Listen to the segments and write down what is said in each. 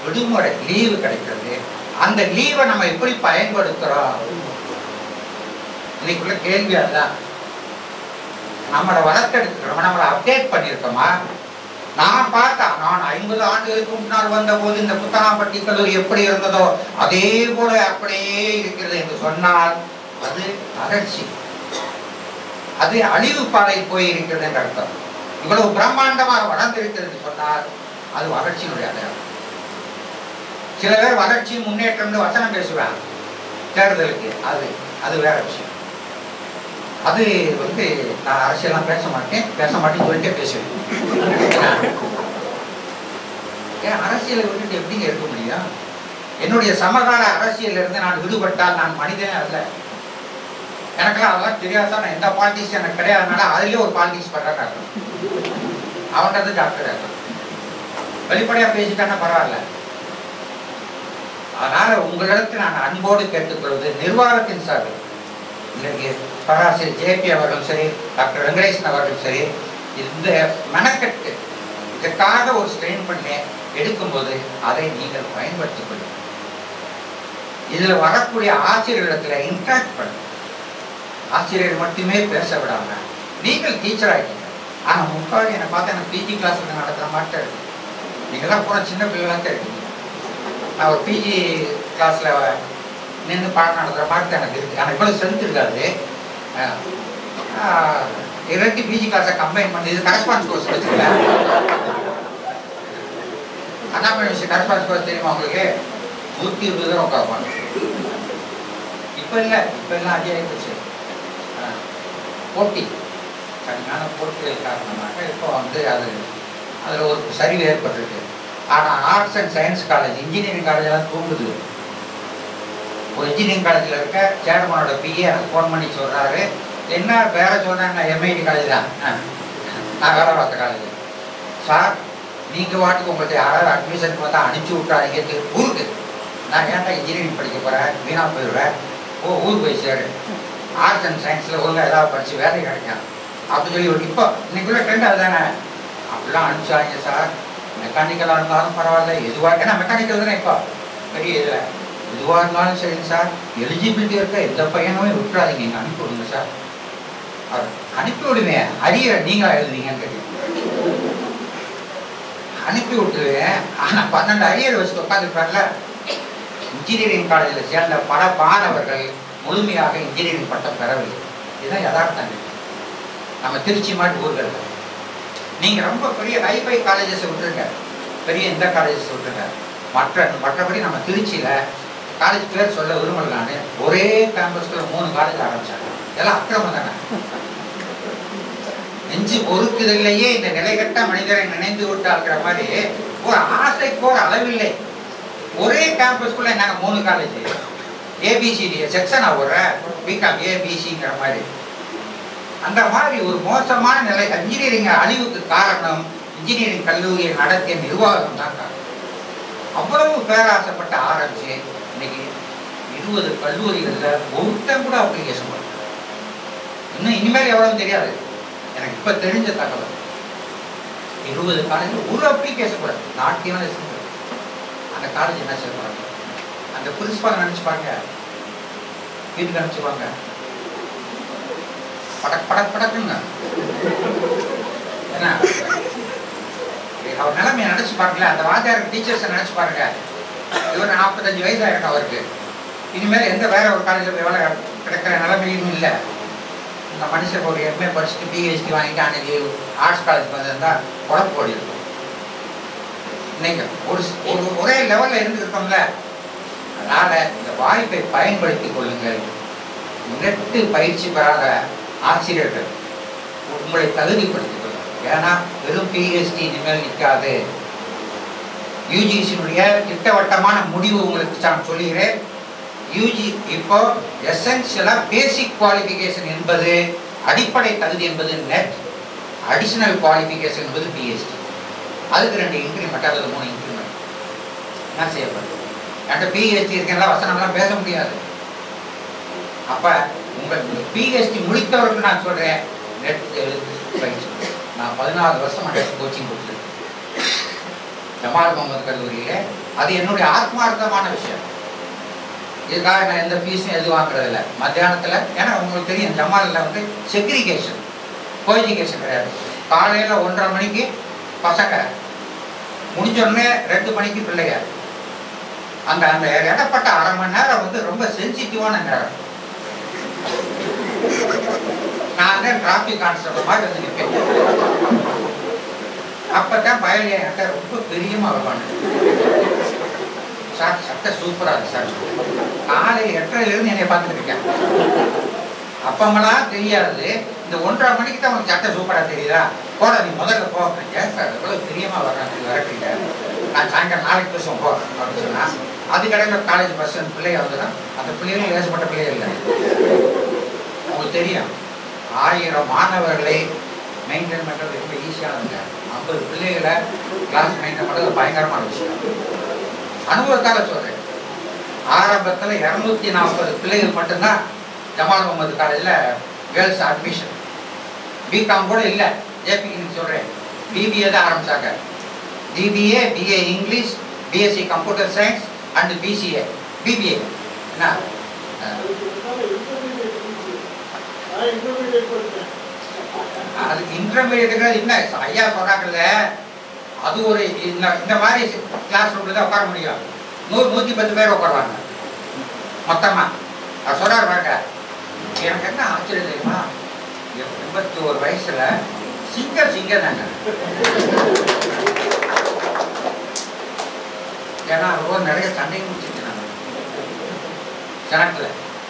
விடுமுறை லீவு கிடைக்கிறது அந்த லீவை நம்ம எப்படி பயன்படுத்துறோம் இன்னைக்குள்ள கேள்வி அதுதான் நம்மளை வளர்த்தெடுக்கிறோம் நம்மளை அப்டேட் பண்ணியிருக்கோமா நான் பார்த்தேன் நான் ஐம்பது ஆண்டுகளுக்கு முன்னால் வந்த போது இந்த புத்தனாம்பட்டி கல்லூரி எப்படி இருந்ததோ அதே போல அப்படியே இருக்கிறது என்று சொன்னால் அது அகழ்ச்சி அது அழிவு பாதையில் போய் இருக்கிறது என்று அர்த்தம் இவ்வளவு பிரம்மாண்டமாக வளர்ந்திருக்கிறது என்று சொன்னால் அது வளர்ச்சியினுடைய அடையாளம் சில பேர் வளர்ச்சி முன்னேற்றம்னு வசனம் பேசுவாங்க தேர்தலுக்கு அது அது வேற விஷயம் அது வந்து நான் அரசியலாம் பேச மாட்டேன் பேச மாட்டேன்னு சொல்லிட்டே பேசுவேன் ஏன் அரசியலை விட்டுட்டு எப்படிங்க இருக்க முடியும் என்னுடைய சமகால அரசியல்ல இருந்து நான் விடுபட்டால் நான் மனிதனே அல்ல எனக்கெல்லாம் அதெல்லாம் தெரியாது சார் நான் எந்த பாலிட்டிக்ஸ் எனக்கு கிடையாதுனால அதுலயே ஒரு பாலிட்டிக்ஸ் பண்றேன் அர்த்தம் அவன்கிட்ட டாக்டர் அர்த்தம் வெளிப்படையா பேசிட்டானா பரவாயில்ல அதனால உங்களிடத்தில் நான் அன்போடு கேட்டுக்கொள்வது நிர்வாகத்தின் சார்பில் இன்னைக்கு பேராசிரியர் ஜேபி அவர்களும் சரி டாக்டர் வெங்கடேசன் அவர்களும் சரி இந்த மெனக்கட்டு இதற்காக ஒரு ஸ்ட்ரெயின் பண்ணி எடுக்கும்போது அதை நீங்கள் பயன்படுத்திக் கொள்ளுங்கள் இதுல வரக்கூடிய ஆசிரியர்களிடத்துல இன்ட்ராக்ட் பண்ணுங்க ஆசிரியர் மட்டுமே பேச விடாம நீங்கள் டீச்சர் ஆகிட்டீங்க ஆனா முக்கால் என்னை பார்த்தா எனக்கு பிஜி கிளாஸ் நடத்துற மாதிரி இருக்கு நீங்களாம் பூரா சின்ன பிள்ளைகளாக தான் இருக்கீங்க நான் ஒரு பிஜி கிளாஸ்ல நின்று பாடம் நடத்துகிற மாதிரி தான் எனக்கு இருக்கு எனக்கு இவ்வளோ ஸ்ட்ரென்த் இருக்காது அஹ், ஆஹ், இரண்டு பிஜி கிளாஸை கம்பைன் பண்ணி இது கரஸ்பான்ஸ் கோர்ஸ் வச்சுக்கல அண்ணாமலை விஷயம் கரஸ்பான்ஸ் கோர்ஸ் தெரியுமா உங்களுக்கு நூற்றி இருபது தூரம் உட்காருப்பாங்க இப்போ இல்லை இப்போ எல்லாம் அதிகம் போச்சு அஹ், போட்டி கடுமையான போட்டிகள் காரணமாக இப்போ வந்து அது அதில் ஒரு சரிவு ஏற்பட்டிருக்கு ஆனால் arts and science college engineering காலேஜெல்லாம் தூங்குது ஒரு இன்ஜினியரிங் காலேஜில் இருக்க சேர்மனோட பிஏ எனக்கு ஃபோன் பண்ணி சொல்கிறாரு என்ன வேற சொல்கிறேன் நான் எம்ஐடி காலேஜ் தான் ஆ. நான் வேலை பார்த்த காலேஜ் சார் நீங்கள் வாட்டுக்கு உங்களுக்கு யாராவது அட்மிஷனுக்கு வந்தால் அனுப்பிச்சி விட்றாதீங்க திரு- ஊருக்கு நான் ஏன்டா இன்ஜினியரிங் படிக்க போகிறேன் வீணாக போயிடுவேன் ஓ ஊருக்கு போய் சேரு ஆர்ட்ஸ் அண்ட் சயின்ஸில் ஒழுங்காக ஏதாவது படித்து வேலை கிடைக்கும் அப்படி சொல்லி ஒரு இப்போ இன்னைக்குள்ள ட்ரெண்ட் அதுதானே அப்படிலாம் அனுப்பிச்சாங்க சார் மெக்கானிக்கலாக இருந்தாலும் பரவாயில்ல எதுவாக ஏன்னா மெக்கானிக்கல் தானே இப்போ பெரிய இதில் எதுவாக இருந்தாலும் சரிங்க சார் எலிஜிபிலிட்டி இருக்க எந்த பையனுமே விட்டுறாதீங்க நீங்கள் அனுப்பி விடுங்க சார் அவர் அனுப்பி விடுங்க அரியரை நீங்களா எழுதுவீங்கன்னு கேட்டீங்க அனுப்பி விட்டுருவேன் ஆனால் பன்னெண்டு அரியர் வச்சு உட்காந்துருப்பார்ல இன்ஜினியரிங் காலேஜில் சேர்ந்த பல மாணவர்கள் முழுமையாக இன்ஜினியரிங் பட்டம் பெறவில்லை இதுதான் யதார்த்தம் நம்ம திருச்சி மாதிரி ஊர்கள் நீங்கள் ரொம்ப பெரிய ஹைஃபை காலேஜஸ் விட்டுருங்க பெரிய இந்த காலேஜஸ் விட்டுருங்க மற்ற மற்றபடி நம்ம திருச்சியில் காலேஜ் பேர் சொல்ல விரும்பல நான் ஒரே கேம்பஸ்ல மூணு காலேஜ் ஆரம்பிச்சாங்க இதெல்லாம் அக்கிரமம் தானே நெஞ்சு பொறுக்குதல்லையே இந்த நிலைகட்ட மனிதரை நினைந்து விட்டாங்கிற மாதிரி ஒரு ஆசைக்கு ஒரு அளவில்லை ஒரே கேம்பஸ்குள்ள நாங்க மூணு காலேஜ் ஏபிசிடி செக்ஷனா ஒரு பிகாம் ஏபிசிங்கிற மாதிரி அந்த மாதிரி ஒரு மோசமான நிலை இன்ஜினியரிங் அழிவுக்கு காரணம் இன்ஜினியரிங் கல்லூரியை நடத்திய நிர்வாகம் தான் காரணம் அவ்வளவு பேராசைப்பட்டு ஆரம்பிச்சு இன்னைக்கு இருபது கல்லூரிகளில் ஒருத்தன் கூட அப்ளிகேஷன் பண்ணல இன்னும் இனிமேல் எவ்வளவு தெரியாது எனக்கு இப்ப தெரிஞ்ச தகவல் இருபது காலேஜ் ஒரு அப்ளிகேஷன் கூட நாட்டியம் அந்த காலேஜ் என்ன செய்ய போறாங்க அந்த பிரின்சிபால் நினைச்சுப்பாங்க வீட்டுக்கு அனுப்பிச்சுப்பாங்க படக் படக் படக்குங்க என்ன அவர் நிலைமையை நினைச்சு பாருங்களேன் அந்த வாத்தியார் டீச்சர்ஸை நினைச்சு பாருங்க இவர் நாற்பத்தஞ்சு வயசு ஆயிருக்கு அவருக்கு இனிமேல் எந்த வேற ஒரு காலேஜில் போய் வேலை கிடைக்கிற நிலைமையும் இல்லை இந்த மனுஷன் ஒரு எம்ஏ படிச்சுட்டு பிஹெச்டி வாங்கிட்டு அன்னைக்கு ஆர்ட்ஸ் காலேஜ் வந்திருந்தா குழப்பம் ஓடி இருக்கும் இன்னைக்கு ஒரு ஒரு ஒரே லெவலில் இருந்துருக்கோம்ல அதனால இந்த வாய்ப்பை பயன்படுத்திக் கொள்ளுங்கள் நெட்டு பயிற்சி பெறாத ஆசிரியர்கள் உங்களை தகுதிப்படுத்திக் கொள்ளுங்கள் ஏன்னா வெறும் பிஹெச்டி இனிமேல் நிற்காது யூஜிசியினுடைய திட்டவட்டமான முடிவு உங்களுக்கு நான் சொல்லுகிறேன் யூஜி இப்போ எசென்சியலா பேசிக் குவாலிஃபிகேஷன் என்பது அடிப்படை தகுதி என்பது நெட் அடிஷனல் குவாலிஃபிகேஷன் என்பது பிஹெச்டி அதுக்கு ரெண்டு இன்க்ரிமெண்ட் அல்லது மூணு இன்க்ரிமெண்ட் என்ன செய்யப்படுது என்கிட்ட பிஹெச்டி இருக்கேன் வசனம்லாம் பேச முடியாது அப்ப உங்கள் பிஹெச்டி முடித்தவருக்கு நான் சொல்றேன் நெட் எழுத்து பயிற்சி நான் பதினாலு வருஷம் நெட் கோச்சிங் கொடுத்துருக்கேன் ஜமால் முகமது கல்லூரியில அது என்னுடைய ஆத்மார்த்தமான விஷயம் இதுக்காக நான் எந்த ஃபீஸும் எதுவும் வாங்குறது இல்லை மத்தியானத்தில் ஏன்னா உங்களுக்கு தெரியும் ஜமாலில் வந்து செக்ரிகேஷன் கோஎஜுகேஷன் கிடையாது காலையில் ஒன்றரை மணிக்கு பசங்க முடிஞ்ச உடனே ரெண்டு மணிக்கு பிள்ளைங்க அந்த அந்த இடப்பட்ட அரை மணி நேரம் வந்து ரொம்ப சென்சிட்டிவான நேரம் நான் தான் டிராஃபிக் கான்ஸ்டபிள் மாதிரி வந்து நிற்பேன் அப்பதான் பயல் என்கிட்ட ரொம்ப பிரியமா வருவாங்க சார் சட்டை சூப்பரா இருக்கு சார் காலை எட்டரைல இருந்து என்னை பார்த்துட்டு இருக்கேன் அப்பமெல்லாம் தெரியாது இந்த ஒன்றரை மணிக்கு தான் உனக்கு சட்டை சூப்பரா தெரியுதா போட நீ முதல்ல போ ஏன் சார் எவ்வளவு பிரியமா வர்றாங்க நீ வரட்டீங்க நான் சாயங்காலம் நாளைக்கு பேசுவோம் போ அப்படின்னு சொன்னா அதுக்கடையில் காலேஜ் பஸ் பிள்ளைய வந்துடும் அந்த பிள்ளைகளும் லேசப்பட்ட பிள்ளைகள் இல்லை உங்களுக்கு தெரியும் ஆயிரம் மாணவர்களை மெயின்டைன் பண்ணுறது ரொம்ப ஈஸியானதுங்க ஐம்பது பிள்ளைகளை கிளாஸ் மெயின்டைன் பண்ணுறது பயங்கரமான விஷயம் அனுபவத்தால் சொல்கிறேன் ஆரம்பத்தில் இரநூத்தி நாற்பது பிள்ளைகள் மட்டும்தான் ஜமால் முகமது காலேஜில் கேர்ள்ஸ் அட்மிஷன் பிகாம் கூட இல்லை ஜேபிக்கு சொல்கிறேன் பிபிஏ தான் ஆரம்பித்தாங்க BBA BA English BSc computer science and BCA BBA என்ன அஹ், அதுக்கு இன்டர்மீடியட்டுக்கு என்ன ஐயா சொன்னாங்கல்ல அது ஒரு இந்த இந்த மாதிரி கிளாஸ் ரூம்ல தான் உட்கார முடியும் நூறு நூற்றி பத்து பேர் உட்காருவாங்க மொத்தமா அது சொல்றாரு பாருங்க எனக்கு என்ன ஆச்சரியம் தெரியுமா எண்பத்தி ஒரு வயசுல சிங்கர் சிங்கர் தாங்க ஏன்னா ரொம்ப நிறைய சண்டையும் முடிச்சிருக்கிறாங்க செனட்ல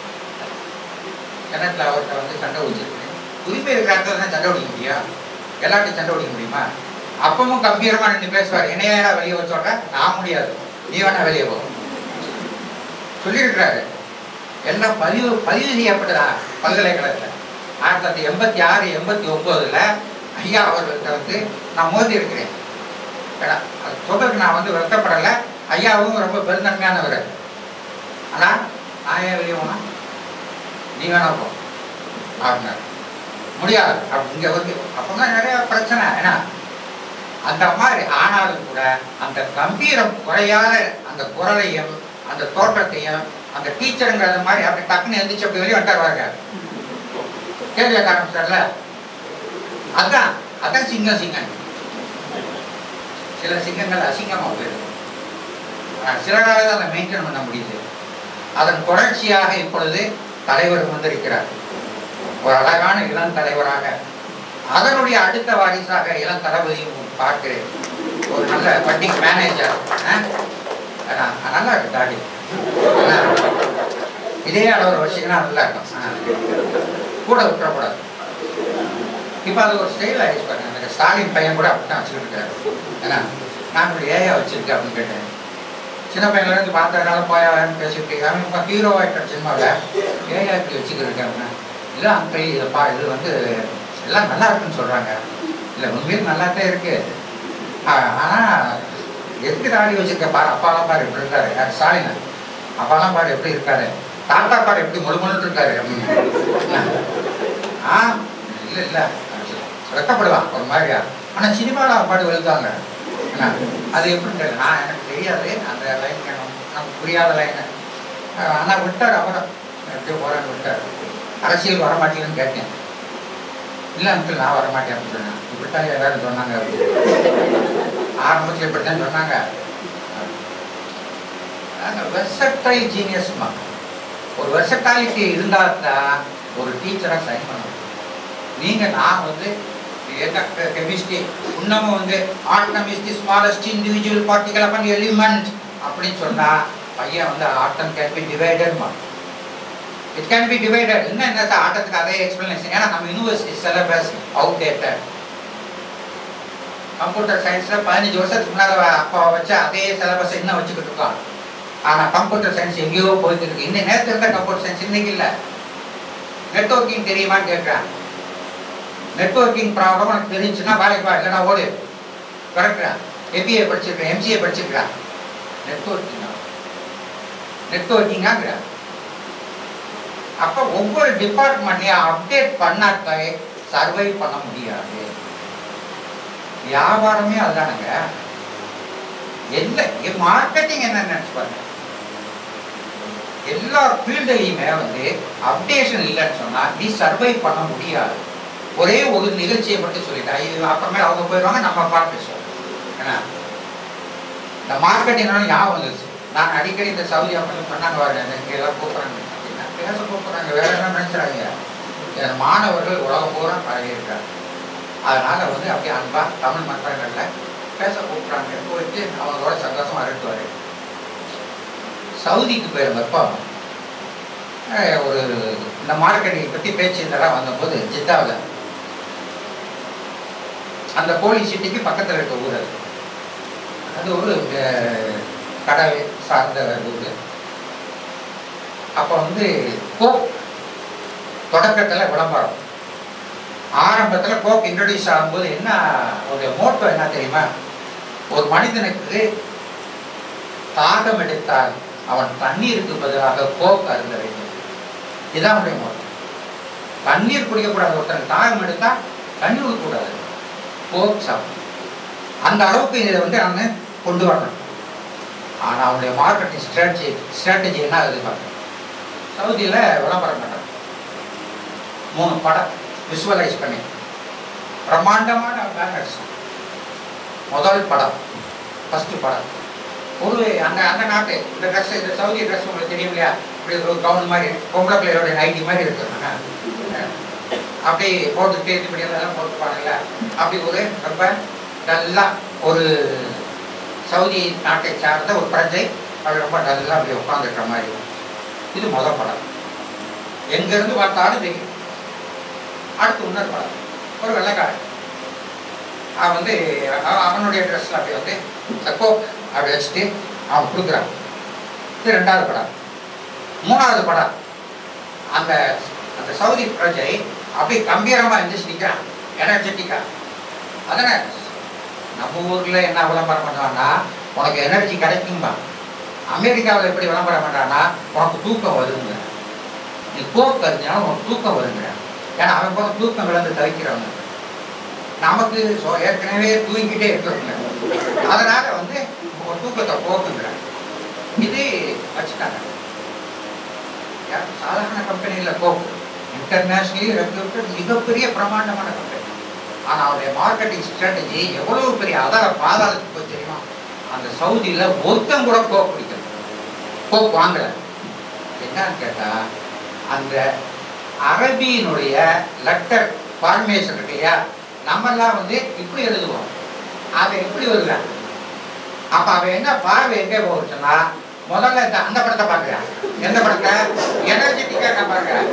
செனட்ல அவர்கிட்ட வந்து சண்டை வச்சிருக்கேன் உரிமை இருக்கிற இடத்துல தான் சண்டை பிடிக்க முடியும் எல்லாத்தையும் சண்டை பிடிக்க முடியுமா அப்பவும் கம்பீரமா நின்று பேசுவார் என்னையா வெளியே வர சொல்ற நான் முடியாது நீ வேணா வெளியே போ சொல்லியிருக்கிறாரு எல்லாம் பதிவு பதிவு செய்யப்பட்டதா பல்கலைக்கழகத்தில் ஆயிரத்தி தொள்ளாயிரத்தி எண்பத்தி ஆறு எண்பத்தி ஒன்பதுல ஐயா அவர்கள்ட்ட வந்து நான் மோதி இருக்கிறேன் ஏடா, அது சொல்றதுக்கு நான் வந்து வருத்தப்படலை ஐயாவும் ரொம்ப பெருந்தன்மையானவர் ஆனா நான் ஏன் வெளியே போனா நீ வேணா போ அப்படின்னாரு முடியாது அப்படி இங்க வந்து அப்பதான் நிறைய பிரச்சனை ஏன்னா அந்த மாதிரி ஆனாலும் கூட அந்த கம்பீரம் குறையாத அந்த குரலையும் அந்த தோற்றத்தையும் அந்த டீச்சருங்கிறத மாதிரி அப்படி டக்குன்னு எந்திரிச்சு அப்படி வெளியே வந்துட்டாருவாங்க கேள்வி கேட்க ஆரம்பிச்சார்ல அதான் அதான் சிங்கம் சிங்கம் சில சிங்கங்கள் அசிங்கமா போயிடும் ஆனா சிலரால தான் அதை மெயின்டைன் பண்ண முடியுது அதன் தொடர்ச்சியாக இப்பொழுது தலைவர் வந்திருக்கிறார் ஒரு அழகான இளம் தலைவராக அதனுடைய அடுத்த வாரிசாக இளம் தளபதியும் பார்க்கிறேன் ஒரு நல்ல பட்டிங் மேனேஜர் நல்லா இருக்கு தாடி நல்லா இருக்கு. இதே அளவு வச்சிங்கன்னா நல்லா இருக்கும் ஆ. கூட விட்டுறக்கூடாது இப்போ அது ஒரு ஸ்டைல் ஆயிடுச்சு பாருங்க அந்த ஸ்டாலின் பையன் கூட அப்படித்தான் வச்சுக்கிட்டு இருக்காரு ஏன்னா நான் ஒரு ஏயா வச்சிருக்கேன் அப்படின்னு கேட்டேன் சின்ன பையன்ல இருந்து பார்த்ததுனால போயான்னு பேசிட்டு அவன் இப்போ ஹீரோ ஆகிட்ட சினிமாவில் ஏயா இப்படி வச்சுக்கிட்டு அப்படின்னா இல்லை அங்கிள் இதை பா இது வந்து எல்லாம் நல்லா இருக்குன்னு சொல்கிறாங்க இல்லை உண்மையிலும் நல்லா தான் இருக்கு ஆனால் எதுக்கு தாடி வச்சிருக்க பாரு அப்பாலாம் பாரு எப்படி இருக்காரு யார் ஸ்டாலின் அப்பாலாம் பாரு எப்படி இருக்காரு தாத்தா பாரு எப்படி முழு முழு இருக்காரு அப்படின்னு ஆ இல்லை இல்லை வெட்டப்படுவான் ஒரு மாதிரியா ஆனால் சினிமாவில் அவன் பாட்டு வெளுத்தாங்க என்ன அது எப்படி தெரியல நான் எனக்கு தெரியாது அந்த லைன் நமக்கு புரியாத லைன் ஆனால் விட்டார் அப்புறம் எப்படியோ போகிறான்னு விட்டார் அரசியல் வரமாட்டேன்னு கேட்டேன் இல்லை அங்கிள் நான் வரமாட்டேன் அப்படின்னு சொன்னேன் இப்படித்தான் எல்லாரும் சொன்னாங்க ஆரம்பத்தில் இப்படித்தான் சொன்னாங்க வெர்சட்டைல் ஜீனியஸ்மா ஒரு வெர்சட்டாலிட்டி இருந்தால் தான் ஒரு டீச்சராக சைன் பண்ண முடியும் நீங்கள் நான் வந்து என்ன கெமிஸ்ட்ரி இன்னமும் வந்து atom is the smallest individual particle of an element அப்படின்னு சொன்னால் பையன் வந்து ஆட்டம் கேன் பி டிவைடட்மா இட் கேன் பி டிவைடட் இன்னும் என்ன சார் ஆட்டத்துக்கு அதே எக்ஸ்பிளனேஷன் ஏன்னா நம்ம university syllabus outdated computer சயின்ஸில் பதினஞ்சு வருஷத்துக்கு முன்னால் அப்பா வச்ச அதே சிலபஸ் இன்னும் வச்சுக்கிட்டு இருக்கோம் ஆனால் கம்ப்யூட்டர் சயின்ஸ் எங்கேயோ போயிட்டு இருக்கு இந்த நேரத்தில் இருந்த கம்ப்யூட்டர் சயின்ஸ் இன்னைக்கு இல்லை நெட்ஒர்க்கிங் தெரியுமான்னு கேட்குறேன் நெட்ஒர்க்கிங் ப்ராப்ளம் உனக்கு தெரிஞ்சுன்னா வேலைக்கு வா இல்லைனா ஓடு கரெக்டா எம்பிஏ படிச்சிருக்கேன் எம்சிஏ படிச்சிருக்கேன் நெட்ஒர்க்கிங்கா நெட்ஒர்க்கிங்காங்கிற அப்போ ஒவ்வொரு டிபார்ட்மெண்ட்லையும் அப்டேட் பண்ணாக்கே சர்வை பண்ண முடியாது வியாபாரமே அதுதானுங்க எந்த மார்க்கெட்டிங் என்ன நினைச்சு பாருங்க எல்லா ஃபீல்டுலையுமே வந்து அப்டேஷன் இல்லைன்னு சொன்னா நீ சர்வை பண்ண முடியாது ஒரே ஒரு நிகழ்ச்சியை மட்டும் சொல்லிட்டா இது அப்புறமே அவங்க போயிடுவாங்க நம்ம பார்த்து பேசுவோம் ஏன்னா இந்த மார்க்கெட்டிங் ஞாபகம் வந்துருச்சு நான் அடிக்கடி இந்த சவுதி அப்படின்னு சொன்னாங்க பாருங்க இங்க எல்லாம் கூப்பிட்றாங்க அப்படின்னா பேச கூப்பிட்றாங்க வேற என்ன நினைச்சுறாங்க என் மாணவர்கள் உலகம் பூரா பரவி இருக்காங்க அதனால வந்து அப்படியே அன்பா தமிழ் மன்றங்கள்ல பேச கூப்பிட்றாங்க போயிட்டு அவங்களோட சந்தோஷமா இருந்துவாரு சவுதிக்கு போயிருந்தப்போ அஹ், ஒரு இந்த மார்க்கெட்டிங் பற்றி பேச்சு இதெல்லாம் வந்தபோது ஜித்தாவில் அந்த போலீஸ் சிட்டிக்கு பக்கத்தில் இருக்க ஊர் அது அது ஒரு அஹ், கடல் சார்ந்த ஊர் அப்போ வந்து கோக் தொடக்கத்தில் விளம்பரம் ஆரம்பத்தில் கோக் இன்ட்ரடியூஸ் ஆகும்போது என்ன ஒரு மோட்டோ என்ன தெரியுமா ஒரு மனிதனுக்கு தாகம் எடுத்தால் அவன் தண்ணீருக்கு பதிலாக கோக் அருந்த வேண்டும் இதுதான் அவனுடைய மோட்டோ தண்ணீர் குடிக்கக்கூடாது ஒருத்தன் தாகம் எடுத்தா தண்ணி குடிக்கக்கூடாது கோக் சாப்பிடும் அந்த அளவுக்கு இதை வந்து அவன் கொண்டு வரணும் ஆனால் அவனுடைய மார்க்கெட்டிங் ஸ்ட்ராட்டஜி ஸ்ட்ராட்டஜி என்ன ஆகுது பாருங்க சவுதியில் விளம்பரம் பண்ணுறான் மூணு படம் விஷுவலைஸ் பண்ணி பிரம்மாண்டமான பேனர்ஸ் முதல் படம் ஃபர்ஸ்ட் படம் ஒரு அந்த அந்த நாட்டு இந்த ட்ரெஸ் இந்த சவுதி ட்ரெஸ் உங்களுக்கு தெரியும் இல்லையா இப்படி ஒரு கவுன் மாதிரி பொம்பளை பிள்ளையோட நைட்டி மாதிரி இருக்குங்க அப்படி போட்டுட்டு இப்படி எல்லாம் போட்டுப்பாங்கல்ல அப்படி ஒரு ரொம்ப நல்லா ஒரு சவுதி நாட்டை சார்ந்த ஒரு பிரஜை அது ரொம்ப நல்லா அப்படி உட்காந்துருக்கிற மாதிரி இது முதல் படம் எங்கேருந்து பார்த்தாலும் தெரியும் அடுத்து இன்னொரு படம் ஒரு வெள்ளைக்காரன் அவன் வந்து அவ- அவனுடைய ட்ரெஸ்ல அப்படி வந்து தக்கோ அப்படி வச்சுட்டு அவன் கொடுக்குறான் இது ரெண்டாவது படம் மூணாவது படம் அந்த அந்த சவுதி பிரஜை அப்படி கம்பீரமா எழுந்திரிச்சு நிற்கிறான் எனர்ஜெட்டிக்கா அதானே நம்ம ஊர்ல என்ன விளம்பரம் பண்ணுவான்னா உனக்கு எனர்ஜி கிடைக்கும்பா அமெரிக்காவில் எப்படி விளம்பரம் பண்றான்னா உனக்கு தூக்கம் வருங்க நீ கோக் அறிஞ்சினா உனக்கு தூக்கம் வருங்க ஏன்னா அவன் போல தூக்கம் விழுந்து தவிக்கிறவங்க நமக்கு சொ- ஏற்கனவே தூங்கிக்கிட்டே இருக்கிறவங்க அதனால வந்து ஒரு தூக்கத்தை போக்குங்கிறாங்க இது வச்சுட்டாங்க யார் சாதாரண கம்பெனியில் கோக் இன்டர்நேஷ்னலி ரெப்யூட்டட் மிகப்பெரிய பிரமாண்டமான கம்பெனி ஆனால் அவருடைய மார்க்கெட்டிங் ஸ்ட்ராட்டஜி எவ்வளவு பெரிய அதார பாதாளத்துக்கு போய் தெரியுமா அந்த சவுதியில் ஒருத்தன் கூட கோக் பிடிக்கல கோக் வாங்கல என்னன்னு கேட்டா அந்த அரபியினுடைய லெட்டர் ஃபார்மேஷன் இருக்கு இல்லையா நம்மெல்லாம் வந்து இப்படி எழுதுவோம் அவன் எப்படி வருவான் அப்ப அவன் என்ன பார்வை எங்கே போச்சுன்னா முதல்ல இந்த அந்த படத்தை பார்க்கிறான் எந்த படத்தை எனர்ஜெட்டிக்கா பார்க்கிறேன்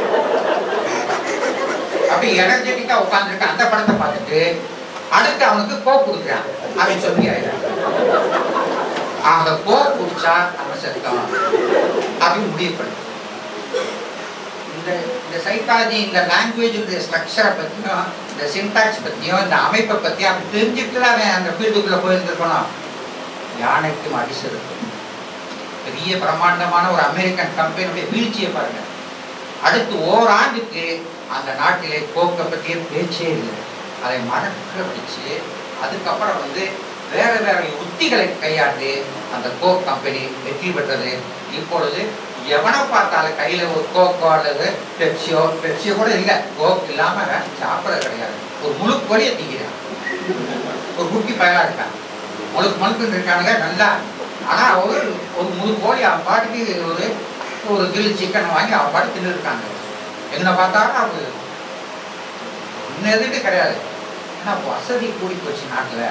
அப்படி எனர்ஜெட்டிக்கா உட்காந்துருக்க அந்த படத்தை பார்த்துட்டு அடுத்து அவனுக்கு கோக் கொடுக்குறான் அவன் சொல்லி ஆயிடுறான் அந்த கோக் குடிச்சா நம்ம செத்தோம் அப்படின்னு முடிவு பண்ணு இந்த இந்த சைக்காலஜி இந்த லாங்குவேஜ் இந்த ஸ்ட்ரக்சரை பற்றியும் இந்த சின்டாக்ஸ் பற்றியும் இந்த அமைப்பை பற்றி அவன் தெரிஞ்சுட்டு தான் அவன் அந்த ஃபீல்டுக்குள்ளே போயிருந்துருக்கணும் யானைக்கும் அடிசருக்கு பெரிய பிரம்மாண்டமான ஒரு அமெரிக்கன் கம்பெனியுடைய வீழ்ச்சியை பாருங்க அடுத்து ஓராண்டுக்கு அந்த நாட்டிலே கோக்கை பற்றிய பேச்சே இல்லை அதை மறக்க வச்சு அதுக்கப்புறம் வந்து வேற வேற உத்திகளை கையாண்டு அந்த கோக் கம்பெனி வெற்றி பெற்றது இப்பொழுது எவனை பார்த்தாலும் கையில ஒரு கோக்கோ அல்லது பெப்சியோ பெப்சியோ கூட இல்லை கோக் இல்லாம சாப்பிட்றது கிடையாது ஒரு முழு கோழியை திங்கிறான் ஒரு குட்டி பயலா இருக்கான் முழுக்கு முழுக்குன்னு இருக்கானுங்க நல்லா ஆனா ஒரு ஒரு முழு கோழி அவன் பாட்டுக்கு ஒரு ஒரு கிலோ சிக்கன் வாங்கி அவன் பாட்டு தின்னு இருக்காங்க என்ன பார்த்தாலும் அவங்க இன்னும் எதுக்கு கிடையாது ஏன்னா வசதி கூடி போச்சு நாட்டில்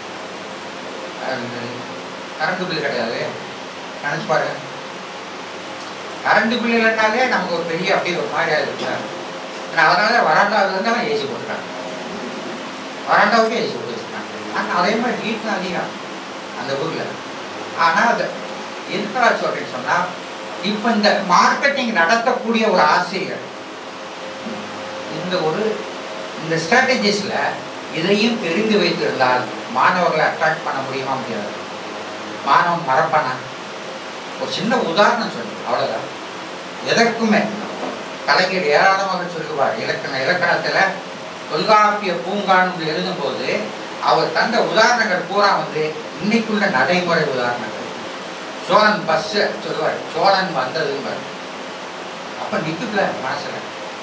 கரண்ட் பில் கிடையாது நினைச்சு பாரு கரண்ட் பில் இல்லைனாலே நமக்கு ஒரு பெரிய அப்படியே ஒரு மாதிரி ஆயிருக்கு ஏன்னா அதனால வராண்டாவில் இருந்து அவன் ஏசி போட்டுருக்காங்க வராண்டாவுக்கு ஏசி போட்டு வச்சுருக்காங்க ஆனால் அதே மாதிரி வீட்டில் அதிகம் அந்த ஊரில் ஆனால் அது எதுக்காக சொல்றேன்னு சொன்னால் இப்போ இந்த மார்க்கெட்டிங் நடத்தக்கூடிய ஒரு ஆசிரியர் இந்த ஒரு இந்த ஸ்ட்ராட்டஜிஸில் இதையும் தெரிந்து வைத்திருந்தால் மாணவர்களை அட்ராக்ட் பண்ண முடியுமா முடியாது மாணவன் மறப்பானா ஒரு சின்ன உதாரணம் சொல்லு அவ்வளோதான் எதற்குமே கலைஞர் ஏராளமாக சொல்லுவார் இலக்கண இலக்கணத்தில் தொல்காப்பிய பூங்கான்னு எழுதும்போது அவர் தந்த உதாரணங்கள் பூரா வந்து இன்னைக்குள்ள நடைமுறை உதாரணங்கள் சோழன் பஸ் சொல்லுவார் சோழன் வந்ததும்பார் அப்ப நிக்குதுல மனசுல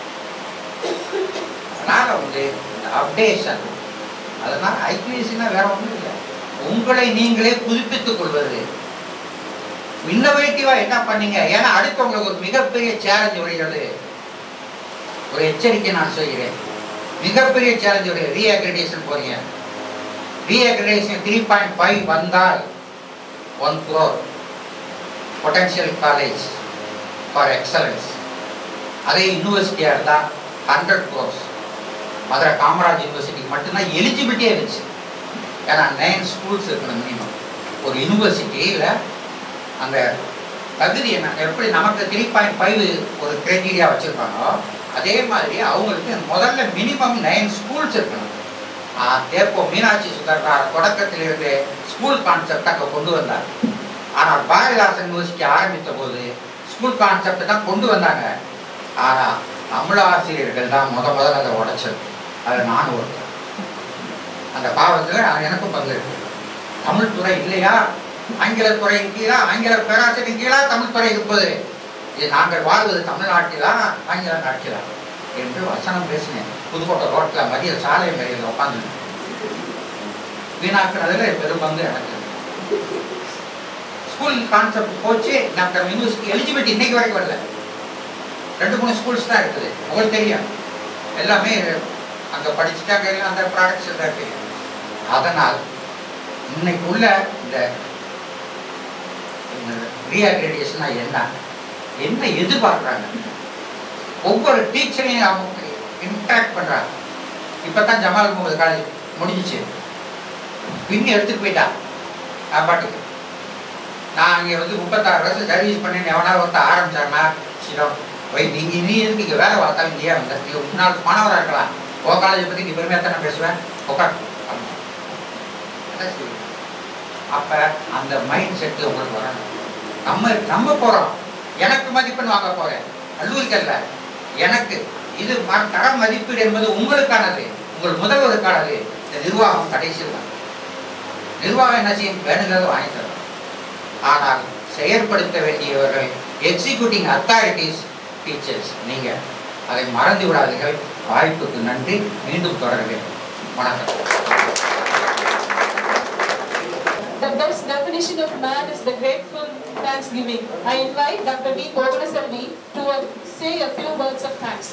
அதனால வந்து இந்த அப்டேஷன் அதனால ஐபிஎஸ்சினா வேற ஒன்றும் இல்லை உங்களை நீங்களே புதுப்பித்துக் கொள்வது இன்னோவேட்டிவா என்ன பண்ணீங்க ஏன்னா அடுத்து உங்களுக்கு ஒரு மிகப்பெரிய சேலஞ்ச் வருகிறது ஒரு எச்சரிக்கை நான் சொல்கிறேன் மிகப்பெரிய சேலஞ்ச் வருகிறது ரீஅக்ரிடேஷன் போறீங்க ரீஅக்ரிடேஷன் த்ரீ பாயிண்ட் ஃபைவ் வந்தால் one crore potential college for excellence அதே யூனிவர்சிட்டியாக இருந்தால் ஹண்ட்ரட் கோர்ஸ் மதுரை காமராஜ் யூனிவர்சிட்டிக்கு மட்டும்தான் எலிஜிபிலிட்டியே இருந்துச்சு ஏன்னா நைன் ஸ்கூல்ஸ் இருக்கணும் மினிமம் ஒரு யூனிவர்சிட்டியில் அந்த தகுதி என்ன எப்படி நமக்கு த்ரீ பாயிண்ட் ஃபைவ் ஒரு கிரைட்டீரியா வச்சுருப்பாங்களோ அதே மாதிரி அவங்களுக்கு முதல்ல மினிமம் நைன் ஸ்கூல்ஸ் இருக்கணும் தேப்போ மீனாட்சி சுந்தரனார் தொடக்கத்திலிருந்து ஸ்கூல் கான்செப்ட் அங்கே கொண்டு வந்தார் ஆனால் பாரதிதாசன் யூனிவர்சிட்டி ஆரம்பித்த போது ஸ்கூல் கான்செப்ட் தான் கொண்டு வந்தாங்க ஆனால் தமிழ் ஆசிரியர்கள் தான் முத முதல்ல அதை உடைச்சது அதில் நான் ஒருத்தர் அந்த பாவத்தில் நான் எனக்கும் பங்கு இருக்கு தமிழ் துறை இல்லையா ஆங்கில துறையின் கீழா ஆங்கில பேராசிரியர் கீழா தமிழ் துறை இருப்பது இது நாங்கள் வாழ்வது தமிழ்நாட்டிலா ஆங்கில நாட்டிலா என்று வசனம் பேசினேன் புதுக்கோட்டை ரோட்டில் மதிய சாலை மறியல் உட்காந்து வீணாக்குனதுல பெரும் பங்கு எனக்கு ஸ்கூல் கான்செப்ட் போச்சு நம்ம யூனிவர்சிட்டி எலிஜிபிலிட்டி இன்னைக்கு வரைக்கும் வரல ரெண்டு மூணு ஸ்கூல்ஸ் தான் இருக்குது உங்களுக்கு தெரியும் எல்லாமே அங்கே படிச்சுட்டாங்க அந்த ப்ராடக்ட்ஸ் தான் இருக்கு அதனால் இன்னைக்கு உள்ள இந்த ரீஅக்ரிடேஷனா என்ன என்ன எதிர்பார்க்குறாங்க ஒவ்வொரு டீச்சரையும் அவங்க இன்ட்ராக்ட் பண்ணுறாங்க இப்போ தான் ஜமால் முகமது காலேஜ் முடிஞ்சிச்சு பின் எடுத்துட்டு போயிட்டா நான் பாட்டுக்கு நான் அங்கே வந்து முப்பத்தாறு வருஷம் சர்வீஸ் பண்ணி எவனாவது ஒருத்தர் ஆரம்பிச்சாருன்னா சிடம் வை நீங்கள் நீ எதுக்கு இங்கே வேலை பார்த்தா இங்கேயே வந்த நீங்கள் முன்னாள் மாணவராக இருக்கலாம் உன் காலேஜை பற்றி நீ பெருமையாக தானே பேசுவேன் உட்கார் அப்போ அந்த மைண்ட் செட்டு உங்களுக்கு வரணும் நம்ம நம்ம போகிறோம் எனக்கு மதிப்பெண் வாங்க போகிறேன் கல்லூரிக்கல்ல எனக்கு இது தர மதிப்பீடு என்பது உங்களுக்கானது உங்கள் முதல்வருக்கானது இந்த நிர்வாகம் கடைசியில் தான் நிர்வாகம் என்ன செய்யும் வேணுங்கிறத வாங்கி தரும் ஆனால் செயற்படுத்த வேண்டியவர்கள் எக்ஸிக்யூட்டிங் அத்தாரிட்டிஸ் டீச்சர்ஸ் நீங்கள் அதை மறந்து விடாதீர்கள் வாய்ப்புக்கு நன்றி மீண்டும் தொடர்கிறேன் வணக்கம் The best definition of man is the grateful thanksgiving. I invite Dr. D. Govanaselvi to uh, say a few words of thanks.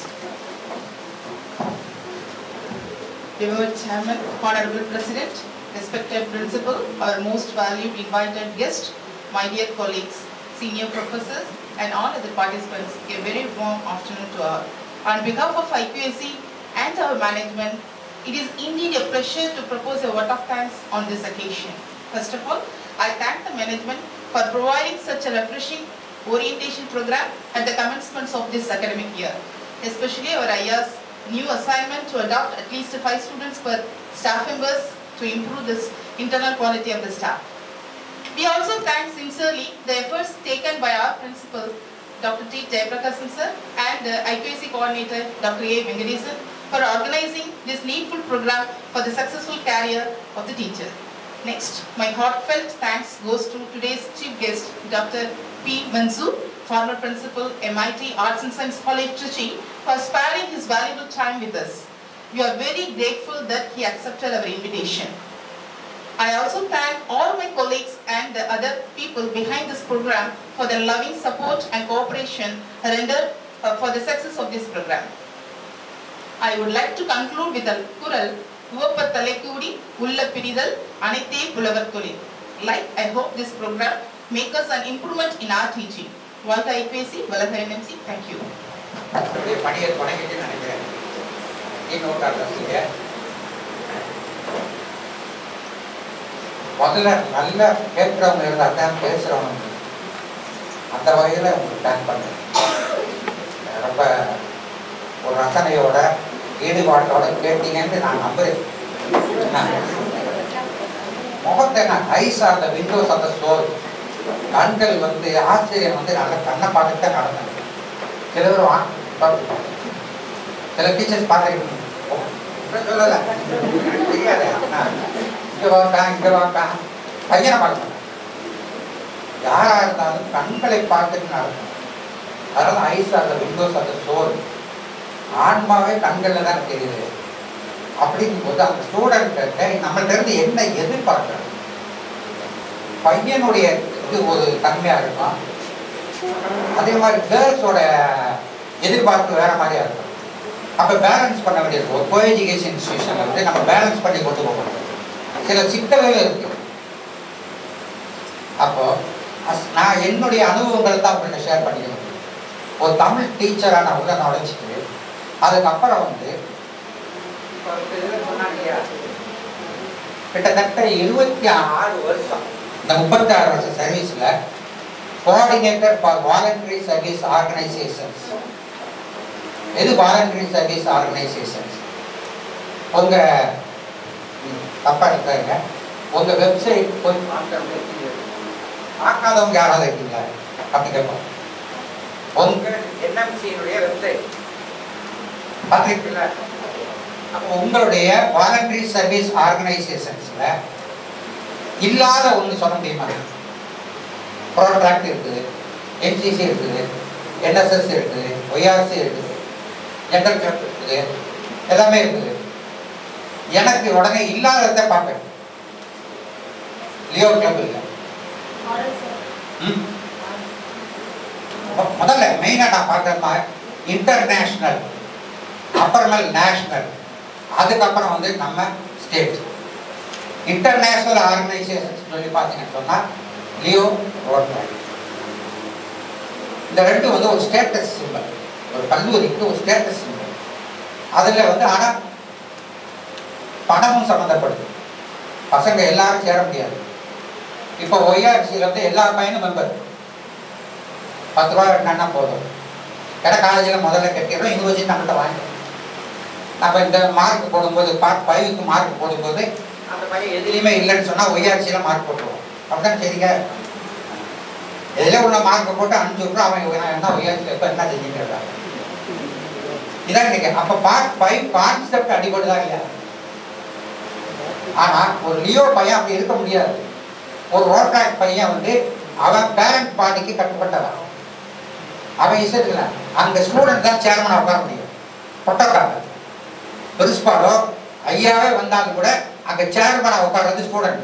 Revered Chairman, Honorable President, respected Principal, our most valued invited guest, my dear colleagues, senior professors, and all other participants, a very warm afternoon to all. On behalf of IQAC and our management, it is indeed a pleasure to propose a vote of thanks on this occasion. First of all, I thank the management for providing such a refreshing orientation program at the commencement of this academic year, especially our IA's new assignment to adopt at least five students per staff members to improve this internal quality of the staff. We also thank sincerely the efforts taken by our principal, Dr. T. Jayaprakasam sir, and the IQAC coordinator, Dr. A. Venkatesan, for organizing this needful program for the successful career of the teacher. Next, my heartfelt thanks goes to today's chief guest, Dr. P. Manzu, former principal, MIT Arts and Science College, Trichy, for sparing his valuable time with us. We are very grateful that he accepted our invitation. I also thank all my colleagues and the other people behind this program for their loving support and cooperation rendered uh, for the success of this program. I would like to conclude with a kural உவப்ப தலைக்கூடி உள்ள பிரிதல் அனைத்தே புலவர் தொழில் like I hope this program make us an improvement in our teaching வாழ்க்கை IPSC வளர்க NMC thank you அப்படியே பணியை தொடங்கிட்டு நினைக்கிறேன் இன்னொரு ரசிங்க முதல்ல நல்ல கேட்கிறவங்க இருந்தா தான் பேசுறவங்க அந்த வகையில் உங்களுக்கு தேங்க் பண்ணுறேன் ரொம்ப ஒரு ரசனையோட ஈடுபாட்டோட கேட்டீங்கன்னு நான் நம்புறேன் முகத்தை நான் eyes are the windows of the store கண்கள் வந்து ஆசிரியர் வந்து நல்ல கண்ணை பார்த்துட்டு தான் நடந்தாங்க சில பேர் வா- பா- சில டீச்சர்ஸ் பார்த்துருக்கீங்க இப்ப சொல்லல தெரியாதே ஆ. இங்க வாக்கா இங்க வாக்கா பையனை பார்க்க மாட்டான் யாரா இருந்தாலும் கண்களை பார்த்துட்டு நடக்கும் அதனால ஐஸ் அந்த விண்டோஸ் அந்த சோல் ஆன்மாவே கண்கள்ல தான் தெரியுது அப்படிங்கும்போது அந்த ஸ்டூடெண்ட் நம்மள்ட்ட இருந்து என்ன எதிர்பார்க்கறது பையனுடைய இது ஒரு தன்மையா இருக்கும் அதே மாதிரி கேர்ள்ஸோட எதிர்பார்ப்பு வேற மாதிரியா இருக்கும் அப்ப பேலன்ஸ் பண்ண வேண்டியது ஒரு கோ எஜுகேஷன் இன்ஸ்டியூஷன்ல வந்து நம்ம பேலன்ஸ் பண்ணி கொண்டு போகணும் சில சிக்கல்கள் இருக்கு அப்போ அஸ்- நான் என்னுடைய அனுபவங்களை தான் உங்கள்கிட்ட ஷேர் பண்ணிக்கிறேன் ஒரு தமிழ் டீச்சரா நான் உள்ள நுழைச்சிட்டு அதுக்கப்புறம் வந்து இப்ப இந்த இதுல சொன்னாங்க இல்லையா, கிட்டத்தட்ட இருபத்தி ஆறு வருஷம் இந்த முப்பத்தி ஆறு வருஷம் சர்வீஸ்ல coordinator for voluntary service organisations எது வாலண்டரி சர்வீஸ் ஆர்கனைசேஷன்ஸ் உங்க ம், தப்பா இருக்காங்க உங்க வெப்சைட் போய் பார்க்கறவங்க பார்க்காதவங்க யாராவது இருக்கீங்களா அப்படி கேட்போம் உங்க என்எம்சியினுடைய வெப்சைட் பார்த்துருக்கீங்களா அப்போ உங்களுடைய வாலண்டரி சர்வீஸ் ஆர்கனைசேஷன்ஸ்ல இல்லாத ஒன்று சொல்ல முடியுமா ப்ரோட்ராக்ட் இருக்குது என்சிசி இருக்குது என்எஸ்எஸ் இருக்குது ஒய்ஆர்சி இருக்குது ஜெண்டர் கிளப் இருக்குது எல்லாமே இருக்குது எனக்கு உடனே இல்லாததை பார்ப்பேன் லியோ கிளப் இல்லை ம். மொ- முதல்ல மெயினாக நான் பார்க்கறமா இன்டர்நேஷ்னல் அப்புறமேல் நேஷ்னல் அதுக்கப்புறம் வந்து நம்ம ஸ்டேட் இன்டர்நேஷ்னல் ஆர்கனைசேஷன் சொல்லி பார்த்தீங்கன்னு சொன்னால் லியோ ரோட்ராக் இந்த ரெண்டும் வந்து ஒரு ஸ்டேட்டஸ் சிம்பல் ஒரு கல்லூரிக்கு ஒரு ஸ்டேட்டஸ் சிம்பல் அதில் வந்து ஆனால் பணமும் சம்மந்தப்படுது பசங்க எல்லாரும் சேர முடியாது இப்போ ஒய்ஆர்சியில் வந்து எல்லா பையனும் மெம்பர் பத்து ரூபா கட்டினா போதும் ஏன்னா காலேஜில் முதல்ல கட்டிடுறோம் யூனிவர்சிட்டி நம்மகிட்ட வாங்கி நம்ம இந்த மார்க் போடும்போது பார்ட் ஃபைவுக்கு மார்க் போடும்போது அந்த பையன் எதுலேயுமே இல்லைன்னு சொன்னால் ஒய்ஆர்சியில் மார்க் போட்டுருவோம் அப்படிதான் சரிங்க எதில் உள்ள மார்க் போட்டு அனுப்பிச்சு விட்றோம் அவன் நான் என்ன ஒய்ஆர்சியில் எப்போ என்ன செஞ்சுக்கிறதா இதான் இன்னைக்கு அப்போ பார்ட் ஃபைவ் கான்செப்ட் அடிபடுதா இல்லையா ஆனா ஒரு லியோ பையன் அப்படி இருக்க முடியாது ஒரு ரோட்ராக் பையன் வந்து அவன் பேரண்ட் பார்ட்டிக்கு கட்டுப்பட்டவன் அவன் இசைக்கல அங்க ஸ்டூடெண்ட் தான் சேர்மனா உட்கார முடியும் பொட்டக்காரன் பிரின்சிபாலோ ஐயாவே வந்தாலும் கூட அங்க சேர்மனா உட்கார்றது ஸ்டூடெண்ட்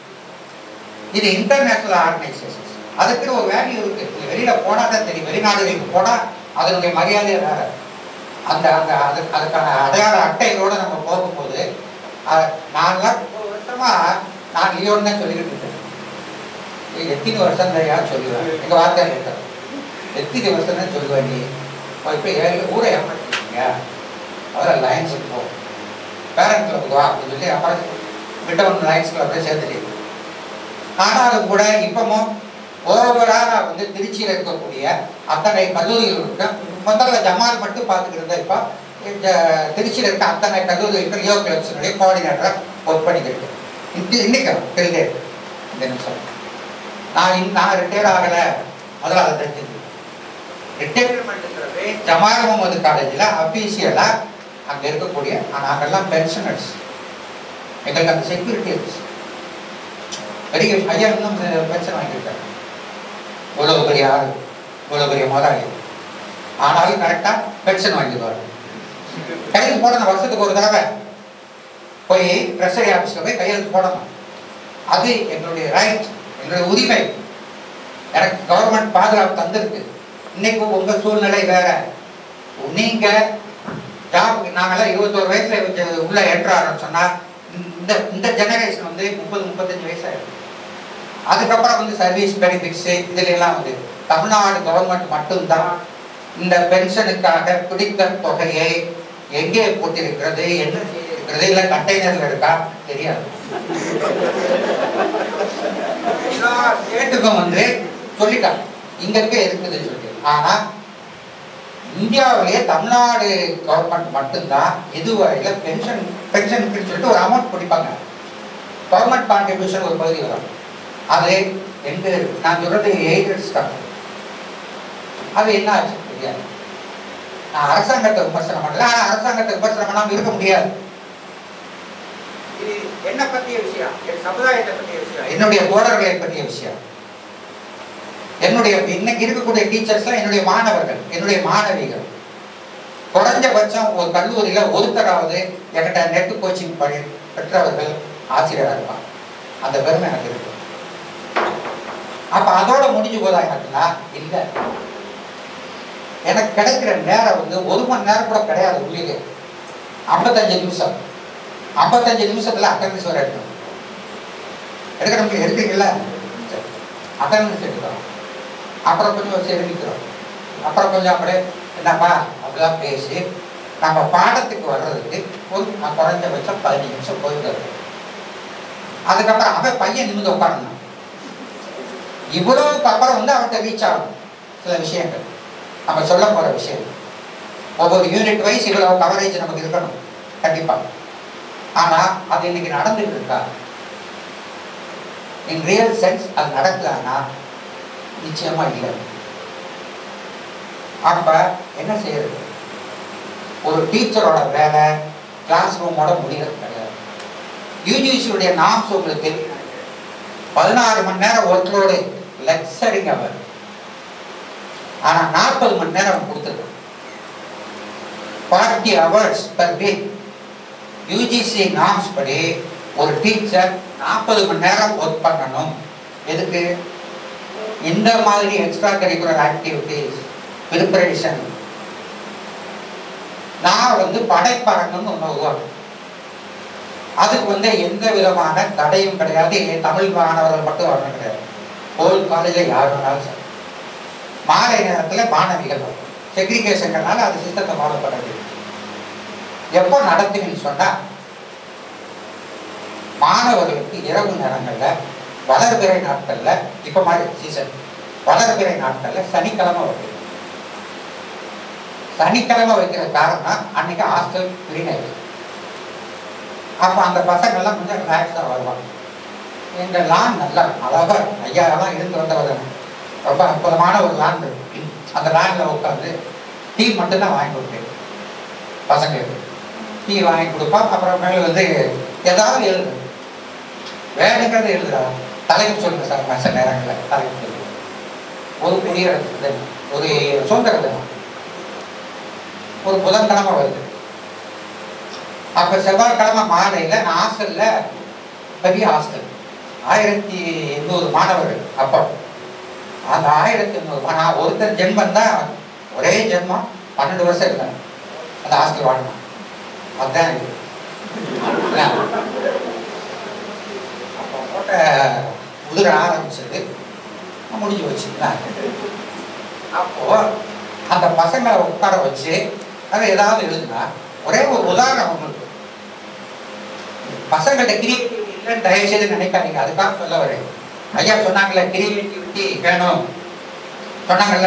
இது இன்டர்நேஷனல் ஆர்கனைசேஷன் அதுக்குன்னு ஒரு வேல்யூ இருக்கு நீ வெளியில போனா தான் தெரியும் வெளிநாடுகளுக்கு போனா அதனுடைய மரியாதை வேற அந்த அந்த அது அதுக்கான அடையாள அட்டைகளோட நம்ம போகும்போது அஹ், நான்லாம் ஒரு வருஷமா நான் லியோன்னு தான் சொல்லிக்கிட்டு இருக்கேன் இது எத்தனை வருஷம் தான் யார் சொல்லுவேன் எங்க வார்த்தை இருக்க எத்தனை வருஷம் தான் சொல்லுவேன் நீ இப்போ இப்போ ஏழு ஊரை ஏமாற்றிருக்கீங்க அதில் லைன்ஸுக்கு போ பேரண்ட் கிளப்புக்கு வா அப்படின்னு சொல்லி அப்புறம் விட்டவன் லைன்ஸ் கிளப்பில் சேர்த்துட்டேன் ஆனாலும் கூட இப்பமும் ஓவராக வந்து திருச்சியில் இருக்கக்கூடிய அத்தனை கல்லூரிகள் இருக்கு முதல்ல ஜமால் மட்டும் பார்த்துக்கிட்டு இப்போ இந்த திருச்சியில் இருக்க அத்தனை கல்லூரிகளுக்கு லியோ கிளப்ஸினுடைய கோஆர்டினேட்டராக ஒர்க் பண்ணிக்கிட்டு இன்னைக்கு இன்னைக்கு தெரிஞ்சு இந்த நிமிஷம் நான் இன்- நான் ரிட்டையர் ஆகலை முதல்ல அதை தெரிஞ்சது ரிட்டையர்மெண்ட்டுங்கிறது ஜமால் முகமது காலேஜில் அஃபீஷியலாக அங்கே இருக்கக்கூடிய நாங்கெல்லாம் பென்ஷனர்ஸ் எங்களுக்கு அந்த செக்யூரிட்டி இருந்துச்சு பெரிய ஐயா இன்னும் பென்ஷன் வாங்கியிருக்காரு இவ்வளவு பெரிய ஆள் இவ்வளவு பெரிய முதலாளி ஆனாலும் கரெக்டாக பென்ஷன் வாங்கிடுவார் கையெழுத்து போடணும் வருஷத்துக்கு ஒரு தடவை போய் ட்ரெஷரி ஆஃபீஸில் போய் கையெழுத்து போடணும் அது எங்களுடைய ரைட் எங்களுடைய உரிமை எனக்கு கவர்மெண்ட் பாதுகாப்பு தந்திருக்கு இன்னைக்கு உங்க சூழ்நிலை வேற நீங்க ஜாப் நாங்கெல்லாம் இருபத்தோரு வயசுல வச்சு- உள்ள என்ட்ராறோம்னு சொன்னா இந்த இந்த ஜெனரேஷன் வந்து முப்பது முப்பத்தஞ்சு வயசாயிடும் அதுக்கப்புறம் வந்து சர்வீஸ் பெனிஃபிட்ஸ் இதுல எல்லாம் வந்து தமிழ்நாடு கவர்மெண்ட் மட்டும்தான் இந்த பென்ஷனுக்காக பிடித்த தொகையை எங்கே போட்டிருக்கிறது என்ன செய்திருக்கிறது இல்ல கண்டெய்னர்ல இருக்கா தெரியாது எல்லா ஸ்டேட்டுக்கும் வந்து சொல்லிட்டாங்க இங்க இருக்க இருக்குதுன்னு சொல்லி ஆனா இந்தியாவிலேயே தமிழ்நாடு கவர்மெண்ட் மட்டும்தான் இதுவரையில பென்ஷன் பென்ஷனுக்குன்னு சொல்லிட்டு ஒரு அமௌண்ட் பிடிப்பாங்க கவர்மெண்ட் கான்ட்ரிபியூஷன் ஒரு பகுதி வரும் அது எங்க இருக்கு? நான் சொல்றது எய்டட் ஸ்டாஃப் அது என்ன ஆச்சு தெரியாது நான் அரசாங்கத்தை விமர்சனம் பண்ணல ஆனா அரசாங்கத்தை விமர்சனம் பண்ணாம இருக்க முடியாது என்னை பற்றிய விஷயம் என் சமுதாயத்தை பற்றிய விஷயம் என்னுடைய தோழர்களை பற்றிய விஷயம் என்னுடைய இன்னைக்கு இருக்கக்கூடிய டீச்சர்ஸ்லாம் என்னுடைய மாணவர்கள் என்னுடைய மாணவிகள் குறைஞ்சபட்சம் ஒரு கல்லூரியில ஒருத்தராவது என்கிட்ட நெட் கோச்சிங் படி பெற்றவர்கள் ஆசிரியராக இருப்பாங்க அந்த பெருமை எனக்கு இருக்கு அப்ப அதோட முடிஞ்சு போதா எனக்குன்னா இல்ல எனக்கு கிடைக்கிற நேரம் வந்து ஒரு மணி நேரம் கூட கிடையாது உள்ளே ஐம்பத்தஞ்சு நிமிஷம் ஐம்பத்தஞ்சு நிமிஷத்துல அட்டண்டன்ஸ் வர எடுக்கணும் எடுக்கணும் எடுக்கிறீங்களா சரி அட்டண்டன்ஸ் எடுக்கிறோம் அப்புறம் கொஞ்சம் வச்சு எழுதிக்கிறோம் அப்புறம் கொஞ்சம் அப்படியே என்னப்பா அப்படிலாம் பேசி நம்ம பாடத்துக்கு வர்றதுக்கு ஒரு குறைஞ்சபட்சம் பதினஞ்சு நிமிஷம் போயிட்டு அதுக்கப்புறம் அவன் பையன் நிமிந்து உட்காரணும் இவ்வளவுக்கு அப்புறம் வந்து அவன்கிட்ட ரீச் ஆகணும் சில விஷயங்கள் நம்ம சொல்ல போற விஷயம் ஒவ்வொரு யூனிட் வைஸ் இவ்வளவு கவரேஜ் நமக்கு இருக்கணும் கண்டிப்பா ஆனா அது இன்னைக்கு நடந்துட்டு இருக்கா இன் ரியல் சென்ஸ் அது நடக்கலன்னா நிச்சயமா இல்லை அப்ப என்ன செய்யறது ஒரு டீச்சரோட வேலை கிளாஸ் ரூமோட முடிகிறது கிடையாது யூஜிசியுடைய நாம்ஸ் உங்களுக்கு தெரியும் பதினாறு மணி நேரம் ஒருத்தரோடு லெக்சரிங் அவர் ஆனா நாற்பது மணி நேரம் அவன் கொடுத்துருக்கான் forty hours per week UGC norms படி ஒரு டீச்சர் நாற்பது மணி நேரம் ஒர்க் பண்ணணும் எதுக்கு இந்த மாதிரி எக்ஸ்ட்ரா கரிக்குலர் ஆக்டிவிட்டிஸ் ப்ரிப்பரேஷன் நான் வந்து படைப்பரங்கன்னு ஒன்று உருவாக்கும் அதுக்கு வந்து எந்த விதமான தடையும் கிடையாது என் தமிழ் மாணவர்கள் மட்டும் வரணும் கிடையாது ஹோல் காலேஜில் யார் வேணாலும் சரி மாலை நேரத்தில் மாணவிகள் வரும் செக்ரிகேஷன்னால அது சிஸ்டத்தை ஃபாலோ பண்ணது எப்போ நடத்துவீங்கன்னு சொன்னால் மாணவர்களுக்கு இரவு நேரங்களில் வளர்பிறை நாட்களில் இப்போ மாதிரி சீசன் வளர்பிறை நாட்களில் சனிக்கிழமை வைக்கிறோம் சனிக்கிழமை வைக்கிற காரணம் அன்னைக்கு ஹாஸ்டல் ஃப்ரீ ஆயிடுச்சு அப்போ அந்த பசங்கள்லாம் கொஞ்சம் ரிலாக்ஸாக வருவாங்க எங்கள் லான் நல்லா அழகாக ஐயாவெல்லாம் இருந்து வந்தவர் ரொம்ப அற்புதமான ஒரு லான் இருக்கு அந்த லானில் உட்காந்து டீ மட்டும்தான் வாங்கி கொடுப்பேன் பசங்களுக்கு டீ வாங்கி கொடுப்போம் அப்புறம் மேலே வந்து ஏதாவது எழுது வேணுங்கிறது எழுதுறா தலைப்பு சொல்லுங்க சார் மற்ற நேரங்களில் தலைப்பு சொல்லுங்க ஒரு குடியரசு தினம் ஒரு சுதந்திர தினம் ஒரு புதன்கிழமை வருது அப்ப செவ்வாய்க்கிழமை மாலையில நான் ஹாஸ்டல்ல பெரிய ஹாஸ்டல் ஆயிரத்தி எண்ணூறு மாணவர்கள் அப்போ அந்த ஆயிரத்தி எண்ணூறு நான் ஒருத்தர் ஜென்மம் தான் ஒரே ஜென்மம் பன்னெண்டு வருஷம் இருந்தேன் அந்த ஹாஸ்டல் வாழணும் அதுதான் இது என்ன? அப்போ போட்ட உதிர ஆரம்பிச்சது முடிஞ்சு வச்சுங்களா அப்போ அந்த பசங்களை உட்கார வச்சு அதை ஏதாவது எழுதுனா ஒரே ஒரு உதாரணம் உங்களுக்கு பசங்கள்ட்ட கிரியேட்டிவிட்டி இல்லைன்னு தயவு செய்து நினைக்காதீங்க அதுக்காக சொல்ல வரேன் ஐயா சொன்னாங்கல்ல கிரியேட்டிவிட்டி வேணும் சொன்னாங்கல்ல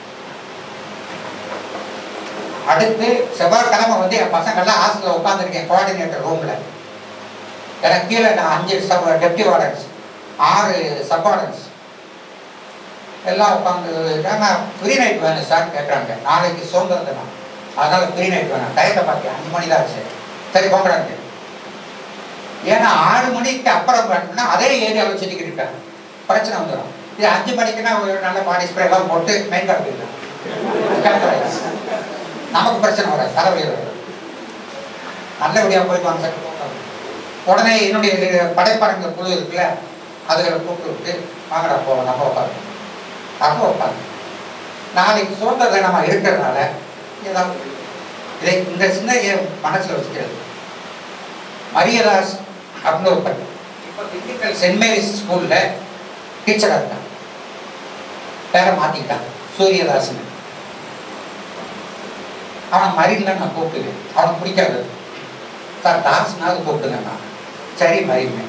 அடுத்து செவ்வாய்க்கிழமை வந்து என் பசங்கள்லாம் ஹாஸ்டலில் உட்காந்துருக்கேன் கோஆர்டினேட்டர் ரூமில் எனக்கு கீழே நான் அஞ்சு சப் டெப்டி வார்டன்ஸ் ஆறு சப் வார்டன்ஸ் எல்லாம் உட்காந்து நான் ஃப்ரீ நைட் வேணும் சார் கேட்குறாங்க நாளைக்கு சுதந்திர தினம் அதனால ஃப்ரீ நைட் வேணும் டயத்தை பார்த்தேன் அஞ்சு மணி தான் ஆச்சு சரி போங்கடாங்க ஏன்னா ஆறு மணிக்கு அப்புறம் வேணும்னா அதே ஏரியாவில் சுற்றிக்கிட்டு இருக்காங்க பிரச்சனை வந்துடும் இது அஞ்சு மணிக்குன்னா ஒரு நல்ல பாடி ஸ்ப்ரே எல்லாம் போட்டு மெயின் கார்டு போயிடலாம் நமக்கு பிரச்சனை வராது தலைவலி வராது நல்லபடியாக போயிட்டு வாங்க சார் போங்க. உடனே என்னுடைய படைப்படங்கள் குழு இருக்குல்ல அதுகளை கூப்பிட்டு விட்டு வாங்கடா போவோம் நம்ம உட்காந்து அப்போ உட்காந்து நாளைக்கு சுதந்திர தினமா இருக்கிறதுனால ஏதாவது இதை இந்த சின்ன என் மனசுல வச்சுக்கிறது மரியதாஸ் அப்படின்னு ஒரு பையன் இப்போ திண்டுக்கல் சென்ட் மேரிஸ் ஸ்கூல்ல டீச்சராக இருக்கான் பேரை மாத்திக்கிட்டான் சூரியதாசன் அவன் மரியன்ல நான் கூப்பிட்டுவேன் அவனுக்கு பிடிக்காது சார் தாஸ்னாவது கூப்பிட்டுங்க நான் சரி மரியுமே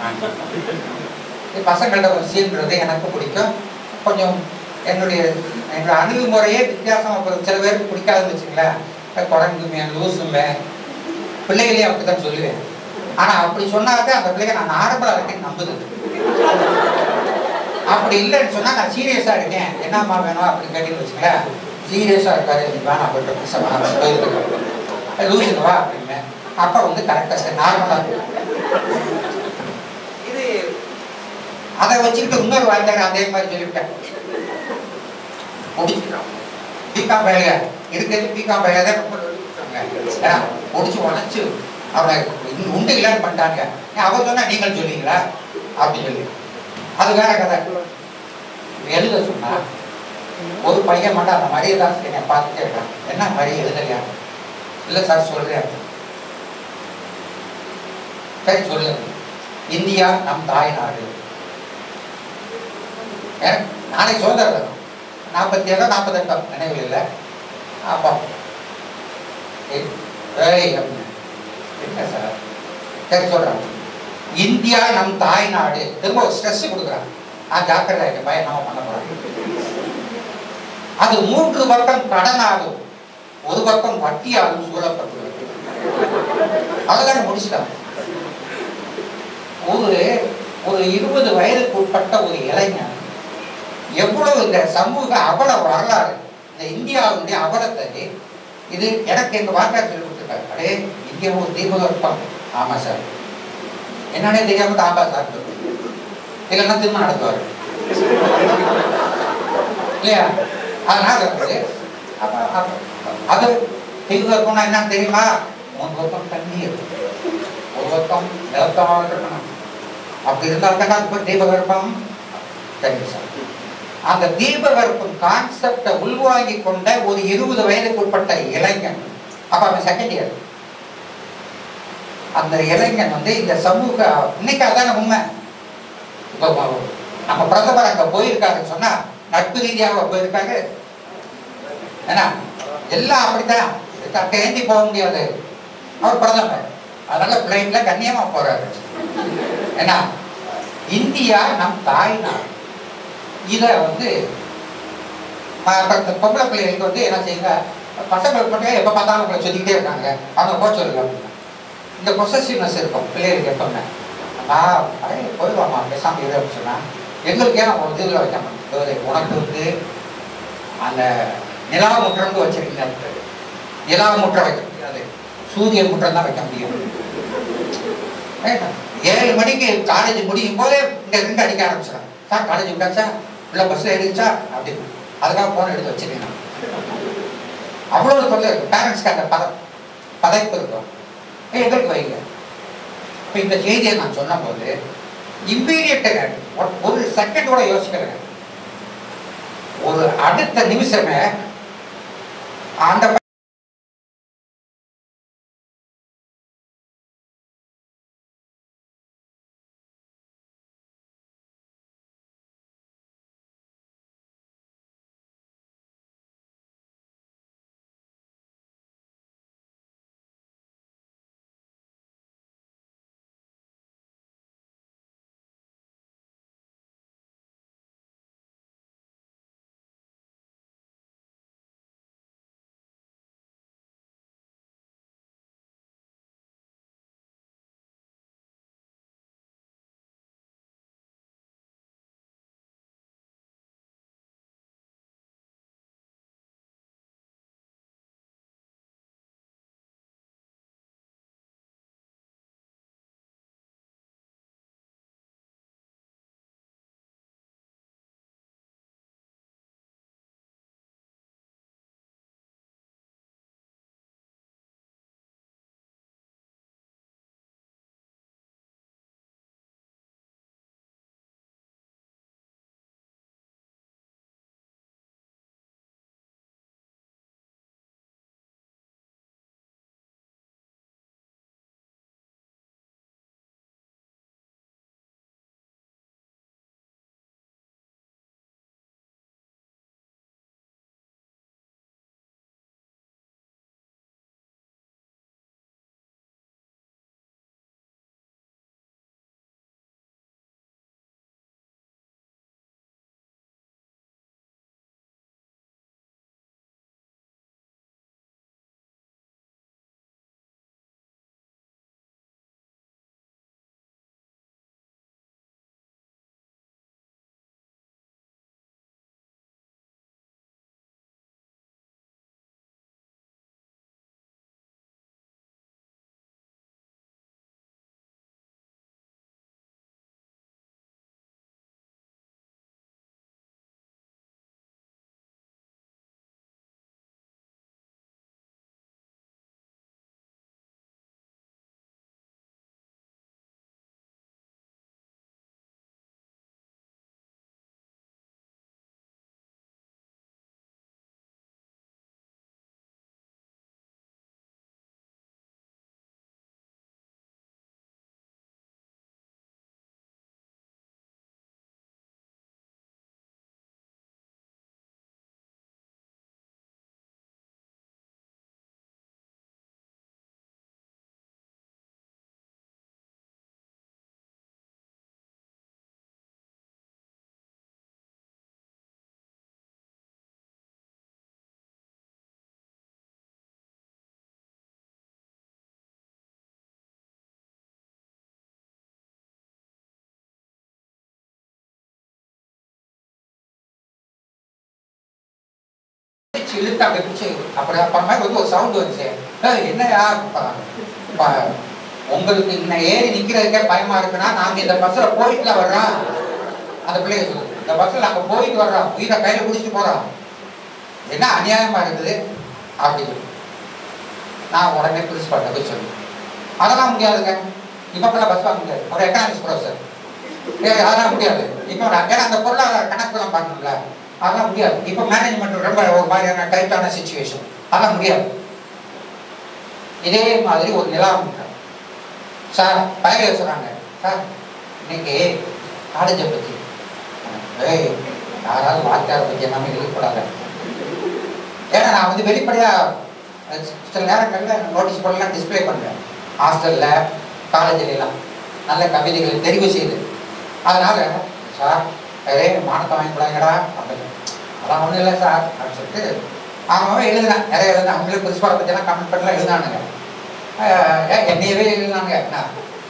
பசங்கள்ட்ட ஒரு சீன்றது எனக்கு பிடிக்கும் கொஞ்சம் என்னுடைய என்னோட அணுகுமுறையே வித்தியாசமாக போகுது சில பேருக்கு பிடிக்காதுன்னு வச்சுங்களேன் குரங்குமே லூசுமே பிள்ளைகளே அப்படித்தான் சொல்லுவேன் ஆனா அப்படி சொன்னாக்க அந்த பிள்ளைங்க நான் நார்மலா இருக்கேன்னு நம்புது அப்படி இல்லைன்னு சொன்னா நான் சீரியஸா இருக்கேன் என்னம்மா வேணும் அப்படின்னு கேட்டீங்கன்னு வச்சுங்களேன் சீரியஸா இருக்காரு எனக்கு வேணாம் அப்படின்ற பேச வேணாம் லூசுங்க வா அப்படின்னு அப்ப வந்து கரெக்டா சரி நார்மலா இருக்கு இது அதை வச்சுக்கிட்டு இன்னொரு வாய்ந்தாரு அதே மாதிரி சொல்லிவிட்டேன் முடிச்சுக்கிறோம் பிகாம் வேலைய இருக்கிறது பிகாம் வேலையை தான் ரொம்ப சொல்லிவிட்டாங்க. ஏன்னா முடிச்சு உடச்சு அவனை இன்னும் உண்டு இல்லைன்னு பண்ணிட்டாங்க ஏன் அவர் சொன்னா நீங்கள் சொல்லுவீங்களா அப்படி சொல்லி அது வேற கதை எழுத சொன்னா ஒரு பையன் மட்டும் அந்த மரியதாஸ் என்னை பார்த்துட்டே இருக்கான் என்ன மரிய எழுதலையா இல்லை சார் சொல்றேன் சரி சொல்லு இந்தியா நம் தாய் நாடு எனக்கு நாளைக்கு சுதந்திரம் தினம். நாற்பத்தி ஏழோ நாற்பத்தெட்டோ நினைவில் இல்லை அப்பா ஏய், ஏய் அப்படின்னு. என்ன சார் சரி சொல்றேன் இந்தியா நம் தாய் நாடு திரும்ப ஸ்ட்ரெஸ் கொடுக்குறான் நான் ஜாக்கிரதை இருக்க பையன் நம்ம பண்ண போறேன் அது மூன்று பக்கம் கடனாலும் ஒரு பக்கம் வட்டியாலும் சூழப்பட்டுள்ளது அவ்வளவுதான் முடிச்சிட்டான் ஒரு ஒரு இருபது வயதுக்கு உட்பட்ட ஒரு இளைஞன் எவ்வளவு இந்த சமூக அவல வரலாறு இந்த இந்தியாவுடைய அவலத்தை இது எனக்கு எங்க வாக்காளர் சொல்லி கொடுத்துருக்காரு அடே இங்கே ஒரு தீபகற்பம் ஆமா சார் என்னன்னே தெரியாம ஆமா சார் இல்லைன்னா திரும்ப நடத்துவார் இல்லையா அதனால வந்து அப்ப அப்ப- அது தீபகற்பம்னா என்னன்னு தெரியுமா மூணு பக்கம் தண்ணீர் ஒரு பக்கம் நிலத்தமாக இருக்கணும் அப்படி இருந்தால்தான் அது பேர் தீபகற்பம் சரி சார் அந்த தீபகற்பம் கான்செப்டை உள்வாங்கி கொண்ட ஒரு இருபது வயதுக்கு உட்பட்ட இளைஞன் அப்ப அவன் செகண்ட் இயர் அந்த இளைஞன் வந்து இந்த சமூக இன்னைக்கு அதான உண்மை இப்போ நம்ம பிரதமர் அங்க போயிருக்காருன்னு சொன்னா நட்பு ரீதியாக போயிருக்காரு ஏன்னா எல்லாம் அப்படித்தான் தேண்டி போக முடியாது அவர் பிரதமர் அதனால பிளைன்ல கண்ணியமா போறாரு ஏன்னா இந்தியா நம் தாய் நாடு இத வந்து ம- இப்ப இந்த பொம்பளை பிள்ளைகளுக்கு வந்து என்ன செய்யுங்க பசங்களுக்கு மட்டும் எப்ப பார்த்தாலும் உங்களை சொல்லிக்கிட்டே இருக்காங்க அவங்க போக சொல்லுங்க அப்படின்னா. இந்த பொசசிவ்னஸ் இருக்கும் பிள்ளைகளுக்கு எப்பவுமே நான் அடே போயிடுவாமா பேசாம இரு அப்படின்னு சொன்னா எங்களுக்கு ஏன் அவங்க இதில் வைக்க மாட்டேன் உனக்கு வந்து அந்த நிலா முற்றம்னு வச்சிருக்கீங்க நிலா முற்றம் வைக்க முடியாது சூரிய முற்றம் தான் வைக்க முடியும் ஏன்னா, ஏழு மணிக்கு காலேஜ் முடியும் போதே இங்க இருந்து அடிக்க ஆரம்பிச்சிடும் சார் காலேஜ் விட்டாச்சா இல்லை பஸ்ல ஏறிச்சா அப்படின்னு அதுக்காக போன் எடுத்து வச்சிருக்கேன் அவ்வளவு தொல்லை இருக்கு பேரண்ட்ஸ்க்கு அந்த பத பதைப்பு இருக்கும் ஏய், எங்களுக்கு வைங்க இப்போ இந்த செய்தியை நான் சொன்ன போது இம்மீடியட்டாக ஒரு செகண்ட் கூட யோசிக்கிறேன் ஒரு அடுத்த நிமிஷமே அந்த பிடிச்சு இழுத்து அப்படி பிடிச்சி அப்படி அப்புறமா வந்து ஒரு சவுண்ட் வந்துச்சு ஏய், என்னையா ப- ப- உங்களுக்கு இன்னும் ஏறி நிக்கிறதுக்கே பயமா இருக்குன்னா நாங்க இந்த பஸ்ல போயிட்டுல வர்றோம் அந்த பிள்ளைய சொல்லு இந்த பஸ்ல நாங்க போயிட்டு வர்றோம் உயிரை கையில பிடிச்சிட்டு போறோம் என்ன அநியாயமா இருக்குது அப்படி சொல்லு. நான் உடனே பிரின்சிபால்ட்ட போய் சொல்லு அதெல்லாம் முடியாதுங்க இப்ப பஸ் வாங்க முடியாது ஒரு எக்கனாமிக்ஸ் ப்ரொஃபசர் ஏய் அதெல்லாம் முடியாது இப்போ நான் ஏன்னா அந்த பொருளாதார கணக்கெல்லாம் பார்க்கணும்ல அதெல்லாம் முடியாது இப்போ மேனேஜ்மெண்ட் ரொம்ப ஒரு மாதிரியான டைட்டான சுச்சுவேஷன் அதெல்லாம் முடியாது இதே மாதிரி ஒரு நிலம் சார் பயலே சொல்றாங்க சார் இன்னைக்கு காலேஜை பத்தி ஏய் யாராவது வாத்தியாரை பத்தி எல்லாமே எழுதக்கூடாது ஏன்னா நான் வந்து வெளிப்படையா அஹ், சில நேரங்களில் நோட்டீஸ் போர்டெல்லாம் டிஸ்ப்ளே பண்றேன் ஹாஸ்டல்ல காலேஜ்ல எல்லாம் நல்ல கவிதைகளை தெரிவு செய்து அதனால சார் அதே மானத்தை வாங்கி கூடாங்கடா அப்படின்னு அதெல்லாம் ஒன்றும் இல்லை சார் அப்படின்னு சொல்லிட்டு அவன் அவன் எழுதினான் நிறைய எழுதினான் அவங்களே பிரின்சிபாலை பற்றியெல்லாம் கமெண்ட் பண்ணலாம் எழுதினானுங்க அஹ், ஏன் என்னையவே எழுதினாங்க என்ன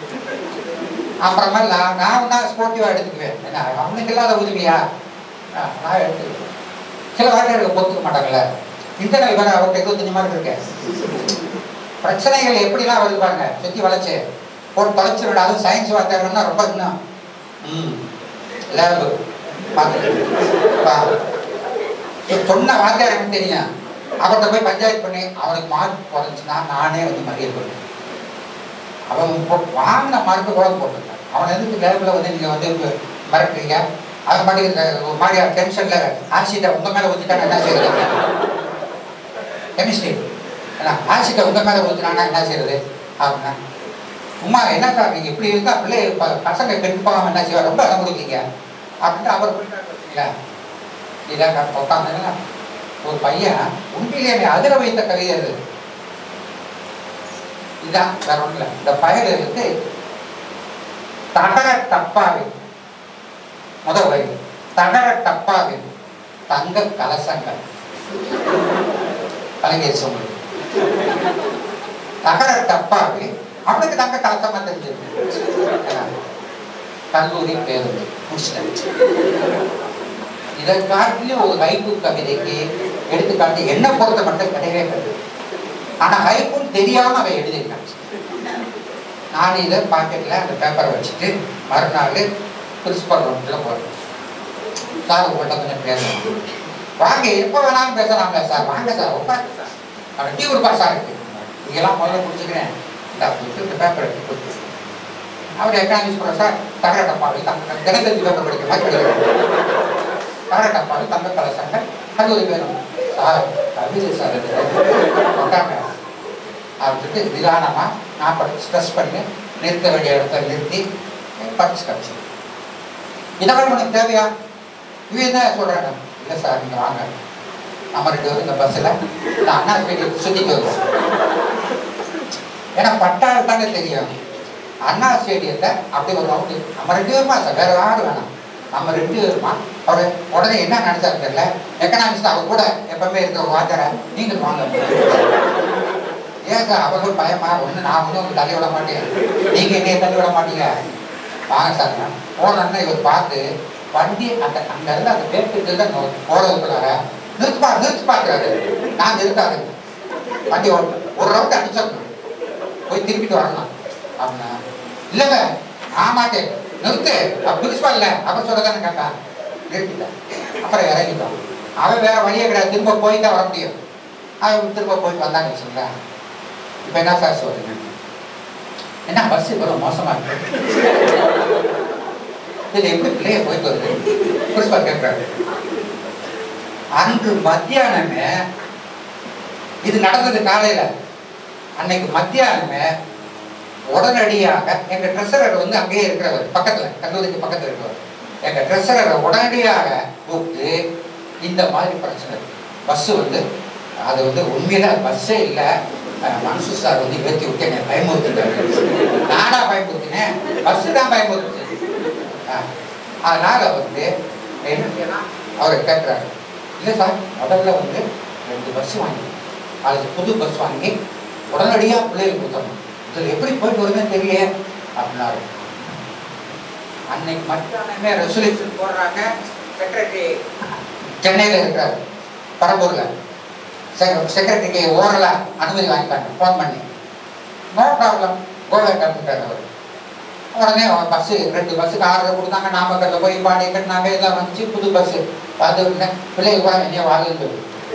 அப்புறமா நான் நான் தான் ஸ்போர்ட்டிவாக எடுத்துக்குவேன் என்ன அவனுக்கு இல்லாத உதவியா அஹ், நான் எடுத்துக்குவேன் சில வார்த்தைகளுக்கு பொறுத்துக்க மாட்டாங்கல்ல இன்டர்னல் வேற அவர்கிட்ட இருபத்தஞ்சு மார்க் இருக்கேன் பிரச்சனைகள் எப்படிலாம் வருது பாருங்க சுத்தி வளைச்சு போட்டு தொலைச்சு விட அதுவும் சயின்ஸ் வார்த்தைகள்னா ரொம்ப இன்னும் ம் லேபு பார்த்து சொன்ன வார்த்தை எனக்கு தெரியும் அவர்கிட்ட போய் பஞ்சாயத்து பண்ணி அவனுக்கு மார்க் குறைஞ்சுன்னா நானே வந்து மறியல் பண்ணுவேன் அவன் இப்போ வாங்கின மார்க்கு கூட போட்டிருக்கான் அவன் எதுக்கு லேபில் வந்து நீங்கள் வந்து மிரட்டுறீங்க அவன் பாட்டுக்கு ஒரு மாதிரியா டென்ஷனில் ஆசிட்டை உங்கள் மேலே ஊற்றிட்டாங்க என்ன செய்யறது கெமிஸ்ட்ரி ஏன்னா ஆசிட்டை உங்கள் மேலே ஊற்றினாங்கன்னா என்ன செய்யறது அப்படின்னா சும்மா என்ன சார் நீங்கள் இப்படி இருந்தா பிள்ளை ப- பசங்க கெட்டு போகாமல் என்ன செய்வா ரொம்ப இடம் கொடுக்கீங்க அப்படின்ட்டு அவர் போயிட்டாரு வச்சுங்களேன் இதான் உட்காந்துங்களா ஒரு பையன் உண்மையிலேயே என்னை அதிர வைத்த கவிதை அது இதான் வேற ஒண்ணும் இல்லை இந்த பயல் இருந்து தகர டப்பாவில் முதல் வரி தகர டப்பாவில் தங்க கலசங்கள் கலைஞர் சொன்னது தகர டப்பாவில் அவனுக்கு தங்க கலசமா தெரிஞ்சிருக்கு கல்லூரி பேருந்து முடிச்சிட்டேன் இதை காட்டிலும் ஒரு ஹைக்கூ கவிதைக்கு எடுத்துக்காட்டு என்ன பொறுத்த மட்டும் கிடையவே கிடையாது ஆனா ஹைக்கூன்னு தெரியாம அவன் எழுதியிருக்கான் நான் இதை பாக்கெட்ல அந்த பேப்பரை வச்சுட்டு மறுநாள் பிரின்சிபல் ரூம்ல போறேன் சார் உங்கள்கிட்ட கொஞ்சம் பேசணும் வாங்க எப்போ வேணாலும் பேசலாம்ல சார் வாங்க சார் உட்காந்து சார் அவன் டீ ஒரு பாஸ் இருக்கு இதெல்லாம் முதல்ல குடிச்சுக்கிறேன் இந்த இந்த பேப்பர் எடுத்து கொடுத்து அவர் எக்கனாமிக்ஸ் போகிற சார் தகர டப்பாவில் தங்க தினத்தஞ்சு பேப்பர் படிக்கிற மாதிரி படிக்கிறேன் தகர டப்பாவில் தங்க கலசங்கள் கல்லூரி வேணும் சார் கவிதை சார் இது உட்காங்க அப்படின்ட்டு நிதானமாக நான் படிச்சு ஸ்ட்ரெஸ் பண்ணி நிறுத்த வேண்டிய இடத்துல நிறுத்தி படிச்சு கிடச்சி இதெல்லாம் உனக்கு தேவையா இவன் என்ன சொல்கிறாங்க இல்லை சார் நீங்கள் வாங்க நம்ம ரெண்டு பேரும் இந்த பஸ்ஸில் இந்த அண்ணா ஸ்டேடியம் சுற்றிட்டு வருவோம் ஏன்னா பட்டாள் தானே தெரியும் அண்ணா ஸ்டேடியத்தை அப்படி ஒரு ரவுண்டு நம்ம ரெண்டு பேருமா சார் வேற யாரும் வேணாம் நம்ம ரெண்டு பேருமா அவர் உடனே என்ன நினைச்சாரு தெரியல எக்கனாமிக்ஸ் அவர் கூட எப்பவுமே இருக்கிற ஒரு வாத்தியார நீங்கள் வாங்க ஏன் சார் அவருக்கு பயமா ஒன்று நான் ஒன்றும் உங்களுக்கு தள்ளி விட மாட்டேன் நீங்க என்னைய தள்ளி விட மாட்டீங்க வாங்க சார் போனோன்னா இவர் பார்த்து வண்டி அந்த அங்க இருந்து அந்த பேருக்கு போறதுக்குள்ளார நிறுத்துப்பா நிறுத்து பார்க்குறாரு நான் நிறுத்தாது வண்டி ஓட்டணும் ஒரு ரவுண்ட் அடிச்சிடணும் போய் திருப்பிட்டு வரணும் அப்படின்னா இல்லைங்க நான் மாட்டேன் நிறுத்து பிரின்சிபால் இல்லை அவர் சொல்லதானே கேட்டான் நிறுத்திட்டேன் அப்புறம் இறங்கிட்டான் அவன் வேற வழியே கிடையாது திரும்ப போய் தான் வர முடியும் அவன் திரும்ப போய் வந்தாங்க வச்சுங்களேன் இப்போ என்ன சார் சொல்றீங்க என்ன பஸ் இவ்வளோ மோசமா இருக்கு இது எப்படி பிள்ளைய போயிட்டு வருது பிரின்சிபால் கேட்குறாரு அன்று மத்தியானமே இது நடந்தது காலையில அன்னைக்கு மத்தியானமே உடனடியாக எங்க ட்ரெஸரர் வந்து அங்கேயே இருக்கிறவர் பக்கத்துல கல்லூரிக்கு பக்கத்துல இருக்கிறவர் எங்க ட்ரெஸரரை உடனடியாக கூப்பிட்டு இந்த மாதிரி பிரச்சனை பஸ் வந்து அது வந்து உண்மையில பஸ்ஸே இல்லை மனசு சார் வந்து ஏற்றி விட்டு என்னை பயமுறுத்திட்டாரு நானா பயமுறுத்தினேன் பஸ் தான் பயமுறுத்துச்சு அஹ், அதனால வந்து என்ன செய்யலாம் அவரை கேட்குறாரு இல்லை சார் முதல்ல வந்து ரெண்டு பஸ் வாங்கி அதுக்கு புது பஸ் வாங்கி உடனடியாக பிள்ளைகளுக்கு கொடுத்தணும் இதில் எப்படி போயிட்டு வருதுன்னு தெரியல அப்படின்னாரு அன்னைக்கு மத்தியானமே ரெசல்யூஷன் போடுறாங்க செக்ரட்டரி சென்னையில் இருக்கிறார் பரம்பூரில் செக்ரட்டரிக்கு ஓரலாக அனுமதி வாங்கிட்டாங்க ஃபோன் பண்ணி நோ ப்ராப்ளம் கோவா கிளம்பிட்டார் அவர் உடனே பஸ்ஸு ரெண்டு பஸ்ஸுக்கு ஆர்டர் கொடுத்தாங்க நாமக்கல்ல போய் பாடி கட்டினாங்க எல்லாம் வந்துச்சு புது பஸ்ஸு வந்து உடனே பிள்ளைங்க கூட என்னைய வாழ்ந்து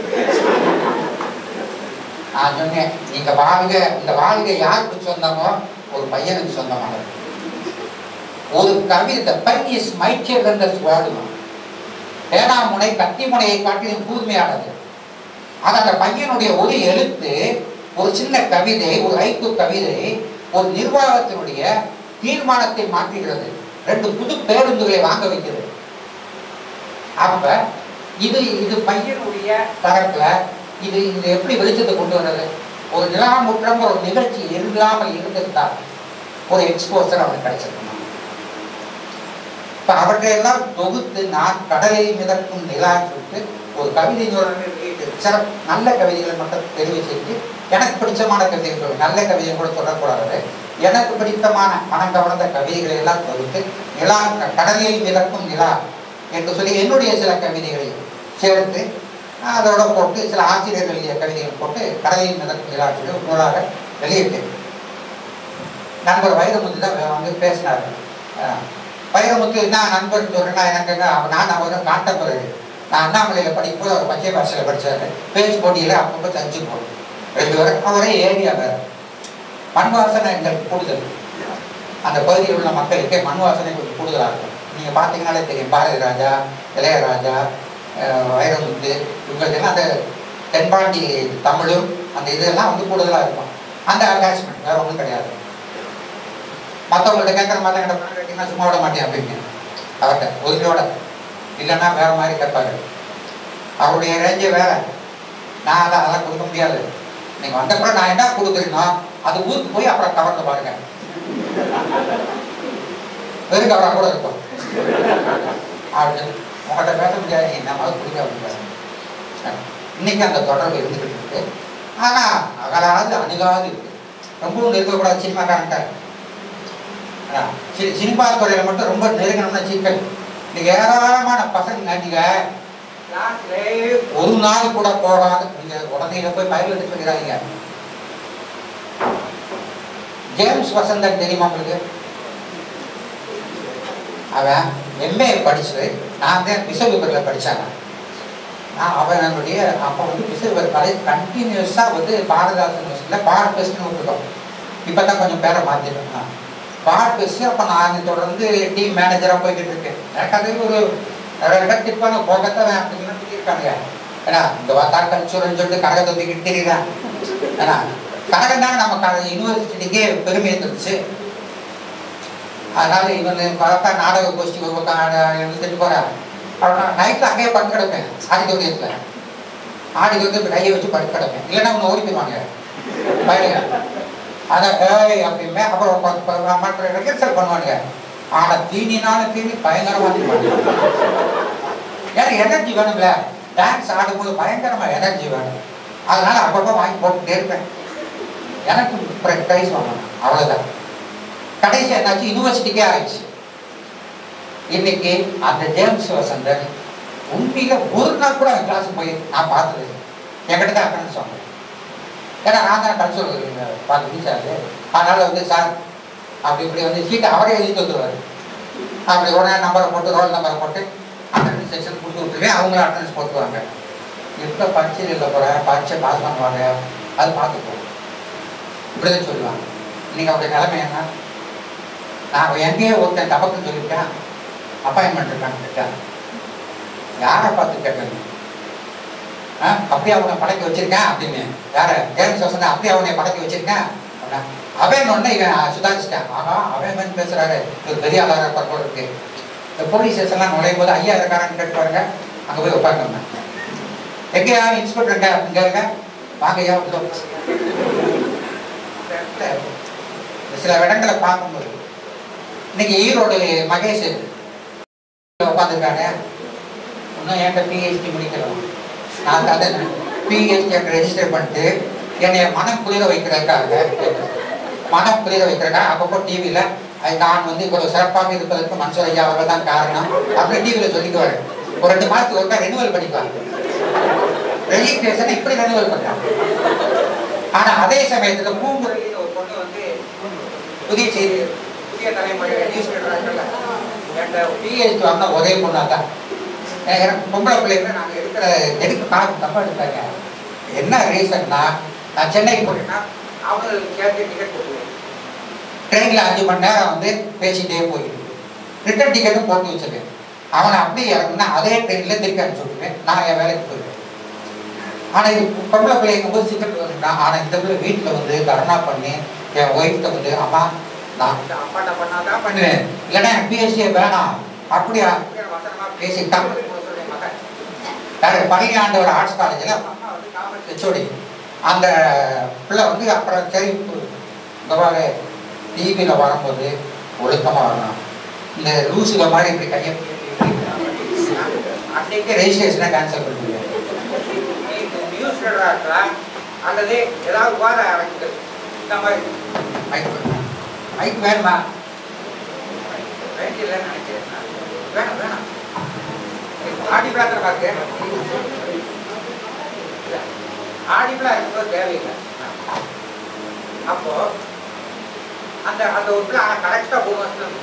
நான் சொன்னேன் நீங்க வாழ்க இந்த வாழ்க்கை யாருக்கு சொந்தமோ ஒரு பையனுக்கு சொந்தமானது ஒரு கவிதை பைன் இஸ் மைட்டியர் தன் வாடுமா பேனாமுனை கத்தி முனையை காட்டிலும் கூர்மையானது அது அந்த பையனுடைய ஒரு எழுத்து ஒரு சின்ன கவிதை ஒரு ஐக்கு கவிதை ஒரு நிர்வாகத்தினுடைய தீர்மானத்தை மாற்றுகிறது ரெண்டு புது பேருந்துகளை வாங்க வைக்கிறது அப்ப இது இது பையனுடைய தரப்புல இது இது எப்படி வெளிச்சத்தை கொண்டு வர்றது ஒரு நிலாமுற்றம் ஒரு நிகழ்ச்சி இல்லாமல் இருந்திருந்தா ஒரு எக்ஸ்போசர் அவனுக்கு கிடைச்சிருக்கணும் இப்ப அவற்றையெல்லாம் தொகுத்து நான் கடலில் மிதக்கும் நிலான்னு சொல்லிட்டு ஒரு கவிதை நூலகங்கள் வெளியிட்டு சில நல்ல கவிதைகளை மட்டும் தெரிவு செஞ்சு எனக்கு பிடிச்சமான கவிதைகள் சொல்லு. நல்ல கவிதை கூட சொல்லக்கூடாது எனக்கு பிடித்தமான மனம் கவர்ந்த கவிதைகளை எல்லாம் தொகுத்து நிலா கடலில் மிதக்கும் நிலா என்று சொல்லி என்னுடைய சில கவிதைகளை சேர்த்து அதோட போட்டு சில ஆசிரியர்கள் எழுதிய கவிதைகள் போட்டு கடலில் மிதக்கும் நிலா சொல்லி ஒரு நூலாக வெளியிட்டேன் நண்பர் வைரமுத்து தான் வந்து பேசினார் அஹ் வைரமுத்து நான் நண்பர் சொல்றேன்னா எனக்கு என்ன, அவ- நான் அவரும் காட்டப்படுறது நான் அண்ணாமலையில் படிக்கும்போது அவர் பச்சை பாஷையில் படிச்சாரு பேச்சு போட்டியில் அப்பப்போ தஞ்சு போடும் ரெண்டு பேரும் அவரே ஏரியா வேறு மண் வாசனை எங்களுக்கு கூடுதல் அந்த பகுதியில் உள்ள மக்களுக்கு மண் வாசனை கொஞ்சம் கூடுதலாக இருக்கும் நீங்கள் பார்த்தீங்கன்னாலே தெரியும் பாரதி ராஜா இளையராஜா அஹ் வைரமுத்து இவங்களுக்கெல்லாம் அந்த தென்பாண்டி தமிழும் அந்த இதெல்லாம் வந்து கூடுதலாக இருக்கும் அந்த அட்டாச்மெண்ட் வேற ஒன்றும் கிடையாது மற்றவங்கள்ட்ட கேட்குற மாதிரி என்கிட்ட பணம் கேட்டீங்கன்னா சும்மா விட மாட்டேன் அப்படின்னு அவர்கிட்ட உறுதியோட இல்லைன்னா வேற மாதிரி கேட்பாரு அவருடைய ரேஞ்சே வேற நான் அதை அதெல்லாம் கொடுக்க முடியாது நீங்க வந்த கூட நான் என்ன கொடுக்குறேனோ அது ஊருக்கு போய் அப்புறம் கவர்ந்து பாருங்க வெறும் கவராக கூட இருக்கும் அப்படின்னு உங்கள்கிட்ட பேச முடியாது நீ என்ன மாதிரி பிடிக்க முடியாது இன்னைக்கு அந்த தொடர்பு இருந்துகிட்டு இருக்கு ஆனா அகலாது அணுகாது இருக்கு ரொம்பவும் இருக்கக்கூடாது சினிமாக்காரன்ட்ட ஆனா, சி- சினிமா துறையில மட்டும் ரொம்ப நெருங்கணும்னா சிக்கல் நீங்க ஏராளமான பசங்க நீங்க கிளாஸ்ல ஒரு நாள் கூட போகாது நீங்க உடனே போய் பயிர் சொல்லிடாதீங்க ஜேம்ஸ் வசந்தன் தெரியுமா உங்களுக்கு அவன் எம்ஏ படிச்சு நான் தான் பிசவிபரில் படிச்சாங்க நான் அவன் என்னுடைய அப்போ வந்து பிசவிபர் காலேஜ் கண்டினியூஸாக வந்து பாரதாசன் யூனிவர்சிட்டியில் பார் பெஸ்ட்னு விட்டுட்டோம் இப்போ தான் கொஞ்சம் பேரை மாற்றிட்டோம் பார் பெஸ்ட் அப்போ நான் தொடர்ந்து டீம் மேனேஜராக போய்கிட்டு இருக்கேன் எனக்கு அது ஒரு ரெண்டு டிப்பான போகத்தான் வேன் அப்படின்னு சொல்லியிருக்காங்க ஏன்னா இந்த வாத்தார் கல்ச்சூர்னு சொல்லிட்டு கரகத்தை தூக்கிட்டு தெரியுதான் ஏன்னா கரகம் தானே நம்ம க யூனிவர்சிட்டிக்கே பெருமையை தந்துச்சு அதனால இவன் பார்த்தா நாடக கோஷ்டி ஒரு பக்கம் எழுதிட்டு போறான் அப்புறம் நைட்டில் அங்கேயே படுத்து கிடப்பேன் ஆடிட்டோரியத்தில் ஆடிட்டோரியத்தில் கையை வச்சு படுத்து கிடப்பேன் இல்லைன்னா அவனை ஓடி போயிடுவாங்க பயிலுங்க அதான் ஏய் அப்படிமே அப்புறம் ப- ப- மற்ற ரிஹர்சல் பண்ணுவானுங்க ஆனா தீனினாலும் தீனி பயங்கரமா தீவாங்க ஏன்னா எனர்ஜி வேணும்ல டான்ஸ் ஆடும்போது பயங்கரமா எனர்ஜி வேணும் அதனால அப்பப்போ வாங்கி போட்டுட்டே இருப்பேன் எனக்கு ப்ரைஸ் வாங்கணும் அவ்வளவுதான் கடைசி என்னாச்சு யூனிவர்சிட்டிக்கே ஆயிடுச்சு இன்னைக்கு அந்த ஜேம்ஸ் வசந்தன் உண்மையில ஒரு நாள் கூட அந்த கிளாஸ் போய் நான் பார்த்தது இல்லை. என்கிட்ட தான் அட்டன்ஸ் சொன்னேன் ஏன்னா நான் தான் கல்ச்சர் பார்த்து டீச்சர் அதனால வந்து சார் அப்படி இப்படி வந்து சீட்டை அவரே எழுதி வந்துருவாரு அப்படி உடனே நம்பரை போட்டு ரோல் நம்பரை போட்டு அட்டண்டன்ஸ் செக்ஷன் கொடுத்து விட்டுருவேன் அவங்களும் அட்டண்டன்ஸ் போட்டுருவாங்க எப்போ பரீட்சையில் இல்லை போகிற பரீட்சை பாஸ் பண்ணுவாங்க அது பார்த்துப்போம் இப்படிதான் சொல்லுவாங்க இன்னைக்கு அவருடைய நிலைமை என்ன நான் எங்கேயோ ஒருத்தன் தபக்குன்னு சொல்லிவிட்டேன் அப்பாயின்மெண்ட் இருக்கான்னு கேட்டேன் யாரை பார்த்து கேட்கணும் ஆ அப்படியே அவனை படைக்க வச்சிருக்கேன் அப்படின்னு யார ஜேம்ஸ் வசந்த அப்படியே அவனை படைக்க வச்சிருக்கேன் அப்படின்னா, அவன் ஒன்று இவன் சுதாரிச்சிட்டான் ஆஹா அவன் வந்து பேசுறாரு இது பெரிய ஆளாக இருப்பார் போல இருக்கு இந்த போலீஸ் ஸ்டேஷன்லாம் நுழையும் போது ஐயா இருக்காரான்னு கேட்டு பாருங்க அங்கே போய் உட்காந்துருந்தேன் எங்கேயா இன்ஸ்பெக்டர் எங்க இங்க இருக்க வாங்க ஐயா உள்ள உட்காருங்க. அந்த இடத்துல சில இடங்களை பார்க்கும்போது இன்னைக்கு ஈரோடு மகேஷ் உட்காந்துருக்காங்க இன்னும் என்கிட்ட பிஹெச்டி முடிக்கிறோம் நான் அதை பிஹெச்டி ரெஜிஸ்டர் பண்ணிட்டு என்னை மனம் குளிர வைக்கிறதுக்காக மனம் குளிர வைக்கிறதுக்காக அப்பப்போ டிவியில் நான் வந்து இவ்வளவு சிறப்பாக இருப்பதற்கு மன்சூர் ஐயா அவர்கள் தான் காரணம் அப்படின்னு டிவியில் சொல்லிக்குவாரு ஒரு ரெண்டு மாதத்துக்கு ஒருக்கா ரெனுவல் பண்ணிக்குவாங்க ரெஜிஸ்ட்ரேஷன் இப்படி ரெனிவல் பண்றாங்க ஆனா அதே சமயத்துல பூங்குழலின்னு ஒரு பொண்ணு வந்து புதிய செய்தி புதிய தலைமுறை நியூஸ் ரீடராங்கல்ல என்ற பிஹெச்டி வந்த ஒரே பொண்ணா தான் எனக்கு பொம்பளை பிள்ளைங்க நாங்கள் எடுக்கிற எடுக்க காசு தப்பா எடுத்தாங்க என்ன ரீசன்னா நான் சென்னைக்கு போறேன்னா அவங்களுக்கு சேர்த்து டிக்கெட் கொடுத்துருவேன் ட்ரெயினில் அஞ்சு மணி நேரம் வந்து பேசிட்டே போயிட்டு ரிட்டர்ன் டிக்கெட்டும் போட்டு வச்சிருக்கேன் அவனை அப்படியே இறங்குனா அதே ட்ரெயினில் திருப்பி அனுப்பிச்சு விட்டுருவேன் நான் என் வேலைக்கு போயிடுவேன் ஆனால் இது பொம்பளை பிள்ளைங்க போது சிக்கல் வந்துட்டா ஆனால் இந்த பிள்ளை வீட்டில் வந்து கருணா பண்ணி என் ஒய்ஃப்ட்ட வந்து அம்மா நான் வந்து அப்பாட்ட பண்ணாதான் பண்ணுவேன் இல்லைன்னா எனக்கு பிஎஸ்சியே வேணாம் அப்படியா வசனமா பேசிட்டான் வேற பழனியாண்டவர் ஆர்ட்ஸ் காலேஜில் அம்மா வந்து காமர்ஸ் ஹெச்ஓடி அந்த பிள்ளை வந்து அப்புறம் சரி இந்த மாதிரி டிவியில் வரும்போது ஒழுக்கமாக வரணும் இந்த லூசுல மாதிரி இப்படி கையை அன்னைக்கு ரெஜிஸ்ட்ரேஷனை கேன்சல் பண்ணுவீங்க நியூஸ் இருக்கலாம் அல்லது ஏதாவது வார அமைக்கிறது இந்த மாதிரி மைக் வேணும். மைக் வேணுமா வேண்டியலன்னு நினைக்கிறேன் நான். வேணாம் வேணாம் ஆடிபிளா தான் பார்த்து ஆடிபிளா இருக்கும்போது தேவையில்லை அப்போ அந்த அந்த ஒரு பிள்ளை கரெக்டாக மூணு வருஷம்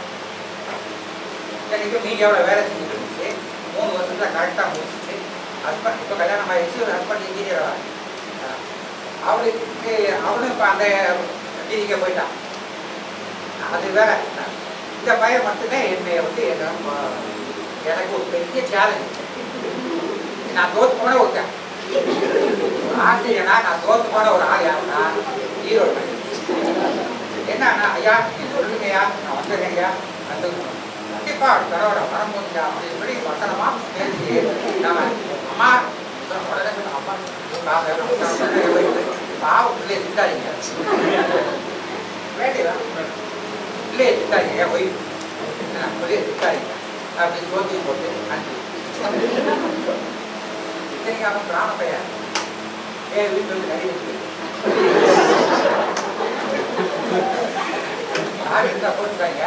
எனக்கு மீடியாவில் வேலை செஞ்சுட்டு இருந்துச்சு மூணு வருஷத்துல கரெக்டாக முடிச்சிச்சு ஹஸ்பண்ட் இப்போ கல்யாணம் ஆயிடுச்சு ஒரு ஹஸ்பண்ட் இன்ஜினியர் அவளுக்கு அவனும் இப்போ அந்த டிவிக்கு போயிட்டான் அது வேற இந்த பையன் மட்டும்தான் என்னை வந்து என்ன ம- எனக்கு ஒரு பெரிய சேலஞ்ச் நான் தோத்து போன ஒருத்தன் ஆசிரியனா நான் தோத்து போன ஒரு ஆள் யாருன்னா ஈரோடு என்னன்னா ஐயா நீ சொல்லுங்கய்யா நான் வந்துடுறேங்கய்யா வந்து கண்டிப்பா தரோட வரும்போது அப்படி இப்படி வசனமா பேசி நம்ம அம்மா உடனே சொன்ன, அம்மா காசு நமஸ்காரம் பாவம் பிள்ளைய திட்டாதீங்க வேண்டியதான் பிள்ளைய திட்டாதீங்க ஒய் பிள்ளைய திட்டாதீங்க அப்படின்னு சோத்தியம் போட்டு அனுப்பி இத்தனைக்கு அவன் பிராண பையன் ஏன் வீட்டு வந்து கறி இருக்கு யார் இருந்தா போட்டுட்டாங்க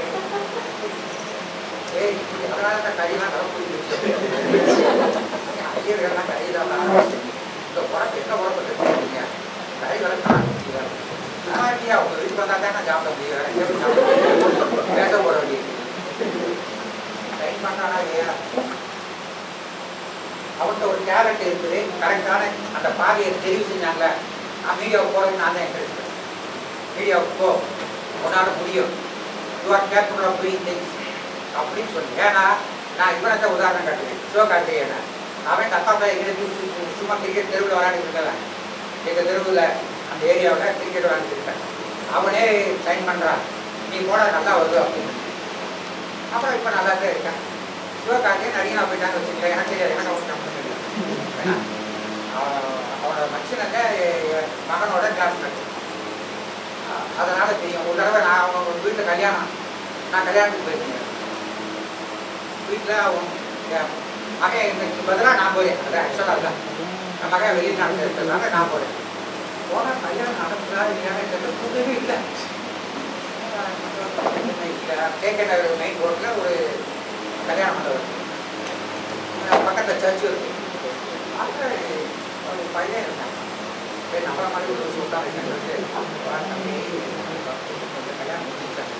ஏய் அதனால தான் கறியெல்லாம் கரை போயிடுச்சு ஐயர்கள்லாம் கறி தான் இந்த உடம்பு என்ன உடம்பு இருக்கீங்க கறி வர தாங்க ஆட்டியா உங்க வீட்டுக்கு வந்தா தான் நான் சாப்பிட முடியும் வேற எங்கேயும் சாப்பிட முடியாது. பேச போட வேண்டியது ட்ரைன் பண்ணானா இல்லையா அவன்கிட்ட ஒரு டேலண்ட் இருக்குது கரெக்டான அந்த பாதையை தெரிவு செஞ்சாங்க நான் மீடியாவுக்கு போகிறதுக்கு நான் தான் என்கரேஜ் பண்ணேன் மீடியாவுக்கு போ உன்னால் முடியும் you are capable of doing things அப்படின்னு சொல்லி ஏன்னா நான் இவனை தான் உதாரணம் காட்டுவேன் சிவகார்த்திகேயனை அவன் தப்பா எங்கே சும்மா கிரிக்கெட் தெருவில் விளையாடிட்டு இருக்கவன் எங்கள் தெருவில் அந்த ஏரியாவில் கிரிக்கெட் விளையாடிட்டு இருக்கேன் அவனே சைன் பண்ணுறான் நீ போட நல்லா வருது அப்படின்னு அப்புறம் இப்போ நல்லா தான் இருக்கேன் சிவகார்த்திகேயன் நடிகனா போயிட்டான்னு வச்சுக்கல எனக்கு தெரியாது எனக்கு அவனுக்கு நம்ம தெரியல அவன் அவனோட மச்சினங்க என் மகனோட கிளாஸ்மேட் அதனால தெரியும் ஒரு தடவை நான் அவங்க வீட்டில் கல்யாணம் நான் கல்யாணத்துக்கு போயிருக்கேன் வீட்டில் அவன் என் மகன் எனக்கு பதிலாக நான் போறேன் அது ஆக்சுவலாக தான் என் மகன் வெளிநாட்டில் இருக்கிறதுனால நான் போறேன் போனால் கல்யாணம் நடக்குதா இல்லையான்னு தெரியல கூட்டவே இல்லை கேட்கிற மெயின் ரோட்டில் ஒரு கல்யாண மண்டபம் அஹ் பக்கத்துல சர்ச் இருக்கு அங்க ஒரு பையன் இருந்தான் சரி நம்மள மாதிரி ஒரு சுல்தான் இருக்கேன்னு சொல்லிட்டு வா தம்பி, இந்த கல்யாணம் முடிஞ்சுச்சா?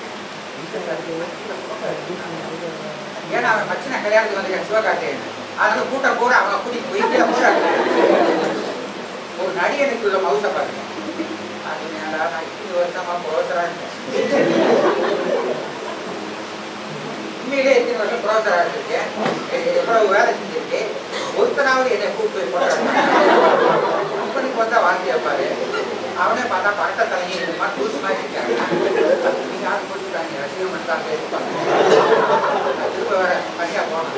ஏன்னா அவன் மச்சின கல்யாணத்துக்கு வந்து சிவகார்த்திகேயன் அதனால கூட்டம் கூட அவனை கூட்டிட்டு போயிட்டு போறாங்க ஒரு நடிகனுக்குள்ள மவுச பாருங்க அது ஏன்டா, நான் இத்தனை வருஷமா புரோசரா இருக்கேன் உண்மையிலே எத்தனை வருஷம் புரோசரா இருக்கேன் எவ்வளவு வேலை செஞ்சிருக்கேன் ஒருத்தனாவது என்னை கூப்பிட்டு போய் போடுறாங்க கம்பெனிக்கு வந்தா வாங்கி வைப்பாரு அவனே பார்த்தா பரட்ட தலைங்க இந்த மாதிரி புதுசு மாதிரி இருக்காங்க நீங்க யாரும் கொடுத்துட்டாங்க ரசிகம் பண்ணாங்க இருப்பாங்க திரும்ப வேற தனியா போனேன்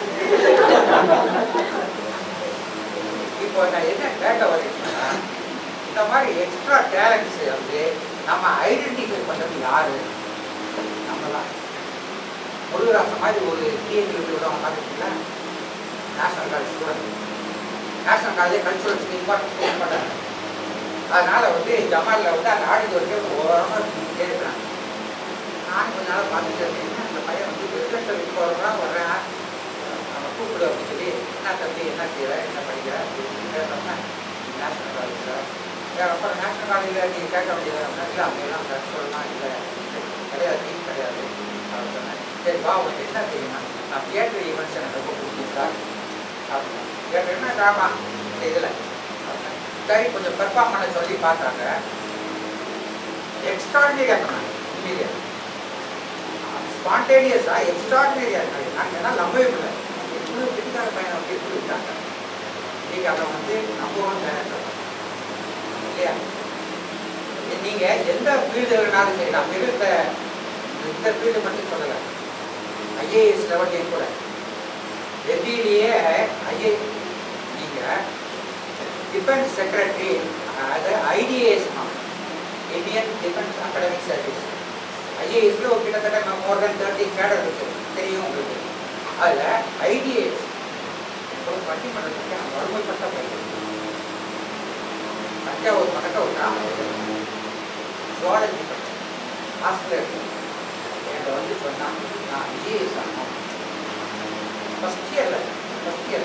இப்போ நான் என்ன கேட்க வரேன்னா இந்த மாதிரி எக்ஸ்ட்ரா டேலண்ட்ஸ் வந்து நம்ம ஐடென்டிஃபை பண்றது யாரு நம்ம தான் முருகராசன் மாதிரி ஒரு டிஎன்டி விடுறவங்க பார்த்துருக்கீங்களா national college student national college culturals importance பண்ணுறாங்க அதனால வந்து ஜமாலில் வந்து அந்த ஆடிட்டோரியம் ஓரமாக சுற்றிக்கிட்டே இருக்கிறாங்க நானும் கொஞ்ச நாளாக பார்த்துட்டு இருக்கேன் அந்த பையன் வந்து ரிஃப்ளெக்டர் இப்போ வரலாம் வர்றேன் அவனை கூப்பிடு அப்படின்னு சொல்லி நான் தம்பி என்ன செய்யற என்ன படிக்கிற அப்படின்னு கேட்டோம்னா நேஷனல் காலேஜ் சார் வேறு அப்புறம் நேஷனல் காலேஜில் நீங்கள் கேட்க வேண்டியது இல்லை அப்படியெல்லாம் சார் சொல்லலாம் இல்லை கிடையாது ஃபீஸ் கிடையாது அப்படின்னு சொன்னேன் சரி வா உனக்கு என்ன தெரியுமா நான் தியேட்டர் ஈவெண்ட்ஸ் எனக்கு ரொம்ப பிடிக்கும் சார் அப்படின்னா தியேட்டர் என்ன ட்ராமா இந்த இதில் சரி கொஞ்சம் பெர்ஃபார்ம் பண்ண சொல்லி பார்த்தாங்க எக்ஸ்ட்ராடினரியாக பண்ணாங்க உண்மையிலே ஸ்பான்டேனியஸாக எக்ஸ்ட்ராடினரியாக இருக்காங்க நாங்கள் எல்லாம் நம்பவே முடியல இவ்வளோ பிடிக்காத பையனை அப்படி எப்படி விட்டாங்க நீங்கள் அதை வந்து நம்பவும் டேரக்டர் இல்லையா நீங்கள் எந்த ஃபீல்டுனாலும் சரி நான் வெறும் இந்த இந்த ஃபீல்டு மட்டும் சொல்லலை ஐஏஎஸ் லெவல்லையும் கூட டெல்லியிலேயே ஐஏ நீங்கள் டிஃபென்ஸ் செக்ரட்டரி அது IDAS Indian defence academic service ஐஏஎஸ்ல ஒரு கிட்டத்தட்ட மோர் தென் தேர்ட்டி கேடர் இருக்கு தெரியும் உங்களுக்கு அதில் ஐடிஏஎஸ் ஒரு பட்டிமன்றத்துக்கு நான் வறுமைப்பட்ட பையன் தஞ்சாவூர் பக்கத்தில் ஒரு கிராமம் ஜுவாலஜி படித்தேன் ஆஸ்திரேலியா என்கிட்ட வந்து சொன்னான் நான் ஐஏஎஸ் ஆகணும் ஃபஸ்ட் இயரில் ஃபஸ்ட் இயர்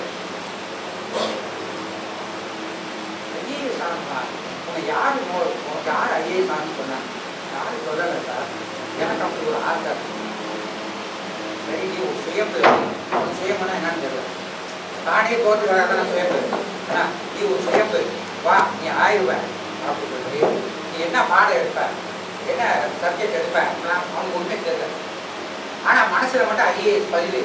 ஐஏஎஸ் ஆகணுமா உன்னை யார் உனக்கு யார் ஐஏஎஸ் ஆகணும்னு சொன்னாங்க யாரும் சொல்லலை சார் எனக்கு அப்படி ஒரு ஆசை சரி நீ ஒரு சுயம்பு ஒரு சுயம்புனா என்னன்னு தெரியல தானே தோற்று வராத நான் சுயம்பு ஆனா நீ ஒரு சுயம்பு வா நீ ஆயிடுவ அப்படின்னு சொல்லி நீ என்ன பாடம் எடுப்ப என்ன சப்ஜெக்ட் எடுப்ப அப்படிலாம் அவனுக்கு ஒன்றுமே தெரியல ஆனா மனசுல மட்டும் ஐஏஎஸ் பதிவு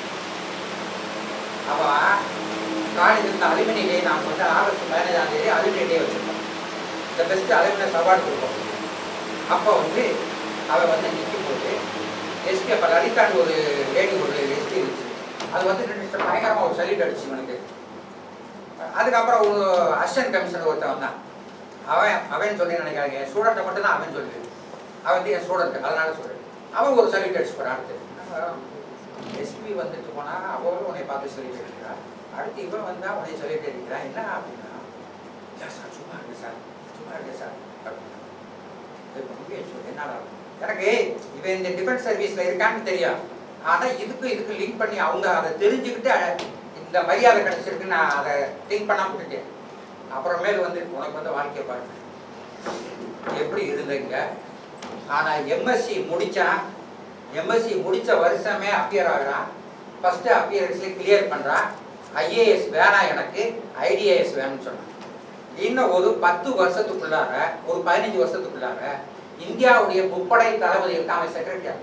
அவன் காலேஜ் இருந்த அலுமினி டே நாங்கள் வந்து ஆகஸ்ட் பதினஞ்சாம் தேதி அலுமினி டே வச்சுருக்கோம் இந்த பெஸ்ட் அலுமினஸ் அவார்டு கொடுப்போம் அப்போ வந்து அவன் வந்து நிற்கும் போது எஸ்பி அப்போ லலிதான்னு ஒரு லேடி ஒரு எஸ்பி இருந்துச்சு அது வந்து ரெண்டு பயங்கரமாக ஒரு சல்யூட் அடிச்சு இவனுக்கு அதுக்கப்புறம் ஒரு அசிஸ்டன்ட் கமிஷனர் ஒருத்தன் வந்தான் அவன் அவன் சொல்லி நினைக்காங்க என் ஸ்டூடெண்ட்டை மட்டும் தான் அவன் சொல்லு அவன் வந்து என் ஸ்டூடெண்ட் அதனால சொல்லு அவன் ஒரு சல்யூட் அடிச்சு போகிறான் அடுத்து எஸ்பி வந்துட்டு போனா அவரும் உன்னை பார்த்து சொல்லிட்டு இருக்கிறா அடுத்து இவன் வந்தா உன்னை சொல்லிட்டு இருக்கிறா என்ன அப்படின்னா "இல்ல சார் சும்மா இருக்கு சார் சும்மா இருக்கு சார் அப்படின்னா "ஏய், உண்மையை சொல்லு, என்னடா எனக்கு இவன் இந்த டிஃபென்ஸ் சர்வீஸ்ல இருக்கான்னு தெரியும் ஆனா இதுக்கு இதுக்கு லிங்க் பண்ணி அவங்க அதை தெரிஞ்சுக்கிட்டு இந்த மரியாதை கிடைச்சிருக்கு நான் அதை திங்க் பண்ணாம விட்டுட்டேன் அப்புறமேல் வந்து உனக்கு வந்து வாழ்க்கையை பாருங்க எப்படி இருந்தீங்க ஆனா எம்எஸ்சி முடிச்சான் எம்எஸ்சி முடிச்ச வருஷமே அப்பியர் ஆகுறான் ஃபர்ஸ்ட் அப்பியரன்ஸ்ல கிளியர் பண்றான் ஐஏஎஸ் வேணாம் எனக்கு ஐடிஏஎஸ் வேணும்னு சொன்னான் இன்னும் ஒரு பத்து வருஷத்துக்குள்ளார ஒரு பதினஞ்சு வருஷத்துக்குள்ளார இந்தியாவுடைய முப்படை தளபதி இருக்கான் செக்ரட்டரி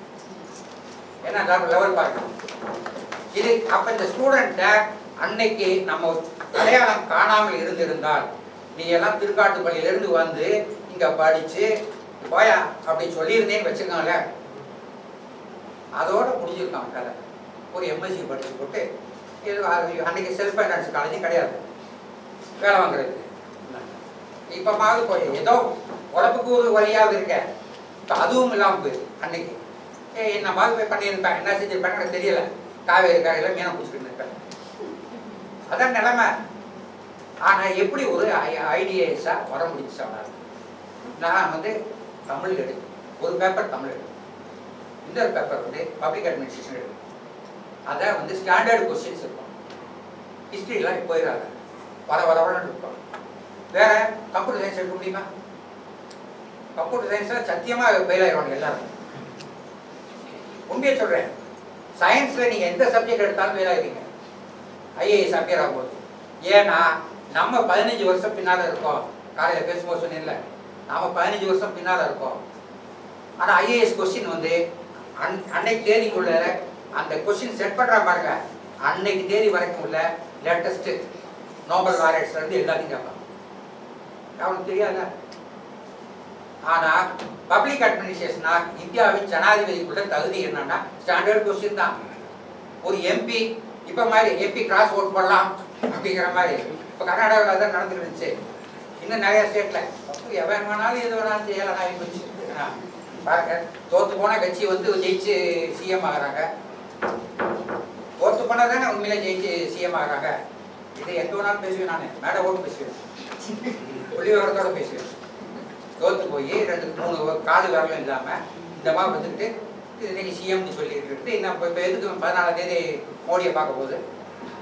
என்ன லெவல் பார்க்கணும் இது அப்ப இந்த ஸ்டூடெண்ட்டை அன்னைக்கு நம்ம அடையாளம் காணாமல் இருந்திருந்தால் நீ எல்லாம் திருக்காட்டுப்பள்ளியிலிருந்து வந்து இங்க படிச்சு போயா அப்படி சொல்லியிருந்தேன்னு வச்சுக்கோங்களேன் அதோட முடிஞ்சிருக்கான் கதை ஒரு எம்எஸ்சி படிச்சு போட்டு இது அது அன்னைக்கு செல்ஃப் ஃபைனான்ஸ் காலேஜும் கிடையாது வேலை வாங்குறது இப்பமாவது போய் ஏதோ உடம்புக்கு ஒரு வழியாவது இருக்க இப்போ அதுவும் இல்லாமல் போயிடுது அன்னைக்கு ஏ என்ன மாதிரி போய் பண்ணியிருப்பேன் என்ன செஞ்சிருப்பேன் எனக்கு தெரியல காவேரி கரையில் மீனை பிடிச்சிட்டு இருப்பேன் அதான் நிலைமை ஆனால் எப்படி ஒரு ஐடியாஸாக வர முடிச்சு அவனால் நான் வந்து தமிழ் எடு ஒரு பேப்பர் தமிழ் எடு இன்னொரு பேப்பர் வந்து பப்ளிக் அட்மினிஸ்ட்ரேஷன் எடு அதை வந்து ஸ்டாண்டர்ட் கொஸ்டின்ஸ் இருக்கும் ஹிஸ்ட்ரிலாம் போயிடாத வர வர வரன்னு இருக்கும் வேற கம்ப்யூட்டர் சயின்ஸ் எடுக்க முடியுமா கம்ப்யூட்டர் சயின்ஸில் சத்தியமாக ஃபெயில் ஆயிடுவாங்க எல்லாரும் உண்மையை சொல்கிறேன் சயின்ஸில் நீங்கள் எந்த சப்ஜெக்ட் எடுத்தாலும் ஃபெயில் ஆகிடுவீங்க ஐஏஎஸ் அப்பியர் ஆகும்போது ஏன்னா நம்ம பதினஞ்சு வருஷம் பின்னால் இருக்கோம் காலையில் பேசும்போது சொன்னேன்ல நாம பதினஞ்சு வருஷம் பின்னால் இருக்கோம் ஆனால் ஐஏஎஸ் கொஸ்டின் வந்து அன் அன்னைக்கு தேதிக்குள்ள அந்த கொஸ்டின் செட் பண்ணுற பாருங்க அன்னைக்கு தேதி வரைக்கும் உள்ள லேட்டஸ்ட் நோபல் லாரேட்ஸ்ல இருந்து எல்லாத்தையும் கேட்பாங்க அவனுக்கு தெரியாத ஆனா பப்ளிக் அட்மினிஸ்ட்ரேஷனா இந்தியாவின் ஜனாதிபதிக்குள்ள தகுதி என்னன்னா ஸ்டாண்டர்ட் கொஸ்டின் தான் ஒரு எம்பி இப்ப மாதிரி எம்பி கிராஸ் ஓட் பண்ணலாம் அப்படிங்கிற மாதிரி இப்ப கர்நாடகாவில் அதான் நடந்துட்டு இருந்துச்சு இன்னும் நிறைய ஸ்டேட்ல எவன் வேணாலும் எது வேணாலும் செய்யலாம் ஆகி போச்சு ஆ, பாருங்க தோத்து போன கட்சி வந்து ஜெயிச்சு சிஎம் ஆகுறாங்க தோத்து போனா தானே உண்மையில ஜெயிச்சு சிஎம் ஆகுறாங்க இது எங்க வேணாலும் பேசுவேன் நான் மேடை ஓட்டு பேசுவேன் புள்ளி விவரத்தோட பேசுவேன் தோத்து போய் ரெண்டு மூணு காது விரலும் இல்லாம இந்த மாதிரி வந்துட்டு இது இன்னைக்கு சிஎம்னு சொல்லிட்டு இருக்கு இன்னும் இப்போ இப்போ எதுக்கு பதினாலாம் தேதி மோடியை பார்க்க போகுது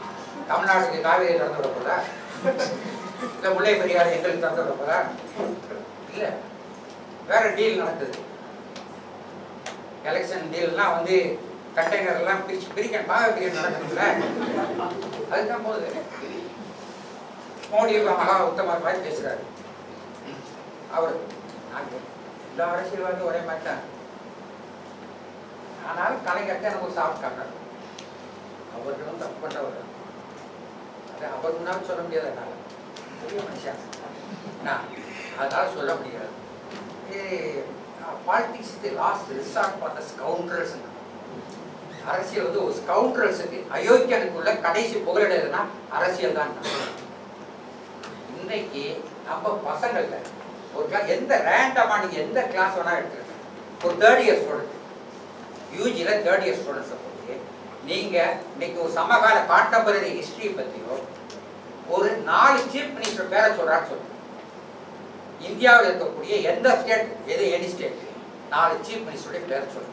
தமிழ்நாட்டுக்கு காவேரி திறந்து விட போதா இல்லை முல்லை பெரியாறு எங்களுக்கு திறந்து விட போதா இல்லை வேற டீல் நடக்குது எலெக்ஷன் டீல்லாம் வந்து கண்டெய்னர் எல்லாம் பிரிச்சு பிரிக்க பாக பிரிக்க நடக்குதுல்ல அதுதான் போகுது மோடி மகா உத்தமர் மாதிரி பேசுறாரு அவர் நாங்க எல்லா அரசியல்வாதியும் ஒரே மாதிரி தான் ஆனாலும் கலைஞர்கிட்ட எனக்கு ஒரு சாப்பிட்டு காட்டுறாரு அவர்களும் தப்பு பண்ணவர் அது அவர் முன்னாடி சொல்ல முடியாது என்னால பெரிய மனுஷன் நான் அதனால சொல்ல முடியாது politics the last resort for the scoundrels அரசியல் வந்து ஒரு ஸ்கவுண்டர்ஸுக்கு அயோக்கியனுக்குள்ள கடைசி புகலிடம் எதுனா அரசியல் தான் இன்னைக்கு நம்ம பசங்கள்ல ஒரு கிளாஸ் எந்த ரேண்டமா நீங்க எந்த கிளாஸ் வேணா எடுத்துருங்க ஒரு தேர்ட் இயர் ஸ்டூடெண்ட் யூஜியில் தேர்ட் இயர் ஸ்டூடெண்ட்ஸை போய் நீங்க இன்னைக்கு ஒரு சமகால கான்டெம்பரரி ஹிஸ்டரி பத்தியோ ஒரு நாலு சீஃப் மினிஸ்டர் பேரை சொல்றான்னு சொல்லுங்க இந்தியாவில் இருக்கக்கூடிய எந்த ஸ்டேட் எது எனி ஸ்டேட் நாலு சீஃப் மினிஸ்டருடைய பேரை சொல்லுங்க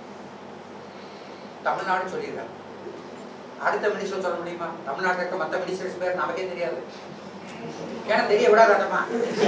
தமிழ்நாடு சொல்லிடுறாங்க அடுத்த மினிஸ்டர் சொல்ல முடியுமா தமிழ்நாட்டில் இருக்க மற்ற மினிஸ்டர்ஸ் பேர் நமக்கே தெரியாது ஏன்னா தெரிய விடாதாட்டமா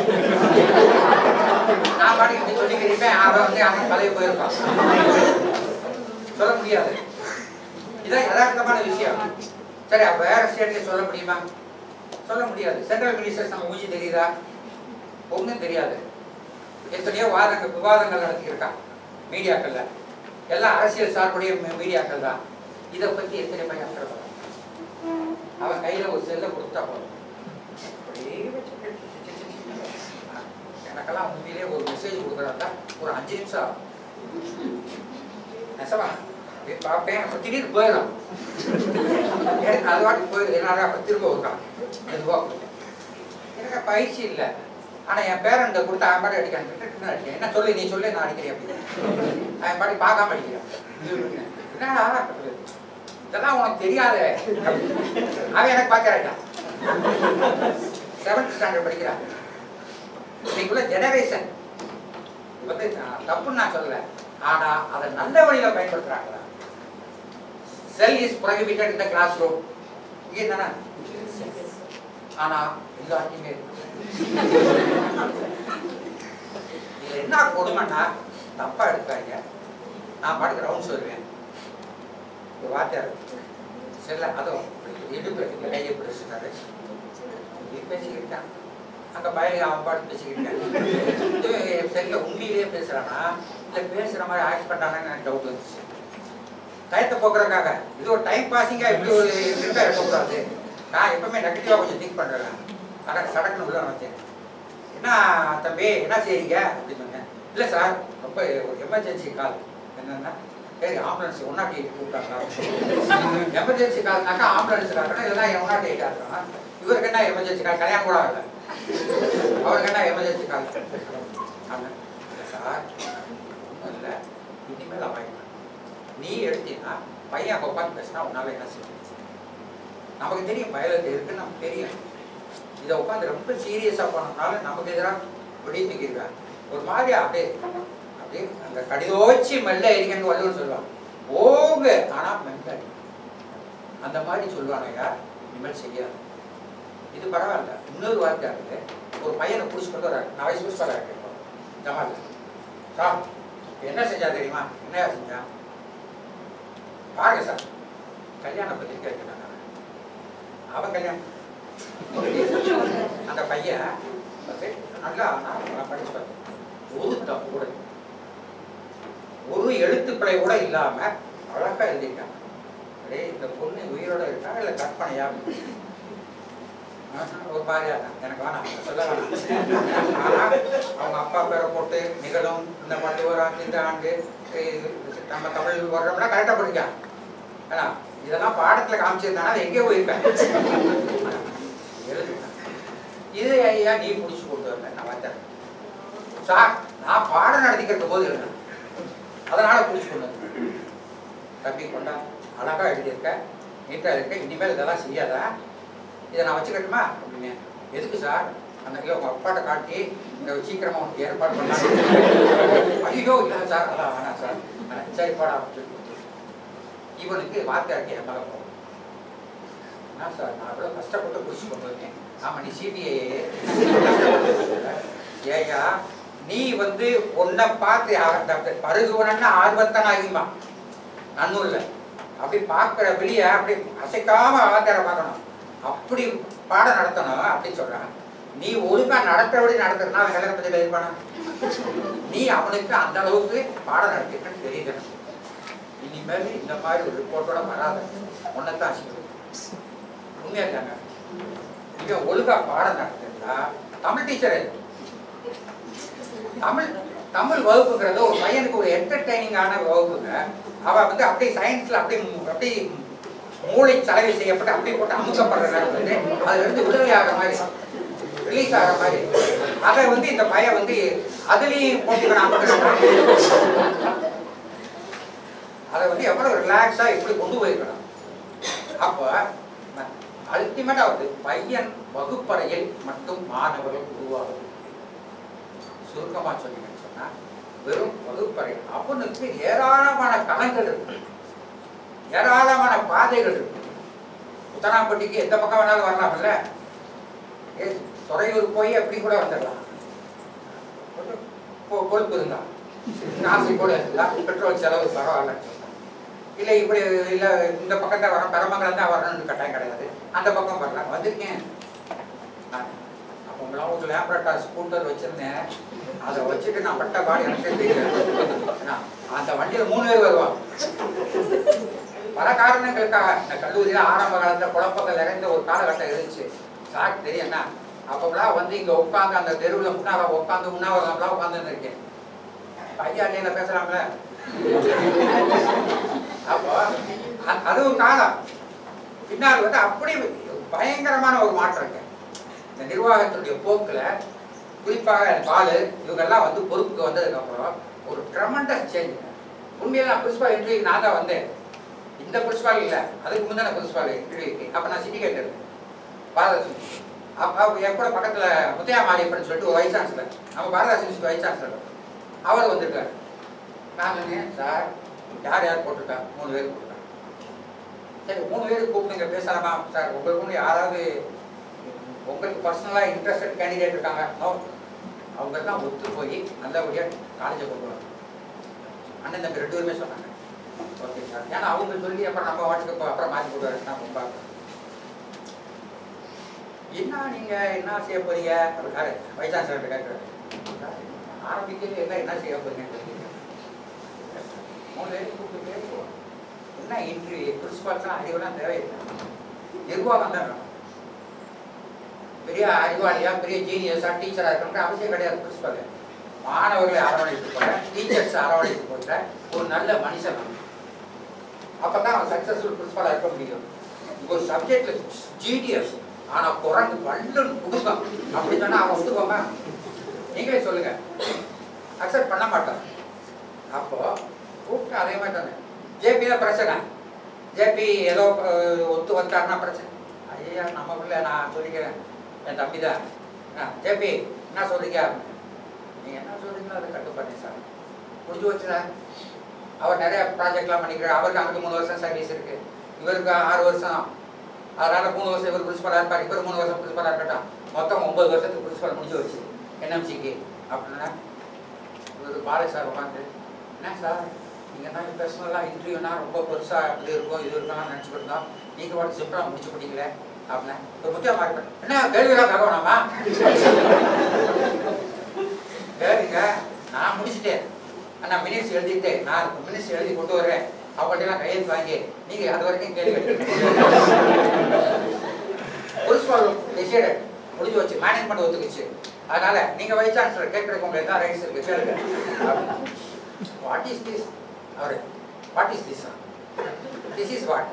நான் பாட்டுக்கு இப்படி சொல்லிக்கிறேன் அவன் வந்து அவன் பழைய போயிருக்கான் சொல்ல முடியாது இதான் யதார்த்தமான விஷயம் சரி அப்ப வேற ஸ்டேட்ல சொல்ல முடியுமா சொல்ல முடியாது சென்ட்ரல் மினிஸ்டர்ஸ் நம்ம மூஞ்சி தெரியுதா ஒன்றும் தெரியாது எத்தனையோ வாதங்கள் விவாதங்கள் நடத்தியிருக்கான் மீடியாக்கள்ல எல்லாம் அரசியல் சார்புடைய மீ- மீடியாக்கள் தான் இதை பத்தி எத்தனை பையன் அக்கறை படுறான்? அவன் கையில ஒரு செல்லை கொடுத்தா போதும் அப்படியே வச்சுட்டு எனக்கெல்லாம் உண்மையிலே ஒரு மெசேஜ் கொடுக்குறாங்க ஒரு அஞ்சு நிமிஷம் ஆகும் நெசமா அப்படியே பார்ப்பேன் அப்புறம் திடீர்னு போயிடும் எனக்கு அது வாட்டி போயிடுது என்னால அப்புறம் திரும்ப வருவான் மெதுவாக கொடுத்தேன் எனக்கு பயிற்சி இல்லை ஆனா என் பேரண்ட கொடுத்து அவன் பாட்டு அடிக்கான் அடிக்கிறேன் என்ன சொல்லு நீ சொல்லு நான் அடிக்கிறேன் அப்படின்னு அவன் பாட்டி பார்க்காம அடிக்கிறான் என்னடா இதெல்லாம் உனக்கு தெரியாதே அவன் எனக்கு பார்க்கறான் செவன்த் ஸ்டாண்டர்ட் படிக்கிறான் இன்னைக்குள்ள ஜெனரேஷன் வந்து நான் தப்புன்னு நான் சொல்லல ஆனா அதை நல்ல வழியில பயன்படுத்துறாங்களா cell is prohibited in the classroom இங்கே தானே ஆனா எல்லாத்தையுமே இருக்கு இதுல என்ன கொடுமைன்னா தப்பா எடுக்காங்க நான் பாட்டுக்கு ரவுண்ட்ஸ் வருவேன் ஒரு வாத்தியார் செல்ல அதுவும் இடுப்பு கையை பிடிச்சிட்டாரு இப்படி பேசிக்கிட்டான் அங்க பயில அவன் பாட்டு பேசிக்கிட்டேன் செல்ல உண்மையிலேயே பேசுறானா இல்ல பேசுற மாதிரி ஆக்ட் பண்ணானு எனக்கு டவுட் வந்துச்சு டயத்தை போக்குறதுக்காக இது ஒரு டைம் பாசிங்கா இப்படி ஒரு இருக்கா இருக்கக்கூடாது நான் எப்பவுமே நெகட்டிவா கொஞ்சம் திங்க் பண்றேன் ஆனா சடக்குன்னு உள்ள நினைச்சேன் என்ன தம்பி என்ன செய்றீங்க அப்படின்னு சொன்னேன் இல்ல சார் ரொம்ப ஒரு எமர்ஜென்சி கால் என்னன்னா சரி ஆம்புலன்ஸ் ஒன் நாட் எயிட் கூப்பிட்டாங்களா எமர்ஜென்சி கால்னாக்கா ஆம்புலன்ஸ் காரணம் இல்லைன்னா ஒன் நாட் எயிட் ஆகிறோம் இவருக்கு என்ன எமர்ஜென்சி கால் கல்யாணம் கூட ஆகல அவருக்கு என்ன எமர்ஜென்சி கால் ஆமாம் இல்லை சார் ஒன்றும் இல்லை இனிமேல் அவாய்ட் நீ எடுத்தீங்கன்னா பையன் அங்கே உட்காந்து பேசினா உன்னால என்ன செய்ய முடியும்? நமக்கு தெரியும் பயாலஜி இருக்குன்னு நமக்கு தெரியும் இதை உட்காந்து ரொம்ப சீரியஸாக பண்ணனால நமக்கு எதிராக வெடி தூக்கியிருக்காங்க ஒரு மாதிரி அப்படியே அப்படியே அந்த கடிதோச்சி மெல்ல எரிக்கன்னு வள்ளுவர் சொல்லுவாங்க ஓங்க ஆனா மெல்ல அடி. அந்த மாதிரி சொல்லுவாங்க இனிமேல் செய்யாது இது பரவாயில்ல இன்னொரு வார்த்தை இருக்கு ஒரு பையனை பிடிச்சி கொண்டு வராரு நான் வயசு புதுசாக இருக்கேன் ஜமால் சார் என்ன செஞ்சா தெரியுமா என்னையா செஞ்சா பாருங்க சார் கல்யாணம் பத்தி கேட்கிறேன் நான். அவன் கல்யாணம் அந்த பையன் வந்து நல்லா நான் படிச்சு பார்த்தேன் ஒரு தப்பு கூட இல்லை. ஒரு எழுத்துப்பிழை கூட இல்லாம அழகா எழுதியிருக்காங்க டேய் இந்த பொண்ணு உயிரோட இருக்கா இல்ல கற்பனையா ஆஹ், ஒரு மாதிரியா இருக்கா. எனக்கு வேணாம் நான் சொல்ல வேணாம் ஆனா அவங்க அப்பா பேரை போட்டு நிகழும் இந்த மாதிரி ஒரு ஆண்டு இந்த ஆண்டு இது நம்ம தமிழ் வர்றோம்னா கரெக்டா படிக்கான் ஏன்னா இதெல்லாம் பாடத்துல காமிச்சிருந்தானா அது எங்கேயோ போயிருப்பேன் எழுதுங்க. இது ஐயா நீ பிடிச்சி கொண்டு வரல நான் வந்தேன் சார் நான் பாடம் நடத்திக்கிற போது எழுதுனேன் அதனால பிடிச்சி கொண்டு வந்தேன் தம்பி கொண்டா அழகா எழுதியிருக்க நீட்டா இருக்க இனிமேல் இதெல்லாம் செய்யாதா இதை நான் வச்சுக்கட்டுமா அப்படின்னு எதுக்கு சார் அந்த கிலோ உங்க அப்பாட்ட காட்டி இந்த சீக்கிரமா உனக்கு ஏற்பாடு பண்ணாங்க ஐயோ இல்லை சார் அதான் வேணாம் சார் அஹ் சரி பாடா அப்படின்னு சொல்லி கொடுத்துரு. இவனுக்கு வார்த்தை என் மேல போகும் என்ன சார் நான் அவ்வளோ கஷ்டப்பட்டு குடிச்சு கொண்டு வந்தேன் ஆமாம் நீ சிபிஐ ஏயா நீ வந்து உன்னை பார்த்து அந்த பருகுவனன்னா ஆர்வத்தன் ஆகிமா நன்னூல்ல அப்படி பார்க்குற வெளிய அப்படி அசைக்காம ஆதார பார்க்கணும் அப்படி பாடம் நடத்தணும் அப்படின்னு சொல்றான் நீ ஒழுங்கா நடத்துறபடி நடத்துறனா அவன் கல்யாணம் பத்தி இருப்பானா நீ அவனுக்கு அந்த அளவுக்கு பாடம் நடத்திருக்கன்னு தெரியுது இனிமேல் இந்த மாதிரி ஒரு ரிப்போர்ட்டோட வராத உன்னைத்தான் ஆசிக்கிறேன் உண்மையா இருக்காங்க இவன் ஒழுங்கா பாடம் நடத்திருந்தா தமிழ் டீச்சர் தமிழ் தமிழ் வகுப்புங்கிறது ஒரு பையனுக்கு ஒரு என்டர்டைனிங்கான வகுப்புங்க அவ வந்து அப்படியே சயின்ஸ்ல அப்படியே மு- அப்படியே மூளை சலவை செய்யப்பட்டு அப்படியே போட்டு அமுக்கப்படுற நேரம் வந்து அதுல இருந்து விடுதலை ஆகிற மாதிரி ரிலீஸ் ஆகிற மாதிரி அதை வந்து இந்த பையன் வந்து அதுலயும் போட்டுக்கணும் அமுக்கணும் அதை வந்து எவ்வளவு ரிலாக்ஸா இப்படி கொண்டு போயிருக்கணும் அப்போ அல்டிமேட்டா வந்து பையன் வகுப்பறையில் மட்டும் மாணவர்கள் உருவாகுது சுருக்கமா சொன்னீங்கன்னு சொன்னா வெறும் வகுப்பறை அவனுக்கு ஏராளமான களங்கள் இருக்கு ஏராளமான பாதைகள் இருக்கு புத்தனாம்பட்டிக்கு எந்த பக்கம் வேணாலும் வரலாம்ல ஏ துறையூர் போய் எப்படி கூட வந்துடலாம் கொஞ்சம் கொ- கொழுப்பு இருந்தா காசு கூட இருந்தா பெட்ரோல் செலவு பரவாயில்ல இல்லை இப்படி இல்லை இந்த பக்கம் தான் வரணும் பெரமங்கலம் தான் வரணும்னு கட்டாயம் கிடையாது அந்த பக்கம் வரலாம் வந்திருக்கேன் நான் அப்போ உங்களாம் ஒரு லேப்ரட்டா ஸ்கூட்டர் வச்சிருந்தேன் அதை வச்சுட்டு நான் பட்ட பாடி எனக்கு தெரியும் நான் அந்த வண்டியில் மூணு பேர் வருவான் பல காரணங்களுக்காக இந்த கல்லூரியில் ஆரம்ப காலத்தில் குழப்பங்கள் நிறைந்த ஒரு காலகட்டம் இருந்துச்சு சார் தெரியும்னா அப்போலாம் வந்து இங்கே உட்காந்து அந்த தெருவில் முன்னால உட்காந்து முன்னாவெல்லாம் உட்காந்துன்னு இருக்கேன் பையா இல்லையில பேசலாம்ல அப்போ அ- அது ஒரு காலம் பின்னால் வந்து அப்படி பயங்கரமான ஒரு மாற்றம் இருக்கு இந்த நிர்வாகத்தினுடைய போக்குல குறிப்பாக பாலு இவங்கெல்லாம் வந்து பொறுப்புக்கு வந்ததுக்கு அப்புறம் ஒரு ட்ரமண்டஸ் சேஞ்ச் உண்மையில நான் பிரின்சிபால் இன்டர்வியூ நான் தான் வந்தேன் இந்த பிரின்சிபால் இல்ல அதுக்கு முந்தின பிரின்சிபால் இன்டர்வியூக்கு அப்ப நான் சிண்டிகேட் இருந்தேன் பாரதாசன் அப்ப என் கூட பக்கத்துல முத்தையா மாரியப்பன் சொல்லிட்டு ஒரு வைஸ் சான்சலர் நம்ம பாரதாசன் வைஸ் சான்சலர் அவர் வந்திருக்காரு நான் சொன்னேன் சார் யார் யார் போட்டிருக்கா மூணு பேர் போட்டிருக்காங்க சரி மூணு பேர் கூப்பிடுங்க பேசலாமா சார் உங்களுக்கு ஒன்று யாராவது உங்களுக்கு பர்சனலாக இன்ட்ரெஸ்டட் கேண்டிடேட் இருக்காங்க நோ அவங்க தான் ஒத்து போய் நல்லபடியாக காலேஜை கொண்டு வரணும் அண்ணன் தம்பி ரெண்டு பேருமே சொன்னாங்க ஓகே சார் ஏன்னா அவங்க சொல்லி அப்புறம் நம்ம வாட்டுக்கு இப்போ அப்புறம் மாற்றி போடுவாரு நான் பார்க்குறேன் என்ன நீங்க என்ன செய்ய போறீங்க அப்படி யாரு வைஸ் சான்சலர் கேட்குறாரு ஆரம்பிக்கிறது என்ன என்ன செய்ய போறீங்கன்னு தெரியல. மூணு பேரும் கூப்பிட்டு பேசுவோம் என்ன இன்டர்வியூ பிரின்சிபால்ஸ்லாம் அறிவுலாம் தேவையில்லை நிர்வாகம் தான் வேணும் பெரிய அறிவாளியா பெரிய ஜீனியஸா டீச்சரா இருக்கணும்ன்ற அவசியம் கிடையாது பிரின்சிபல் மாணவர்களை அரவணைத்து போற டீச்சர்ஸ் அரவணைத்து போகிற ஒரு நல்ல மனுஷன் வேணும். அப்பதான் அவன் சக்சஸ்ஃபுல் பிரின்சிபலா இருக்க முடியும் ஒரு சப்ஜெக்ட்ல ஜீனியஸ் ஆனா குரங்கு வல்லுன்னு கொடுக்கும் அப்படி சொன்னா அவன் ஒத்துக்கோங்க நீங்களே சொல்லுங்க அக்செப்ட் பண்ண மாட்டான் அப்போ கூப்பிட்டு அதே மாதிரி தானே ஜேபி தான் பிரச்சனை ஜேபி ஏதோ அஹ், ஒத்து வந்தாருன்னா பிரச்சனை ஐயா நம்ம பிள்ளை நான் சொல்லிக்கிறேன் என் தம்பி தான் ஜேபி என்ன சொல்றீங்க நீங்க என்ன சொல்றீங்களோ அதை கட்டுப்பாடு சார் முடிஞ்சு வச்சு சார் அவர் நிறைய ப்ராஜெக்ட்லாம் பண்ணிக்கிறார் அவருக்கு அங்கே மூணு வருஷம் சர்வீஸ் இருக்கு இவருக்கு ஆறு வருஷம் அதனால மூணு வருஷம் இவர் பிரின்சிபலாக இருப்பார் இவர் மூணு வருஷம் பிரின்சிபலாக இருக்கட்டும் மொத்தம் ஒன்பது வருஷத்துக்கு பிரின்சிபல் முடிஞ்சு வச்சு என்எம்சிக்கு அப்படின்னா இவர் பாலை சார் உட்காந்து என்ன சார் நீங்கள் தான் பர்சனலாக இன்டர்வியூனா ரொம்ப பெருசாக இது இருக்கும் இது இருக்கலாம் நினச்சிக்கிட்டு இருந்தோம் நீங்கள் வாட்டி சிம்பிளாக முடிச்சு போட்டீங்களே அப்படின்னா ஒரு முக்கிய மாறி என்ன கேள்வியெல்லாம் தகவலாமா கேளுங்க நான் முடிச்சிட்டேன் நான் மினிட்ஸ் எழுதிட்டு நான் மினிட்ஸ் எழுதி கொண்டு வரேன் அவங்கள்ட்ட கையெழுத்து வாங்கி நீங்க அது வரைக்கும் கேள்வி பிரின்சிபால் டிசைடட் முடிஞ்சு வச்சு மேனேஜ்மெண்ட் ஒத்துக்குச்சு அதனால நீங்க வைஸ் சான்சலர் கேட்கறதுக்கு உங்களுக்கு என்ன ரைட்ஸ் இருக்கு கேளுங்க வாட் இஸ் திஸ் அவரு what is this this is what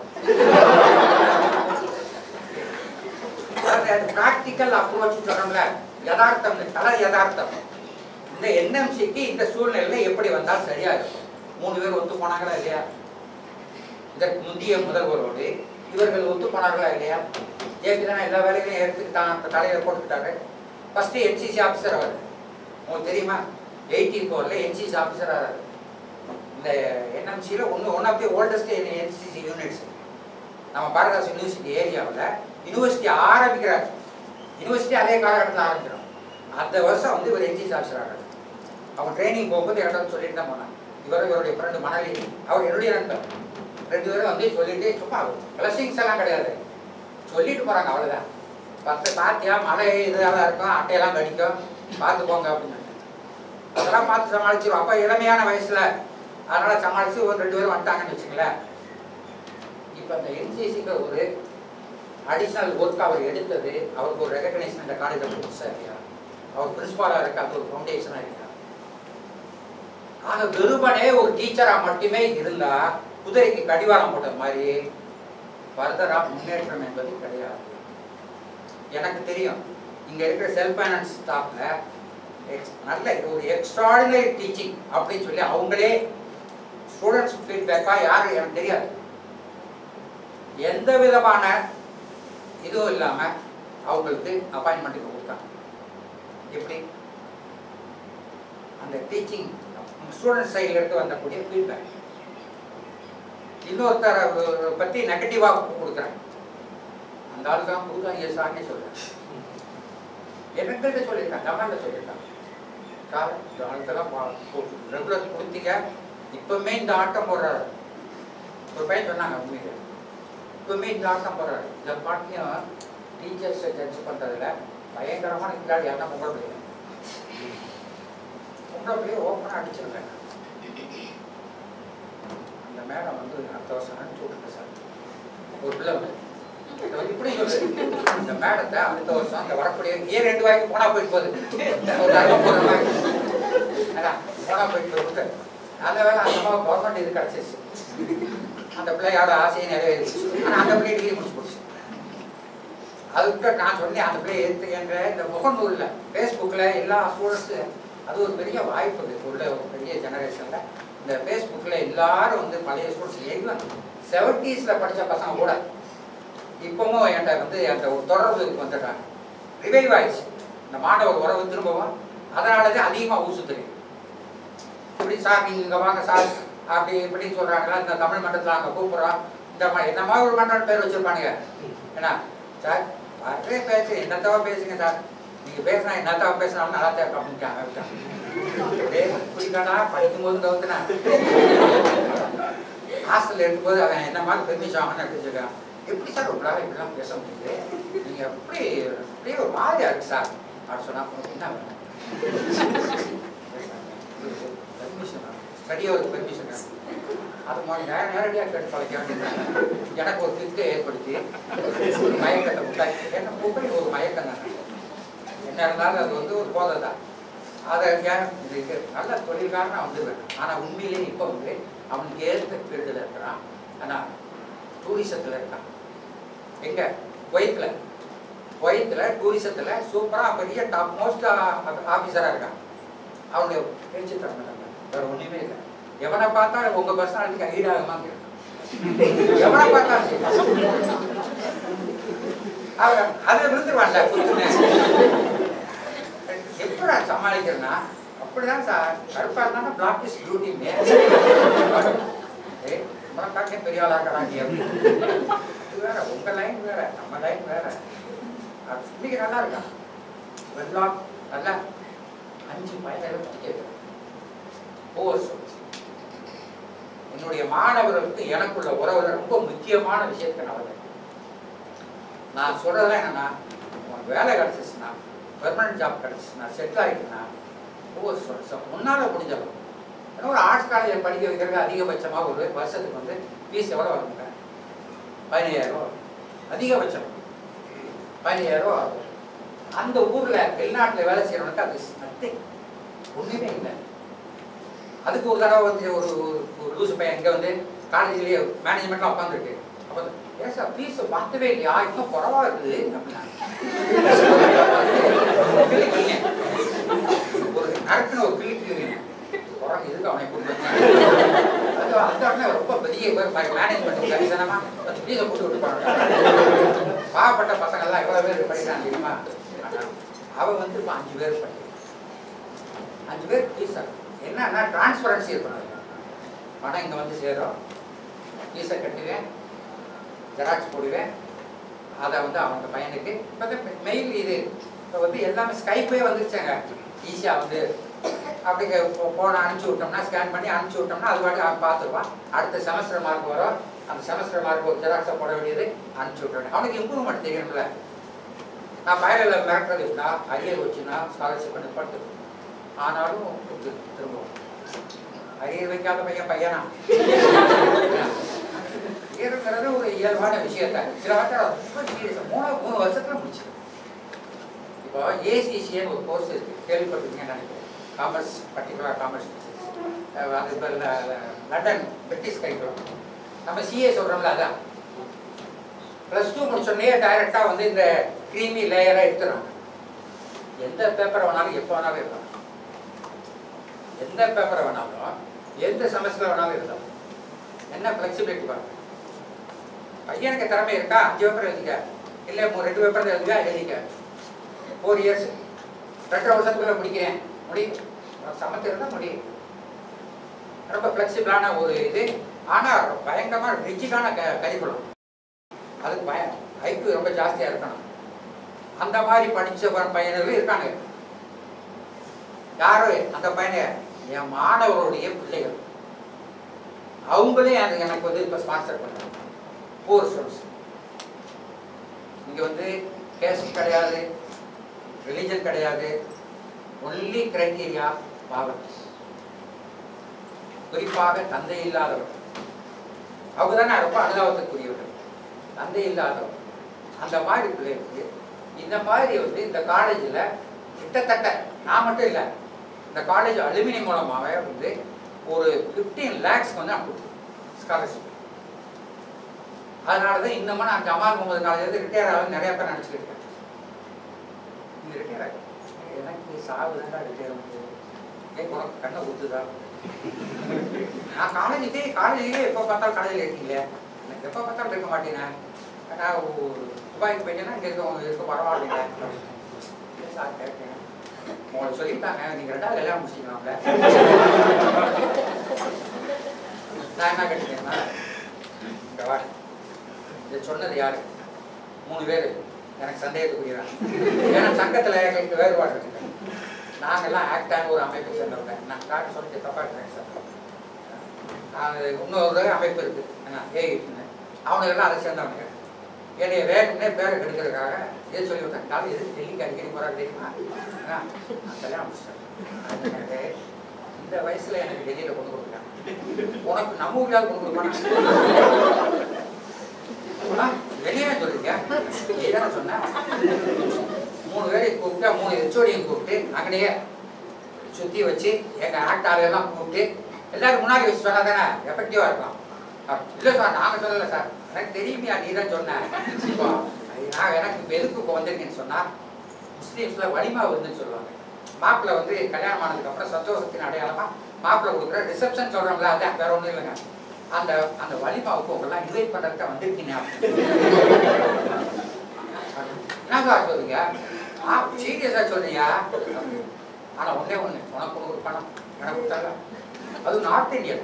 அதாவது ப்ராக்டிக்கல் அப்ரோச் சொல்றோம்ல யதார்த்தம் கல யதார்த்தம் இந்த என்எம்சிக்கு இந்த சூழ்நிலையில எப்படி வந்தால் சரியா இருக்கும் மூணு பேர் ஒத்து போனாங்களா இல்லையா இதற்கு முந்தைய முதல்வரோடு இவர்கள் ஒத்து போனார்களா இல்லையா ஜேபி தானே எல்லா வேலைகளையும் எடுத்துக்கிட்டான் அந்த தலையில போட்டுக்கிட்டாரு ஃபர்ஸ்ட் என்சிசி ஆஃபீஸர் அவர் உங்களுக்கு தெரியுமா எயிட்டி ஃபோரில் என்சிசி ஆஃபீஸர் ஆகிறார் இந்த என்எம்சியில் ஒன்று one of the oldest NCC units நம்ம பாரதாஸ் யூனிவர்சிட்டி ஏரியாவில் யூனிவர்சிட்டி ஆரம்பிக்கிற யூனிவர்சிட்டி அதே காலகட்டத்தில் ஆரம்பிக்கிறோம் அந்த வருஷம் வந்து இவர் என்ஜிசி ஆஃபீஸர் ஆகிறார் அவன் ட்ரைனிங் போகும்போது என்கிட்ட சொல்லிட்டு தான் போனான் இவர் இவருடைய ஃப்ரெண்டு மணலி அவர் என்னுடைய நண்பர் ரெண்டு பேரும் வந்து சொல்லிட்டு சும்மா பிளஸிங்ஸ் எல்லாம் கிடையாது சொல்லிட்டு போகிறாங்க அவ்வளோதான் பத்து பாத்தியா மழை இதெல்லாம் இருக்கும் அட்டையெல்லாம் கடிக்கும் பார்த்து போங்க அப்படின்னு அதெல்லாம் பார்த்து சமாளிச்சிரும் அப்போ இளமையான வயசுல அதனால சமாளிச்சு ஒரு ரெண்டு பேரும் வந்துட்டாங்கன்னு வச்சுங்களேன் இப்போ அந்த என்சிசிக்கு ஒரு அடிஷ்னல் ஒர்க் அவர் எடுத்தது அவருக்கு ஒரு ரெகக்னைசேஷன் இந்த காலேஜில் கொடுத்தா இல்லையா அவர் பிரின்சிபாலாக இருக்க அது ஒரு ஃபவுண்டேஷனாக இல்லையா ஆக வெறுமனே ஒரு டீச்சராக மட்டுமே இருந்தா குதிரைக்கு கடிவாளம் போட்டது மாதிரி ஃபர்தரா முன்னேற்றம் என்பது கிடையாது எனக்கு தெரியும் இங்க இருக்கிற செல்ஃப் ஃபைனான்ஸ் ஸ்டாஃப்ல நல்ல ஒரு எக்ஸ்ட்ராடினரி டீச்சிங் அப்படின்னு சொல்லி அவங்களே ஸ்டூடெண்ட்ஸ் ஃபீட்பேக்காக யாரும் எனக்கு தெரியாது எந்த விதமான இதுவும் இல்லாம அவங்களுக்கு அப்பாயின்மெண்ட் கொடுத்தாங்க எப்படி அந்த டீச்சிங் ஸ்டூடெண்ட் சைடில் இருந்து வந்தக்கூடிய ஃபீட்பேக் இன்னொருத்தரை பற்றி நெகட்டிவாக கொடுக்குறேன் அந்த ஆள் தான் கொடுத்தாங்க சார்னே சொல்கிறேன் என்கிட்ட சொல்லியிருக்கான் கமெண்ட்ல சொல்லியிருக்கான் சார் இந்த ஆளுக்கெல்லாம் ரெகுலர் கொடுத்தீங்க இப்பவுமே இந்த ஆட்டம் போடுறாரு ஒரு பையன் சொன்னாங்க உண்மையில இப்பவுமே இந்த ஆட்டம் போடுறாரு இந்த பாட்டியும் டீச்சர்ஸை ஜட்ஜ் பண்றதுல பயங்கரமான கிளாடி யாருன்னா பொங்கல் பிள்ளைங்க பொங்கல் பிள்ளைய ஓப்பனாக அடிச்சிருக்காங்க அந்த மேடம் வந்து அடுத்த வருஷம் அனுப்பிச்சு விட்டுருங்க சார் ஒரு பிள்ளை வந்து இதை வந்து இப்படி சொல்லு இந்த மேடத்தை அடுத்த வருஷம் அந்த வரக்கூடிய ஏன் ரெண்டு வாய்க்கு போனா போயிட்டு போகுது ஒரு அரை போகிற மாதிரி அதான் போனா போயிட்டு போகுது அந்த வேலை அந்த மாதிரி கவர்மெண்ட் இது கிடச்சிருச்சு அந்த பிள்ளையோட ஆசையை நிறைவேறிச்சு ஆனால் அந்த பிள்ளை டிகிரி முடிச்சு போச்சு அது விட்டு நான் சொன்னேன் அந்த பிள்ளையை எடுத்து என்ற இந்த முகநூலில் ஃபேஸ்புக்கில் எல்லா ஸ்டூடெண்ட்ஸு அது ஒரு பெரிய வாய்ப்பு இது இப்போ உள்ள ஒரு பெரிய ஜெனரேஷனில் இந்த ஃபேஸ்புக்கில் எல்லாரும் வந்து பழைய ஸ்டூடெண்ட்ஸ் ஈவன் செவன்டீஸில் படித்த பசங்க கூட இப்பவும் என்கிட்ட வந்து அந்த ஒரு தொடர்பு வந்துட்டாங்க ரிவைவ் ஆயிடுச்சு இந்த மாணவர் உறவு திரும்பவும் அதனால தான் அதிகமாக ஊசு தெரியும் இப்படி சார் நீங்கள் இங்கே வாங்க சார் அப்படி இப்படின்னு சொல்கிறாங்களா இந்த தமிழ் மன்றத்தில் அங்கே கூப்பிட்றோம் இந்த மாதிரி என்ன மாதிரி ஒரு மன்றம் பேர் வச்சுருப்பானுங்க என்ன சார் வரே பேசு என்னத்தவா பேசுங்க சார் நீங்கள் பேசினா என்னத்தவா பேசினாலும் நல்லா தான் இருக்கும் அப்படின்ட்டாங்க டேய், இப்படிதானா படிக்கும்போது கவுத்துனா ஹாஸ்டல் இருக்கும்போது அவன் என்ன மாதிரி பெர்மிஷன் வாங்கன்னு எடுத்துருக்கான் எப்படி சார் உங்களால் இப்படிலாம் பேச முடியுது நீங்கள் எப்படி அப்படியே ஒரு மாதிரியா இருக்கு சார் அப்படின்னு சொன்னா "உனக்கு என்ன வேணும் பெர்மிஷன் ஸ்டடியாக ஒரு பெர்மிஷன் அது மாதிரி நேர நேரடியாக கேட்டு பழக்க வேண்டியது எனக்கு ஒரு திட்டு ஏற்படுத்தி ஒரு மயக்கத்தை உண்டாக்கி என்ன புகழ் ஒரு மயக்கம் தானே என்ன இருந்தாலும் அது வந்து ஒரு போதை தான் அதை ஏன் இது இது நல்ல தொழில்காரன் வந்துடுவேன் ஆனால் உண்மையிலேயே இப்போ வந்து அவனுக்கு ஏற்ற ஃபீல்டில் இருக்கிறான் ஆனால் டூரிசத்தில் இருக்கான் எங்க குவைத்தில் குவைத்தில் டூரிசத்தில் சூப்பராக பெரிய டாப் மோஸ்ட் ஆஃபீஸராக இருக்கான் அவனுடைய பேச்சு தரமாட்டாங்க வேற ஒன்றுமே இல்லை எவனை பார்த்தா உங்க பர்சனாலிட்டிக்கு ஈடாகுமா எவனை பார்த்தா அவன் அதை விழுந்துருவான்ல புரிஞ்சுனே எப்படி சமாளிக்கிறேன்னா அப்படிதான் சார் கருப்பா இருந்தா பிளாக் இஸ் டியூட்டிங்க ஏய் உனக்காக்கே பெரிய ஆளா இருக்கிறாங்க இது வேற உங்க லைன் வேற நம்ம லைன் வேற அது இன்னைக்கு நல்லா இருக்கான் வெள்ளாம் நல்லா அஞ்சு பையனை படிக்க ஒவ்வொரு என்னுடைய மாணவர்களுக்கு எனக்குள்ள உறவுல ரொம்ப முக்கியமான விஷயத்தை நான் வரேன் நான் சொல்றதெல்லாம் என்னன்னா உனக்கு வேலை கிடைச்சிச்சுன்னா பெர்மனன்ட் ஜாப் கிடைச்சிச்சுன்னா செட்டில் ஆகிட்டுனா ஒவ்வொரு சொல்ல முன்னால் முடிஞ்சிடும் ஏன்னா ஒரு ஆர்ட்ஸ் காலேஜில் படிக்க வைக்கிறது அதிகபட்சமாக ஒரு வருஷத்துக்கு வந்து ஃபீஸ் எவ்வளோ வருங்க பதினையாயிரம் ரூபா வரும். அதிகபட்சம் பதினையாயிரம் ரூபா ஆகும் அந்த ஊரில் வெளிநாட்டில் வேலை செய்கிறவனுக்கு அது நத்திங் ஒன்றுமே இல்லை அதுக்கு ஒரு தடவை வந்து ஒரு ஒரு- ஒரு லூசு பையன் இங்கே வந்து காலேஜ்லேயே மேனேஜ்மெண்ட்லாம் உட்காந்துருக்கு அப்போ ஏன் சார் ஃபீஸ் பார்த்தவே இல்லையா இன்னும் குறவா இருக்குது அப்படின்னா கிளிக்கிங்க. ஒரு நடக்குன ஒரு கிளிக்குங்க குறவு இதுக்கு அவனை கொடுத்து அது அந்த உடனே ரொம்ப பெரிய மேனேஜ்மெண்ட் சரிசனமா பத்து ஃபீஸை போட்டு விட்டுப்பாங்க பாவப்பட்ட பசங்கள்லாம் எவ்வளோ பேர் படிக்கிறாங்க தெரியுமா ஆனா, அவன் வந்து இப்போ அஞ்சு பேர் படிக்கிறான் அஞ்சு பேர் ஃபீஸ் என்னன்னா டிரான்ஸ்பரன்சி இருக்கணும் அதுல. பணம் இங்கே வந்து சேரும் ஃபீஸை கட்டுவேன் ஜெராக்ஸ் போடுவேன் அதை வந்து அவங்க பையனுக்கு இப்போ மெயில் இது இப்போ வந்து எல்லாமே ஸ்கைப்பே வந்துருச்சாங்க ஈஸியாக வந்து அப்படிங்க ஃபோனை அனுப்பிச்சி விட்டோம்னா ஸ்கேன் பண்ணி அனுப்பிச்சி விட்டோம்னா அது பாட்டு அவன் பார்த்துருவான் அடுத்த செமஸ்டர் மார்க் வரும் அந்த செமஸ்டர் மார்க் ஒரு ஜெராக்ஸை போட வேண்டியது அனுப்பிச்சி விட்டுறேன் அவனுக்கு இம்ப்ரூவ்மெண்ட் தெரியணும்ல நான் பயனில் மிரட்டுறது இருந்தா அரியர் வச்சுன்னா ஸ்காலர்ஷிப் பண்ணி படுத்து ஆனாலும் இது திரும்பவும் அரியர் வைக்காத பையன் பையனா இருக்கிறது ஒரு இயல்பான விஷயத்த சில வார்த்தை ரொம்ப சீரியஸ் மூணு மூணு வருஷத்துல முடிச்சிடும் இப்போ ஏசிசிஏன்னு ஒரு கோர்ஸ் இருக்கு கேள்விப்பட்டிருக்கீங்கன்னு நினைக்கிறேன் காமர்ஸ் பர்டிகுலர் காமர்ஸ் அது இப்போ லண்டன் பிரிட்டிஷ் கரிக்குலம் நம்ம சிஏ சொல்கிறோம்ல அதான் ப்ளஸ் டூ முடிச்சோடனே டைரெக்டாக வந்து இந்த க்ரீமி லேயராக எடுத்துறாங்க எந்த பேப்பரை வேணாலும் எப்போ வேணாலும் இருக்கலாம் எந்த பேப்பரை வேணாலும் எந்த செமஸ்டர் வேணாலும் இருக்கலாம் என்ன ஃப்ளெக்சிபிலிட்டி பாருங்க பையனுக்கு திறமை இருக்கா அஞ்சு பேப்பர் எழுதிக்க இல்லை மூ- ரெண்டு பேப்பர் எழுதிக்க எழுதிக்க ஃபோர் இயர்ஸ் ரெண்டரை வருஷத்துக்குள்ள முடிக்கிறேன் முடியும் சமத்து இருந்தால் முடியும் ரொம்ப ஃப்ளெக்சிபிளான ஒரு இது ஆனால் பயங்கரமாக ரிஜிடான க கரிக்குலம் அதுக்கு பய ஐக்கு ரொம்ப ஜாஸ்தியாக இருக்கணும் அந்த மாதிரி படித்த பையன்கள் இருக்காங்க யாரோ அந்த பையனை என் மாணவருடைய பிள்ளைகள் அவங்களே அது எனக்கு வந்து இப்போ ஸ்பான்சர் பண்ணுறாங்க போர் ஸ்டூடெண்ட்ஸ் இங்கே வந்து கேஸ்ட் கிடையாது ரிலிஜன் கிடையாது ஒன்லி கிரைட்டீரியா பாவர்ட்டி குறிப்பாக தந்தை இல்லாதவர் அவங்க தானே ரொம்ப அனுதாபத்துக்குரியவர்கள் தந்தை இல்லாதவர் அந்த மாதிரி பிள்ளைகளுக்கு இந்த மாதிரி வந்து இந்த காலேஜில் கிட்டத்தட்ட நான் மட்டும் இல்லை இந்த காலேஜ் அலுமினி மூலமாகவே வந்து ஒரு ஃபிஃப்டீன் லேக்ஸ் வந்து நான் கொடுத்தேன் ஸ்காலர்ஷிப் அதனால தான் இன்னமும் நான் ஜமால் முகமது காலேஜ் ரிட்டையர் ஆகுது நிறைய பேர் நினச்சிட்டு இருக்கேன் இந்த ரிட்டையர் ஆகி எனக்கு சாவு தான்டா ரிட்டையர் ஆகுது ஏன் உனக்கு கண்ணை ஊத்துதா நான் காலேஜுக்கே காலேஜுக்கே எப்போ பார்த்தாலும் காலேஜில் இருக்கீங்களே எனக்கு எப்போ பார்த்தாலும் இருக்க மாட்டேங்க நான் ஒரு துபாய்க்கு போயிட்டேன்னா இங்கே இருக்க இருக்க பரவாயில்லைங்க இல்லை சார் கேட்டேன் உங்களுக்கு சொல்லிட்டாங்க நீங்கள் ரெண்டாவது கல்யாணம் முடிச்சிக்கலாம்ல நான் என்ன கேட்டேன்னா இங்க வா இதை சொன்னது யாரு மூணு பேர் எனக்கு சந்தேகத்துக்குரியதான் ஏன்னா சங்கத்தில் எங்களுக்கு வேறுபாடு இருக்கு நாங்கெல்லாம் ஆக்டான ஒரு அமைப்பை சேர்ந்தவங்க நான் காட்டு சொல்லிட்டு தப்பா இருக்கிறேன் சார் நான் இன்னொரு அமைப்பு இருக்கு என்ன ஏஐன்னு அவனுங்கெல்லாம் அதை சேர்ந்தவங்க என்னைய வேணும்னே பேரை கெடுக்கிறதுக்காக எது சொல்லி விட்டேன் நான் எது டெல்லிக்கு அடிக்கடி போறாரு தெரியுமா என்ன? நான் கல்யாணம் முடிச்சிட்டேன் எனக்கு இந்த வயசுல எனக்கு டெல்லியில கொண்டு கொடுக்குறாங்க உனக்கு நம்ம ஊர்ல கொண்டு கொடுப்பானா ஆ, வெளியே சொல்றீங்க நீதானே சொன்ன மூணு பேரை கூப்பிட்டு மூணு ஹெச்ஓடியும் கூப்பிட்டு அங்கனையே சுத்தி வச்சு எங்க ஆக்ட் ஆளுகெல்லாம் கூப்பிட்டு எல்லாரும் முன்னாடி வச்சு சொன்னா தானே எஃபெக்டிவா இருக்கும் அப்~ இல்ல சார் நாங்க சொல்லல சார் எனக்கு தெரியுமியா நீ தான் சொன்ன இப்போ அது நான் எனக்கு இப்ப எதுக்கு இப்போ வந்திருக்கேன்னு சொன்னா முஸ்லீம்ஸ்ல வலிமா வருதுன்னு சொல்லுவாங்க மாப்பிள்ளை வந்து கல்யாணம் ஆனதுக்கு அப்புறம் சந்தோஷத்தின் அடையாளமா மாப்பிள்ளை கொடுக்குற ரிசப்ஷன் சொல்றோம்ல அதான் வேற ஒண்ணும் இல்லைங்க அந்த அந்த வலிமாவுக்கு உங்கெல்லாம் இன்வைட் பண்றதுக்கு வந்திருக்கீங்க என்ன சார் சொல்றீங்க ஆ சீரியஸா சொல்றியா ஆனா ஒண்ணே ஒண்ணு உனக்கு ஒண்ணு ஒரு பணம் எனக்கு கொடுத்தாங்க அது நார்த் இந்தியன்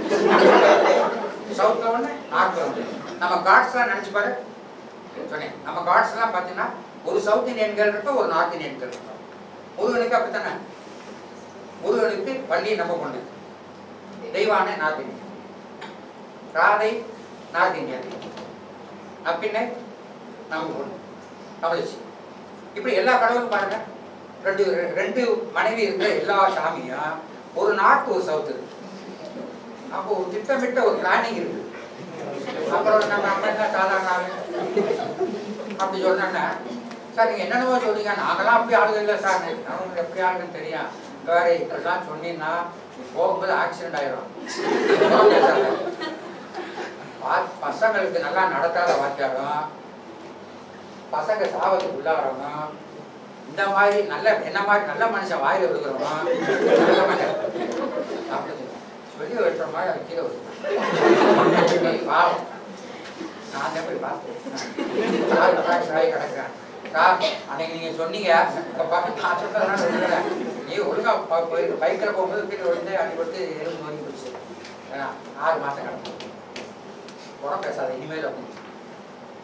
சவுத்ல ஒண்ணு நார்த்ல ஒண்ணு நம்ம கார்ட்ஸ்லாம் நினைச்சு பாரு சொன்னேன் நம்ம கார்ட்ஸ்லாம் பார்த்தீங்கன்னா ஒரு சவுத் இந்தியன் கேர்ள் இருக்கும் ஒரு நார்த் இந்தியன் கேர்ள் இருக்கும் முருகனுக்கு அப்படித்தானே முருகனுக்கு பள்ளி நம்ம பொண்ணு Deivanai north Indian Radha north Indian அப்பின்னை நம்ம பொண்ணு தமிழ்ச்சி இப்படி எல்லா கடவுளும் பாருங்க ரெண்டு ரெண்டு மனைவி இருக்கிற எல்லா சாமியும் ஒரு நார்த் ஒரு சவுத் இருக்கு அப்போ ஒரு திட்டமிட்ட ஒரு பிளானிங் இருக்கு அப்புறம் நம்ம அம்மா என்ன சாதாரண ஆளு? அப்படி சொன்னா சார் நீங்க என்னென்னவோ சொல்றீங்க நாங்களாம் அப்படி ஆளுங்க இல்லை சார் அவங்க எப்படி ஆளுங்கன்னு தெரியும் வேற இப்படிலாம் சொன்னீங்கன்னா நீ போகும்போது ஆக்சிடென்ட் ஆயிரும் ஓகே சார். பா- பசங்களுக்கு நல்லா நடத்தாத வாத்தியாரும் பசங்க சாவத்துக்கு உள்ளாரவங்க இந்த மாதிரி நல்ல என்ன மாதிரி நல்ல மனுஷன் வாயில விழுகிறவங்க நல்ல மனுஷன் அப்படி சொல்லி வைக்கிற மாதிரி அது கீழே விழுந்து பாவம் நான் தான் போய் பார்த்தேன் சார் உட்காந்து சாய் கிடக்குறேன் சார் அன்னைக்கு நீங்க சொன்னீங்க இப்ப பார்க்க நான் சொன்னதெல்லாம் சொல்லுறேன் நீ ஒழுங்கா ப- போய் பைக்கில் போகும்போது கீழே விழுந்து அடிபட்டு எலும்பு நோய் போச்சு ஏன்னா ஆறு மாசம் கிடக்கும் உரம் பேசாத இனிமேல் அப்படின்னு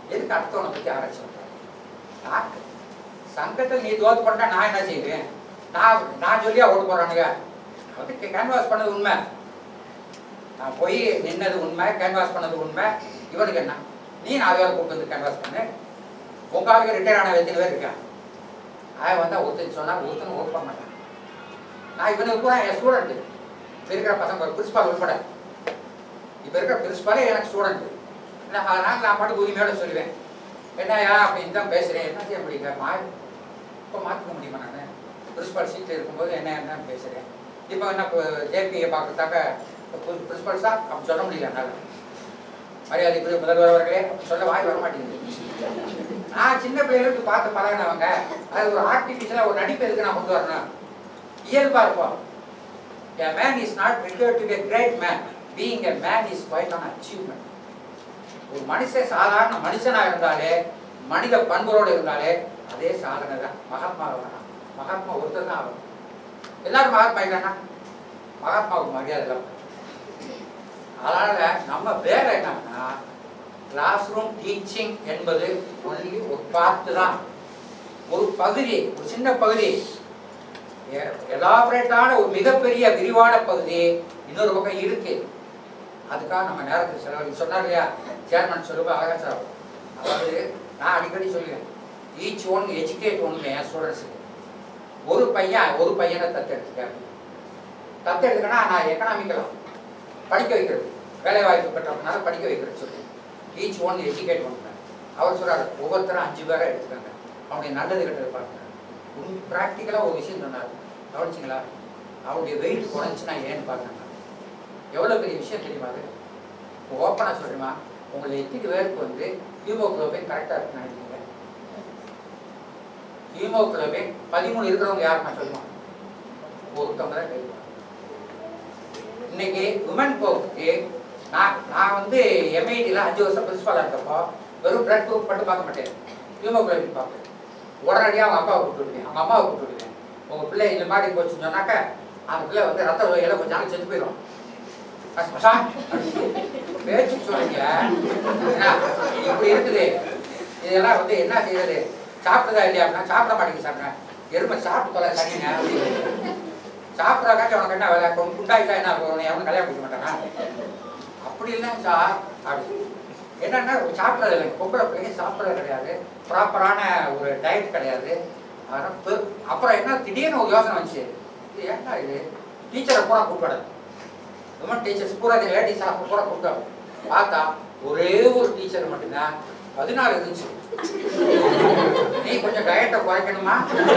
எதுக்கு அடுத்தவனை பற்றி ஆராய்ச்சி பண்ணுறேன் நான் சங்கத்தில் நீ தோத்து பண்ணா நான் என்ன செய்வேன் நான் நான் சொல்லியா ஓட்டு போறானுங்க வந்து கேன்வாஸ் பண்ணது உண்மை நான் போய் நின்னது உண்மை கேன்வாஸ் பண்ணது உண்மை இவனுக்கு என்ன நீ நாலு பேரை கூப்பிட்டு வந்து கேன்வாஸ் பண்ணு உங்க ஆளுக்கு ரிட்டையர் ஆன எத்தனை பேர் இருக்கேன் அவன் வந்தா ஒருத்தன் சொன்னா ஒருத்தன் ஓட்டு பண்ண மாட்டான் நான் இவனுக்கு கூட என் ஸ்டூடெண்ட் இப்போ இருக்கிற பசங்க பிரின்சிபால் உட்பட இப்போ இருக்கிற பிரின்சிபாலே எனக்கு ஸ்டூடெண்ட் இல்லை அதனால் நான் பாட்டு உரிமையோட சொல்லுவேன் என்னையா அப்படின்னு தான் பேசுகிறேன் என்ன செய்ய முடியல மா இப்போ மாற்றிக்க முடியுமா நான் பிரின்சிபால் சீட்டில் இருக்கும்போது என்ன என்னன்னு பேசுகிறேன் இப்போ என்ன இப்போ ஜேபியை பார்க்கறதாக்க பிரின்சிபல் சார் அப்படி சொல்ல முடியல என்னால் மரியாதைக்குரிய முதல்வர் அவர்களே அப்படி சொல்ல வாய் வர மாட்டேங்குது நான் சின்ன பிள்ளைகளுக்கு பார்த்து பழகினவங்க அது ஒரு ஆர்டிஃபிஷியலாக ஒரு நடிப்பு எதுக்கு நான் கொண்டு வரணும் இயல்பா இருப்போம் A man is not required to be a great man. Being a man is quite an achievement. ஒரு மனுஷன் சாதாரண மனுஷனா இருந்தாலே மனித பண்புகளோடு இருந்தாலே அதே சாதனை தான் மகாத்மா ஆகணும் மகாத்மா ஒருத்தர் தான் ஆகணும் எல்லாரும் மகாத்மா இல்லைன்னா மகாத்மாவுக்கு மரியாதை இல்லாம அதனால நம்ம வேலை என்னன்னா கிளாஸ் ரூம் டீச்சிங் என்பது ஒன்லி ஒரு பார்ட்டு தான் ஒரு பகுதி ஒரு சின்ன பகுதி எலாபரேட்டான ஒரு மிகப்பெரிய விரிவான பகுதி இன்னொரு பக்கம் இருக்கு அதுக்காக நம்ம நேரத்தை செலவழி சொன்னார் இல்லையா சேர்மன் சொல்லுவா அழகா சார் அதாவது நான் அடிக்கடி சொல்லுவேன் ஈச் ஒன் எஜுகேட் ஒன்று என் ஸ்டூடெண்ட்ஸுக்கு ஒரு பையன் ஒரு பையனை தத்தெடுத்துட்டார் தத்தெடுத்துக்கன்னா நான் எக்கனாமிக்கலாம் படிக்க வைக்கிறது வேலை வாய்ப்பு பெற்றவங்கனால படிக்க வைக்கிறது சொல்லி ஈச் ஒன் எஜுகேட் பண்ணுறேன் அவர் சொல்றாரு ஒவ்வொருத்தரும் அஞ்சு பேரை எடுத்துக்காங்க அவனுடைய நல்லது கெட்டது பார்க்குறேன் ப்ராக்டிக்கலாக ஒரு விஷயம் சொன்னார் கவனிச்சிங்களா அவருடைய வெயிட் குறைஞ்சுன்னா ஏன்னு பார்க்கணும் எவ்வளோ பெரிய விஷயம் தெரியுமா அது ஓப்பனாக சொல்லுமா உங்களை எத்தனை பேருக்கு வந்து ஹீமோகுளோபின் கரெக்டாக இருக்குன்னு நினைக்கிறீங்க ஹீமோகுளோபின் பதிமூணு இருக்கிறவங்க யாருன்னா சொல்லுமா ஒருத்தவங்க தான் கேட்குவாங்க இன்னைக்கு உமன் போக்கு நான் நான் வந்து எம்ஐடியில் அஞ்சு வருஷம் பிரின்சிபாலாக இருக்கப்போ வெறும் பிளட் குரூப் மட்டும் பார்க்க மாட்டேன் ஹீமோகுளோபின் பார்ப்பேன் உடனடியாக அவங்க அப்பாவை கூப்பிட்டு விடுவேன் அவங்க அம்மாவை கூப்பிட்டு விடுவேன் உங்கள் பிள்ளை இந்த மாதிரி போச்சுன்னு சொன்னாக்க அந்த பிள்ளை வந்து ரத்த வகையில் கொஞ்சம் நாள் செத்து போயிடும் கஷ்டமா? பேச்சு சொல்லுங்க என்ன, இப்படி இருக்குது இதெல்லாம் வந்து என்ன செய்யறது சாப்பிடுதா இல்லையா அப்படின்னா சாப்பிட மாட்டேங்குது சாப்பிட்றேன் எருமை சாப்பிட்டு தொலை சரிங்க சாப்பிட்றாக்காச்சும் உனக்கு என்ன வேலை கொண்டு குண்டாயிட்டா என்ன ஆகும்? எவனும் கல்யாணம் பண்ணிக்க மாட்டானா அப்படி இல்லை சார் அப்படி என்னன்னா சாப்பிட்றது இல்லை பொம்பளை பிள்ளைங்க சாப்பிட்றது கிடையாது ப்ராப்பரான ஒரு டயட் கிடையாது அதனால பெ- அப்புறம் என்ன திடீர்னு ஒரு யோசனை வந்துச்சு இது ஏன்டா இது டீச்சரை பூரா கூப்பிடாது விமன் டீச்சர்ஸ் பூரா லேடிஸ் பூரா கூப்பிட்டாங்க பார்த்தா ஒரே ஒரு டீச்சர் மட்டும்தான் பதினாறு இருந்துச்சு நீ கொஞ்சம் டயட்டை குறைக்கணுமா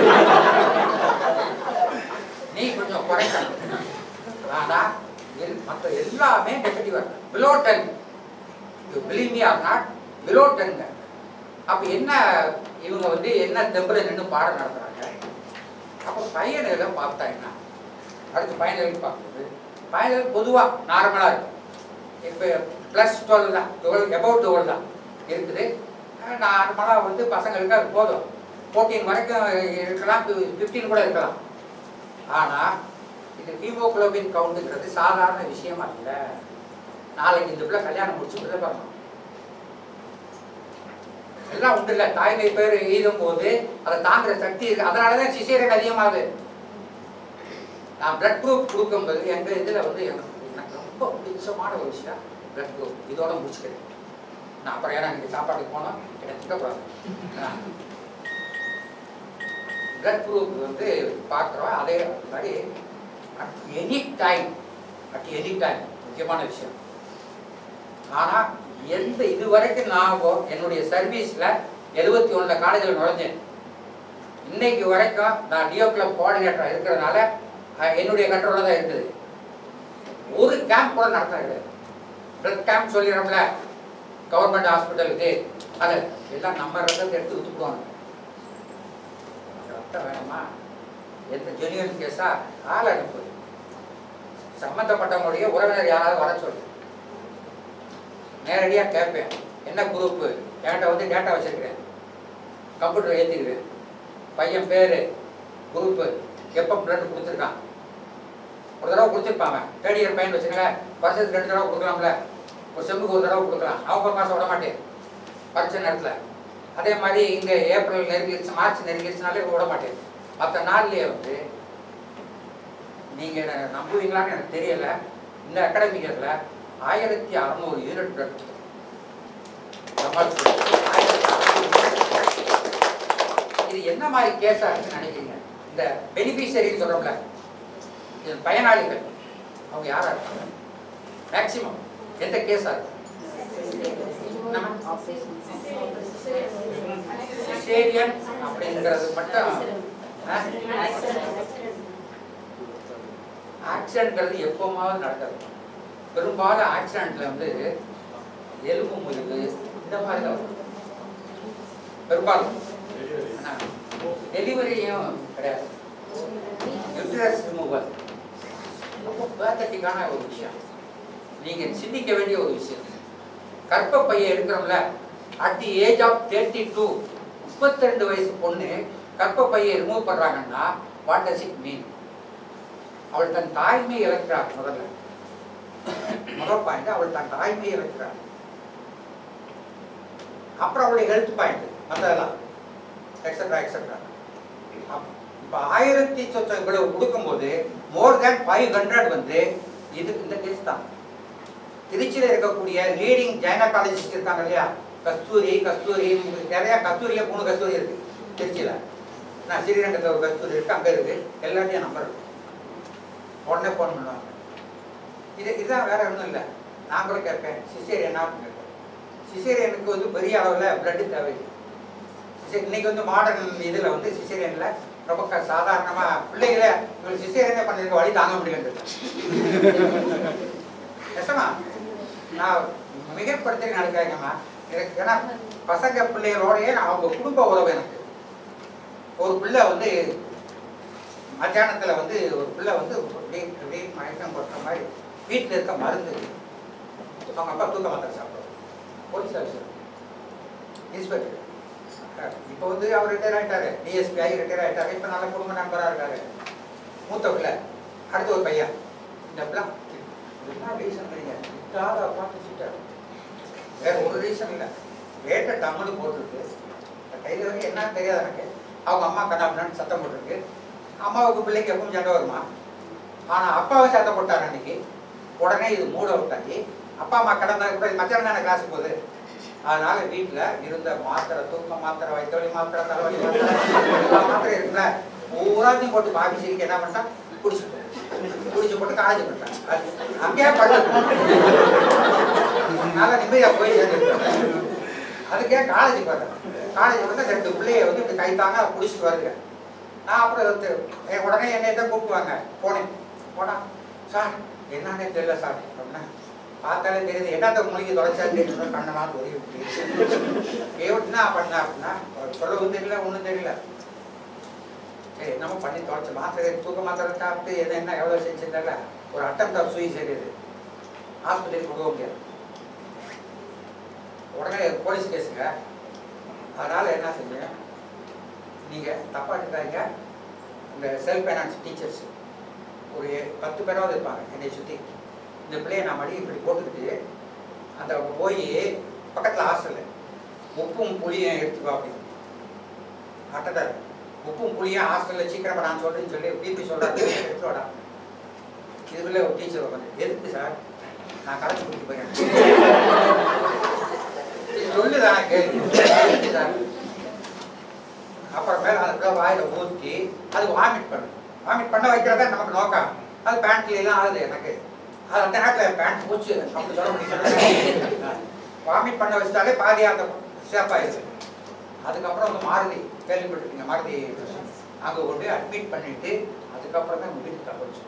நீ கொஞ்சம் குறைக்கணும் ஆனா எல்- மற்ற எல்லாமே negative below ten you believe me are not below ten அப்ப என்ன இவங்க வந்து என்ன தெம்புல நின்று பாடம் நடத்துறாங்க அப்போ பையனுகளை பார்த்தா என்ன அடுத்து பையனுக்கு பார்க்குறது பையனுக்கு பொதுவாக நார்மலாக இருக்கும் இப்போ ப்ளஸ் டுவெல் தான் டுவெல் எபவுட் டுவெல் தான் இருக்குது நார்மலாக வந்து பசங்களுக்கு அது போதும் ஃபோர்டீன் வரைக்கும் இருக்கலாம் ஃபிஃப்டீன் கூட இருக்கலாம் ஆனால் இது ஹீமோகுளோபின் கவுண்டுங்கிறது சாதாரண விஷயமா இல்லை நாளைக்கு இந்த பிள்ளை கல்யாணம் முடிச்சு பிள்ளை வரணும் எல்லாம் உண்டு இல்லை தாய்மை பேர் எழுதும் போது அதை தாங்குற சக்தி இருக்கு அதனால தான் சிசேரியன் அதிகமாகுது நான் பிளட் குரூப் கொடுக்கும்போது எங்கள் இதில் வந்து எனக்கு எனக்கு ரொம்ப பிடிச்சமான ஒரு விஷயம் பிளட் குரூப் இதோட முடிச்சுக்கிறேன் நான் அப்புறம் ஏன்னா நீங்கள் சாப்பாட்டுக்கு போனோம் எனக்கு திட்டக்கூடாது பிளட் குரூப் வந்து பார்க்குறோம் அதே மாதிரி at any time at any time முக்கியமான விஷயம் ஆனால் எந்த இது வரைக்கும் நான் ஓ- என்னுடைய சர்வீஸில் எழுபத்தி ஒன்றில் காலேஜில் நுழைஞ்சேன் இன்னைக்கு வரைக்கும் நான் டிஓ கிளப் கோஆர்டினேட்டராக இருக்கிறதுனால அஹ், என்னுடைய கண்ட்ரோலில் தான் இருக்குது ஒரு கேம்ப் கூட நடத்த கிடையாது பிளட் கேம்ப் சொல்லிடுறோம்ல கவர்மெண்ட் ஹாஸ்பிட்டலுக்கு அது எல்லாம் நம்ம ரத்தத்தை எடுத்து விட்டுக்குவாங்க ரத்தம் வேணுமா எந்த ஜெனியன் கேஸா ஆள் அனுப்பு சம்மந்தப்பட்டவங்களுடைய உறவினர் யாராவது வர சொல்லு நேரடியாக கேட்பேன் என்ன குரூப்பு என்கிட்ட வந்து டேட்டா வச்சிருக்கிறேன் கம்ப்யூட்டர் ஏற்றிடுவேன் பையன் பேர் குரூப்பு எப்போ பிளட் கொடுத்துருக்கான் ஒரு தடவை கொடுத்துருப்பாங்க தேர்ட் இயர் பையன் வச்சுக்கல வருஷத்துக்கு ரெண்டு தடவை கொடுக்கலாம்ல ஒரு செம்முக்கு ஒரு தடவை கொடுக்கலாம் அவங்க ஒரு மாதம் விட மாட்டேன் பரிச்சை நேரத்தில் அதே மாதிரி இங்கே ஏப்ரல் நெருங்கிடுச்சு மார்ச் நெருங்கிடுச்சுனாலே விட மாட்டேன் மற்ற நாள்லயே வந்து நீங்கள் நம்புவீங்களான்னு எனக்கு தெரியல இந்த அகாடமிக் இயரில் ஆயிரத்தி அறநூறு யூனிட் பிளட் இது என்ன மாதிரி கேஸாக இருக்குன்னு நினைக்கிறீங்க இந்த பெனிஃபிஷரின்னு சொல்கிறோம்ல இது பயனாளிகள் அவங்க யாரா இருக்காங்க மேக்சிமம் எந்த கேஸாக இருக்கு சிசேரியன் அப்படிங்கிறது மட்டும் ஆக்சிடென்ட்ங்கிறது எப்போமாவது நடக்கிறது பெரும்பாலும் ஆக்சிடென்ட்ல வந்து எலும்பு முறிவு இந்த மாதிரி தான் வரும். பெரும்பாலும் டெலிவரியும் கிடையாது யூட்ரஸ் ரிமூவல் ரொம்ப பேத்தட்டிக்கான ஒரு விஷயம் நீங்க சிந்திக்க வேண்டிய ஒரு விஷயம் கர்ப்பப்பையை எடுக்கிறோம்ல at the age of thirty two முப்பத்தி ரெண்டு வயசு பொண்ணு கர்ப்பப்பையை ரிமூவ் பண்றாங்கன்னா வாட் டஸ் இட் மீன் அவள் தன் தாய்மை இழக்கிறார் முதல்ல முதல் பாயிண்ட் அவள் தன் தாய்மை இழக்கிறார் அப்புறம் அவளுடைய ஹெல்த் பாயிண்ட் மற்றதெல்லாம் எக்ஸட்ரா எக்ஸட்ரா இப்போ ஆயிரத்தி சொச்சம் இவ்வளவு கொடுக்கும்போது மோர் தேன் ஃபைவ் ஹண்ட்ரட் வந்து இது இந்த கேஸ் தான் திருச்சியில் இருக்கக்கூடிய லீடிங் ஜைனகாலஜிஸ்ட் இருக்காங்க இல்லையா கஸ்தூரி கஸ்தூரி உங்களுக்கு நிறைய கஸ்தூரியில் மூணு கஸ்தூரி இருக்கு திருச்சியில் நான் ஸ்ரீரங்கத்தில் ஒரு கஸ்தூரி இருக்கு அங்கே இருக்கு எல்லாத்தையும் நம்பர் இருக்கு உடனே ஃபோன் பண்ணுவாங்க இது இதுதான் வேற ஒன்றும் இல்லை நான் கூட கேட்பேன் சிசேரியனா அப்படின்னு கேட்பேன் சிசேரியனுக்கு வந்து பெரிய அளவில் பிளட்டு தேவையில்லை சிசே- இன்னைக்கு வந்து மாடர்ன் இதில் வந்து சிசேரியனில் ரொம்ப க- சாதாரணமா பிள்ளைகளே இவங்க சிசேரியனே பண்ணிருக்க வழி தாங்க முடியல நெசமா நான் மிகப்படுத்தி நடக்காங்கம்மா எனக்கு ஏன்னா பசங்க பிள்ளைகளோடயே நான் அவங்க குடும்ப உறவு எனக்கு ஒரு பிள்ளை வந்து மத்தியானத்தில் வந்து ஒரு பிள்ளை வந்து அப்படியே அப்படியே மயக்கம் போட்ட மாதிரி வீட்டில் இருக்க மருந்து அவங்க அப்பா தூக்க மாத்திரை சாப்பிடுவார் போலீஸ் ஆஃபீஸர் இன்ஸ்பெக்டர் இப்போ வந்து அவர் ரிட்டையர் ஆகிட்டாரு டிஎஸ்பி ஆகி ரிட்டையர் ஆகிட்டாரு இப்போ நல்ல குடும்ப நண்பராக இருக்காரு மூத்த பிள்ளை அடுத்த ஒரு பையன் இந்த பிள்ளை என்ன ரீசன் இல்லைங்க விட்டாத உட்காந்து வச்சுட்டாரு வேற ஒரு ரீசன் இல்லை ரேட்டை டம்முன்னு போட்டுருக்கு கையில் வந்து என்னன்னு தெரியாது எனக்கு அவங்க அம்மா கண்ணாபின்னு சத்தம் போட்டிருக்கு அம்மாவுக்கு பிள்ளைக்கு எப்பவும் சண்டை வருமா ஆனால் அப்பாவை சத்தம் போட்டார் அன்னைக்கு உடனே இது மூட விட்டாச்சு அப்பா அம்மா கடந்த கூட மத்தியானம் தானே கிளாஸ் போகுது அதனால வீட்டில் இருந்த மாத்திரை தூக்க மாத்திரை வயிற்றுவலி மாத்திரை தலைவலி மாத்திரை எல்லா மாத்திரை இருக்குல்ல பூராத்தையும் போட்டு பாபி சிரிக்க என்ன பண்ணிட்டான் குடிச்சுட்டு குடிச்சு போட்டு காலேஜ் பண்ணிட்டான் அது அங்கேயே படுத்து நல்லா நிம்மதியா போய் சேர்ந்துருக்கேன் அதுக்கே காலேஜ் பார்த்தேன் காலேஜ் வந்து ரெண்டு பிள்ளைய வந்து இப்படி கை தாங்க குடிச்சிட்டு வருங்க நான் அப்புறம் வந்து என் உடனே என்னை தான் கூப்பிடுவாங்க போனேன் போனா சார் என்னன்னே தெரியல சார் அப்படின்னா பார்த்தாலே தெரியுது என்னத்த மூலிகை தொலைச்சான்னு தெரியல கண்ணெல்லாம் ஒரே ஏவட்டுனா பண்ணா அப்படின்னா சொல்லவும் தெரியல ஒன்றும் தெரியல சரி என்னமோ பண்ணி தொலைச்ச மாத்திரை தூக்க மாத்திரை சாப்பிட்டு எது என்ன எவ்வளோ செஞ்சிருந்தால ஒரு அட்டம் ஆஃப் சூசைட் இது ஹாஸ்பிட்டலுக்கு கொடுக்க முடியாது உடனே போலீஸ் கேஸுங்க அதனால என்ன செஞ்சேன் நீங்க தப்பா எடுக்காதீங்க இந்த செல்ஃப் ஃபைனான்ஸ் டீச்சர்ஸ் ஒரு பத்து பேராவது இருப்பாங்க என்னை சுற்றி இந்த பிள்ளைய நான் மடி இப்படி போட்டுக்கிட்டு அந்த அவங்க போய் பக்கத்தில் ஹாஸ்டலில் உப்பும் புளியும் எடுத்துக்கோ அப்படின்னு அட்டதார் உப்பும் புளியும் ஹாஸ்டலில் சீக்கிரமா நான் சொல்றேன்னு சொல்லி பிபி சொல்கிறாரு எடுத்து வாடா இதுக்குள்ளே ஒரு டீச்சர் உட்காந்து எதுக்கு சார் நான் கலந்து கூட்டிட்டு போயிட்டேன் சொல்லுதான் கேள்வி எதுக்கு சார் அப்புறமேல அதுக்குள்ள வாயில ஊற்றி அது வாமிட் பண்ணும் வாமிட் பண்ண வைக்கிறதா நமக்கு நோக்கம் அது பேண்ட்ல எல்லாம் ஆகுது எனக்கு அது அந்த நேரத்தில் பேண்ட் பூச்சு அப்படி சொல்ல முடியும் வாமிட் பண்ண வச்சிட்டாலே பாதி அந்த சேஃப் ஆயிடுச்சு அதுக்கப்புறம் வந்து மாருதி கேள்விப்பட்டிருக்கீங்க மாருதி அங்கே கொண்டு போய் அட்மிட் பண்ணிட்டு அதுக்கப்புறம் தான் வீட்டுக்கு தப்பிச்சு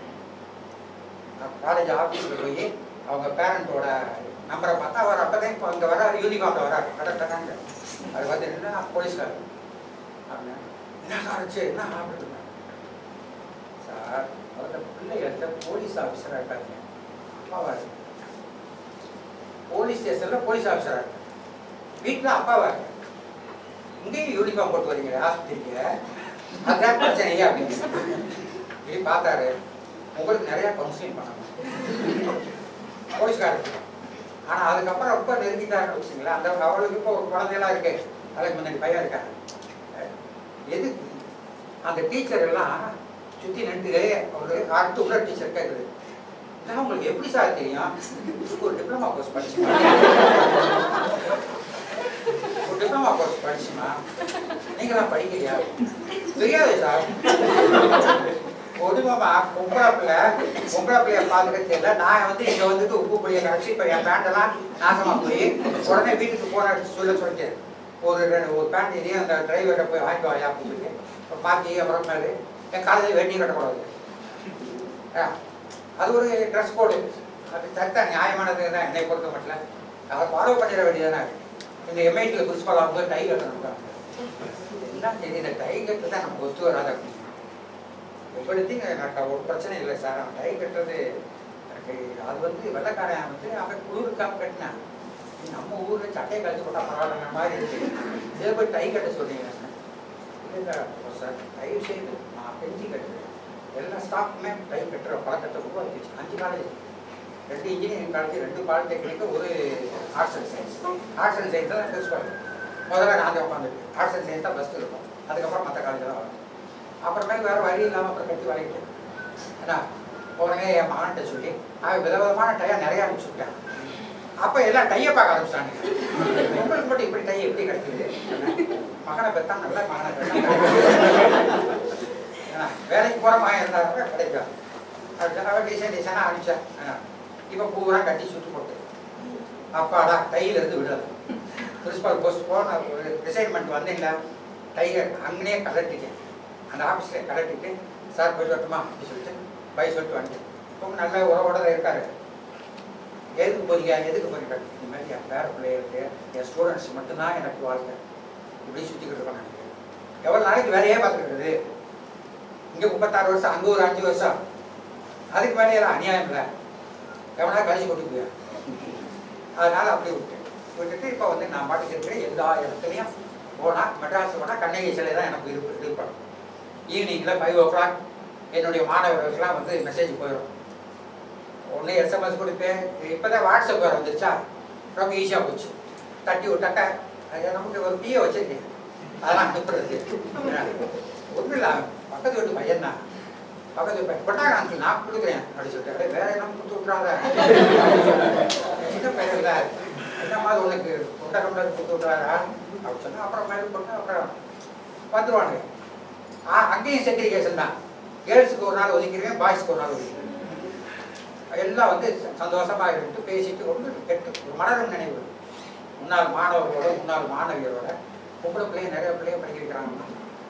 காலேஜ் ஆஃபீஸில் போய் அவங்க பேரண்ட்டோட நம்பரை பார்த்தா அவர் அப்போ தான் இப்போ அங்கே வராரு யூனிஃபார்மில் வராரு கடற்கடாங்க அது வந்து என்ன போலீஸ்கார் அப்படின்னா என்ன சார் ஆச்சு என்ன அப்படின்னு சார் அவர்கிட்ட பிள்ளைகள்கிட்ட போலீஸ் ஆஃபீஸராக இருக்காங்க அப்பாவா இருக்கு போலீஸ் ஸ்டேஷனில் போலீஸ் ஆஃபீஸராக இருக்கு வீட்டில் அப்பாவா இருக்கு இங்கேயும் யூனிஃபார்ம் போட்டு வரீங்க ஹாஸ்பிட்டலுக்கு அதான் பிரச்சனையே அப்படின்னு இப்படி பார்த்தாரு உங்களுக்கு நிறைய கவுன்சிலிங் பண்ணணும் போலீஸ்காரர் ஆனால் அதுக்கப்புறம் ரொம்ப நெருங்கிட்டாருன்னு வச்சுங்களேன் அந்த அவளுக்கு இப்போ ஒரு குழந்தையெல்லாம் இருக்கு அதுக்கு முன்னாடி பையன் இருக்காங்க எதுக்கு அந்த டீச்சர் எல்லாம் சுற்றி நின்று ஒரு அடுத்து உள்ள டீச்சர் கேட்குது இதெல்லாம் உங்களுக்கு எப்படி சார் தெரியும் ஒரு டிப்ளமா கோர்ஸ் படிச்சுமா ஒரு டிப்ளமா கோர்ஸ் படிச்சுமா நீங்க தான் படிக்கலையா தெரியாது சார் பொதுவாக பொம்பளை பிள்ளை பொம்பளை பிள்ளைய பார்த்துக்க தெரியல நான் வந்து இங்கே வந்துட்டு உப்பு புளியை கரைச்சி இப்போ என் பேண்டெல்லாம் நாசமாக போய் உடனே வீட்டுக்கு போன சொல்ல சொல்லிட்டேன் ஒரு ரெண்டு ஒரு பேண்ட் இதையும் அந்த டிரைவர்கிட்ட போய் வாங்கிட்டு வாயா அப்படின்னு சொல்லி அப்புறம் மாற்றி அப்புறம் மேலே என் காலையில் வெட்டி கட்டக்கூடாது ஆ, அது ஒரு ட்ரெஸ் கோடு அது சரிதான் நியாயமானது தான் என்னை பொறுத்த மட்டும் அதை ஃபாலோ பண்ணிட வேண்டியதானே இந்த எம்ஐடியில் பிரின்ஸ்பால் ஆகும்போது டை கட்டணும் எல்லாம் சரி இந்த டை கட்டு தான் நமக்கு ஒத்து வராது அப்படின்னு எப்படித்தையும் எனக்கு ஒரு பிரச்சனை இல்லை சார் அவன் டை கட்டுறது எனக்கு அது வந்து வெள்ளைக்காரன் வந்து அவன் குளிருக்காம கட்டினான் நம்ம ஊரில் சட்டையை கழிச்சு போட்டால் பரவாயில்ல மாதிரி இருக்கு இதே போய் டை கட்ட சொல்றீங்க இல்லை சார் தயவு செய்து நான் பெஞ்சு கட்டுறேன் எல்லா ஸ்டாஃப்மே டை கட்டுற பழக்கத்தை உருவாக்கிச்சு அஞ்சு காலேஜ் ரெண்டு இன்ஜினியரிங் காலேஜ் ரெண்டு பாலிடெக்னிக் ஒரு arts and science arts and science தான் பிரின்ஸ்பால் முதல்ல நான் தான் உட்காந்துருக்கு ஆர்ட்ஸ் அண்ட் சயின்ஸ் தான் ஃபஸ்ட்டு இருக்கும் அதுக்கப்புறம் மற்ற காலேஜெலாம் வரும் அப்புறமேல் வேறு வழி இல்லாமல் அப்புறம் கட்டி வரைக்கும் ஏன்னா உடனே என் மகன்கிட்ட சொல்லி அவன் விதவிதமான டையை நிறைய அனுப்பிச்சுட்டேன் அப்போ எல்லாம் டையை பார்க்க ஆரம்பிச்சிட்டாங்க உங்களுக்கு மட்டும் இப்படி டை எப்படி கிடைக்குது மகனை பெற்றா நல்ல மகனை பெற்றா ஏன்னா வேலைக்கு போகிற மகன் இருந்தால் கூட கிடைக்கும் அப்படி அவன் டிசைன் டிசைனாக அனுப்பிச்சேன் இப்போ பூரா கட்டி சுட்டு போட்டு அப்பாடா கையில இருந்து விடல பிரின்சிபால் போஸ்ட் போன ஒரு ரிசைன்மெண்ட் வந்தீங்களா டையை அங்கனே கலட்டிட்டேன் அந்த ஆஃபீஸில் கலட்டிட்டு சார் போய் சொல்லட்டுமா அப்படின்னு சொல்லிட்டு பை சொல்லிட்டு வந்துட்டேன் இப்போ நல்ல உறவோட தான் இருக்காரு எதுக்கு போறீங்க எதுக்கு போறீங்க இந்த மாதிரி என் பேர பிள்ளைகளுக்கு என் ஸ்டூடெண்ட்ஸ் மட்டும்தான் எனக்கு வாழ்க்கை இப்படி சுற்றிக்கிட்டு இருக்கோம் எனக்கு எவ்வளோ நாளைக்கு வேலையே பார்த்துக்கிட்டு இங்கே முப்பத்தாறு வருஷம் அங்கே ஒரு அஞ்சு வருஷம் அதுக்கு வேலையெல்லாம் அநியாயம் இல்லை எவனா கழிச்சு கொண்டு போய் அதனால அப்படி விட்டேன் விட்டுட்டு இப்போ வந்து நான் பாட்டுக்கு இருக்கிறேன் எல்லா இடத்துலையும் போனால் மெட்ராஸ் போனால் கண்ணகி சிலை தான் எனக்கு இருப்பு இருப்பேன் ஈவினிங்கில் ஃபைவ் ஓ கிளாக் என்னுடைய மாணவர்களுக்கெல்லாம் வந்து மெசேஜ் போயிடும் ஒன்று எஸ்எம்எஸ் கொடுப்பேன் இப்போ தான் வாட்ஸ்அப் வேறு வந்துருச்சா ரொம்ப ஈஸியாக போச்சு தட்டி விட்டாக்கா அது நமக்கு ஒரு பிஏ வச்சிருக்கேன் அதெல்லாம் அனுப்புறது ஒன்றும் இல்லை பக்கத்து வீட்டு பையன் தான் பக்கத்து வீட்டு பையன் கொட்டாங்க அங்கிள் நான் கொடுக்குறேன் அப்படின்னு சொல்லிட்டு "அடே, வேற என்ன கொடுத்து விட்றாத சின்ன பையன் இல்லை என்ன மாதிரி உனக்கு கொண்டை கம்பளர் கொடுத்து விட்றாரா அப்படின்னு சொன்னா அப்புறம் மேலே போட்டு அப்புறம் வந்துருவானுங்க ஆ அங்கேயும் செக்ரிகேஷன் தான் கேர்ள்ஸுக்கு ஒரு நாள் ஒதுக்கிடுவேன் பாய்ஸ்க்கு ஒரு நாள் ஒதுக்கிடுவேன் எல்லாம் வந்து ச- சந்தோஷமா இருந்துட்டு பேசிட்டு ஒன்று கெட்டு ஒரு மலரும் நினைவு முன்னாள் மாணவர்களோட முன்னாள் மாணவியரோட பொம்பளை பிள்ளைங்க நிறைய பிள்ளைங்க படிக்க வைக்கிறாங்க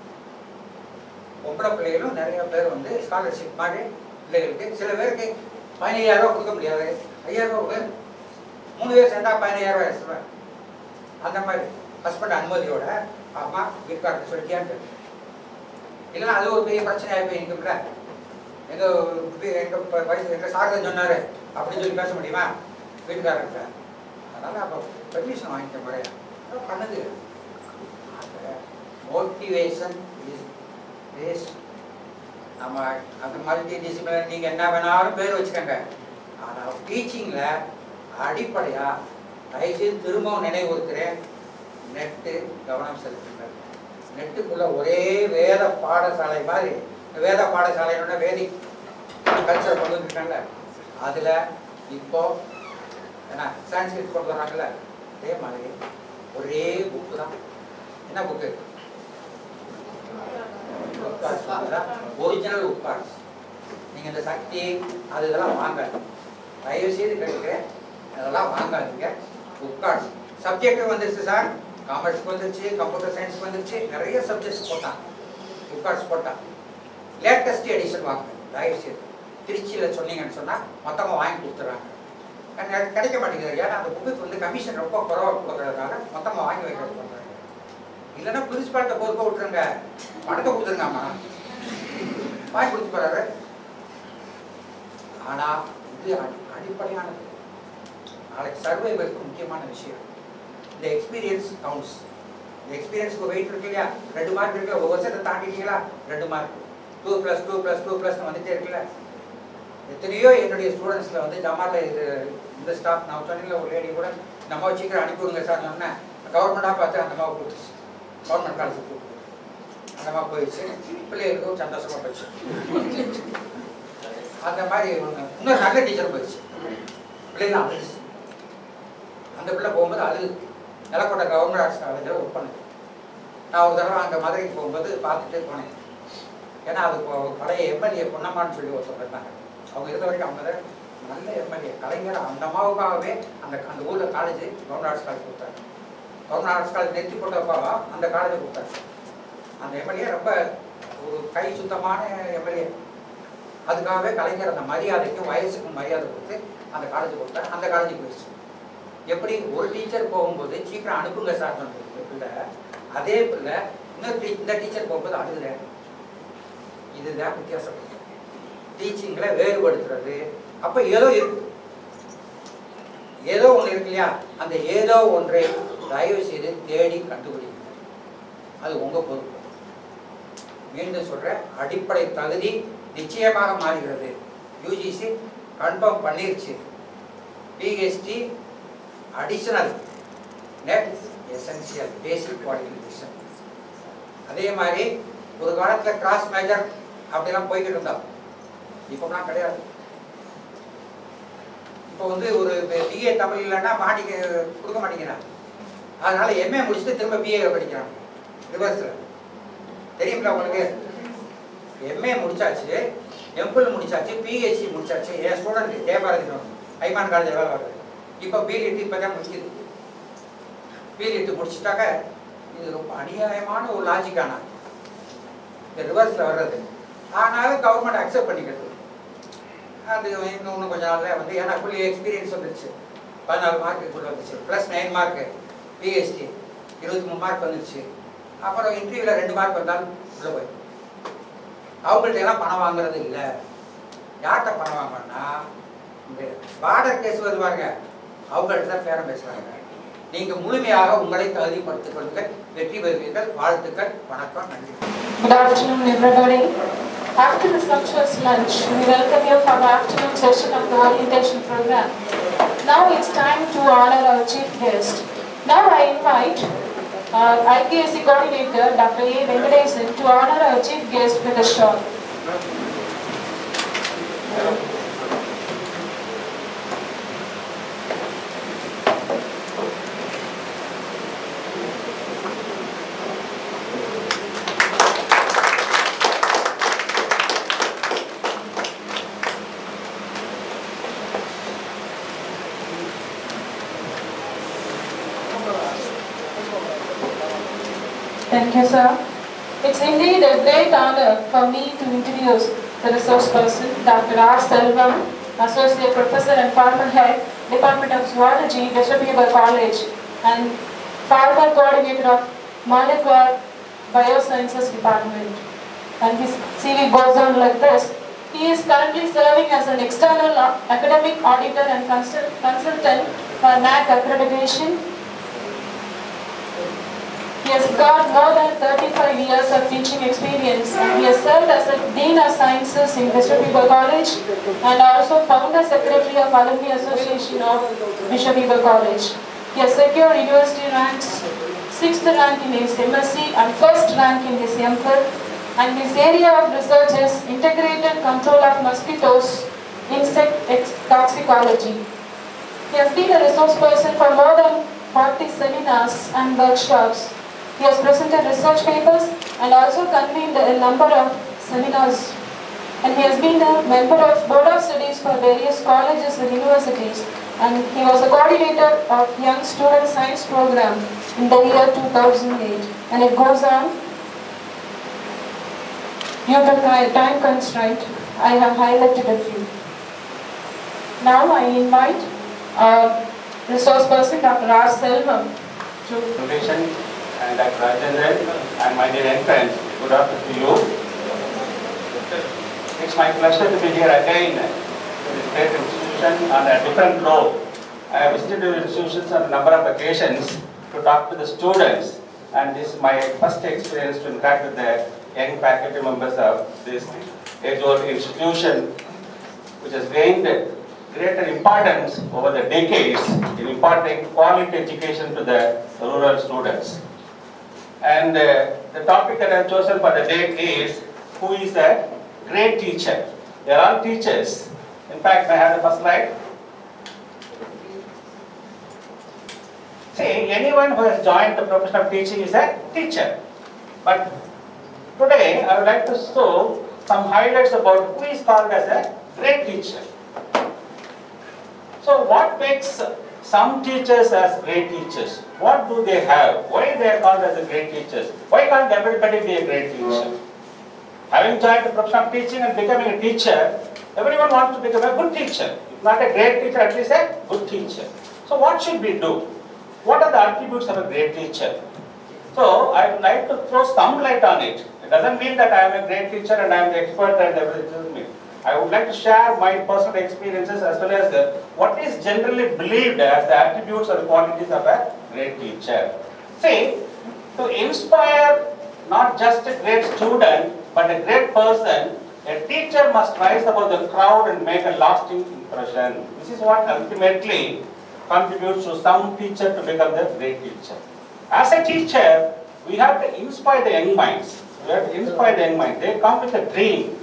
பொம்பளை பிள்ளைகளும் நிறைய பேர் வந்து ஸ்காலர்ஷிப் மாதிரி பிள்ளைகளுக்கு சில பேருக்கு பதினையாயிரம் ரூபா கொடுக்க முடியாது ஐயாயிரம் ரூபா கொடு. மூணு பேர் சேர்ந்தா பதினையாயிரம் ரூபாய் extra. அந்த மாதிரி ஹஸ்பண்ட் அனுமதியோட அம்மா வீட்டுக்காரருக்கு சொல்லிட்டியான்னு இல்லைன்னா அது ஒரு பெரிய பிரச்சனையாக போய் நிற்கும்ல எங்க வி- எங்க ப- வயசு எங்க சாரதன் சொன்னாரு அப்படின்னு சொல்லி பேச முடியுமா வீட்டுக்காரர்கிட்ட அதனால அப்போ பெர்மிஷன் வாங்கிக்க முறையா அதான் பண்ணுது அந்த மோட்டிவேஷன் இஸ் வேஸ்ட் நம்ம அந்த மல்டி டிசிப்ளின் நீங்க என்ன வேணாலும் பேர் வச்சுக்கோங்க ஆனால் டீச்சிங்ல அடிப்படையா தயவுசெய்து திரும்பவும் நினைவுறுத்துறேன் நெட்டு கவனம் செலுத்துங்கள் நெட்டுக்குள்ள ஒரே வேத பாடசாலை மாதிரி வேத பாடசாலையோட வேதி கல்ச்சர் கொண்டு வந்துருக்காங்கல்ல அதுல இப்போ என்ன சான்ஸ்கிரிட் கொண்டு வராங்கல்ல அதே மாதிரி ஒரே புக்கு தான் என்ன புக்கு ஒரிஜினல் உட்கார்ஸ் நீங்க இந்த சக்தி அது இதெல்லாம் வாங்க தயவு செய்து கேட்கிறேன் அதெல்லாம் வாங்காதீங்க உட்கார்ஸ் சப்ஜெக்ட் வந்துருச்சு சார் காமர்ஸ்க்கு வந்துருச்சு கம்ப்யூட்டர் சயின்ஸ்க்கு வந்துருச்சு நிறைய சப்ஜெக்ட்ஸ் போட்டான் உட்கார்ஸ் போட்டான் லேட்டஸ்ட் எடிஷன் வாங்க தயவு செய்து திருச்சியில் சொன்னீங்கன்னு சொன்னால் மொத்தமாக வாங்கி கொடுத்துட்றாங்க எனக்கு கிடைக்க மாட்டேங்குது ஏன்னா அந்த புக்குக்கு வந்து கமிஷன் ரொம்ப குறவாக கொடுக்கறதுனால மொத்தமாக வாங்கி வைக்கிறது பண்ணுறாங்க இல்லைன்னா பிரின்சிபால்கிட்ட பொறுப்பை விட்டுருங்க பணத்தை கொடுத்துருங்கம்மா வாங்கி கொடுத்து போறாரு ஆனால் இது அடி- அடிப்படையானது நாளைக்கு சர்வைவருக்கு முக்கியமான விஷயம் இந்த எக்ஸ்பீரியன்ஸ் கவுண்ட்ஸ் இந்த எக்ஸ்பீரியன்ஸ்க்கு வெயிட் இருக்கு இல்லையா ரெண்டு மார்க் இருக்குல்ல ஒரு வருஷத்தை தாண்டிட்டீங்களா ரெண்டு mark two plus two plus two plus வந்துட்டே இருக்குல்ல எத்தனையோ என்னுடைய ஸ்டூடெண்ட்ஸில் வந்து ஜமாத்தில் இது இந்த ஸ்டாஃப் நான் சொன்னீங்களா ஒரு லேடி கூட இந்த அம்மாவை சீக்கிரம் அனுப்பி விடுங்க சார் சொன்னேன் கவர்மெண்ட்டாக பார்த்து அந்த அம்மாவை கூப்பிட்டுச்சு கவர்மெண்ட் காலேஜ் கூப்பிட்டு அந்த அம்மா போயிடுச்சு பிள்ளைகளுக்கும் சந்தோஷமாக போயிடுச்சு அந்த மாதிரி ஒன்று இன்னொரு நல்ல டீச்சர் போயிடுச்சு பிள்ளைலாம் அழுதுச்சு அந்த பிள்ளை போகும்போது அழுது நிலக்கோட்டை கவர்மெண்ட் ஆர்ட்ஸ் காலேஜில் ஒர்க் பண்ணுது நான் ஒரு தடவை அங்கே மதுரைக்கு போகும்போது பார்த்துட்டு போனேன் ஏன்னா அது இப்போ பழைய எம்எல்ஏ பொன்னம்மான்னு சொல்லி ஒருத்தர் இருந்தாங்க அவங்க இருந்த வரைக்கும் அவங்க தான் நல்ல எம்எல்ஏ கலைஞர் அந்த அம்மாவுக்காகவே அந்த அந்த ஊரில் காலேஜ் கவர்மெண்ட் ஆர்ட்ஸ் காலேஜ் கொடுத்தாரு கவர்மெண்ட் ஆர்ட்ஸ் காலேஜ் நெத்தி போட்டப்பா அந்த காலேஜை கொடுத்தாரு அந்த எம்எல்ஏ ரொம்ப ஒரு கை சுத்தமான எம்எல்ஏ அதுக்காகவே கலைஞர் அந்த மரியாதைக்கும் வயசுக்கும் மரியாதை கொடுத்து அந்த காலேஜ் கொடுத்தாரு அந்த காலேஜுக்கு போயிடுச்சு எப்படி ஒரு டீச்சர் போகும்போது சீக்கிரம் அனுப்புங்க சார் சொன்னது பிள்ளை அதே பிள்ளை இன்னொரு டீ இந்த டீச்சர் போகும்போது அழுகுறேன் இதுதான் வித்தியாசம் டீச்சிங்கில் வேறுபடுத்துறது அப்போ ஏதோ இருக்கு ஏதோ ஒன்று இருக்கு இல்லையா அந்த ஏதோ ஒன்றை தயவு செய்து தேடி கண்டுபிடிங்க அது உங்கள் பொறுப்பு மீண்டும் சொல்கிறேன் அடிப்படை தகுதி நிச்சயமாக மாறுகிறது யூஜிசி கன்ஃபார்ம் பண்ணிருச்சு PhD additional NET essential basic qualification அதே மாதிரி ஒரு காலத்தில் கிராஸ் மேஜர் அப்படிலாம் போய்கிட்டு இருந்தோம் இப்போலாம் கிடையாது இப்போ வந்து ஒரு பிஏ தமிழ் இல்லைன்னா மாட்டிக்க கொடுக்க மாட்டேங்கிறாங்க அதனால எம்ஏ முடிச்சுட்டு திரும்ப பிஏ படிக்கிறாங்க ரிவர்ஸில் தெரியுங்களா உங்களுக்கு எம்ஏ முடிச்சாச்சு எம்பிள் முடிச்சாச்சு பிஹெச்டி முடிச்சாச்சு என் ஸ்டூடெண்ட் ஜெயபாரதி ஐமான் காலேஜ் வேலை வருது இப்போ பிலிட்டு இப்போ தான் முடிக்குது பிலிட்டு முடிச்சுட்டாக்க இது ரொம்ப அநியாயமான ஒரு லாஜிக்கான இந்த ரிவர்ஸில் வர்றது ஆனாலும் கவர்மெண்ட் அக்செப்ட் பண்ணிக்கிறது அது இன்னும் இன்னும் கொஞ்ச நாளில் வந்து ஏன்னா ஃபுல்லி எக்ஸ்பீரியன்ஸ் வந்துருச்சு பதினாலு மார்க்கு கூட வந்துச்சு ப்ளஸ் நைன் மார்க்கு பிஹெச்டி இருபத்தி மூணு மார்க் வந்துருச்சு அப்புறம் இன்டர்வியூவில் ரெண்டு மார்க் வந்தாலும் உள்ளே போய் அவங்கள்ட்ட எல்லாம் பணம் வாங்குறது இல்லை யார்கிட்ட பணம் வாங்கணும்னா இந்த பார்டர் கேஸ் வருது பாருங்க அவங்கள்ட்ட தான் பேரம் பேசுகிறாங்க நீங்கள் முழுமையாக உங்களை தகுதிப்படுத்திக் கொள்ளுங்கள் வெற்றி பெறுவீர்கள் வாழ்த்துக்கள் வணக்கம் நன்றி Good afternoon, everybody. After the sumptuous lunch, we welcome you for the afternoon session of the orientation program. Now it's time to honor our chief guest. Now I invite uh, IPSC coordinator Dr. A. Venkatesan to honor our chief guest with a shot. Thank you, sir. It's indeed a great honor for me to introduce the resource person, Dr. R. Selvam, Associate Professor and former Head, Department of Zoology, Bishop Heber College, and former Coordinator of Molecular Biosciences Department. And his CV goes on like this. He is currently serving as an external academic auditor and consul- consultant for NAC accreditation he has got more than 35 years of teaching experience and he has served as a Dean of Sciences in Bishop Heber College and also founder secretary of Alumni Association of Bishop Heber College. He has secured university ranks, 6th rank in his MSc and 1st rank in his MPhil and his area of research is integrated control of mosquitoes, insect ex- toxicology. He has been a resource person for more than 40 seminars and workshops. He has presented research papers and also convened a number of seminars. And he has been a member of Board of Studies for various colleges and universities. And he was a coordinator of Young Student Science Program in the year 2008. And it goes on. Due to ti- time constraint, I have highlighted a few. Now I invite uh, resource person Dr. R. Selvam to Foundation and Dr. Rajendran and my dear young friends, good afternoon to you. It's my pleasure to be here again in this great institution on a different role. I have visited your institutions on a number of occasions to talk to the students and this is my first experience to interact with the young faculty members of this age-old institution. which has gained greater importance over the decades in imparting quality education to the rural students. And uh, the topic that I have chosen for the day is who is a great teacher? They are all teachers. In fact, may I have the first slide? See, anyone who has joined the profession of teaching is a teacher. But today, I would like to show some highlights about who is called as a great teacher. So what makes some teachers as great teachers? What do they have? Why they are called as a great teachers? Why can't everybody be a great teacher? Having joined the profession of teaching and becoming a teacher, everyone wants to become a good teacher. If not a great teacher, at least a good teacher. So what should we do? What are the attributes of a great teacher? So I would like to throw some light on it. It doesn't mean that I am a great teacher and I am the expert and everything. I would like to share my personal experiences as well as the, what is generally believed as the attributes or the qualities of a great teacher. See, to inspire not just a great student but a great person, a teacher must rise above the crowd and make a lasting impression. This is what ultimately contributes to some teacher to become the great teacher. As a teacher, we have to inspire the young minds. We have to inspire the young minds. They come with a dream.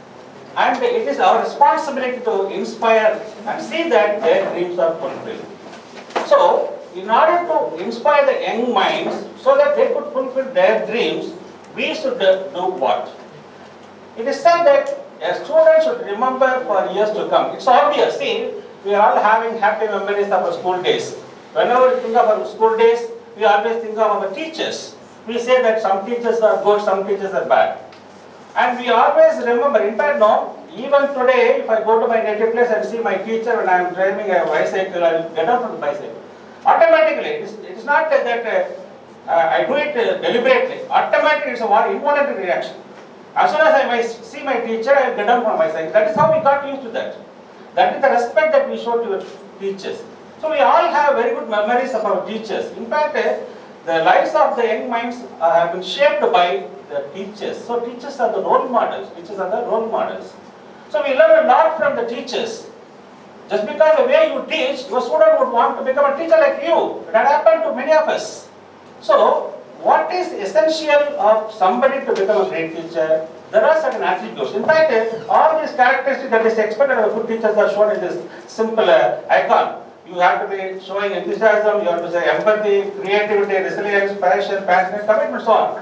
And it is our responsibility to inspire and see that their dreams are fulfilled. So, in order to inspire the young minds so that they could fulfill their dreams, we should uh, do what? It is said that a student should remember for years to come. It's obvious. See, we are all having happy memories of our school days. Whenever we think of our school days, we always think of our teachers. We say that some teachers are good, some teachers are bad. And we always remember, in fact, no, even today, if I go to my native place and see my teacher when I am driving a bicycle, I will get out from the bicycle. Automatically, it is, it is not that uh, uh, I do it uh, deliberately. Automatically, it's a one involuntary reaction. As soon as I might see my teacher, I will get down from my cycle. That is how we got used to that. That is the respect that we show to our teachers. So we all have very good memories of our teachers. In fact, uh, the lives of the young minds uh, have been shaped by the teachers. So teachers are the role models. Teachers are the role models. So we learn a lot from the teachers. Just because the way you teach, your student would want to become a teacher like you. That happened to many of us. So, what is essential of somebody to become a great teacher? There are certain attributes. In fact, uh, all these characteristics that is expected of good teachers are shown in this simple uh, icon. You have to be showing enthusiasm, you have to say empathy, creativity, resilience, passion, passionate, commitment, so on.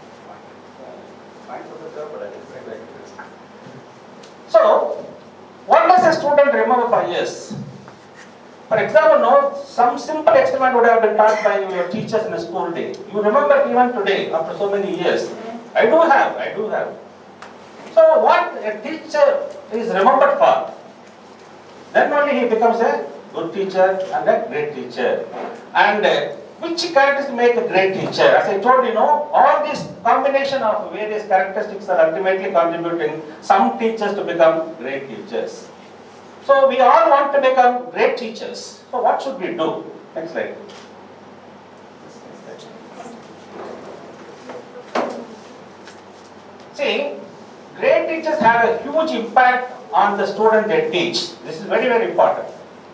So, what does a student remember for years? For example, no, some simple experiment would have been taught by your teachers in a school day. You remember even today, after so many years. I do have, I do have. So what a teacher is remembered for, then only he becomes a good teacher and a great teacher. And uh, which characteristics make a great teacher? As I told you, know, all these combination of various characteristics are ultimately contributing some teachers to become great teachers. So we all want to become great teachers. So what should we do? Next slide. See, great teachers have a huge impact on the student they teach. This is very, very important.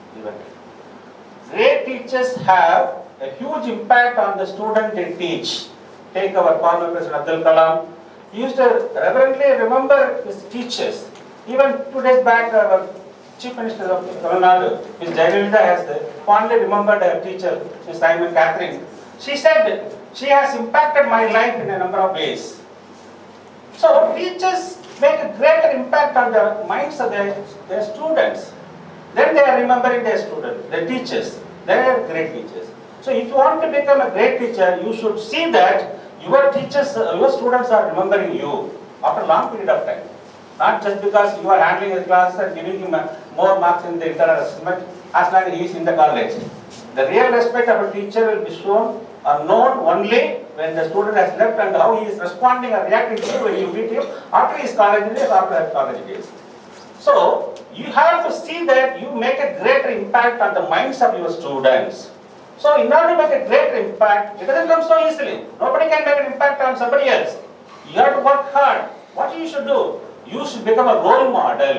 Great teachers have a huge impact on the student they teach. Take our former President Abdul Kalam. He used to reverently remember his teachers. Even two days back, our Chief Minister of Tamil Nadu, Ms. Jayalalitha has fondly remembered her teacher, Ms. Simon Catherine. She said, she has impacted my life in a number of ways. So teachers make a greater impact on the minds of their, their students. Then they are remembering their students, their teachers. They are great teachers. So if you want to become a great teacher, you should see that your teachers, your students are remembering you after a long period of time. Not just because you are handling a class and giving him more marks in the internal assessment as long as he is in the college. The real respect of a teacher will be shown or known only when the student has left and how he is responding or reacting to you when you meet him after his college days, after his college days. So, you have to see that you make a greater impact on the minds of your students. So, in order to make a greater impact, it doesn't come so easily. Nobody can make an impact on somebody else. You have to work hard. What you should do? You should become a role model.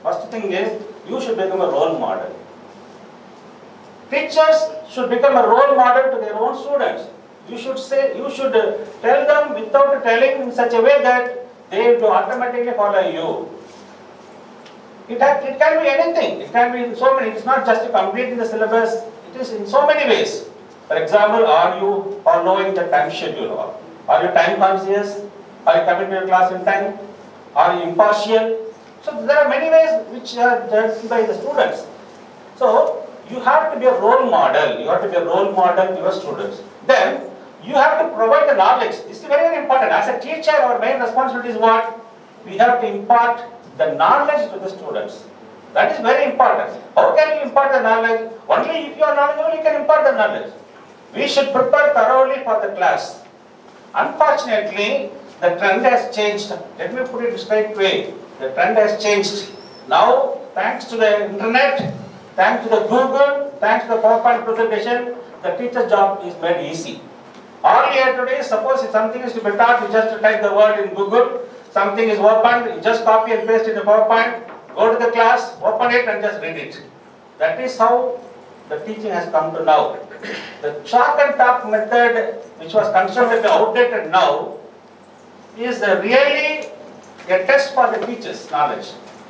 First thing is, you should become a role model. Teachers should become a role model to their own students. You should say, you should uh, tell them without telling in such a way that they will automatically follow you. It, ha- it can be anything. It can be in so many. It's not just completing the syllabus. It is in so many ways. For example, are you following the time schedule? Or Are you time conscious? Are you coming to your class in time? Are you impartial? So there are many ways which are judged by the students. So you have to be a role model. You have to be a role model to your students. Then you have to provide the knowledge. This is very, very important. As a teacher, our main responsibility is what? We have to impart the knowledge to the students. That is very important. How can you impart the knowledge? Only if you are knowledgeable, you can impart the knowledge. We should prepare thoroughly for the class. Unfortunately, the trend has changed. Let me put it straight way. The trend has changed. Now, thanks to the internet, thanks to the Google, thanks to the PowerPoint presentation, the teacher's job is made easy. Earlier today, suppose if something is to be taught, you just type the word in Google, something is opened, you just copy and paste in the PowerPoint, go to the class, open it and just read it. That is how the teaching has come to now. The chalk and talk method, which was considered to be outdated now, is uh, really a test for the teacher's knowledge.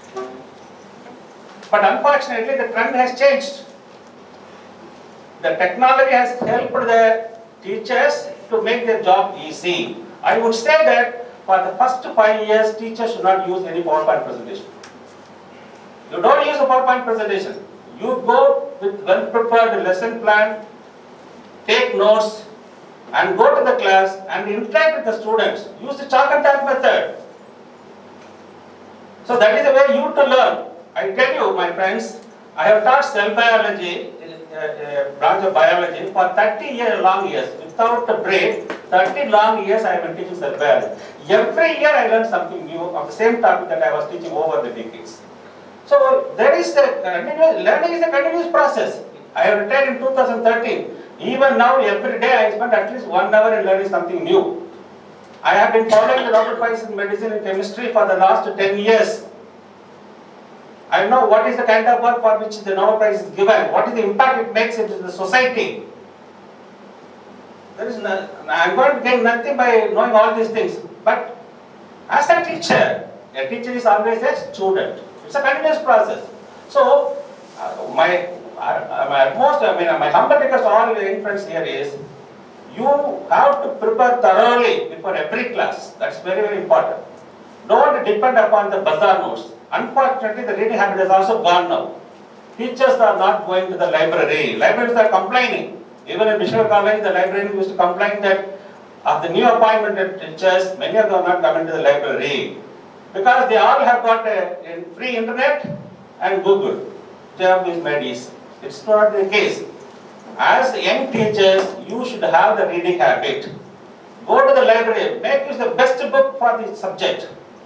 But unfortunately, the trend has changed. The technology has helped the teachers to make their job easy. I would say that for the first five years, teachers should not use any PowerPoint presentation. You don't use a PowerPoint presentation. You go with well-prepared lesson plan, take notes, and go to the class and interact with the students. Use the chalk and talk method. So that is the way you to learn. I tell you, my friends, I have taught cell biology, uh, uh, branch of biology for 30 year long years without a break. 30 long years I have been teaching cell biology. Every year I learn something new of the same topic that I was teaching over the decades. So there is the continuous, learning is a continuous process. I have retired in 2013. Even now, every day I spend at least one hour in learning something new. I have been following the Nobel Prize in Medicine and Chemistry for the last 10 years. I know what is the kind of work for which the Nobel Prize is given, what is the impact it makes into the society. There is no, I'm going to gain nothing by knowing all these things. But as a teacher, a teacher is always a student. It's a continuous process. So, uh, my, uh, my utmost, I mean, my humble request to all the young friends here is, you have to prepare thoroughly before every class. That's very, very important. Don't depend upon the bazaar notes. Unfortunately, the reading habit has also gone now. Teachers are not going to the library. Libraries are complaining. Even in Bishop College, the librarian used to complain that of the new appointment teachers, many of them are not coming to the library. Because they all have got a, a free internet and Google. Job is made easy. It's not the case. As young teachers, you should have the reading habit. Go to the library, make use the best book for the subject.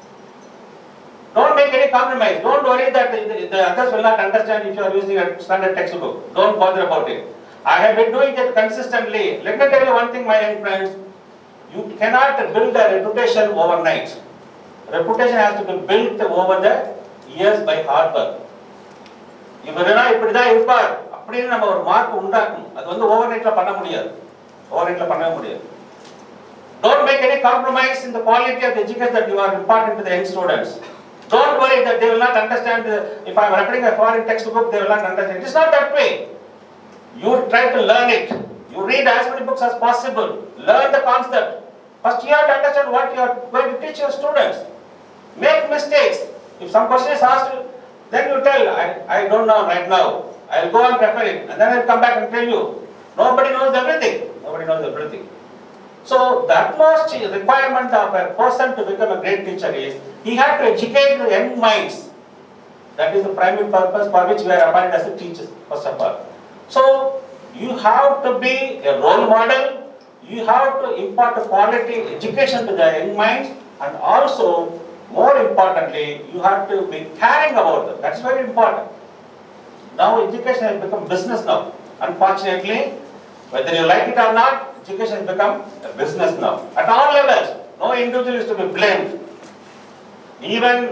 Don't make any compromise. Don't worry that the, the others will not understand if you are using a standard textbook. Don't bother about it. I have been doing it consistently. Let me tell you one thing, my young friends. You cannot build a reputation overnight. Reputation has to be built over the years by hard work. இவருனா இப்படிதான் இருப்பார் அப்படின்னு நம்ம ஒரு mark உண்டாக்கணும் அது வந்து over நைட்ல பண்ண முடியாது ஓவர் நைட்ல பண்ணவே முடியாது Don't make any compromise in the quality of the education that you are imparting to the young students. Don't worry that they will not understand. The, if I am referring a foreign textbook, they will not understand. It is not that way. You try to learn it. You read as many books as possible. Learn the concept. First, you have to understand what you are going to teach your students. Make mistakes. If some question is asked, then you tell, I, I don't know right now. I will go and refer it. And then I will come back and tell you. Nobody knows everything. Nobody knows everything. So the utmost requirement of a person to become a great teacher is he had to educate the young minds. That is the primary purpose for which we are appointed as a teachers, first of all. So you have to be a role model. You have to impart a quality education to the young minds, and also, more importantly, you have to be caring about them. That's very important. Now education has become business now. Unfortunately, whether you like it or not, education has become a business now. At all levels, no individual is to be blamed. Even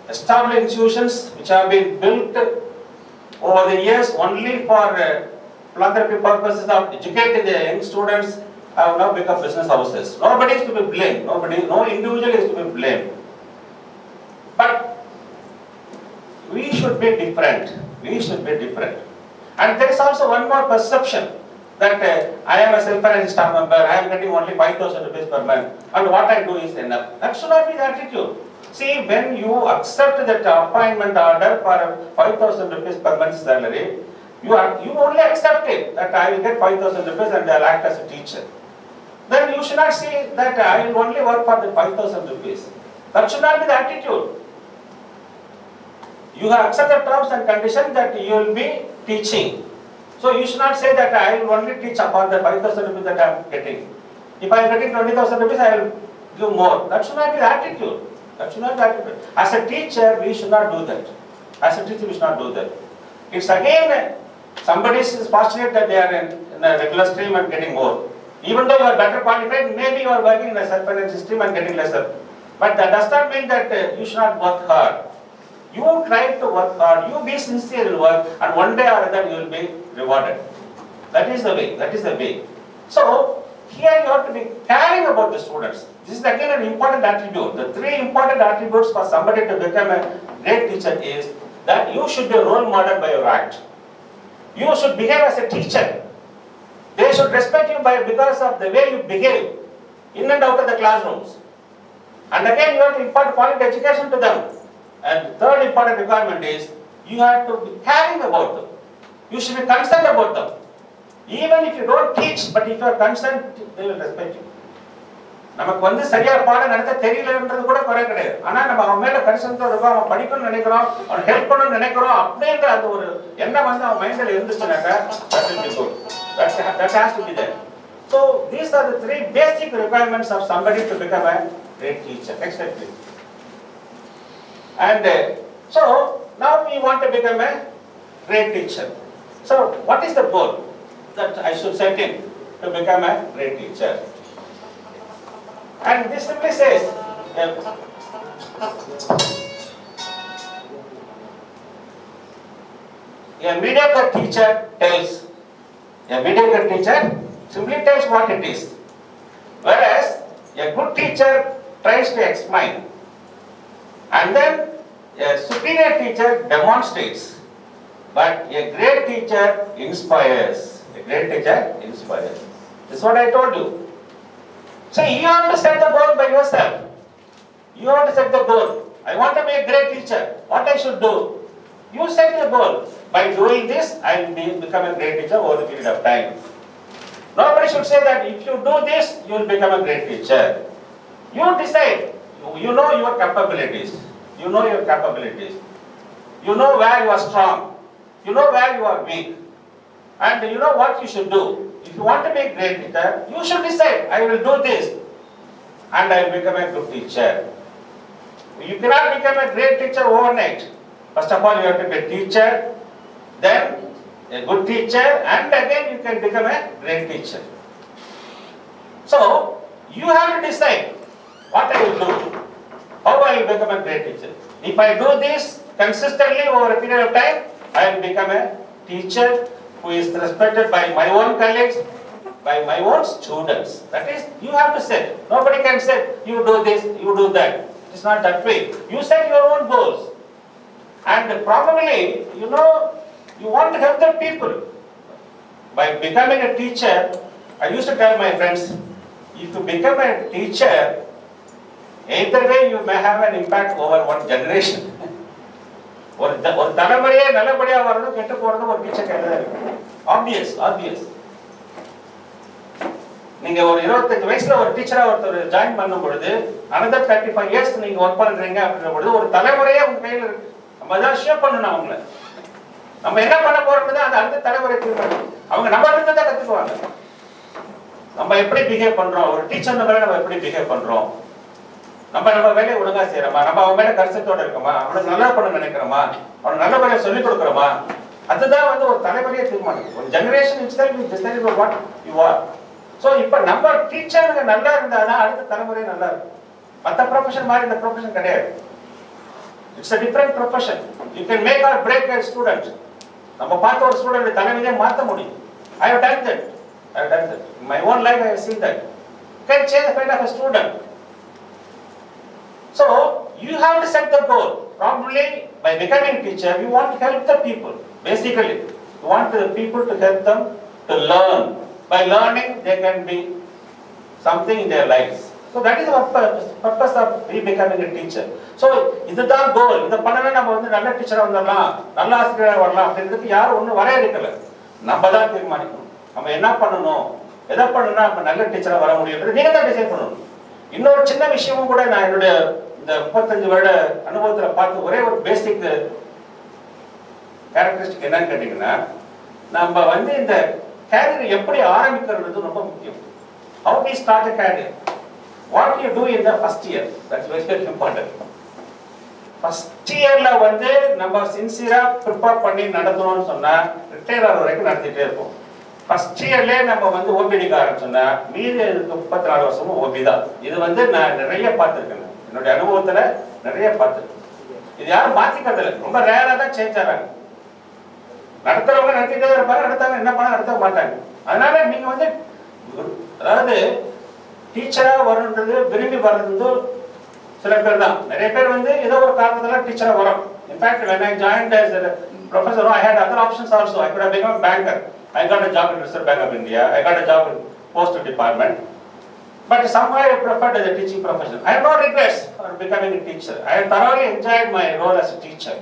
established institutions which have been built over the years only for uh, philanthropy purposes of educating the young students have now become business houses. Nobody is to be blamed. Nobody, no individual is to be blamed. But we should be different. We should be different. And there is also one more perception that uh, I am a self-financed staff member, I am getting only 5,000 rupees per month, and what I do is enough. That should not be the attitude. See, when you accept that appointment order for 5,000 rupees per month salary, you are you only accept it that I will get 5,000 rupees and I'll act as a teacher. Then you should not say that I will only work for the 5,000 rupees. That should not be the attitude. You have accepted terms and conditions that you will be teaching. So you should not say that I will only teach upon the 5,000 rupees that I am getting. If I am getting 20,000 rupees, I will give more. That should not be the attitude. That should not be the attitude. As a teacher, we should not do that. As a teacher, we should not do that. It's again, somebody is fortunate that they are in, in a regular stream and getting more. Even though you are better qualified, maybe you are working in a self-financed stream and getting lesser. But that does not mean that uh, you should not work hard. You try to work hard, you be sincere in work, and one day or other you will be rewarded. That is the way, that is the way. So, here you have to be caring about the students. This is again an important attribute. The three important attributes for somebody to become a great teacher is that you should be a role model by your act. You should behave as a teacher. They should respect you by because of the way you behave in and out of the classrooms. And again, you have to impart quality education to them. And third important requirement is you have to be caring about them. You should be concerned about them. Even if you don't teach, but if you are concerned, they will respect you. நமக்கு வந்து சரியா பாடம் நடத்த தெரியலன்றது கூட குறை கிடையாது ஆனா நம்ம அவன் மேல கரிசனத்தோட இருக்கோம் அவன் படிக்கணும்னு நினைக்கிறோம் அவன் ஹெல்ப் பண்ணணும்னு நினைக்கிறோம் அப்படின்ற அந்த ஒரு எண்ணம் வந்து அவன் மைண்ட்ல இருந்துச்சுனாக்கா that will be good that, that has to be there so these are the three basic requirements of somebody to become a great teacher next slide please and uh, so now we want to become a great teacher so what is the goal that I should set in to become a great teacher and this simply says, uh, a mediocre teacher tells, a mediocre teacher simply tells what it is. Whereas a good teacher tries to explain. And then a superior teacher demonstrates. But a great teacher inspires. A great teacher inspires. This is what I told you. So you have to set the goal by yourself. You have to set the goal. I want to be a great teacher. What I should do? You set the goal. By doing this, I will be, become a great teacher over the period of time. Nobody should say that if you do this, you will become a great teacher. You decide. You, you know your capabilities. You know your capabilities. You know where you are strong. You know where you are weak. And you know what you should do. If you want to be a great teacher, you should decide, I will do this. And I will become a good teacher. You cannot become a great teacher overnight. First of all, you have to be a teacher, then a good teacher, and again you can become a great teacher. So, you have to decide what I will do, how I will become a great teacher. If I do this consistently over a period of time, I will become a teacher who is respected by my own colleagues, by my own students. That is, you have to set. Nobody can say, you do this, you do that. It's not that way. You set your own goals. And probably, you know, you want to help the people. By becoming a teacher, I used to tell my friends, if you become a teacher, either way you may have an impact over one generation. ஒரு த- ஒரு தலைமுறையே நல்லபடியா வர்றதும் கெட்டு போறதும் ஒரு teacher கையில தான் இருக்கு ஆப்வியஸ் ஆப்வியஸ் நீங்க ஒரு இருபத்தஞ்சு வயசுல ஒரு டீச்சரா ஒருத்தர் ஜாயின் பண்ணும் பொழுது அனதர் தேர்ட்டி ஃபைவ் இயர்ஸ் நீங்க ஒர்க் பண்றீங்க அப்படின்ற பொழுது ஒரு தலைமுறையே உங்க கையில இருக்கு நம்ம தான் ஷேப் பண்ணணும் அவங்கள நம்ம என்ன பண்ண போறோம்னு அந்த அடுத்த தலைமுறை தீர்மானம் அவங்க நம்ம இருந்து தான் கத்துக்குவாங்க நம்ம எப்படி பிஹேவ் பண்றோம் ஒரு டீச்சர் மேல நம்ம எப்படி பிஹேவ் பண்றோம் நம்ம நம்ம வேலையை ஒழுங்கா செய்யறோமா நம்ம அவன் மேல கரிசத்தோட இருக்கோமா அவனுக்கு நல்லா பண்ண நினைக்கிறோமா அவனுக்கு நல்ல முறையை சொல்லிக் கொடுக்குறோமா அதுதான் வந்து ஒரு தலைமுறையை தீர்மானிக்கும் ஒரு generation itself you decide what you are so இப்போ நம்ம டீச்சருங்க நல்லா இருந்தாதான் அடுத்த தலைமுறை நல்லா இருக்கும் மத்த ப்ரொஃபஷன் மாதிரி இந்த ப்ரொஃபஷன் கிடையாது it's a different profession you can make or break a student நம்ம பார்த்த ஒரு ஸ்டூடெண்ட் தலைமையிலே மாற்ற முடியும் ஐ have done that I have done that in my own life I have seen that you can change the kind of a student so you have to set the goal probably by becoming teacher you want to help the people basically you want the people to help them to learn by learning they can be something in their lives. So that is the purpose, purpose of we becoming a teacher. So இதுதான் கோல் இதை பண்ணவே நம்ம வந்து நல்ல டீச்சரா வந்துடலாம் நல்ல ஆசிரியராக வரலாம் அப்படின்றதுக்கு யாரும் ஒன்றும் வரையறுக்கல நம்ம தான் தீர்மானிக்கணும் நம்ம என்ன பண்ணணும் எதை பண்ணணும்னா நம்ம நல்ல டீச்சரா வர முடியும்ன்றது நீங்க தான் டிசைட் பண்ணணும் இன்னொரு சின்ன விஷயமும் கூட நான் என்னுடைய இந்த முப்பத்தஞ்சு வருட அனுபவத்துல பார்த்து ஒரே ஒரு பேசிக் கேரக்டரிஸ்டிக் என்னன்னு கேட்டீங்கன்னா நம்ம வந்து இந்த கேரியர் எப்படி ஆரம்பிக்கிறது ரொம்ப முக்கியம் how we start a career what you do in the first year that's very very important first இயர்ல வந்து நம்ம சின்சியரா ப்ரிப்பேர் பண்ணி நடத்தணும்னு சொன்னா ரிட்டையர் ஆகிற வரைக்கும் நடத்திட்டே இருப்போம் ஃபர்ஸ்ட் இயர்லயே நம்ம வந்து ஓபிடிக்க ஆரம்பிச்சோம்னா மீதி இருக்க முப்பத்தி நாலு வருஷமும் ஓபி தான் இது வந்து நான் நிறைய பார்த்துருக்கேன் என்னுடைய அனுபவத்துல நிறைய பார்த்துருக்கேன் இது யாரும் மாத்திக்கிறது இல்லை ரொம்ப ரேரா தான் சேஞ்ச் ஆகிறாங்க நடத்துறவங்க நடத்திட்டே இருப்பாங்க நடத்தாங்க என்ன பண்ண நடத்த மாட்டாங்க அதனால நீங்க வந்து அதாவது டீச்சரா வரணுன்றது விரும்பி வர்றது சில பேர் தான் நிறைய பேர் வந்து ஏதோ ஒரு காரணத்தால டீச்சரா வரும் in fact when I joined as a professor I had other options also I could have become a banker I got a job in Reserve Bank of India I got a job in Postal Department but somehow I preferred the teaching profession I have no regrets for becoming a teacher I have thoroughly enjoyed my role as a teacher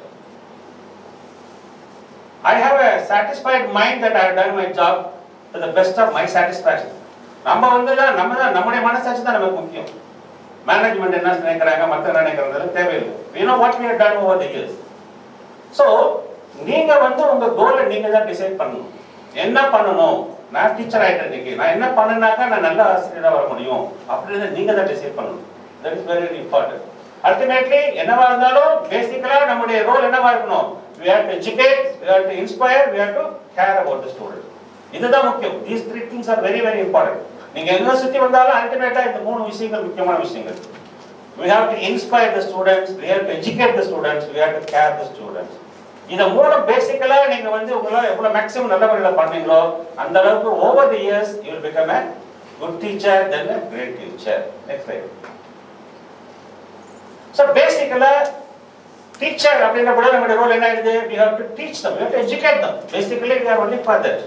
I have a satisfied mind that I have done my job to the best of my satisfaction. நம்ம வந்து தான் நம்ம தான் நம்முடைய மனசாட்சி தான் நமக்கு முக்கியம் மேனேஜ்மெண்ட் என்ன நினைக்கிறாங்க மற்ற என்ன நினைக்கிறது தேவையில்லை we know what we have done over the years so நீங்க வந்து உங்க கோலை நீங்க தான் டிசைட் பண்ணணும் என்ன பண்ணணும் நான் டீச்சர் ஆயிட்டேன் இன்னைக்கு நான் என்ன பண்ணுனாக்கா நான் நல்ல ஆசிரியரா வர முடியும் அப்படின்றத நீங்க தான் டிசைட் பண்ணணும் that is very important ultimately என்னவா இருந்தாலும் பேசிக்கலா நம்முடைய ரோல் என்னவா இருக்கணும் we have to educate we have to inspire we have to care about the student இதுதான் முக்கியம் these three things are very very important நீங்க எங்க சுத்தி வந்தாலும் அல்டிமேட்டா இந்த மூணு விஷயங்கள் முக்கியமான விஷயங்கள் we have to inspire the students we have to educate the students we have to care the students இத மூணு பேசிக்கலா நீங்க வந்து உங்களால எவ்வளவு மேக்ஸிமம் நல்ல முறையில பண்ணீங்களோ அந்த அளவுக்கு over the years you will become a good teacher then a great teacher next slide so basically teacher அப்படின்ற கூட நம்மளுடைய ரோல் என்ன ஆகுது we have to teach them we have to educate them basically we are only for that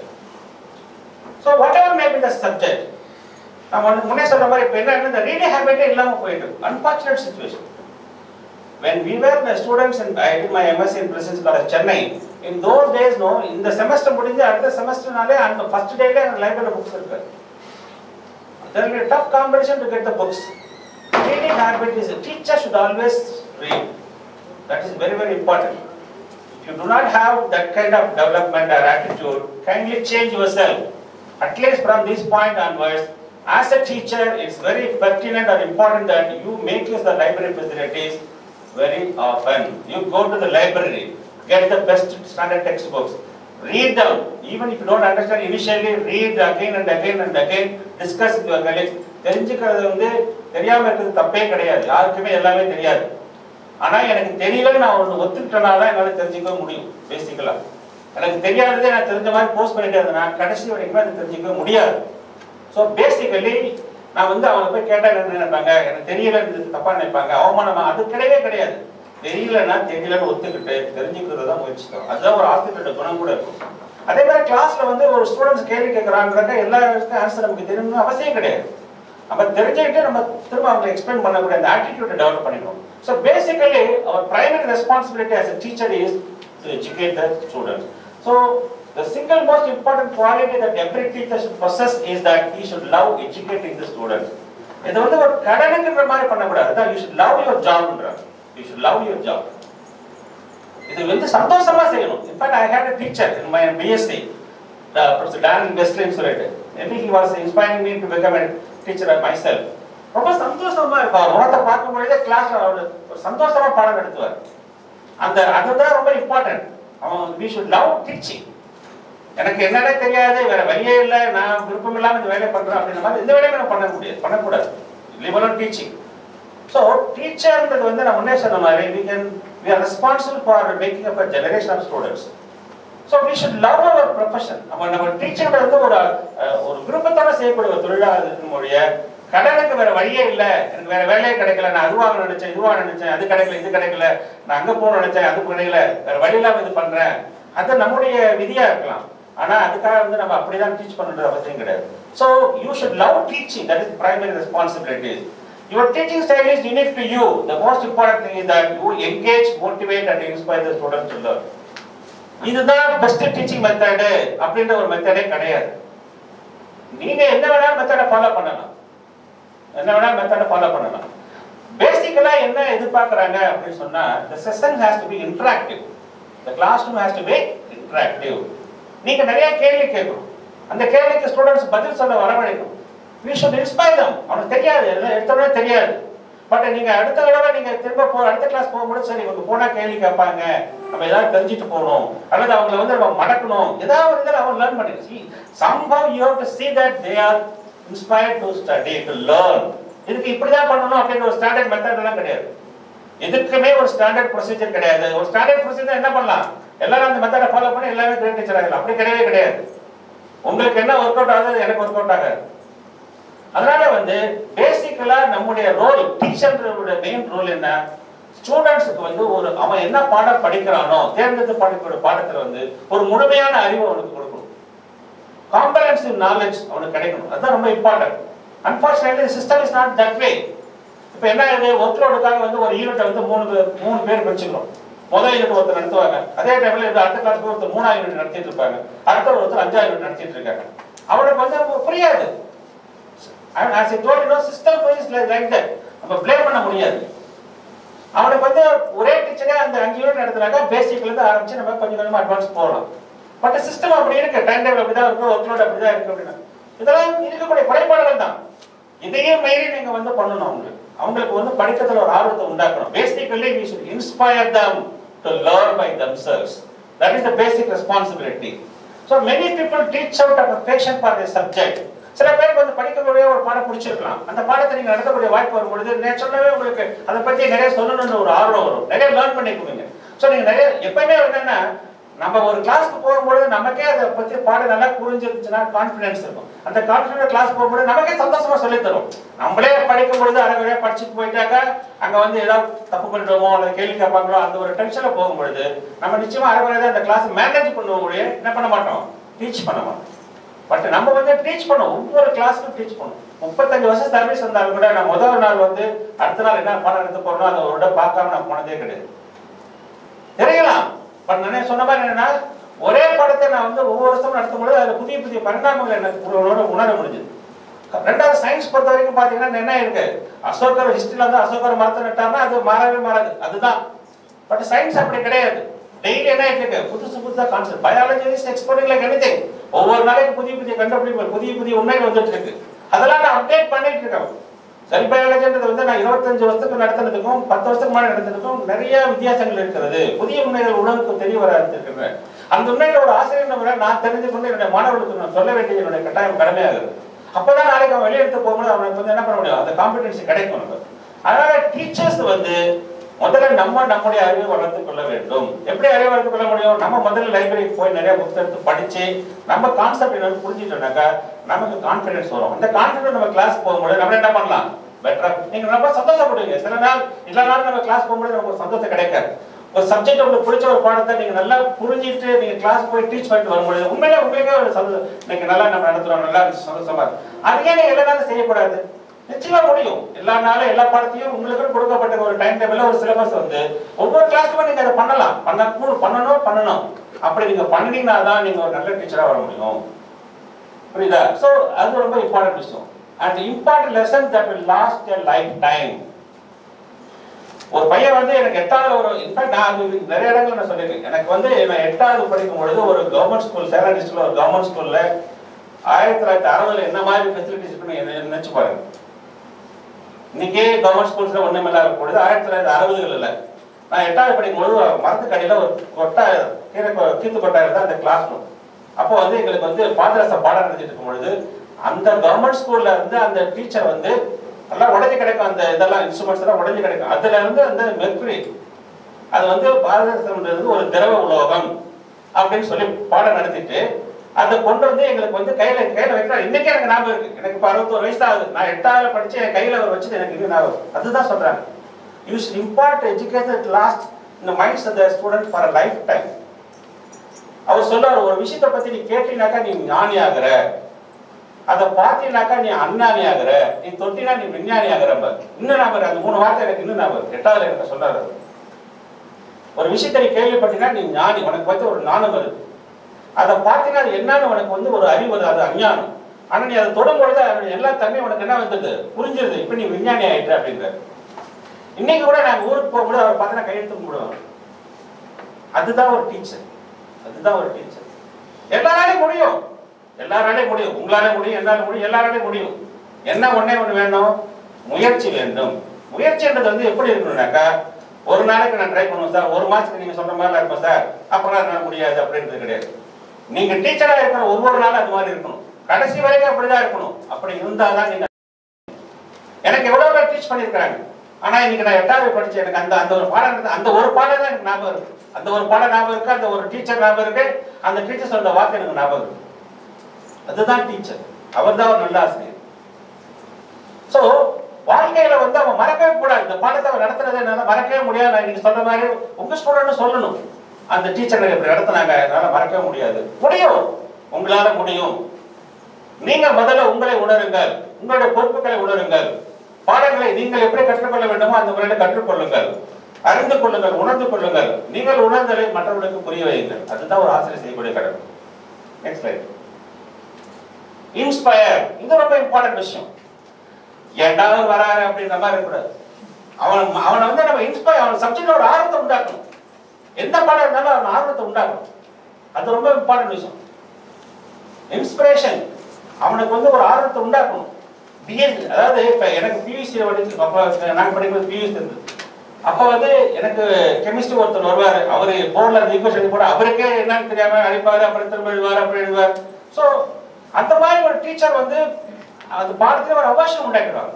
so whatever may be the subject நம்ம வந்து முன்னே சொல்ற மாதிரி இப்போ என்ன இந்த ரீடிங் ஹேபிட்டே இல்லாம போயிட்டு unfortunate situation when we were the students and I did my MSc in President's College Chennai in those days no இந்த செமஸ்டர் முடிஞ்சு அடுத்த செமஸ்டர்னாலே அந்த ஃபர்ஸ்ட் டேல லைப்ரரி புக்ஸ் இருக்கு there will be a tough competition to get the books reading habit is a teacher should always read that is very very important if you do not have that kind of development or attitude kindly change yourself at least from this point onwards as a teacher it's very pertinent or important that you make use of the library facilities very often. You go to the library, get the best standard textbooks, read them. Even if you don't understand initially, read again and again and again, discuss with your colleagues. தெரிஞ்சுக்கிறது வந்து தெரியாம இருக்கிறது தப்பே கிடையாது யாருக்குமே எல்லாமே தெரியாது ஆனா எனக்கு தெரியல நான் ஒன்று ஒத்துக்கிட்டனால தான் என்னால தெரிஞ்சுக்கவே முடியும் பேசிக்கலா எனக்கு தெரியாததே நான் தெரிஞ்ச மாதிரி போஸ்ட் பண்ணிட்டே இருந்தேன் நான் கடைசி வரைக்குமே அதை தெரிஞ்சுக்கவே முடியாது ஸோ பேசிக்கலி நான் வந்து அவங்க போய் கேட்டா என்ன நினைப்பாங்க எனக்கு தெரியலன்னு தப்பா நினைப்பாங்க அவமானமா அது கிடையவே கிடையாது தெரியலன்னா தெரியலன்னு ஒத்துக்கிட்டு தெரிஞ்சுக்கிறது தான் முயற்சிக்கிறோம் அதுதான் ஒரு ஆசிரியரோட குணம் கூட இருக்கும் அதே மாதிரி கிளாஸ்ல வந்து ஒரு ஸ்டூடெண்ட்ஸ் கேள்வி கேட்கறாங்கிறக்க எல்லாருக்கும் ஆன்சர் நமக்கு தெரியணும்னு அவசியம் கிடையாது நம்ம தெரிஞ்சுக்கிட்டு நம்ம திரும்ப அவங்க எக்ஸ்பிளைன் பண்ணக்கூடிய அந்த ஆட்டிடியூட்டை டெவலப் பண்ணிக்கணும் so basically our primary responsibility as a teacher is to educate the students so The single most important quality that every teacher should possess is that he should love educating the students. இது வந்து ஒரு கடனுக்குன்ற மாதிரி பண்ணக்கூடாது அதான் you should love your ஜாப்ன்றாங்க you should love your job இது வந்து சந்தோஷமா செய்யணும் in fact I hate a teacher in my BSc professor டேரன் பெஸ்ட்லின்னு சொல்லிட்டு maybe he was inspiring me to become a teacher myself ரொம்ப சந்தோஷமா இருப்பார் முகத்தை பார்க்கும் பொழுதே கிளாஸ்ல அவர் ஒரு சந்தோஷமா பாடம் நடத்துவார் அந்த அதுதான் ரொம்ப இம்பார்ட்டன்ட் அவன் வி ஷுட் லவ் டீச்சிங் எனக்கு என்னன்னே தெரியாது வேற வழியே இல்லை நான் விருப்பம் இல்லாம இந்த வேலையை பண்றேன் அப்படின்ற மாதிரி இந்த வேலையை நான் பண்ண முடியாது பண்ணக்கூடாது லிபரல் டீச்சிங் ஸோ டீச்சர்ன்றது வந்து நான் முன்னே சொன்ன மாதிரி we can we are responsible for making up a generation of students. So we should love our profession. நம்ம நம்ம டீச்சர் வந்து ஒரு அஹ், ஒரு விருப்பத்தோட செய்யக்கூடிய ஒரு தொழிலாக இருக்கும் மொழிய கடனுக்கு வேற வழியே இல்ல எனக்கு வேற வேலையே கிடைக்கல நான் அதுவாக நினைச்சேன் இதுவாக நினைச்சேன் அது கிடைக்கல இது கிடைக்கல நான் அங்க போகணும்னு நினைச்சேன் அது கிடைக்கல வேற வழி இல்லாம இது பண்றேன் அது நம்முடைய விதியா இருக்கலாம் ஆனா அதுக்காக வந்து நம்ம அப்படிதான் டீச் பண்ணுறது அவசியம் கிடையாது so you should love teaching that is primary responsibility Your teaching style is unique to you. The most important thing is that you engage, motivate and inspire the students to learn. இதுதான் best teaching method அப்படின்ற ஒரு மெத்தடே கிடையாது நீங்க என்ன வேணாலும் மெத்தடை follow பண்ணலாம் என்ன வேணாலும் மெத்தடை ஃபாலோ பண்ணலாம் பேசிக்கலா என்ன எதிர்பார்க்கறாங்க அப்படின்னு சொன்னா the session has to be interactive the classroom has to be interactive நீங்க நிறைய கேள்வி கேட்கணும் அந்த கேள்விக்கு ஸ்டூடெண்ட்ஸ் பதில் சொல்ல வரவழைக்கணும் we should inspire them அவனுக்கு தெரியாது எல்லாம் எடுத்தோடனே தெரியாது பட் நீங்க அடுத்த தடவை நீங்க திரும்ப போ அடுத்த கிளாஸ் போகும்போது சரி இவங்க போனா கேள்வி கேட்பாங்க நம்ம ஏதாவது தெரிஞ்சுட்டு போகணும் அல்லது அவங்கள வந்து நம்ம மடக்கணும் ஏதாவது ஒரு இதில் அவன் லேர்ன் பண்ணி see somehow you have to see that they are inspired to study to learn இதுக்கு இப்படிதான் பண்ணணும் அப்படின்ற ஒரு ஸ்டாண்டர்ட் மெத்தட் எல்லாம் கிடையாது எதுக்குமே ஒரு ஸ்டாண்டர்ட் ப்ரொசீஜர் கிடையாது ஒரு ஸ்டாண்டர்ட் ப்ரொசீஜர் என்ன பண்ணலாம் எல்லாரும் அந்த மெத்தடை ஃபாலோ பண்ணி எல்லாமே கிரேட் டீச்சர் ஆகலாம் அப்படி கிடையவே கிடையாது உங்களுக்கு என்ன ஒர்க் அவுட் ஆகுது எனக்கு ஒர்க் அவுட் ஆகாது அதனால வந்து பேசிக்கலா நம்முடைய ரோல் டீச்சர்ன்றோட மெயின் ரோல் என்ன ஸ்டூடெண்ட்ஸுக்கு வந்து ஒரு அவன் என்ன பாடம் படிக்கிறானோ தேர்ந்தெடுத்து படிக்கிற பாடத்துல வந்து ஒரு முழுமையான அறிவு அவனுக்கு கொடுக்கணும் காம்பரன்சிவ் நாலேஜ் அவனுக்கு கிடைக்கணும் அதுதான் ரொம்ப important unfortunately system is not that way இப்போ என்ன ஆகுது ஒர்க் லோடுக்காக வந்து ஒரு யூனிட்டை வந்து மூணு பேர் மூணு பேர் வச்சுக்கிறோம் முதல் யூனிட் ஒருத்தர் நடத்துவாங்க அதே டைம்ல இது அடுத்த கிளாஸ் ஒருத்தர் மூணாவது யூனிட் நடத்திட்டு இருப்பாங்க அடுத்த ஒருத்தர் அஞ்சாவது யூனிட் நடத்திட்டு இருக்காங்க அவனுக்கு வந்து புரியாது அவன் as it told no system is like that நம்ம ப்ளேம் பண்ண முடியாது அவனுக்கு வந்து ஒரே டீச்சரே அந்த அஞ்சு யூனிட் நடத்துனாக்கா பேசிக்ல இருந்து ஆரம்பிச்சு நம்ம கொஞ்சம் கொஞ்சமா அட்வான்ஸ் போகலாம் பட் சிஸ்டம் அப்படி இருக்கு டைம் டேபிள் அப்படிதான் இருக்கு ஒர்க் லோட் அப்படிதான் இருக்கு அப்படின்னா இதெல்லாம் இருக்கக்கூடிய குறைபாடுகள் தான் இதையே மீறி நீங்க வந்து பண்ணணும் அவங்களுக்கு அவங்களுக்கு வந்து படிக்கிறதுல ஒரு ஆர்வத்தை உண்டாக்கணும் basically we should inspire them to learn by themselves that is the basic responsibility so many people teach out of affection for their subject சில பேருக்கு வந்து படிக்கக்கூடிய ஒரு பாடம் பிடிச்சிருக்கலாம் அந்த பாடத்தை நீங்க நடத்தக்கூடிய வாய்ப்பு வரும்பொழுது நேச்சுரலாவே உங்களுக்கு அதை பத்தி நிறைய சொல்லணும்னு ஒரு ஆர்வம் வரும் நிறைய லேர்ன் பண்ணிக்குவீங்க ஸோ நீங்க நிறைய எப்பயுமே என்னன்னா நம்ம ஒரு கிளாஸ்க்கு போகும்பொழுது நமக்கே அதை பத்தி பாடம் நல்லா புரிஞ்சிருச்சுன்னா கான்ஃபிடன்ஸ் இருக்கும் அந்த கான்ஃபிடன்ட் கிளாஸ் போகும்போது நமக்கே சந்தோஷமா சொல்லி தரும் நம்மளே படிக்கும் பொழுது அரைகுறையா படிச்சுட்டு போயிட்டாக்கா அங்க வந்து ஏதாவது தப்பு பண்ணிட்டோமோ அல்லது கேள்வி கேட்பாங்களோ அந்த ஒரு டென்ஷன்ல போகும்பொழுது நம்ம நிச்சயமா அரைகுறையா தான் அந்த கிளாஸ் மேனேஜ் பண்ணுவோம் ஒழிய என்ன பண்ண மாட்டோம் டீச் பண்ண மாட்டோம் பட் நம்ம வந்து டீச் பண்ணுவோம் ஒவ்வொரு கிளாஸ்க்கும் டீச் பண்ணுவோம் முப்பத்தஞ்சு வருஷம் சர்வீஸ் வந்தாலும் கூட நான் முதல் நாள் வந்து அடுத்த நாள் என்ன பாடம் எடுத்து போறோம் அதை ஒரு இடம் பார்க்காம நான் போனதே கிடையாது தெரியலாம் பட் நான் சொன்ன மாதிரி என்னன்னா ஒரே படத்தை நான் வந்து ஒவ்வொரு வருஷமும் நடத்தும் பொழுது அதுல புதிய புதிய பரிணாமங்கள் எனக்கு உணர உணர முடிஞ்சது ரெண்டாவது சயின்ஸ் பொறுத்த வரைக்கும் பாத்தீங்கன்னா என்ன இருக்கு அசோகர் ஹிஸ்டரியில வந்து அசோகர் மரத்தை நட்டார்னா அது மாறவே மாறாது அதுதான் பட் சயின்ஸ் அப்படி கிடையாது டெய்லி என்ன இருக்கு புதுசு புதுசா concept biology is exporting like anything ஒவ்வொரு நாளைக்கு புதிய புதிய கண்டுபிடிப்புகள் புதிய புதிய உண்மைகள் வந்துட்டு இருக்கு அதெல்லாம் நான் அப்டேட் பண்ணிட்டு இருக்கேன் செல் பயாலஜின்றது வந்து நான் இருபத்தஞ்சு வருஷத்துக்கு நடத்தினதுக்கும் பத்து வருஷத்துக்கு முன்னாடி நடத்தினதுக்கும் நிறைய வித்தியாசங்கள் இருக்கிறது புதிய உண்மைகள் உணவுக்கு தெரிய வர ஆரம்பிச்சிருக்கிறேன் அந்த உண்மைகளோட ஆசிரியர் முறை நான் தெரிஞ்சு கொண்டு என்னுடைய மாணவர்களுக்கு நான் சொல்ல வேண்டியது என்னுடைய கட்டாயம் கடமையாகுது அப்பதான் நாளைக்கு அவன் வெளியே எடுத்து போகும்போது அவனுக்கு வந்து என்ன பண்ண முடியும் அந்த காம்பிடன்சி கிடைக்கும் நமக்கு அதனால டீச்சர்ஸ் வந்து முதல்ல நம்ம நம்முடைய அறிவை வளர்த்துக் கொள்ள வேண்டும் எப்படி அறிவை வளர்த்துக் கொள்ள முடியும் நம்ம முதல்ல லைப்ரரிக்கு போய் நிறைய புக்ஸ் எடுத்து படிச்சு நம்ம கான்செப்ட் என்னன்னு புரிஞ்சுட்டோம்னாக்கா நமக்கு கான்ஃபிடன்ஸ் வரும் அந்த கான்ஃபிடன்ஸ் நம்ம கிளாஸ் போகும்போது நம்ம என்ன பண்ணலாம் பெட்டரா நீங்க ரொம்ப சந்தோஷப்படுவீங்க சில நாள் எல்லா நாளும் நம்ம கிளாஸ் போகும்போது நமக்கு ஒரு சந்தோஷம் கிடைக்காது ஒரு சப்ஜெக்ட் உங்களுக்கு பிடிச்ச ஒரு பாடத்தை நீங்க நல்லா புரிஞ்சிட்டு நீங்க கிளாஸ் போய் டீச் பண்ணிட்டு வரும்பொழுது உண்மையிலே உங்களுக்கே ஒரு சந்தோஷம் இன்னைக்கு நல்லா நம்ம நடத்துறோம் நல்லா இருந்துச்சு சந்தோஷமா இருக்கு அதுக்கே நீங்க எல்லா நாளும் செய்யக்கூடாது நிச்சயமா முடியும் எல்லா நாளும் எல்லா பாடத்தையும் உங்களுக்கு கொடுக்கப்பட்ட ஒரு டைம் டேபிள்ல ஒரு சிலபஸ் வந்து ஒவ்வொரு கிளாஸ்க்குமே நீங்க அதை பண்ணலாம் பண்ண பண்ணணும் பண்ணணும் அப்படி நீங்க பண்ணினீங்கன்னா தான் நீங்க ஒரு நல்ல டீச்சரா வர முடியும் புரியுதா சோ அது ரொம்ப இம்பார்ட்டன்ட் விஷயம் and important lesson that will last a lifetime ஒரு பையன் வந்து எனக்கு எட்டாவது ஒரு இன்ஃபேக்ட் நான் அது நிறைய இடங்கள் நான் சொல்லியிருக்கேன் எனக்கு வந்து நான் எட்டாவது படிக்கும் பொழுது ஒரு கவர்மெண்ட் ஸ்கூல் சேலம் டிஸ்ட்ரிக்ட்ல ஒரு கவர்மெண்ட் ஸ்கூல்ல ஆயிரத்தி தொள்ளாயிரத்தி அறுபதுல என்ன மாதிரி ஃபெசிலிட்டிஸ் இருக்குன்னு நினைச்சு பாருங்க இன்னைக்கே கவர்மெண்ட் ஸ்கூல்ஸ்ல ஒண்ணுமே இல்லாத பொழுது ஆயிரத்தி தொள்ளாயிரத்தி அறுபதுகள்ல நான் எட்டாவது படிக்கும் பொழுது மரத்துக்கடியில ஒரு கொட்டா கீரை கொ- கீத்து கொட்டாயில தான் அந்த கிளாஸ் ரூம் அப்போ வந்து எங்களுக்கு வந்து பாதரச பாடம் நடத்திட்டு இருக்கும் பொழுது அந்த கவர்மெண்ட் ஸ்கூல்ல இருந்து அந்த டீச்சர் வந்து எல்லாம் உடஞ்சி கிடைக்கும் அந்த இதெல்லாம் இன்ஸ்ட்ருமெண்ட்ஸ் எல்லாம் உடஞ்சி கிடைக்கும் அதுல இருந்து அந்த மெர்க்குரி அது வந்து பாதரசம்ன்றது ஒரு திரவ உலோகம் அப்படின்னு சொல்லி பாடம் நடத்திட்டு அதை கொண்டு வந்து எங்களுக்கு வந்து கையில கையில வைக்கிறார் இன்னைக்கு எனக்கு ஞாபகம் இருக்கு எனக்கு இப்போ அறுபத்தோரு வயசு ஆகுது நான் எட்டாவது படிச்சு என் கையில அவர் வச்சது எனக்கு இன்னும் ஞாபகம் இருக்கு. அதுதான் சொல்றாங்க you should impart education last இந்த minds of the student for a lifetime அவர் சொல்றாரு ஒரு விஷயத்தை பத்தி நீ கேட்டீங்கன்னாக்கா நீ ஞானி ஆகுற அதை பார்த்தீங்கன்னாக்கா நீ அஞ்ஞானி ஆகுற நீ தொட்டினா நீ விஞ்ஞானி ஆகுற இன்னும் ஞாபகம் அந்த மூணு வார்த்தை எனக்கு இன்னும் ஞாபகம் இருக்கு. எட்டாவது எனக்கு சொன்னாரு அவர். ஒரு விஷயத்தை நீ கேள்விப்பட்டீங்கன்னா நீ ஞானி உனக்கு வந்து ஒரு ஞானம் வருது அதை பார்த்தீங்கன்னா அது என்னன்னு உனக்கு வந்து ஒரு அறிவு வருது அது அஞ்ஞானம் ஆனா நீ அதை தொடும்பொழுது அதனுடைய எல்லா தன்மையும் உனக்கு என்ன வந்தது புரிஞ்சிருது இப்ப நீ விஞ்ஞானி ஆயிட்ட அப்படிங்கிற இன்னைக்கு கூட நாங்க ஊருக்கு போகும்போது அவர் பார்த்தா கையெழுத்து கும்பிடுவாங்க அதுதான் ஒரு டீச்சர் அதுதான் ஒரு டீச்சர் எல்லாராலையும் முடியும் எல்லாராலையும் முடியும் உங்களால முடியும் என்னால முடியும் எல்லாராலையும் முடியும் என்ன ஒண்ணே ஒண்ணு வேணும் முயற்சி வேண்டும் முயற்சின்றது வந்து எப்படி இருக்கணும்னாக்கா ஒரு நாளைக்கு நான் ட்ரை பண்ணுவேன் சார் ஒரு மாசத்துக்கு நீங்க சொல்ற மாதிரி இருப்பேன் சார் அப்புறம் என்னால முடியாது அப்படின்றது கிடையாது நீங்க டீச்சரா இருக்கிற ஒவ்வொரு நாளும் அது மாதிரி இருக்கணும் கடைசி வரைக்கும் அப்படிதான் இருக்கணும் அப்படி இருந்தாதான் நீங்க எனக்கு எவ்வளவு பேர் டீச் பண்ணிருக்காங்க ஆனா இன்னைக்கு நான் எட்டாவது படிச்சு எனக்கு அந்த அந்த ஒரு பாடம் இருக்கு. அந்த ஒரு பாடம் தான் எனக்கு ஞாபகம் இருக்கு அந்த ஒரு பாடம் ஞாபகம் இருக்கு அந்த ஒரு டீச்சர் ஞாபகம் இருக்கு அந்த டீச்சர் சொன்ன வார்த்தை எனக்கு ஞாபகம் இருக்கு அதுதான் டீச்சர் அவர் தான் ஒரு நல்ல ஆசிரியர் சோ வாழ்க்கையில வந்து அவன் மறக்கவே கூடாது இந்த பாடத்தை அவன் நடத்துறது என்னால மறக்கவே முடியாது நான் இன்னைக்கு சொல்ற மாதிரி உங்க ஸ்டூடெண்ட் சொல்லணும் அந்த டீச்சர் இப்படி நடத்துனாங்க என்னால மறக்கவே முடியாது முடியும் உங்களால முடியும் நீங்க முதல்ல உங்களை உணருங்கள் உங்களுடைய பொறுப்புகளை உணருங்கள் பாடங்களை நீங்கள் எப்படி கற்றுக்கொள்ள வேண்டுமோ அந்த முறையில் கற்றுக்கொள்ளுங்கள் அறிந்து கொள்ளுங்கள் உணர்ந்து கொள்ளுங்கள் நீங்கள் உணர்ந்ததை மற்றவர்களுக்கு புரிய வையுங்கள் அதுதான் ஒரு ஆசிரியர் செய்யக்கூடிய கடமை நெக்ஸ்ட் ஸ்லைட் இன்ஸ்பயர் இது ரொம்ப இம்பார்ட்டன்ட் விஷயம் ஏண்டாவது வராரு அப்படின்ற மாதிரி இருக்கக்கூடாது அவன் அவனை வந்து நம்ம இன்ஸ்பயர் அவன் சப்ஜெக்ட்ல ஒரு ஆர்வத்தை உண்டாக்கணும் எந்த பாடம் இருந்தாலும் அவன் ஆர்வத்தை உண்டாக்கணும் அது ரொம்ப இம்பார்ட்டன்ட் விஷயம் இன்ஸ்பிரேஷன் அவனுக்கு வந்து ஒரு ஆர்வத்தை உண்டாக்கணும் பிஎஸ் அதாவது இப்ப எனக்கு பியூசி படிச்சு அப்ப நாங்க படிக்கும்போது பியூசி இருந்தது அப்ப வந்து எனக்கு கெமிஸ்ட்ரி ஒருத்தர் வருவாரு அவரு போர்ட்ல அந்த ஈக்குவேஷன் கூட அவருக்கே என்னன்னு தெரியாம அடிப்பாரு அப்புறம் திரும்ப எழுதுவாரு அப்படி எழுதுவார் சோ அந்த மாதிரி ஒரு டீச்சர் வந்து அந்த பாடத்துல ஒரு அவசியம் உண்டாக்கிடுவாங்க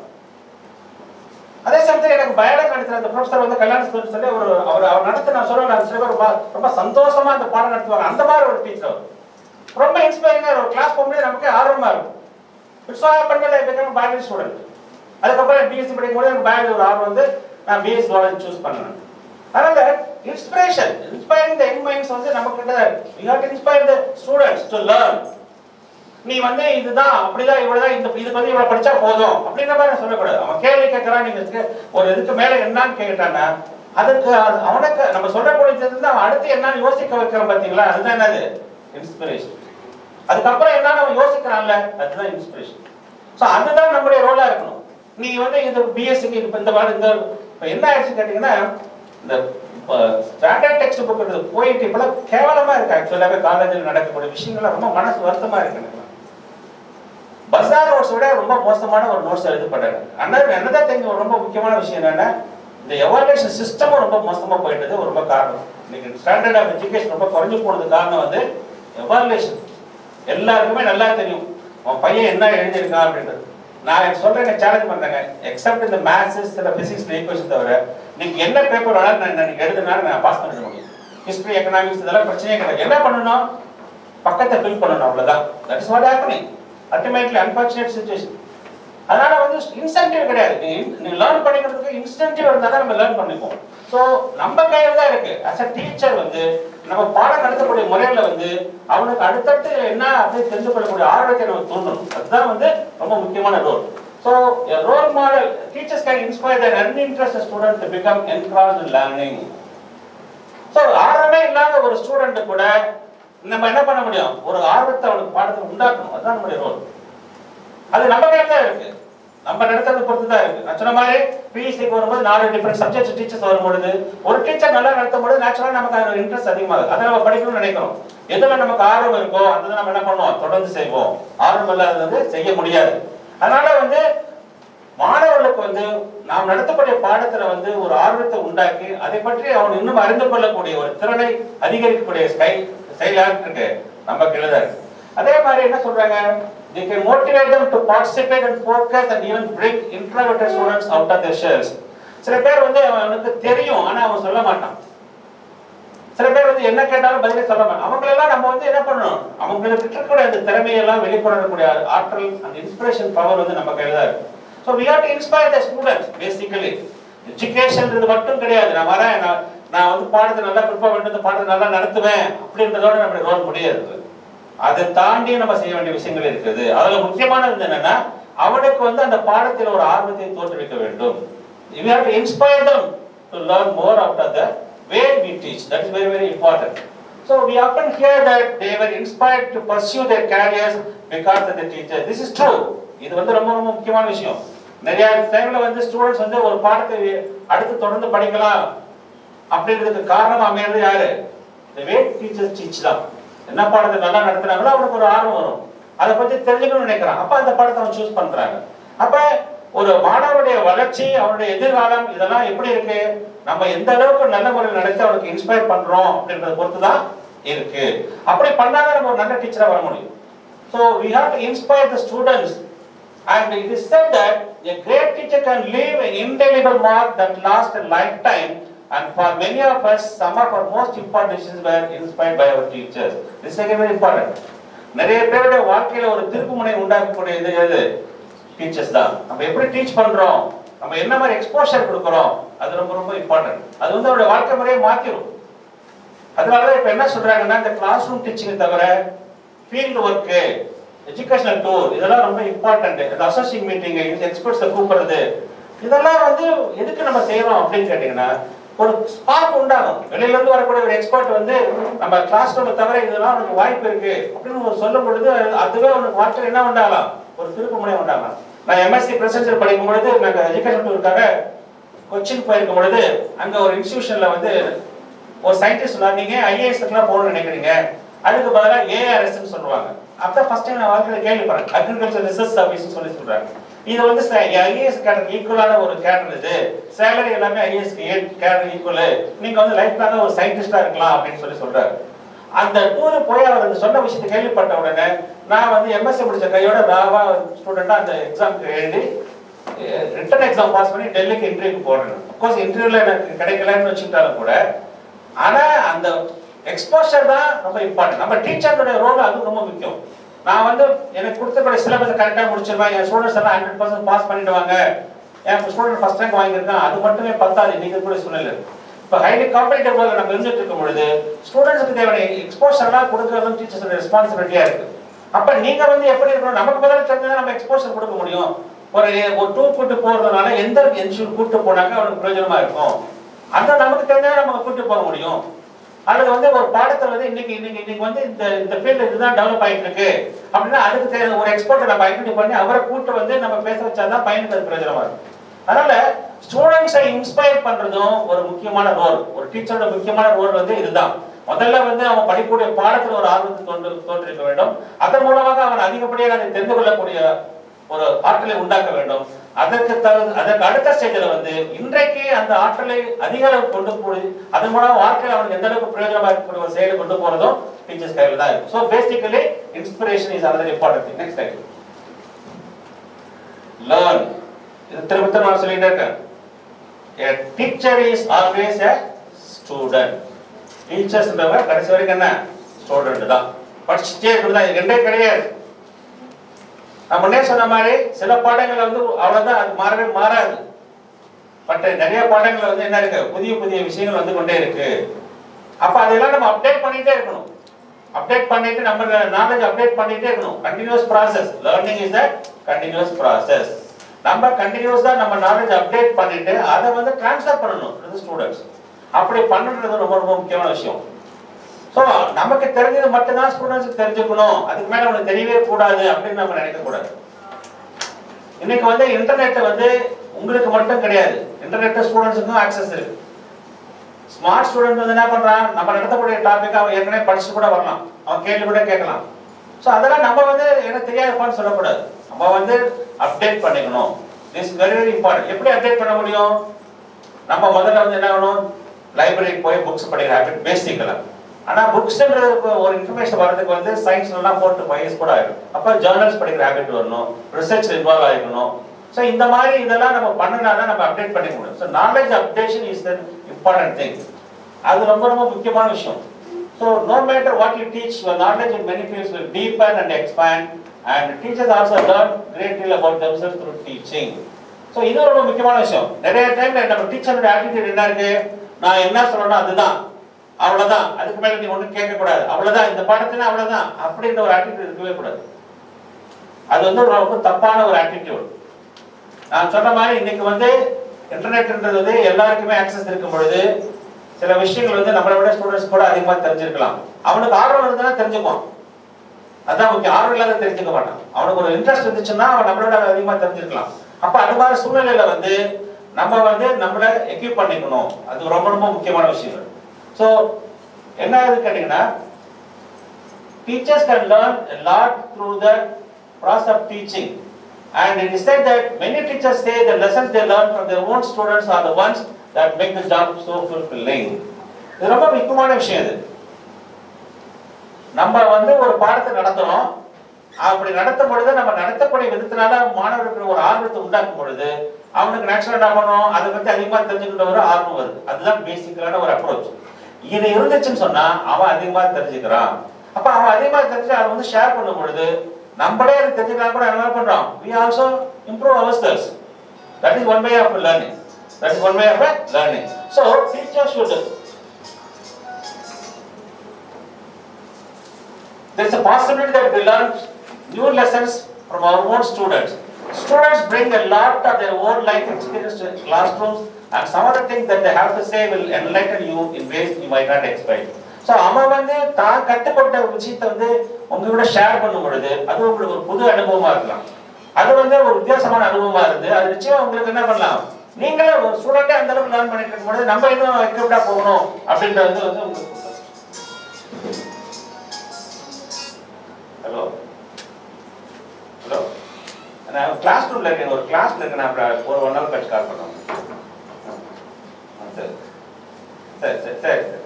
அதே சமயத்தில் எனக்கு பயாலஜி நடத்துற அந்த ப்ரொஃபசர் வந்து கல்யாண சொல்லி சொல்லி ஒரு அவர் அவர் நடத்த நான் சொல்லுவேன் சில பேர் ரொம்ப ரொம்ப சந்தோஷமா அந்த பாடம் நடத்துவாங்க அந்த மாதிரி ஒரு டீச்சர் அவர் ரொம்ப இன்ஸ்பைரிங்கா ஒரு கிளாஸ் போகும்போது நமக்கு ஆர்வமா இருக்கும் இட்ஸ் ஆல் பண்ணல பிகம் பயாலஜி ஸ்டூடெண்ட் அதுக்கப்புறம் பிஎஸ்சி படிக்கும்போது எனக்கு பயாலஜி ஒரு ஆர்வம் வந்து நான் பிஎஸ்சி பயாலஜி சூஸ் பண்ணேன் அதனால inspiration inspiring the young minds வந்து நம்ம கிட்ட you have to inspire the students to learn நீ வந்து இதுதான் அப்படிதான் இவ்வளவுதான் இந்த இது வந்து இவ்வளவு படிச்சா போதும் அப்படின்ற மாதிரி நான் சொல்லக்கூடாது அவன் கேள்வி கேட்கறான் நீங்க இதுக்கு ஒரு இதுக்கு மேல என்னன்னு கேட்டானா அதுக்கு அது- அவனுக்கு நம்ம சொல்லக்கூடியது வந்து அவன் அடுத்து என்னன்னு யோசிக்க வைக்கிறோம் பாத்தீங்களா அதுதான் என்னது இன்ஸ்பிரேஷன் அதுக்கப்புறம் என்னன்னு அவன் யோசிக்கிறான்ல அதுதான் இன்ஸ்பிரேஷன் சோ அதுதான் நம்முடைய ரோலா இருக்கணும் நீ வந்து இது பிஎஸ்சிக்கு இப்ப இந்த மாதிரி இந்த இப்ப என்ன ஆயிடுச்சு கேட்டீங்கன்னா இந்த ஸ்டாண்டர்ட் டெக்ஸ்ட் புக் போயிட்டு இப்பெல்லாம் கேவலமா இருக்கு ஆக்சுவலாவே காலேஜில் நடக்கக்கூடிய விஷயங்கள்லாம் ரொம்ப மனசு வருத்தமா இருக்கு எனக்கு பஜார் நோட்ஸ் விட ரொம்ப மோசமான ஒரு நோட்ஸ் எழுதி பண்ணாரு ஆனா என்னதான் தெரிஞ்ச ஒரு ரொம்ப முக்கியமான விஷயம் என்னன்னா இந்த எவாலுவேஷன் சிஸ்டமும் ரொம்ப மோசமா போயிட்டது ஒரு ரொம்ப காரணம் இன்னைக்கு ஸ்டாண்டர்ட் ஆஃப் எஜுகேஷன் ரொம்ப குறைஞ்சு போனது காரணம் வந்து எவாலுவேஷன் எல்லாருக்குமே நல்லா தெரியும் உன் பையன் என்ன எழுதியிருக்கான் அப்படின்றது நான் சொல்றேன் சேலஞ்ச் பண்றேங்க எக்ஸப்ட் இந்த மேத்ஸ் சில பிசிக்ஸ் ஈக்குவேஷன் தவிர நீங்க என்ன பேப்பர் வேணாலும் நான் நான் எழுதுனாலும் நான் பாஸ் பண்ணிட முடியும் ஹிஸ்டரி எக்கனாமிக்ஸ் இதெல்லாம் பிரச்சனையே கிடையாது என்ன பண்ணணும் பக்கத்தை ஃபில் பண்ணணும் அவ்வளவுதான் that is what happening ultimately unfortunate situation அதனால வந்து இன்சென்டிவ் கிடையாது நீ நீ லேர்ன் பண்ணிக்கிறதுக்கு இன்சென்டிவ் இருந்தா தான் நம்ம லேர்ன் பண்ணிப்போம் ஸோ நம்ம கையில தான் இருக்கு அஸ் அ டீச்சர் வந்து நம்ம பாடம் நடத்தக்கூடிய முறையில வந்து அவனுக்கு அடுத்தடுத்து என்ன அப்படின்னு தெரிந்து கொள்ளக்கூடிய ஆர்வத்தை நம்ம தூண்டணும் அதுதான் வந்து ரொம்ப முக்கியமான role so role model teachers can inspire an uninterest student to become engross in learning so ஆர்வமே இல்லாத ஒரு ஸ்டூடெண்ட் கூட நம்ம என்ன பண்ண முடியும் ஒரு ஆர்வத்தை அவனுக்கு பாடத்தில் உண்டாக்கணும் அதுதான் நம்முடைய ரோல் அது நம்ம கையில தான் இருக்கு நம்ம நடத்துறதை பொறுத்து தான் இருக்கு நான் சொன்ன மாதிரி பிஎஸ்சிக்கு வரும்போது நாலு டிஃபரெண்ட் சப்ஜெக்ட் டீச்சர்ஸ் வரும்பொழுது ஒரு டீச்சர் நல்லா நடத்தும் பொழுது நேச்சுரலா நமக்கு அதில் இன்ட்ரெஸ்ட் அதிகமாகுது அதை நம்ம படிக்கணும்னு நினைக்கிறோம் எதுல நமக்கு ஆர்வம் இருக்கோ அதை நம்ம என்ன பண்ணுவோம் தொடர்ந்து செய்வோம் ஆர்வம் இல்லாதது வந்து செய்ய முடியாது அதனால வந்து மாணவர்களுக்கு வந்து நாம் நடத்தக்கூடிய பாடத்துல வந்து ஒரு ஆர்வத்தை உண்டாக்கி அதை பற்றி அவன் இன்னும் அறிந்து கொள்ளக்கூடிய ஒரு திறனை அதிகரிக்கக்கூடிய ஸ்கை செயலாக இருக்கு நம்ம கீழே தான் இருக்கு அதே மாதிரி என்ன சொல்றாங்க they can motivate them to participate and focus and even bring introverted students out of their shells சில பேர் வந்து அவனுக்கு தெரியும் ஆனா அவன் சொல்ல மாட்டான் சில பேர் வந்து என்ன கேட்டாலும் பதிலே சொல்ல மாட்டாங்க அவங்களெல்லாம் நம்ம வந்து என்ன பண்ணணும் அவங்களுக்கு இருக்கக்கூடிய அந்த திறமையெல்லாம் வெளிக்கொணரக்கூடிய ஆற்றல் அந்த இன்ஸ்பிரேஷன் பவர் வந்து நம்ம கையில தான் இருக்கு so we have to inspire the students basically எஜுகேஷன்ன்றது மட்டும் கிடையாது நான் வரேன் நான் நான் வந்து பாடத்தை நல்லா ப்ரிப்பேர் பண்ணிட்டு இந்த பாடத்தை நல்லா நடத்துவேன் அப்படின்றதோட நம்ம ரோல் முடியாது அதை தாண்டி நம்ம செய்ய வேண்டிய விஷயங்கள் இருக்குது அதுல முக்கியமானது என்னன்னா அவனுக்கு வந்து அந்த பாடத்தில் ஒரு ஆர்வத்தை தோற்றுவிக்க வேண்டும் we have to inspire them to learn more out of the way we teach that is very very important so we often hear that they were inspired to pursue their careers because of the teacher this is true இது வந்து ரொம்ப ரொம்ப முக்கியமான விஷயம் நிறைய டைம்ல வந்து students வந்து ஒரு பாடத்தை அடுத்து தொடர்ந்து படிக்கலாம் அப்படின்றதுக்கு காரணம் அமையிறது யாரு the way teachers teach தான் என்ன பாடத்தை நல்லா நடத்துறாங்களோ அவனுக்கு ஒரு ஆர்வம் வரும் அதை பத்தி தெரிஞ்சுக்கணும்னு நினைக்கிறான் அப்ப அந்த பாடத்தை அவன் சூஸ் பண்றாங்க அப்ப ஒரு மாணவனுடைய வளர்ச்சி அவனுடைய எதிர்காலம் இதெல்லாம் எப்படி இருக்கு நம்ம எந்த அளவுக்கு நல்ல முறையில் நடத்தி அவனுக்கு இன்ஸ்பயர் பண்றோம் அப்படின்றத பொறுத்து தான் இருக்கு அப்படி பண்ணாதான் நம்ம ஒரு நல்ல டீச்சரா வர முடியும் so we have to inspire the students And it is said that a great teacher can leave an indelible mark that lasts a lifetime. And for many of us, some of our most important decisions were inspired by our teachers. This is again very important. நிறைய பேருடைய வாழ்க்கையில ஒரு திருப்புமுனை உண்டாக்கக்கூடிய இது எது teachers தான் நம்ம எப்படி டீச் பண்றோம் நம்ம என்ன மாதிரி எக்ஸ்போஷர் கொடுக்குறோம் அது ரொம்ப ரொம்ப இம்பார்ட்டன்ட் அது வந்து அவருடைய வாழ்க்கை முறையை மாத்திரும் அதனாலதான் இப்ப என்ன சொல்றாங்கன்னா இந்த கிளாஸ் ரூம் டீச்சிங் தவிர ஃபீல்டு ஒர்க்கு எஜுகேஷனல் டூர் இதெல்லாம் ரொம்ப இம்பார்ட்டன்ட் இந்த அசோசியேட் மீட்டிங் எக்ஸ்பர்ட்ஸை கூப்பிடுறது இதெல்லாம் வந்து எதுக்கு நம்ம செய்யறோம் அப்படின்னு கேட்டீங்கன்னா ஒரு ஸ்பார்க் உண்டாகும் வெளியில இருந்து வரக்கூடிய ஒரு எக்ஸ்பர்ட் வந்து நம்ம கிளாஸ் ரூம் தவிர இதெல்லாம் உனக்கு வாய்ப்பு இருக்கு அப்படின்னு ஒரு சொல்லும் பொழுது அதுவே உனக்கு வாழ்க்கையில் என்ன உண்டாகலாம் ஒரு திருப்பு முனை உண்டாகலாம் நான் எம்எஸ்சி பிரசிடென்சியல் படிக்கும் பொழுது நாங்க எஜுகேஷன் டூருக்காக கொச்சின் போயிருக்கும் பொழுது அங்க ஒரு இன்ஸ்டிடியூஷன்ல வந்து ஒரு சயின்டிஸ்ட் சொன்னார் நீங்க ஐஏஎஸ்க்குலாம் போகணும்னு நினைக்கிறீங்க அதுக்கு பதிலாக ஏஆர்எஸ் சொல்லுவாங்க அப்பதான் ஃபர்ஸ்ட் டைம் நான் வாழ்க்கையில கேள்விப்படுறேன் அக்ரிகல்ச்சர் ரிசர்ச் சர்வீஸ் சொல்லி சொல்றாங்க இது வந்து ஐஏஎஸ் கேடர் ஈக்குவலான ஒரு கேடர் இது சேலரி எல்லாமே ஐஏஎஸ் கேடர் ஈக்குவல் நீங்க வந்து லைஃப் லாங்க ஒரு சயின்டிஸ்டா இருக்கலாம் அப்படின்னு சொல்லி சொல்றாரு அந்த டூர் போய் அவர் அந்த சொன்ன விஷயத்தை கேள்விப்பட்ட உடனே நான் வந்து எம்எஸ்சி முடிச்ச கையோட ராவா ஸ்டூடெண்டா அந்த எக்ஸாம்க்கு எழுதி ரிட்டன் எக்ஸாம் பாஸ் பண்ணி டெல்லிக்கு இன்டர்வியூக்கு போறேன் அப்கோர்ஸ் இன்டர்வியூல எனக்கு கிடைக்கலன்னு வச்சுக்கிட்டாலும் கூட ஆனா அந்த எக்ஸ்போஷர் தான் ரொம்ப இம்பார்ட்டன்ட் நம்ம டீச்சருடைய ரோல் அது ரொம்ப முக்கியம் நான் வந்து எனக்கு கொடுத்தக்கூடிய சிலபஸ் கரெக்டாக முடிச்சிருவேன் என் ஸ்டூடெண்ட்ஸ் எல்லாம் ஹண்ட்ரட் பர்சன்ட் பாஸ் பண்ணிடுவாங்க என் ஸ்டூடெண்ட் ஃபர்ஸ்ட் ரேங்க் வாங்கியிருக்கான் அது மட்டுமே பத்தாது இன்னைக்கு கூட சூழ்நிலை இப்போ ஹைலி காம்படிட்டிவ் நம்ம இருந்துட்டு இருக்கும் பொழுது ஸ்டூடெண்ட்ஸுக்கு தேவையான எக்ஸ்போஷர்லாம் கொடுக்கறதும் டீச்சர்ஸோட ரெஸ்பான்சிபிலிட்டியா இருக்கு அப்ப நீங்க வந்து எப்படி இருக்கணும் நமக்கு பதில் தெரிஞ்சா நம்ம எக்ஸ்போஷர் கொடுக்க முடியும் ஒரு ஒரு டூர் கூட்டு போறதுனால எந்த இன்ஸ்டியூட் கூட்டு போனாக்க அவனுக்கு பிரயோஜனமா இருக்கும் அந்த நமக்கு தெரிஞ்சா நம்ம கூட்டு போக முடியும் அல்லது வந்து ஒரு பாடத்தை வந்து இன்னைக்கு இன்னைக்கு இன்னைக்கு வந்து இந்த இந்த ஃபீல்டு இதுதான் டெவலப் ஆயிட்டு இருக்கு அப்படின்னா அதுக்கு தேவை ஒரு எக்ஸ்பர்ட்டை நம்ம ஐடென்டி பண்ணி அவரை கூட்டு வந்து நம்ம பேச வச்சாதான் பையனுக்கு அது பிரயோஜனமா இருக்கும் அதனால ஸ்டூடெண்ட்ஸை இன்ஸ்பயர் பண்றதும் ஒரு முக்கியமான ரோல் ஒரு டீச்சரோட முக்கியமான ரோல் வந்து இதுதான் முதல்ல வந்து அவன் படிக்கக்கூடிய பாடத்துல ஒரு ஆர்வத்தை தோன்று தோன்றிருக்க வேண்டும் அதன் மூலமாக அவன் அதிகப்படியாக அதை தெரிந்து கொள்ளக்கூடிய ஒரு ஆற்றலை உண்டாக்க வேண்டும் அதற்கு தகு அதற்கு அடுத்த ஸ்டேஜில் வந்து இன்றைக்கு அந்த ஆற்றலை அதிக அளவு கொண்டு போய் அதன் மூலம் வாழ்க்கையில் அவனுக்கு எந்த அளவுக்கு பிரயோஜனமா இருக்கக்கூடிய ஒரு செயலை கொண்டு போறதும் டீச்சர்ஸ் கையில் தான் இருக்கும் so basically inspiration is another important thing next time learn இது திரும்ப திரும்ப நான் சொல்லிட்டே இருக்கேன் A teacher is always a student. டீச்சர்ஸ்ன்றவங்க கடைசி வரைக்கும் என்ன ஸ்டூடெண்ட் தான் படிச்சுட்டே இருக்கிறது தான் இது ரெண்டே கிடையாது நான் முன்னே சொன்ன மாதிரி சில பாடங்கள் வந்து அவ்வளவுதான் அது மாறவே மாறாது பட் நிறைய பாடங்கள் வந்து என்ன இருக்கு புதிய புதிய விஷயங்கள் வந்து கொண்டே இருக்கு அப்ப அதெல்லாம் நம்ம அப்டேட் பண்ணிட்டே இருக்கணும் அப்டேட் பண்ணிட்டு நம்ம நாலேஜ் அப்டேட் பண்ணிட்டே இருக்கணும் continuous process learning is a continuous process நம்ம கண்டினியூஸா நம்ம நாலேஜ் அப்டேட் பண்ணிட்டு அதை வந்து ட்ரான்ஸ்ஃபர் பண்ணணும் டு ஸ்டூடெண்ட்ஸ் அப்படி பண்ணுறது ரொம்ப ரொம்ப முக்கியமான விஷயம் ஸோ நமக்கு தெரிஞ்சது மட்டும்தான் ஸ்டூடெண்ட்ஸுக்கு தெரிஞ்சுக்கணும் அதுக்கு மேல அவனுக்கு தெரியவே கூடாது அப்படின்னு நம்ம நினைக்க கூடாது இன்னைக்கு வந்து இன்டர்நெட் வந்து உங்களுக்கு மட்டும் கிடையாது இன்டர்நெட் ஸ்டூடெண்ட்ஸுக்கும் ஆக்சஸ் இருக்கு ஸ்மார்ட் ஸ்டூடெண்ட் வந்து என்ன பண்றான் நம்ம நடத்தக்கூடிய டாபிக் அவன் ஏற்கனவே படிச்சுட்டு கூட வரலாம் அவன் கேள்வி கூட கேட்கலாம் ஸோ அதெல்லாம் நம்ம வந்து எனக்கு தெரியாதுப்பான்னு சொல்லக்கூடாது நம்ம வந்து அப்டேட் பண்ணிக்கணும் திஸ் வெரி வெரி இம்பார்ட்டன்ட் எப்படி அப்டேட் பண்ண முடியும் நம்ம முதல்ல வந்து என்ன பண்ணணும் லைப்ரரிக்கு போய் புக்ஸ் படிக்கிற ஹேபிட் பேசிக்கலாம் ஆனா புக்ஸ்ன்றது ஒரு இன்ஃபர்மேஷன் வரதுக்கு வந்து சயின்ஸ்லாம் போட்டு வயசு கூட ஆயிடும் அப்போ ஜேர்னல்ஸ் படிக்கிற ஹேபிட் வரணும் ரிசர்ச் இன்வால்வ் ஆகிக்கணும் ஸோ இந்த மாதிரி இதெல்லாம் நம்ம பண்ணினா தான் நம்ம அப்டேட் பண்ணிக்க முடியும் so knowledge updation is the important thing அது ரொம்ப ரொம்ப முக்கியமான விஷயம் so no matter what you teach your knowledge in many fields will deepen and expand and teachers also learn great deal about themselves through teaching so இது ரொம்ப முக்கியமான விஷயம் நிறைய டைம்ல நம்ம டீச்சரோட ஆட்டிடியூட் என்ன இருக்கு நான் என்ன சொல்லணும் அதுதான் அவ்வளவுதான் அதுக்கு மேல நீ ஒண்ணும் கேட்க கூடாது அவ்வளவுதான் இந்த பாடத்துல அவ்வளவுதான் அப்படின்ற ஒரு ஆட்டிடியூட் இருக்கவே கூடாது அது வந்து ஒரு ரொம்ப தப்பான ஒரு ஆட்டிடியூட் நான் சொன்ன மாதிரி இன்னைக்கு வந்து இன்டர்நெட்ன்றது வந்து எல்லாருக்குமே ஆக்சஸ் இருக்கும் பொழுது சில விஷயங்கள் வந்து நம்மளை விட ஸ்டூடெண்ட்ஸ் கூட அதிகமா தெரிஞ்சிருக்கலாம் அவனுக்கு ஆர்வம் இருந்தா தெரிஞ்சுக்குவான் அதான் முக்கியம் ஆர்வம் இல்லாத தெரிஞ்சுக்க மாட்டான் அவனுக்கு ஒரு இன்ட்ரெஸ்ட் இருந்துச்சுன்னா அவன் நம்மளோட அதிகமா தெரிஞ்சிருக்கலாம் அப்ப அது மாதிரி சூழ்நிலையில வந்து நம்ம வந்து நம்மள எக்யூப் பண்ணிக்கணும் அது ரொம்ப ரொம்ப முக்கியமான விஷயங்கள் ஸோ என்ன ஆகுது கேட்டீங்கன்னா teachers can learn a lot through the process of teaching. And it is said that many teachers say the lessons they learn from their own students are the ones that make the job so fulfilling. இது ரொம்ப முக்கியமான விஷயம் இது நம்ம வந்து ஒரு பாடத்தை நடத்துறோம் அப்படி நடத்தும் பொழுது நம்ம நடத்தக்கூடிய விதத்தினால மாணவர்களுக்கு ஒரு ஆர்வத்தை உண்டாக்கும் பொழுது அவனுக்கு நேச்சுரல் என்ன பண்ணும் அதை பத்தி அதிகமா தெரிஞ்சுக்கிட்ட ஒரு ஆர்வம் வருது அதுதான் பேசிக்கலான ஒரு அப்ரோச் இது இருந்துச்சுன்னு சொன்னா அவன் அதிகமா தெரிஞ்சுக்கிறான் அப்ப அவன் அதிகமா தெரிஞ்சு அவன் வந்து ஷேர் பண்ணும் பொழுது நம்மளே அதை தெரிஞ்சுக்கலாம் கூட என்ன பண்றோம் we also improve ourselves that is one way of learning that is one way of learning so teachers should there is a possibility that we learn new lessons from our own students students bring a lot of their own life experience to classrooms and some of the things that they have to say will enlighten you in ways you might not expect so அவன் வந்து தான் கற்றுக்கொண்ட விஷயத்தை வந்து உங்க கூட share பண்ணும் பொழுது அது உங்களுக்கு ஒரு புது அனுபவமா இருக்கலாம் அது வந்து ஒரு வித்தியாசமான அனுபவமா இருந்து அது நிச்சயம் உங்களுக்கு என்ன பண்ணலாம் நீங்களே ஒரு ஸ்டூடெண்டே அந்த அளவுக்கு லேர்ன் பண்ணிட்டு இருக்கும் பொழுது நம்ம இன்னும் எக்யூப்டா போகணும் அப்படின்றது வந்து உங்களுக்கு ஹலோ ஹலோ நான் கிளாஸ் ரூம்ல இருக்கேன் ஒரு கிளாஸ்ல இருக்கேன் நான் அப்புறம் ஒரு ஒன் ஹவர் கழிச்சு கால் பண்ணுவோம் சரி சரி சரி சரி சரி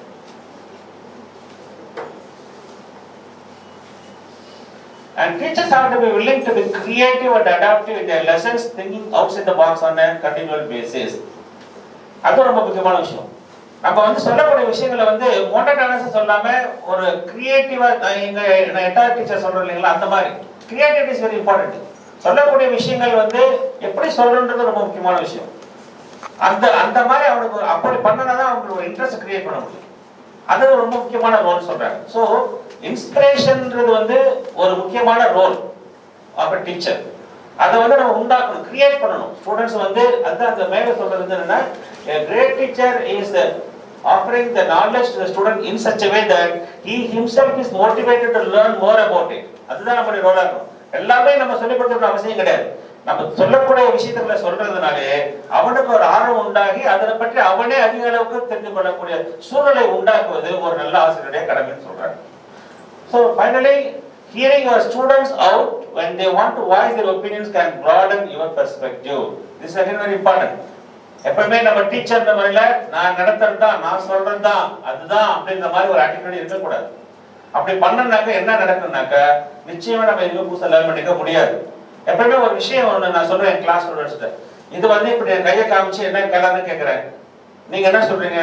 And teachers have to be willing to be creative and adaptive in their lessons, thinking outside the box on a continual basis. அது ரொம்ப முக்கியமான விஷயம் நம்ம வந்து சொல்லக்கூடிய விஷயங்களை வந்து மோட்டடானஸ் சொல்லாம ஒரு கிரியேட்டிவா எங்க நான் எட்டாவது டீச்சர் சொல்றேன் இல்லைங்களா அந்த மாதிரி கிரியேட்டிவிட்டி இஸ் வெரி இம்பார்ட்டன்ட் சொல்லக்கூடிய விஷயங்கள் வந்து எப்படி சொல்றன்றது ரொம்ப முக்கியமான விஷயம் அந்த அந்த மாதிரி அவனுக்கு ஒரு- அப்படி பண்ணனா தான் அவங்களுக்கு ஒரு இன்ட்ரெஸ்ட் கிரியேட் பண்ண முடியும் அது ரொம்ப முக்கியமான ரோல் சொல்றாங்க ஸோ இன்ஸ்பிரேஷன்ன்றது வந்து ஒரு முக்கியமான ரோல் ஆஃப் டீச்சர் அதை வந்து நம்ம உண்டாக்கணும் கிரியேட் பண்ணணும் ஸ்டூடெண்ட்ஸ் வந்து அது அந்த மேல சொல்றது வந்து என்னன்னா a great teacher is the offering the knowledge to the student in such a way that he himself is motivated to learn more about it அதுதான் நம்மளுடைய ரோலா இருக்கும் எல்லாமே நம்ம சொல்லிக் கொடுக்கணும் அவசியம் கிடையாது நம்ம சொல்லக்கூடிய விஷயத்துல சொல்றதுனாலே அவனுக்கு ஒரு ஆர்வம் உண்டாகி அதை பற்றி அவனே அதிக அளவுக்கு தெரிந்து கொள்ளக்கூடிய சூழலை உண்டாக்குவது ஒரு நல்ல ஆசிரியருடைய கடமைன்னு சொல்றாங்க So finally, hearing your students out when they want to voice their opinions can broaden your perspective. This is again very important. எப்பவுமே நம்ம டீச்சர் முறையில நான் நடத்துறது தான் நான் சொல்றது தான் அதுதான் அப்படின்ற மாதிரி ஒரு ஆட்டிடியூட் இருக்கக்கூடாது அப்படி பண்ணனாக்க என்ன நடக்கும்னாக்க நிச்சயமா நம்ம எதுவும் புதுசாக லேர்ன் பண்ணிக்க முடியாது எப்பவுமே ஒரு விஷயம் ஒன்று நான் சொல்றேன் கிளாஸ் ஸ்டூடெண்ட்ஸ்ட்டு இது வந்து இப்படி என் கையை காமிச்சு என்ன கலர்னு கேட்குறேன் நீங்க என்ன சொல்றீங்க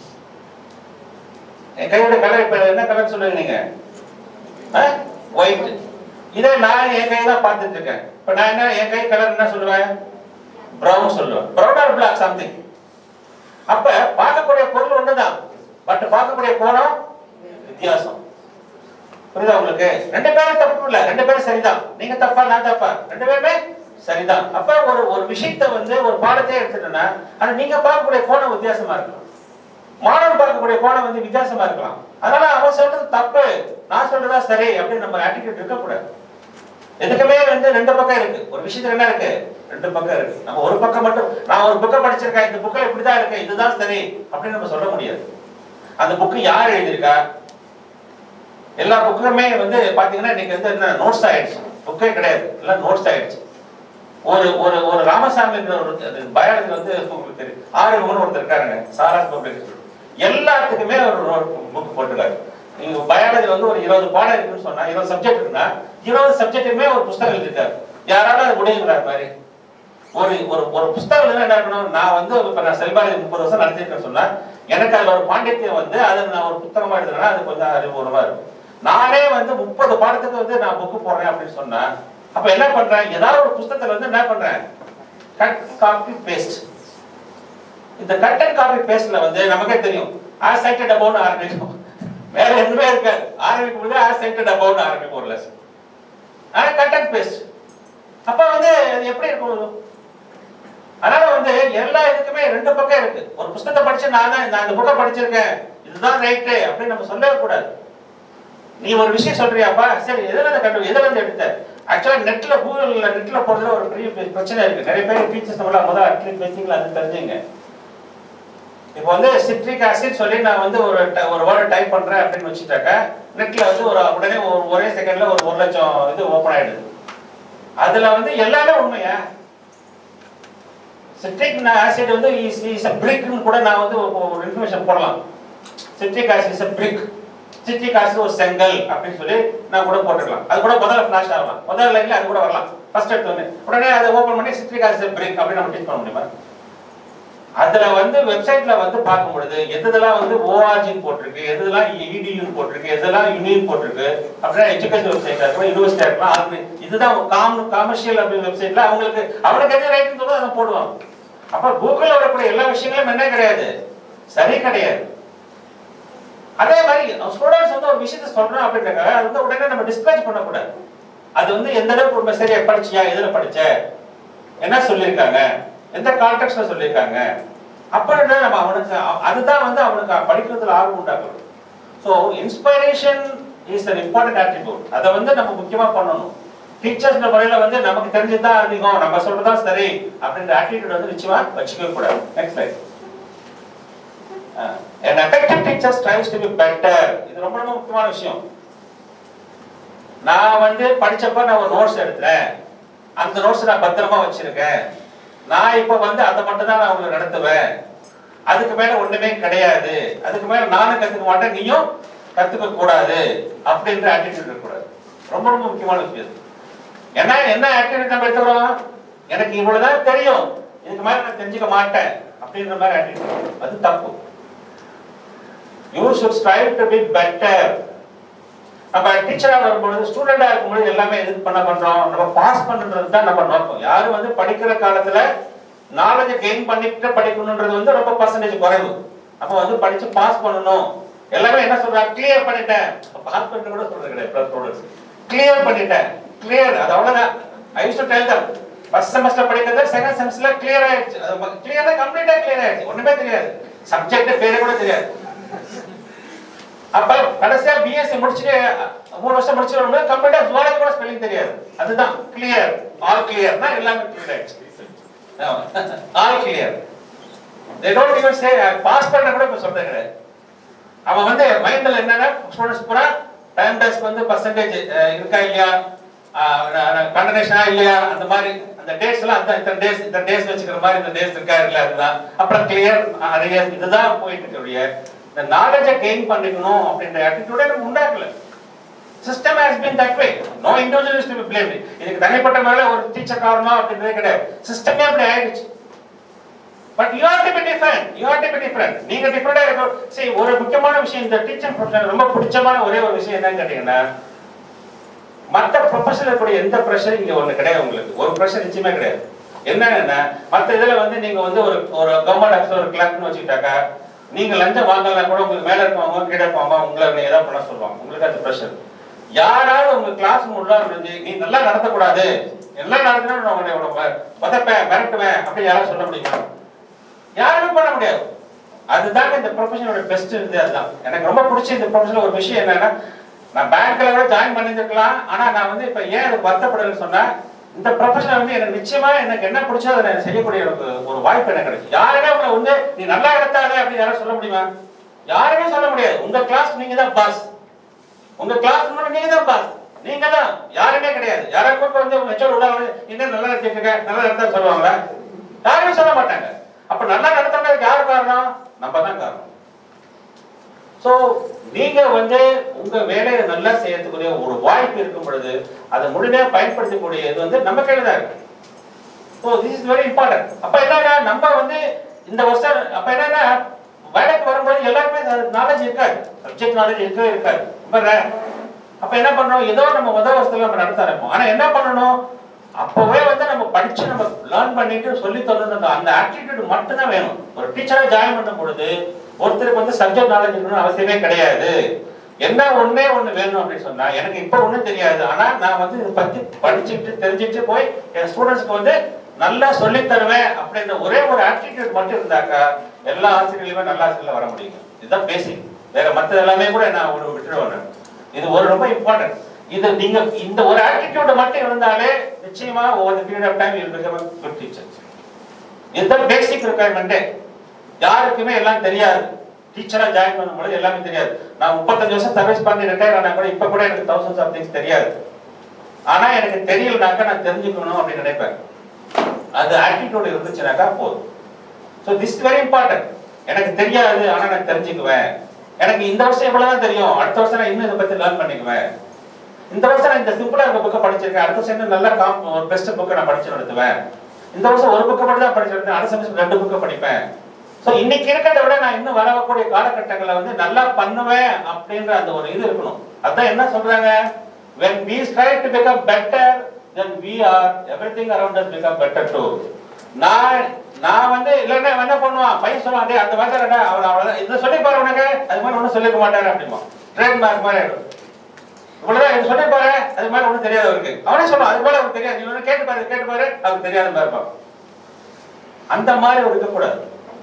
என் கையோட கலர் இப்ப என்ன கலர் சொல்றீங்க நீங்க ஒயிட் இதே நான் என் கை தான் பார்த்துட்டு இருக்கேன் இப்ப நான் என்ன என் கை கலர் என்ன சொல்லுவேன் பிரவுன் சொல்லுவேன் பிரவுன் ஆர் பிளாக் சம்திங் அப்ப பார்க்கக்கூடிய பொருள் ஒண்ணுதான் பட் பார்க்கக்கூடிய கோணம் வித்தியாசம் புரியுதா உங்களுக்கு ரெண்டு பேரும் தப்பு இல்ல ரெண்டு பேரும் சரிதான் நீங்க தப்பா நான் தப்பா ரெண்டு பேருமே சரிதான் அப்ப ஒரு ஒரு விஷயத்தை வந்து ஒரு பாடத்தை எடுத்துட்டோம்னா ஆனா நீங்க பார்க்கக்கூடிய கோணம் வித்தியாசமா இருக்கலாம் மாணவன் பார்க்கக்கூடிய கோணம் வந்து வித்தியாசமா இருக்கலாம் அதனால அவன் சொல்றது தப்பு நான் சொல்றதா சரி அப்படின்னு நம்ம ஆட்டிடியூட் இருக்கக்கூடாது எதுக்குமே வந்து ரெண்டு பக்கம் இருக்கு ஒரு விஷயத்துல என்ன இருக்கு ரெண்டு பக்கம் இருக்கு நம்ம ஒரு பக்கம் மட்டும் நான் ஒரு புக்கை படிச்சிருக்கேன் இந்த புக்கில் இப்படிதான் இருக்கு இதுதான் சரி அப்படின்னு நம்ம சொல்ல முடியாது அந்த புக்கு யார் எழுதியிருக்கா எல்லா புக்குமே வந்து பாத்தீங்கன்னா இன்னைக்கு வந்து என்ன நோட்ஸ் ஆயிடுச்சு புக்கே கிடையாது எல்லாம் நோட்ஸ் ஆயிடுச்சு ஒரு ஒரு ஒரு ராமசாமின்ற ஒரு பயாலஜி வந்து உங்களுக்கு தெரியும் ஆறு மூணு ஒருத்தர் இருக்காருங்க சாராஸ் பப்ளிகேஷன் எல்லாத்துக்குமே ஒரு புக் போட்டுருக்காரு நீங்க பயாலஜி வந்து ஒரு இருபது பாடம் இருக்குன்னு சொன்னா இருபது சப்ஜெக்ட் இருக்குன்னா இருபது சப்ஜெக்ட்டுமே ஒரு புஸ்தகம் எழுதிருக்காரு யாராலும் அது முடியுங்கிற மாதிரி ஒரு ஒரு ஒரு புஸ்தகம் எழுதுனா என்ன இருக்கணும் நான் வந்து இப்ப நான் செல்பாலஜி முப்பது வருஷம் நடத்திருக்கேன்னு சொன்னா எனக்கு அதுல ஒரு பாண்டித்யம் வந்து அதை நான் ஒரு புத்தகமா எழுதுனா அது கொஞ்சம் அறிவுபூர்வமா இருக்கும் நானே வந்து முப்பது பாடத்துக்கு வந்து நான் புக்கு போடுறேன் அப்படின்னு சொன்னா அப்ப என்ன பண்றேன் ஏதாவது ஒரு புத்தகத்துல வந்து என்ன பண்றேன் கட் காப்பி பேஸ்ட் இந்த கட் அண்ட் காப்பி பேஸ்ட்ல வந்து நமக்கே தெரியும் ஆஸ் சைட்டட் அபவுட் ஆரம்பிக்கும் வேற எதுவுமே இருக்காது ஆரம்பிக்கும் போது ஆஸ் சைட்டட் அபவுட் ஆரம்பிக்கும் ஒரு லெசன் ஆனா கட் அண்ட் பேஸ்ட் அப்ப வந்து அது எப்படி இருக்கும் அதனால வந்து எல்லா இதுக்குமே ரெண்டு பக்கம் இருக்கு ஒரு புத்தகத்தை படிச்சு நான் தான் நான் இந்த புக்கை படிச்சிருக்கேன் இதுதான் ரைட்டு அப்படின்னு நம்ம சொல்லவே கூடாது நீ ஒரு விஷயம் சொல்றியாப்பா சரி எதுல இருந்து கண்டு எதுல இருந்து எடுத்த ஆக்சுவலா நெட்ல கூகுள்ல நெட்ல போறதுல ஒரு பெரிய பெரிய பிரச்சனை இருக்கு நிறைய பேர் டீச்சர்ஸ் நம்மள முதல்ல அட்லீஸ்ட் பேசிக்கல அது தெரிஞ்சுங்க இப்போ வந்து சிட்ரிக் ஆசிட் சொல்லி நான் வந்து ஒரு ட- ஒரு வேர்டு டைப் பண்றேன் அப்படின்னு வச்சுட்டாக்க நெட்ல வந்து ஒரு உடனே ஒரு ஒரே செகண்ட்ல ஒரு ஒரு லட்சம் இது ஓபன் ஆயிடுது அதுல வந்து எல்லாமே உண்மையா சிட்ரிக் ஆசிட் வந்து இஸ் இஸ் அ பிரிக்னு கூட நான் வந்து ஒரு- ஒரு இன்ஃபர்மேஷன் போடலாம் citric acid is a brick citric acid ஒரு செங்கல் அப்படின்னு சொல்லி நான் கூட போட்டுக்கலாம் அது கூட முதல்ல ஃபிளாஷ் ஆகலாம் முதல் லைன்ல அது கூட வரலாம் ஃபர்ஸ்ட் எடுத்தோடனே உடனே அதை ஓபன் பண்ணி சிட்ரிக் ஆசிட் பிரிக் அப்படின்னு நம்ம டீச் பண்ண முடியுமா அதுல வந்து வெப்சைட்ல வந்து பார்க்கும் பொழுது எதுதெல்லாம் வந்து ஓஆர்ஜின்னு போட்டிருக்கு எதுதெல்லாம் இடியூன்னு போட்டிருக்கு எதெல்லாம் யூனியன் போட்டிருக்கு அப்படின்னா எஜுகேஷன் வெப்சைட்டா இருக்கலாம் யூனிவர்சிட்டியா இருக்கலாம் அது இதுதான் காம் கமர்ஷியல் அப்படி வெப்சைட்ல அவங்களுக்கு அவனுக்கு எது ரைட்னு சொல்லுவோம் அதை போடுவாங்க அப்ப கூகுள்ல வரக்கூடிய எல்லா விஷயங்களும் என்ன கிடையாது சரி கிடையாது அதே மாதிரி ஸ்டூடெண்ட்ஸ் வந்து ஒரு விஷயத்த சொல்றோம் அப்படின்னாக்க அது வந்து உடனே நம்ம டிஸ்கரேஜ் பண்ணக்கூடாது அது வந்து எந்த அளவுக்கு உண்மை சரியா படிச்சியா எதுல படிச்ச என்ன சொல்லியிருக்காங்க எந்த கான்டெக்ட்ல சொல்லியிருக்காங்க அப்படின்னா நம்ம அவனுக்கு அ- அதுதான் வந்து அவனுக்கு படிக்கிறதுல ஆர்வம் உண்டாக்கணும் so inspiration is an important attribute அதை வந்து நம்ம முக்கியமா பண்ணணும் டீச்சர்ஸ் முறையில வந்து நமக்கு தெரிஞ்சதுதான் அதிகம் நம்ம சொல்றதுதான் சரி அப்படின்ற ஆட்டிடியூட் வந்து நிச்சயமா வச்சுக்கவே கூடாது next slide an effective teacher strives to be better இது ரொம்ப ரொம்ப முக்கியமான விஷயம் நான் வந்து படிச்சப்ப நான் ஒரு நோட்ஸ் எடுத்தேன் அந்த நோட்ஸ் நான் பத்திரமா வச்சிருக்கேன் நான் இப்ப வந்து அதை மட்டும் தான் நான் உங்களுக்கு நடத்துவேன் அதுக்கு மேல ஒண்ணுமே கிடையாது அதுக்கு மேல நானும் கத்துக்க மாட்டேன் நீயும் கத்துக்க கூடாது அப்படின்ற ஆட்டிடியூட் இருக்கக்கூடாது ரொம்ப ரொம்ப முக்கியமான விஷயம் இது. என்ன என்ன ஆட்டிடியூட் நம்ம எடுத்துக்கிறோம் எனக்கு இவ்வளவுதான் தெரியும் இதுக்கு மேல நான் தெரிஞ்சுக்க மாட்டேன் அப்படின்ற மாதிரி ஆட்டிடியூட் அது தப்பு you should strive to be better நம்ம டீச்சரா வரும்பொழுது ஸ்டூடெண்டா இருக்கும்போது எல்லாமே எது பண்ண பண்றோம் நம்ம பாஸ் பண்ணுன்றது தான் நம்ம நோக்கம் யாரும் வந்து படிக்கிற காலத்துல நாலேஜ் கெயின் பண்ணிட்டு படிக்கணும்ன்றது வந்து ரொம்ப பர்சன்டேஜ் குறைவு அப்ப வந்து படிச்சு பாஸ் பண்ணணும் எல்லாமே என்ன சொல்றாங்க கிளியர் பண்ணிட்டேன் பாஸ் பண்ணிட்டு கூட சொல்றது கிடையாது பிளஸ் ஸ்டூடெண்ட்ஸ் கிளியர் பண்ணிட்டேன் கிளியர் அது அவ்வளவுதான் I use to tell them first semester படிக்கிறது செகண்ட் செமஸ்டர்ல கிளியர் ஆயிடுச்சு கிளியரா கம்ப்ளீட்டா கிளியர் ஆயிடுச்சு ஒண்ணுமே தெரியாது சப்ஜெக்ட் பேரே கூட தெரியாது அப்ப கடைசியா பிஎஸ்சி முடிச்சுட்டு மூணு வருஷம் முடிச்சு வரும்போது கம்ப்ளீட்டா ஜுவாலஜி கூட ஸ்பெல்லிங் தெரியாது அதுதான் கிளியர் ஆல் கிளியர்னா எல்லாமே கிளியர் ஆயிடுச்சு all clear they don't even say pass பண்ண கூட இப்ப சொல்றது கிடையாது அவன் வந்து மைண்ட்ல என்னன்னா ஸ்டூடெண்ட்ஸ் பூரா டைம் டெஸ்க் வந்து பர்சன்டேஜ் இருக்கா இல்லையா கண்டனேஷனா இல்லையா அந்த மாதிரி அந்த டேட்ஸ் எல்லாம் அந்த இத்தனை டேஸ் இந்த டேஸ் வச்சுக்கிற மாதிரி இந்த டேஸ் இருக்கா இல்ல அதுதான் அப்புறம் கிளியர் நிறைய இதுதான் போயிட்டு இருக்கக்கூடிய இந்த நாலேஜை கெயின் பண்ணிக்கணும் அப்படின்ற ஆட்டிடியூடே நம்ம உண்டாக்கல system has been that way no individual to be blamed இதுக்கு தனிப்பட்ட மேல ஒரு டீச்சர் காரணம் அப்படின்றதே கிடையாது சிஸ்டமே அப்படி ஆயிடுச்சு but you have to be different you have to be different நீங்க டிஃபரெண்டா இருக்கும் சரி ஒரு முக்கியமான விஷயம் இந்த டீச்சர் ப்ரொஃபஷன் ரொம்ப பிடிச்சமான ஒரே ஒரு விஷயம் என்னன்னு கேட்டீங்கன்னா மத்த ப்ரொஃபஷனல் இருக்கக்கூடிய எந்த ப்ரெஷர் இங்க ஒண்ணு கிடையாது உங்களுக்கு ஒரு ப்ரெஷர் நிச்சயமே கிடையாது என்னன்னா மத்த இதுல வந்து நீங்க வந்து ஒரு ஒரு கவர்மெண்ட் ஆஃபீஸர் ஒரு கிளாக்னு வச்சுக்கிட்டாக்கா நீங்க லஞ்சம் வாங்கலாம் கூட உங்களுக்கு மேல இருக்கவங்க கீழே இருக்கவங்க உங்களை நீங்க ஏதாவது பண்ண சொல்லுவாங்க உங்களுக்கு அந்த ப்ரெஷர் யாராவது உங்க கிளாஸ் முன்னாடி இருந்து நீ நல்லா நடத்தக்கூடாது எல்லாம் நடத்தினா நான் உன்னை உன்னை உதப்பேன் மிரட்டுவேன் அப்படி யாராவது சொல்ல முடியுமா யாருமே பண்ண முடியாது அதுதாங்க இந்த ப்ரொஃபஷனோட பெஸ்ட் இருந்து அதுதான் எனக்கு ரொம்ப பிடிச்ச இந்த ப்ரொஃபஷனல் ஒரு விஷயம் என்னன்னா நான் பேங்க்ல கூட ஜாயின் பண்ணியிருக்கலாம் ஆனா நான் வந்து இப்ப ஏன் அதுக்கு வருத்தப்படலன்னு சொன்னா இந்த ப்ரொஃபஷன் வந்து எனக்கு நிச்சயமா எனக்கு என்ன பிடிச்சோ அதை நான் செய்யக்கூடிய எனக்கு ஒரு வாய்ப்பு எனக்கு கிடைச்சு யாருமே உங்களை வந்து நீ நல்லா எடுத்தாத அப்படின்னு யாரும் சொல்ல முடியுமா யாருமே சொல்ல முடியாது உங்க கிளாஸ் நீங்க தான் பாஸ் உங்க கிளாஸ் முன்னாடி நீங்க தான் பாஸ் நீங்க தான் யாருமே கிடையாது யாரை கூட்டு வந்து உங்க ஹெச்ஓடி உள்ள வந்து இன்னும் நல்லா நடத்திட்டு இருக்க நல்லா நடத்த சொல்லுவாங்களா யாருமே சொல்ல மாட்டாங்க அப்ப நல்லா நடத்துறதுக்கு யார் காரணம் நம்ம தான் காரணம் சோ நீங்க வந்து உங்க வேலையை நல்லா செய்யறதுக்குரிய ஒரு வாய்ப்பு இருக்கும் பொழுது அதை முழுமையா பயன்படுத்தக்கூடிய இது வந்து நம்ம கையில தான் இருக்கு so this is very important அப்ப என்னன்னா நம்ம வந்து இந்த வருஷம் அப்ப என்னன்னா வேலைக்கு வரும்போது எல்லாருமே நாலேஜ் இருக்காது சப்ஜெக்ட் நாலேஜ் இருக்கவே இருக்காது ரொம்ப rare. அப்ப என்ன பண்ணணும் ஏதோ நம்ம முதல் வருஷத்துல நம்ம நடத்த ஆரம்பிப்போம் ஆனா என்ன பண்ணணும் அப்பவே வந்து நம்ம படிச்சு நம்ம லேர்ன் பண்ணிட்டு சொல்லி தரணும் அந்த ஆட்டிடியூட் மட்டும்தான் வேணும் ஒரு டீச்சரா ஜாயின் பண்ணும் பொழுது ஒருத்தருக்கு வந்து சப்ஜெக்ட் நாலேஜ் இருக்கணும்னு அவசியமே கிடையாது என்ன ஒண்ணே ஒண்ணு வேணும் அப்படின்னு சொன்னா எனக்கு இப்ப ஒண்ணும் தெரியாது ஆனா நான் வந்து இதை பத்தி படிச்சுட்டு தெரிஞ்சுட்டு போய் என் ஸ்டூடெண்ட்ஸ்க்கு வந்து நல்லா சொல்லி தருவேன் அப்படின்ற ஒரே ஒரு ஆட்டிடியூட் மட்டும் இருந்தாக்கா எல்லா ஆசிரியர்களுமே நல்ல ஆசிரியர்ல வர முடியும் இதுதான் பேசிக் வேற மத்த எல்லாமே கூட நான் ஒரு விட்டுருவேன் நான். இது ஒரு ரொம்ப இம்பார்ட்டன்ட் இது நீங்க இந்த ஒரு ஆட்டிடியூட் மட்டும் இருந்தாலே நிச்சயமா ஒவ்வொரு period of time you become good teacher இதுதான் பேசிக் ரெக்குயர்மெண்ட்டே யாருக்குமே எல்லாம் தெரியாது டீச்சரா ஜாயின் பண்ணும்போது எல்லாமே தெரியாது நான் முப்பத்தஞ்சு வருஷம் சர்வீஸ் பண்ணி ரிட்டையர் ஆனா கூட இப்ப கூட எனக்கு தௌசண்ட் ஆஃப் திங்ஸ் தெரியாது ஆனா எனக்கு தெரியலனாக்கா நான் தெரிஞ்சுக்கணும் அப்படின்னு நினைப்பேன் அது ஆட்டிடியூட் இருந்துச்சுனாக்கா போதும் ஸோ திஸ் வெரி இம்பார்ட்டன்ட் எனக்கு தெரியாது ஆனா நான் தெரிஞ்சுக்குவேன் எனக்கு இந்த வருஷம் இவ்வளவுதான் தெரியும் அடுத்த வருஷம் நான் இன்னும் இதை பத்தி லேர்ன் பண்ணிக்குவேன் இந்த வருஷம் நான் இந்த சிம்பிளா இருக்க புக்கை படிச்சிருக்கேன் அடுத்த வருஷம் இன்னும் நல்ல காம் ஒரு பெஸ்ட் புக்கை நான் படிச்சு நடத்துவேன் இந்த வருஷம் ஒரு புக்கை மட்டும் தான் படிச்சிருக்கேன் அடுத்த செமஸ்டர் ரெண்டு புக்கை படிப்பேன் ஸோ இன்னைக்கு இருக்கிறத விட நான் இன்னும் வரக்கூடிய காலகட்டங்களில் வந்து நல்லா பண்ணுவேன் அப்படின்ற அந்த ஒரு இது இருக்கணும் அதான் என்ன சொல்றாங்க when we strive to become better then we are everything around us become better too நான் நான் வந்து இல்லைன்னா அவன் என்ன பண்ணுவான் பையன் சொல்லுவான் டேய் அந்த மாதிரி அவன் அவ்வளவுதான் இதை சொல்லி பாரு உனக்கு அது மாதிரி ஒன்றும் சொல்லிக்க மாட்டாரு அப்படிமா ட்ரேட் மார்க் மாதிரி ஆயிடும் இவ்வளவுதான் இது சொல்லி பாரு அது மாதிரி ஒன்றும் தெரியாது அவருக்கு அவனே சொல்லுவான் அது போல அவருக்கு தெரியாது நீ ஒன்று கேட்டு பாரு கேட்டு பாரு அவருக்கு தெரியாத மாதிரி இருப்பான் அந்த மாதிரி ஒரு இருக்கக்கூடாது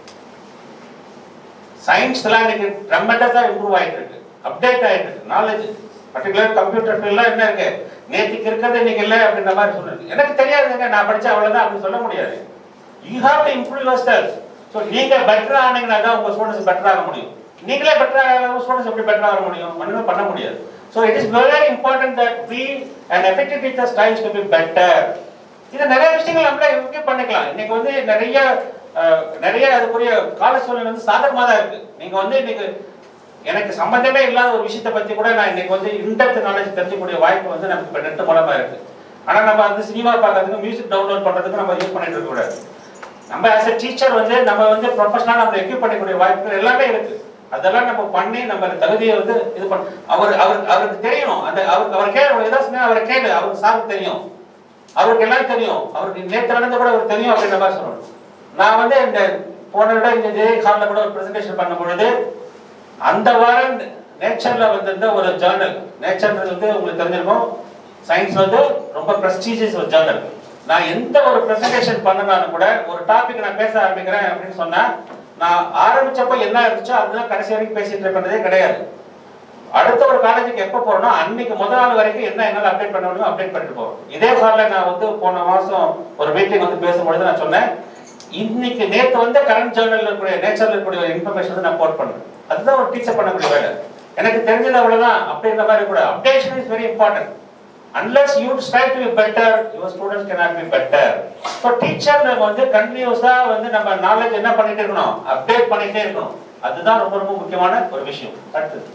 சயின்ஸ்லாம் இன்னைக்கு ட்ரமெண்டஸா இம்ப்ரூவ் ஆயிட்டு இருக்கு அப்டேட் ஆயிட்டு இருக்கு நாலேஜ் பர்டிகுலர் கம்ப்யூட்டர் ஃபீல்ட்லாம் என்ன இருக்கு நேற்றுக்கு இருக்கிறது இன்னைக்கு இல்லை அப்படின்ற மாதிரி சொல்லுது எனக்கு தெரியாதுங்க நான் படிச்சா அவ்வளவுதான் அப்படின்னு சொல்ல முடியாது you have to improve yourself so நீங்க பெட்டர் ஆனீங்கன்னா தான் உங்க ஸ்டூடெண்ட்ஸ் பெட்டர் ஆக முடியும் நீங்களே பெட்டர் ஆக ஸ்டூடெண்ட்ஸ் எப்படி பெட்டர் ஆக முடியும் ஒண்ணுமே பண்ண முடியாது so it is very important that we and effective teachers tries to be better இது நிறைய விஷயங்கள் நம்மளே இங்கே பண்ணிக்கலாம் இன்னைக்கு வந்து நிறைய அஹ், நிறைய அதுக்குரிய கால சூழ்நிலை வந்து சாதகமா தான் இருக்கு நீங்க வந்து இன்னைக்கு எனக்கு சம்பந்தமே இல்லாத ஒரு விஷயத்தை பத்தி கூட நான் இன்னைக்கு வந்து இன்டெப்த் நாலேஜ் தெரிஞ்சுக்கூடிய வாய்ப்பு வந்து நமக்கு இப்போ நெட் மூலமா இருக்கு ஆனா நம்ம வந்து சினிமா பார்க்கறதுக்கு மியூசிக் டவுன்லோட் பண்றதுக்கு நம்ம யூஸ் பண்ணிட்டு இருக்க கூடாது நம்ம ஆஸ் a டீச்சர் வந்து நம்ம வந்து ப்ரொஃபஷனலா நம்ம எக்யூப் பண்ணிக்கூடிய வாய்ப்புகள் எல்லாமே இருக்கு அதெல்லாம் நம்ம பண்ணி நம்ம தகுதியை வந்து இது பண்ண அவர் அவர் அவருக்கு தெரியணும் அந்த அவர் அவர் கேளு ஏதாவது சொன்னா அவரை கேளு அவருக்கு சாருக்கு தெரியும் அவருக்கு எல்லாம் தெரியும் அவருக்கு நேற்று நடந்த கூட அவருக்கு தெரியும் அப்படின்ற மாதிரி சொல்லணும் நான் வந்து இந்த போன விட இந்த ஜே ஹாலில் கூட ஒரு ப்ரெசன்டேஷன் பண்ணும் பொழுது அந்த வாரம் நேச்சர்ல வந்திருந்த ஒரு ஜேர்னல் நேச்சர்ன்றது வந்து உங்களுக்கு தெரிஞ்சிருக்கும் சயின்ஸ் வந்து ரொம்ப ப்ரெஸ்டீஜியஸ் ஒரு ஜேர்னல் நான் எந்த ஒரு ப்ரெசன்டேஷன் பண்ணனாலும் கூட ஒரு டாபிக் நான் பேச ஆரம்பிக்கிறேன் அப்படின்னு சொன்னா நான் ஆரம்பிச்சப்ப என்ன இருந்துச்சோ அதுதான் கடைசி வரைக்கும் பேசிட்டு இருப்பதே கிடையாது அடுத்த ஒரு காலேஜுக்கு எப்போ போறோம்னா அன்னைக்கு முதல் நாள் வரைக்கும் என்ன என்னால அப்டேட் பண்ண முடியுமோ அப்டேட் பண்ணிட்டு போறோம் இதே ஹாலில் நான் வந்து போன மாசம் ஒரு மீட்டிங் வந்து பேசும்பொழுது நான் சொன்னேன் இன்னைக்கு நேத்து வந்து கரண்ட் ஜேர்னல்ல இருக்கக்கூடிய நேச்சர்ல இருக்கக்கூடிய ஒரு இன்ஃபர்மேஷன் வந்து நான் போட் பண்றேன் அதுதான் ஒரு டீச்சர் பண்ணக்கூடிய வேலை எனக்கு தெரிஞ்சது அவ்வளவுதான் அப்படின்ற மாதிரி கூட updation is very important unless you strive to be better your students cannot be better so teacher நம்ம வந்து கண்டினியூஸா வந்து நம்ம நாலேஜ் என்ன பண்ணிட்டே இருக்கணும் அப்டேட் பண்ணிட்டே இருக்கணும் அதுதான் ரொம்ப ரொம்ப முக்கியமான ஒரு விஷயம் அடுத்தது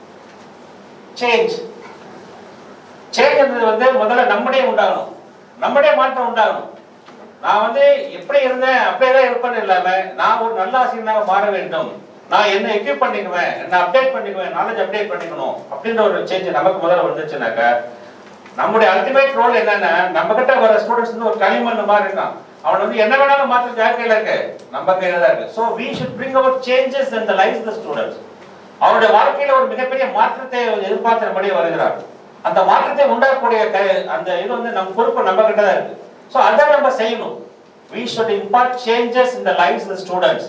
சேஞ்ச் சேஞ்ச்ன்றது வந்து முதல்ல நம்மளே உண்டாகணும் நம்மளே மாற்றம் உண்டாகணும் நான் வந்து எப்படி இருந்தேன் அப்படியே தான் இருப்பேன்னு இல்லாம நான் ஒரு நல்ல ஆசிரியனாக மாற வேண்டும் நான் என்ன எக்யூப் பண்ணிக்குவேன் என்ன அப்டேட் பண்ணிக்குவேன் நாலேஜ் அப்டேட் பண்ணிக்கணும் அப்படின்ற ஒரு சேஞ்ச் நமக்கு முதல்ல வந்துச்சுனாக்கா நம்முடைய அல்டிமேட் ரோல் என்னன்னா நம்ம கிட்ட வர ஸ்டூடெண்ட்ஸ் வந்து ஒரு களிமண் மாதிரி இருக்கான் அவன் வந்து என்ன வேணாலும் மாற்ற யார் கையில இருக்கு நம்ம கையில தான் இருக்கு so we should bring our changes in the life the students அவருடைய வாழ்க்கையில ஒரு மிகப்பெரிய மாற்றத்தை எதிர்பார்த்தபடியே வருகிறார் அந்த மாற்றத்தை உண்டாக்கக்கூடிய க- அந்த இது வந்து நம்ம பொறுப்பு நம்ம கிட்ட தான் இருக்கு ஸோ அதை நம்ம செய்யணும் we should impart changes in the lives of the students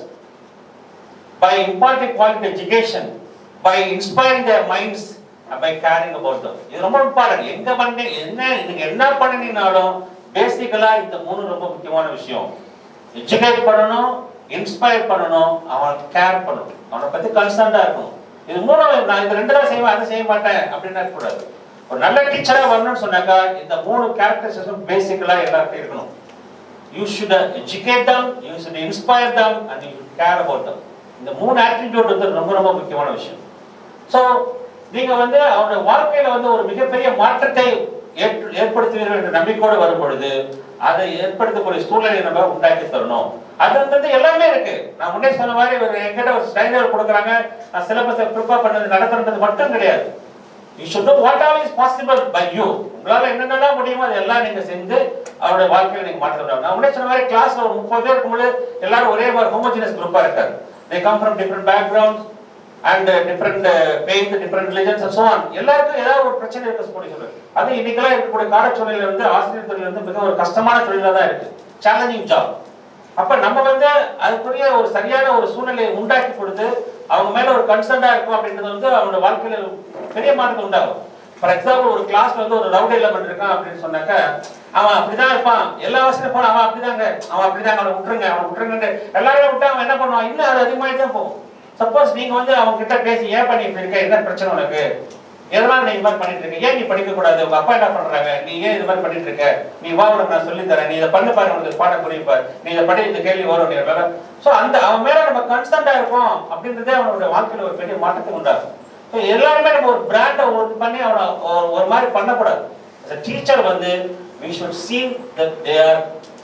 by imparting quality education by inspiring their minds and by caring about them இது ரொம்ப இம்பார்ட்டன்ட் எங்க பண்ணி என்ன நீங்க என்ன பண்ணினீங்கனாலும் பேசிக்கலா இந்த மூணு ரொம்ப முக்கியமான விஷயம் எஜுகேட் பண்ணணும் இன்ஸ்பயர் பண்ணணும் அவன் கேர் பண்ணணும் அவனை பத்தி கன்சர்ன்டா இருக்கணும் இது மூணு நான் இது ரெண்டு தான் செய்வேன் அதை செய்ய மாட்டேன் அப்படின்னு இருக்கக்கூடாது ஒரு நல்ல டீச்சரா வரணும்னு சொன்னாக்கா இந்த மூணு கேரக்டரிஸ்டும் பேசிக்கலா எல்லாருக்கும் இருக்கணும் you should educate them you should inspire them and you care about them இந்த மூணு ஆட்டிடியூட் வந்து ரொம்ப ரொம்ப முக்கியமான விஷயம் ஸோ நீங்க வந்து அவருடைய வாழ்க்கையில வந்து ஒரு மிகப்பெரிய மாற்றத்தை ஏற்று- ஏற்படுத்துவீர்கள் என்ற நம்பிக்கையோடு வரும் பொழுது அதை ஏற்படுத்தக்கூடிய சூழ்நிலையை நம்ம உண்டாக்கி தரணும் அது வந்து எல்லாமே இருக்கு நான் முன்னே சொன்ன மாதிரி ஒரு எங்கிட்ட ஒரு ஸ்டைலர் கொடுக்குறாங்க நான் சிலபஸை ப்ரிப்பேர் பண்ணது நடத்துறது மட்டும் கிடையாது you should know what all is possible by you உங்களால என்னென்னலாம் முடியுமோ அது எல்லாம் நீங்க செஞ்சு அவருடைய வாழ்க்கையில நீங்க மாற்ற முடியும் நான் முன்னே சொன்ன மாதிரி கிளாஸ்ல ஒரு முப்பது பேர் இருக்கும்போது எல்லாரும் ஒரே மாதிரி ஹோமோஜினஸ் குரூப்பா இருக்காரு they come from different backgrounds and different faith different religions and so on எல்லாருக்கும் ஏதாவது ஒரு பிரச்சனை இருக்க சொல்லி சொல்லுவேன் அது இன்னைக்கெல்லாம் இருக்கக்கூடிய காலச்சூழலில் வந்து ஆசிரியர் தொழில் வந்து மிக ஒரு கஷ்டமான தொழிலா தான் இருக்கு சேலஞ்சிங் ஜாப் அப்ப நம்ம வந்து அதுக்குரிய ஒரு சரியான ஒரு சூழ்நிலையை உண்டாக்கி கொடுத்து அவங்க மேல ஒரு கன்சர்ன்டா இருக்கும் அப்படின்றது வந்து அவனோட வாழ்க்கையில பெரிய மாற்றம் உண்டாகும் ஃபார் எக்ஸாம்பிள் ஒரு கிளாஸ்ல வந்து ஒரு ரவுடி எலமெண்ட் இருக்கான் அப்படின்னு சொன்னாக்க அவன் அப்படிதான் இருப்பான் எல்லா வருஷம் போன அவன் அப்படிதாங்க அவன் அப்படிதாங்க அவனை விட்டுருங்க அவனை விட்டுருங்க எல்லாரையும் விட்டா அவன் என்ன பண்ணுவான் இன்னும் அது அதிகமாயிட்டு தான் போகும் சப்போஸ் நீங்க வந்து அவங்க கிட்ட பேசி ஏன் பண்ணி இப்படி இருக்க என்ன பிரச்சனை உனக்கு எதனால நீ இது மாதிரி பண்ணிட்டு இருக்க ஏன் நீ படிக்க கூடாது உங்க அப்பா என்ன பண்றாங்க நீ ஏன் இது மாதிரி பண்ணிட்டு இருக்க நீ வா உனக்கு நான் சொல்லி தரேன் நீ இதை பண்ணு பாரு உனக்கு பாடம் புரியும் பாரு நீ இதை படி இந்த கேள்வி வரும் நீ வேற சோ அந்த அவன் மேல நம்ம கன்ஸ்டன்டா இருப்போம் அப்படின்றதே அவனோட வாழ்க்கையில ஒரு பெரிய மாற்றத்தை உண்டாகும் ஸோ எல்லாருமே நம்ம ஒரு பிராண்டை ஒர்க் பண்ணி அவனை ஒரு- ஒரு மாதிரி பண்ணக்கூடாது டீச்சர் வந்து we should see that they are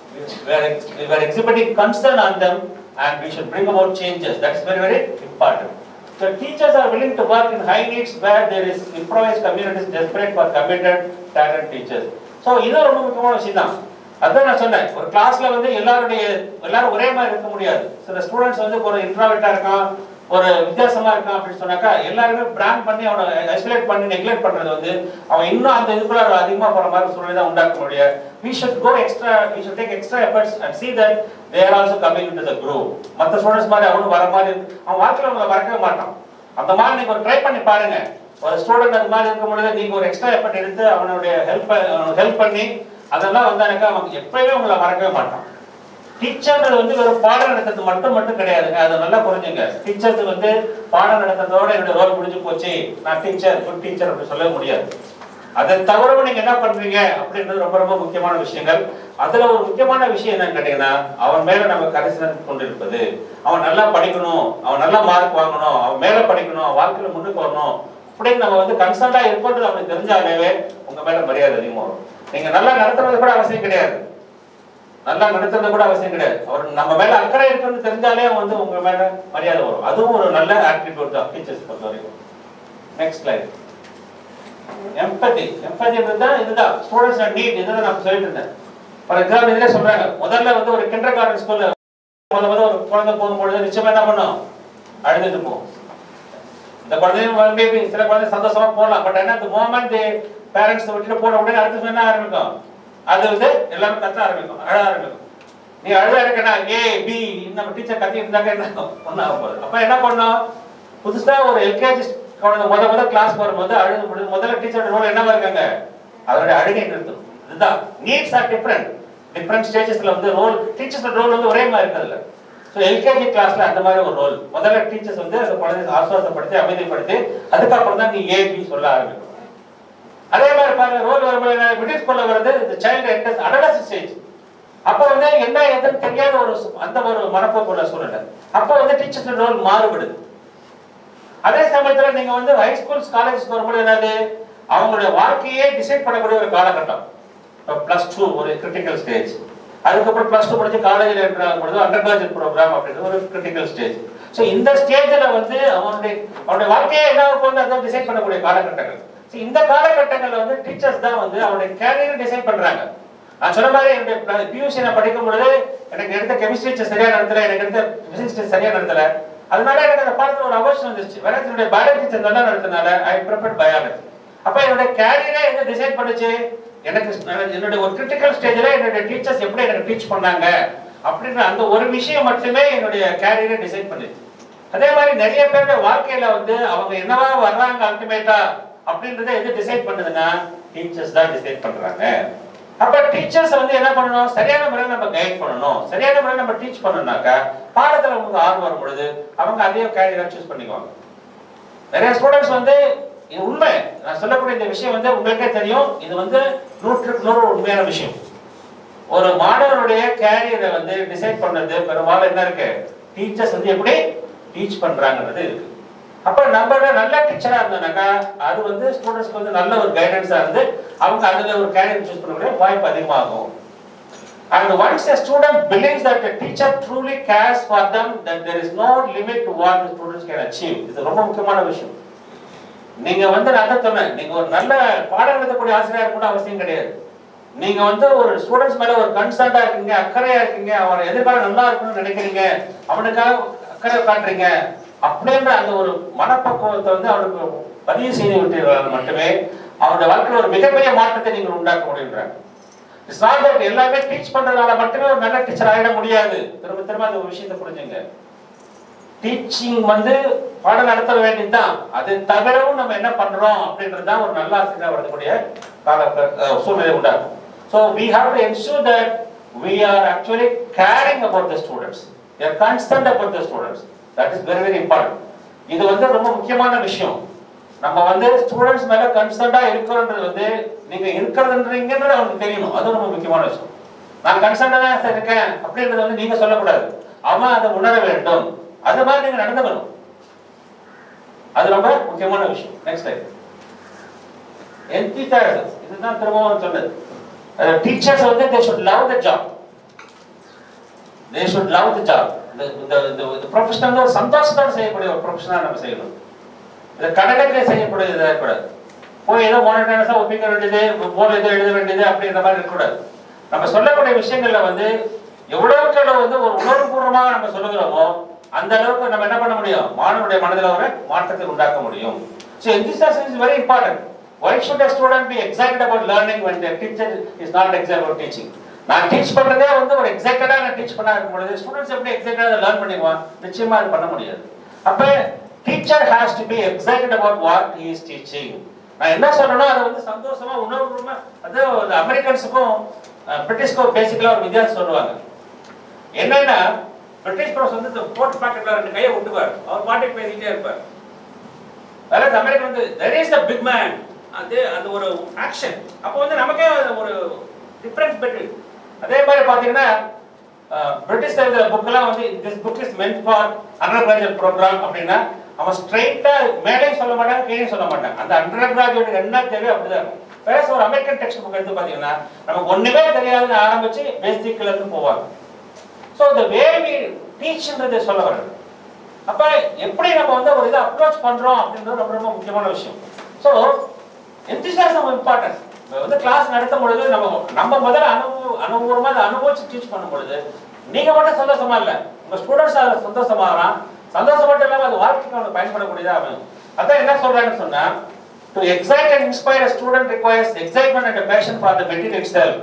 we are, ex- we are exhibiting concern on them and we should bring about changes that's very very important so teachers are willing to work in high needs where there is improvised communities desperate for committed talented teachers so இது ரொம்ப முக்கியமான விஷயம் தான் அதான் நான் சொன்னேன் ஒரு கிளாஸ்ல வந்து எல்லாருடைய எல்லாரும் ஒரே மாதிரி இருக்க முடியாது சில ஸ்டூடெண்ட்ஸ் வந்து ஒரு இன்ட்ராவெட்டா இருக்கான் ஒரு வித்தியாசமா இருக்கான் அப்படின்னு சொன்னாக்கா எல்லாருமே பிராண்ட் பண்ணி அவனை ஐசோலேட் பண்ணி நெக்லெக்ட் பண்றது வந்து அவன் இன்னும் அந்த இதுக்குள்ள அதிகமா போற மாதிரி சூழ்நிலை தான் உண்டாக்க முடியும் we should go extra we should take extra efforts and see that they are also coming into the group மத்த ஸ்டூடெண்ட்ஸ் மாதிரி அவனும் வர மாதிரி அவன் வாழ்க்கையில அவங்களை மறக்கவே மாட்டான் அந்த மாதிரி நீங்க ஒரு ட்ரை பண்ணி பாருங்க ஒரு ஸ்டூடெண்ட் அது மாதிரி இருக்கும் பொழுது நீங்க ஒரு எக்ஸ்ட்ரா எஃபர்ட் எடுத்து அவனுடைய ஹெல்ப் ஹெல்ப் பண்ணி அதெல்லாம் வந்தானுக்கா அவன் எப்பயுமே உங்களை மறக்கவே மாட்டான் டீச்சர்ன்றது வந்து வெறும் பாடம் நடத்துறது மட்டும் மட்டும் கிடையாதுங்க அதை நல்லா புரிஞ்சுங்க டீச்சர்ஸ் வந்து பாடம் நடத்துறதோட என்னோட ரோல் முடிஞ்சு போச்சு நான் டீச்சர் குட் டீச்சர் அப்படி சொல்லவே முடியாது அதை தவிர நீங்க என்ன பண்றீங்க அப்படின்றது ரொம்ப ரொம்ப முக்கியமான விஷயங்கள் அதுல ஒரு முக்கியமான விஷயம் என்னன்னு கேட்டீங்கன்னா அவன் மேல நம்ம கரிசனம் கொண்டிருப்பது அவன் நல்லா படிக்கணும் அவன் நல்லா மார்க் வாங்கணும் அவன் மேல படிக்கணும் அவன் வாழ்க்கையில முன்னுக்கு வரணும் அப்படின்னு நம்ம வந்து கன்சல்டா இருப்பது அவனுக்கு தெரிஞ்சாலே உங்க மேல மரியாதை அதிகமா வரும் நீங்க நல்லா நடத்துறது கூட அவசியம் கிடையாது நல்லா நடத்துறது கூட அவசியம் கிடையாது அவர் நம்ம மேல அக்கறை இருக்குன்னு தெரிஞ்சாலே வந்து உங்க மேல மரியாதை வரும் அதுவும் ஒரு நல்ல ஆட்டிடியூட் தான் டீச்சர்ஸ் பொறுத்த வரைக்கும் நெக்ஸ்ட் ஸ்லைட் எம்பதி எம்பதி தான் இதுதான் ஸ்டூடெண்ட்ஸ் நீட் இதுதான் நான் சொல்லிட்டு இருந்தேன் ஃபார் எக்ஸாம்பிள் இதுல சொல்றாங்க முதல்ல வந்து ஒரு கிண்டர் கார்டன் ஸ்கூல்ல முத முத ஒரு குழந்தை போகும்பொழுது நிச்சயமா என்ன பண்ணும் அழுதுட்டு போகும் இந்த குழந்தையும் மேபி சில குழந்தை சந்தோஷமா போகலாம் பட் என்ன இந்த மோமெண்ட் பேரண்ட்ஸ் விட்டுட்டு போன உடனே அடுத்து என்ன ஆரம்பிக்கும் அது வந்து எல்லாரும் கத்த ஆரம்பிக்கும் அழ ஆரம்பிக்கும் நீ அழுத இருக்கனா ஏ பி நம்ம டீச்சர் கத்தி இருந்தாக்க என்ன ஒன்றும் ஆக போகுது அப்ப என்ன பண்ணோம் புதுசா ஒரு எல்கேஜி குழந்தை முத முத கிளாஸ் வரும்போது அழுது முடியும் முதல்ல டீச்சர் ரோல் என்னவா இருக்காங்க அதோட அழுகை நிறுத்தணும் இதுதான் நீட்ஸ் ஆர் டிஃப்ரெண்ட் டிஃப்ரெண்ட் ஸ்டேஜஸ்ல வந்து ரோல் டீச்சர்ஸ் ரோல் வந்து ஒரே மாதிரி இருக்கிறதுல ஸோ எல்கேஜி கிளாஸ்ல அந்த மாதிரி ஒரு ரோல் முதல்ல டீச்சர்ஸ் வந்து அந்த குழந்தைய ஆசுவாசப்படுத்தி அமைதிப்படுத்தி அதுக்கப்புறம் தான் நீ ஏபி சொல்ல ஆரம்பிக்கும் அதே மாதிரி பாருங்க ரோல் வரும்போது மிடில் ஸ்கூல்ல வருது இந்த சைல்டு என்டர்ஸ் அடலசி ஸ்டேஜ் அப்போ வந்து என்ன எதுன்னு தெரியாத ஒரு சு- அந்த ஒரு மனப்போக்குள்ள சூழ்நிலை அப்போ வந்து டீச்சர்ஸ் ரோல் மாறுபடுது அதே சமயத்துல நீங்க வந்து ஹை ஸ்கூல்ஸ் காலேஜ் வரும்போது என்னது அவங்களுடைய வாழ்க்கையே டிசைட் பண்ணக்கூடிய ஒரு காலகட்டம் பிளஸ் டூ ஒரு கிரிட்டிக்கல் ஸ்டேஜ் அதுக்கப்புறம் பிளஸ் டூ முடிஞ்சு காலேஜில் இருக்கிற பொழுது அண்டர் கிராஜுவேட் ப்ரோக்ராம் அப்படின்றது ஒரு கிரிட்டிக்கல் ஸ்டேஜ் ஸோ இந்த ஸ்டேஜில் வந்து அவனுடைய அவனுடைய வாழ்க்கையே என்ன வந்து அதான் டிசைட் பண்ணக்கூடிய காலகட்டங்கள் ஸோ இந்த காலகட்டங்களில் வந்து டீச்சர்ஸ் தான் வந்து அவனுடைய கேரியர் டிசைட் பண்றாங்க நான் சொன்ன மாதிரி என்னுடைய பியூசி நான் படிக்கும் பொழுது எனக்கு எடுத்த கெமிஸ்ட்ரி டீச்சர் சரியா நடத்தல எனக்கு எடுத்த பிசிக்ஸ் டீச்சர் சரியா நடத்தல அதனால எனக்கு அந்த பாடத்துல ஒரு அவசியம் வந்துருச்சு வேற என்னுடைய பயாலஜி டீச்சர் நல்லா நடத்தினால ஐ ப்ரிப்பேர்ட் பயாலஜி அப்ப என்னுடைய கேரியரே எங்க டிசைட் பண்ணுச்சு எனக்கு என்னுடைய ஒரு கிரிட்டிக்கல் ஸ்டேஜ்ல என்னுடைய டீச்சர்ஸ் எப்படி எனக்கு டீச் பண்ணாங்க அப்படின்ற அந்த ஒரு விஷயம் மட்டுமே என்னுடைய கேரியரை டிசைட் பண்ணுச்சு அதே மாதிரி நிறைய பேருடைய வாழ்க்கையில வந்து அவங்க என்னவா வர்றாங்க அல்டிமேட்டா அப்படின்றத எது டிசைட் பண்ணுதுன்னா டீச்சர்ஸ் தான் டிசைட் பண்றாங்க அப்ப டீச்சர்ஸ் வந்து என்ன பண்ணணும் சரியான முறையில் நம்ம கைட் பண்ணணும் சரியான முறையில் நம்ம டீச் பண்ணணும்னாக்கா பாடத்துல உங்களுக்கு ஆர்வம் வரும் பொழுது அவங்க அதையே கேரியரா சூஸ் பண்ணிக்குவாங்க நிறைய ஸ்டூடெண்ட்ஸ் வந்து இது உண்மை நான் சொல்லக்கூடிய இந்த விஷயம் வந்து உங்களுக்கே தெரியும் இது வந்து நூற்றுக்கு நூறு உண்மையான விஷயம் ஒரு மாணவனுடைய கேரியரை வந்து டிசைட் பண்ணது பெரும்பாலும் என்ன இருக்கு டீச்சர்ஸ் வந்து எப்படி டீச் பண்றாங்கன்றது இருக்கு அப்ப நம்ம நல்ல டீச்சரா இருந்தோம்னாக்கா அது வந்து ஸ்டூடெண்ட்ஸ்க்கு வந்து நல்ல ஒரு கைடன்ஸா இருந்து அவங்க அதுல ஒரு கேரியர் சூஸ் பண்ணக்கூடிய வாய்ப்பு அதிகமாகும் And once a student believes that the teacher truly cares for them, then there is no limit to what the students can achieve. இது ரொம்ப முக்கியமான விஷயம் நீங்க வந்து நான் தான் சொன்னேன் நீங்க ஒரு நல்ல பாடம் எழுதக்கூடிய ஆசிரியர் கூட அவசியம் கிடையாது நீங்க வந்து ஒரு ஸ்டூடெண்ட்ஸ் மேல ஒரு கன்சர்ன்டா இருக்கீங்க அக்கறையா இருக்கீங்க அவன் எதிர்காலம் நல்லா இருக்கணும்னு நினைக்கிறீங்க அவனுக்காக அக்கறை காட்டுறீங்க அப்படின்ற அந்த ஒரு மனப்பக்குவத்தை வந்து அவனுக்கு பதிவு செய்து விட்டீர்கள் மட்டுமே அவனுடைய வாழ்க்கையில் ஒரு மிகப்பெரிய மாற்றத்தை நீங்கள் உண்டாக்க முடியுன்றாங்க இட்ஸ் நாட் தட் எல்லாமே டீச் பண்றதால மட்டுமே ஒரு நல்ல டீச்சர் ஆயிட முடியாது திரும்ப திரும்ப அந்த ஒரு விஷயத்தை புரிஞ்சுங்க டீச்சிங் வந்து பாடம் நடத்த வேண்டியதுதான் அது தவிரவும் நம்ம என்ன பண்றோம் அப்படின்றது தான் ஒரு நல்ல ஆசிரியர் வரக்கூடிய கால அஹ், சூழ்நிலை உண்டாகும் so we have to ensure that we are actually caring about the students are concerned about the students that is very very important இது வந்து ரொம்ப முக்கியமான விஷயம் நம்ம வந்து ஸ்டூடெண்ட்ஸ் மேல கன்சர்ன்டா இருக்கிறோன்றது வந்து நீங்க இருக்கிறதுன்றீங்கன்றது அவனுக்கு தெரியணும் அது ரொம்ப முக்கியமான விஷயம் நான் கன்சர்ன்டா தான் சார் இருக்கேன் அப்படின்றது வந்து நீங்க சொல்லக்கூடாது அவன் அதை உணர வேண்டும் அது மாதிரி நீங்க நடந்துக்கணும் அது ரொம்ப முக்கியமான விஷயம் நெக்ஸ்ட் டைம் enthusiasm இதுதான் திரும்பவும் சொன்னது டீச்சர்ஸ் வந்து they should love the job they should love the job இந்த இந்த இந்த ப்ரொஃபஷனல் ஒரு சந்தோஷத்தோட செய்யக்கூடிய ஒரு ப்ரொஃபஷனாக நம்ம செய்யணும் இது கடகத்திலே செய்யக்கூடியது இருக்கக்கூடாது போய் ஏதோ மானிட்டர்ஸா ஒப்பிக்க வேண்டியது போல் ஏதோ எழுத வேண்டியது அப்படின்ற மாதிரி இருக்கக்கூடாது நம்ம சொல்லக்கூடிய விஷயங்கள்ல வந்து எவ்வளவுக்கு எவ்வளவு வந்து ஒரு உணர்வுபூர்வமாக நம்ம சொல்லுகிறோமோ அந்த அளவுக்கு நம்ம என்ன பண்ண முடியும் மாணவனுடைய மனதில் ஒரு மாற்றத்தை உண்டாக்க முடியும் so enthusiasm is very important why should a student be excited about learning when the teacher is not excited about teaching நான் டீச் பண்றதே வந்து ஒரு எக்ஸைட்டடா நான் டீச் பண்ணா இருக்கும் பொழுது ஸ்டூடெண்ட்ஸ் எப்படி எக்ஸைட்டடா லேர்ன் பண்ணிக்குவான் நிச்சயமா அது பண்ண முடியாது அப்ப teacher has to be excited about what he is teaching நான் என்ன சொல்றேனோ அதை வந்து சந்தோஷமா உணர்வுபூர்வமா அது ஒரு அமெரிக்கன்ஸுக்கும் அஹ், பிரிட்டிஷ்க்கும் பேசிக்கலா ஒரு வித்தியாசம் சொல்லுவாங்க என்னன்னா பிரிட்டிஷ் ப்ரோஸ் வந்து இந்த போட் பாக்கெட்ல ரெண்டு கையை விட்டுவார் அவர் பாட்டுக்கு பேசிக்கிட்டே இருப்பார் அதாவது அமெரிக்கா வந்து there is the big man அது அந்த ஒரு ஆக்ஷன் அப்போ வந்து நமக்கே ஒரு டிஃபரன்ஸ் பெட்டு அதே மாதிரி பாத்தீங்கன்னா பிரிட்டிஷ் எழுதுற புக்கெல்லாம் வந்து this book is meant for undergraduate program அப்படின்னா அவன் ஸ்ட்ரைட்டா மேலேயும் சொல்ல மாட்டாங்க கீழே சொல்ல மாட்டாங்க அந்த அண்டர் கிராஜுவேட் என்ன தேவையோ அப்படிதான் இருக்கும் வேற ஒரு அமெரிக்கன் டெக்ஸ்ட் புக் எடுத்து பாத்தீங்கன்னா நமக்கு ஒண்ணுமே தெரியாதுன்னு ஆரம்பிச்சு பேசிக்ல இருந்து போவாங்க ஸோ இந்த வே வி டீச்ன்றது சொல்ல வர்றது அப்ப எப்படி நம்ம வந்து ஒரு இதை அப்ரோச் பண்றோம் அப்படின்றது ரொம்ப ரொம்ப முக்கியமான விஷயம் ஸோ enthusiasm இம்பார்ட்டன்ட் வந்து கிளாஸ் நடத்தும் பொழுது நம்ம நம்ம முதல்ல அனுபவ அனுபவமா அதை அனுபவிச்சு டீச் பண்ணும் பொழுது நீங்க மட்டும் சந்தோஷமா இல்ல உங்க ஸ்டூடெண்ட்ஸ் அதில் சந்தோஷமாகறான் சந்தோஷம் மட்டும் இல்லாம அது வாழ்க்கைக்கு அவனுக்கு பயன்படக்கூடியதா அமையும் அதான் என்ன சொல்றாங்கன்னு சொன்னா to excite and inspire student requires excitement and passion for the material itself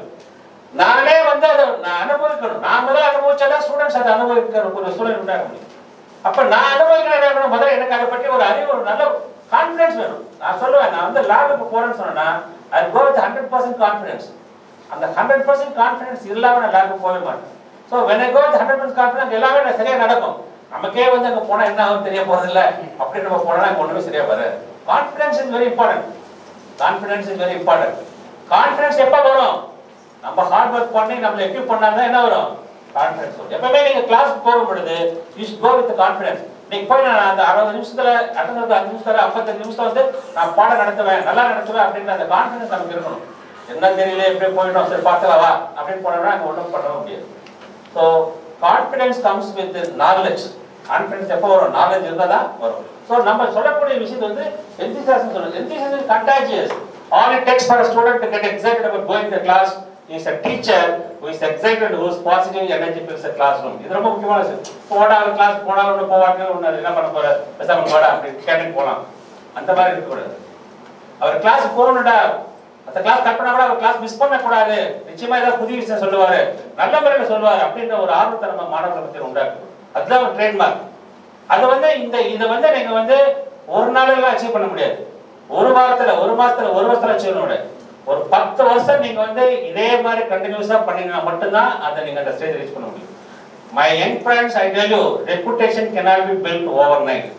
நானே வந்து அதை நான் அனுபவிக்கணும் நான் முதல்ல அனுபவிச்சாதான் ஸ்டூடெண்ட்ஸ் அதை அனுபவிக்கிற ஒரு சூழல் உண்டாக முடியும் அப்ப நான் அனுபவிக்கிறேன் என்ன பண்ணணும்? முதல்ல எனக்கு அதை பற்றி ஒரு அறிவு ஒரு நல்ல கான்பிடன்ஸ் வேணும் நான் சொல்லுவேன் நான் வந்து லேபுக்கு போறேன்னு சொன்னா I go with hundred percent confidence அந்த ஹண்ட்ரட் பர்சன்ட் கான்ஃபிடன்ஸ் இல்லாம நான் லேபுக்கு போகவே மாட்டேன் so when I go with hundred percent confidence எல்லாமே நான் சரியா நடக்கும் நமக்கே வந்து அங்க போனா என்ன ஆகும் தெரிய போறது இல்ல அப்படி நம்ம போனா அங்க ஒண்ணுமே சரியா வராது confidence is very important confidence is very important confidence எப்ப வரும் நம்ம ஹார்ட் ஒர்க் பண்ணி நம்மள எக்யூப் பண்ணாங்க என்ன வரும் கான்ஃபிடன்ஸ் வரும் எப்பவுமே நீங்க கிளாஸ் போகும் பொழுது you should go with confidence நீங்க போய் நான் அந்த அறுபது நிமிஷத்துல அடுத்தது அஞ்சு நிமிஷத்துல ஐம்பத்தஞ்சு நிமிஷத்துல வந்து நான் பாடம் நடத்துவேன் நல்லா நடத்துவேன் அப்படின்ற அந்த கான்ஃபிடன்ஸ் நமக்கு இருக்கணும் என்ன தெரியல எப்படி போயிட்டோம் சரி பார்த்துலாம் வா அப்படின்னு போனோம்னா அங்க ஒன்றும் பண்ண முடியாது so confidence comes with knowledge confidence எப்போ வரும் நாலேஜ் இருந்தால் தான் வரும் ஸோ நம்ம சொல்லக்கூடிய விஷயம் வந்து enthusiasm சொல்லுது enthusiasm is contagious all it takes for a student to get excited about going to class is a teacher who is excited who is positive energy fills the classroom இது ரொம்ப முக்கியமான விஷயம் போடா கிளாஸ் போனாலும் ஒன்று போவாட்டிலும் ஒன்று என்ன பண்ண போற பேசாம போடா அப்படி கேட்டீங்க போகலாம் அந்த மாதிரி இருக்கக்கூடாது அவர் கிளாஸ் போகணும்டா அந்த கிளாஸ் கட் பண்ணா கூட அவர் கிளாஸ் மிஸ் பண்ண கூடாது நிச்சயமா ஏதாவது புதிய விஷயம் சொல்லுவாரு நல்ல முறையில சொல்லுவாரு அப்படின்ற ஒரு ஆர்வத்தை நம்ம மாணவர்கள் மத்தியில் உண்டாக்கும் அதுதான் ஒரு ட்ரேட்மார்க் அது வந்து இந்த இதை வந்து நீங்க வந்து ஒரு நாளில் அச்சீவ் பண்ண முடியாது ஒரு வாரத்துல ஒரு மாசத்துல ஒரு வருஷத்துல அச்சீவ் பண்ண முடியாது ஒரு பத்து வருஷம் நீங்க வந்து இதே மாதிரி கண்டினியூஸா பண்ணீங்கன்னா மட்டும்தான் அதை நீங்க அந்த ஸ்டேஜ் ரீச் பண்ண முடியும் my young friends I tell you reputation cannot be built overnight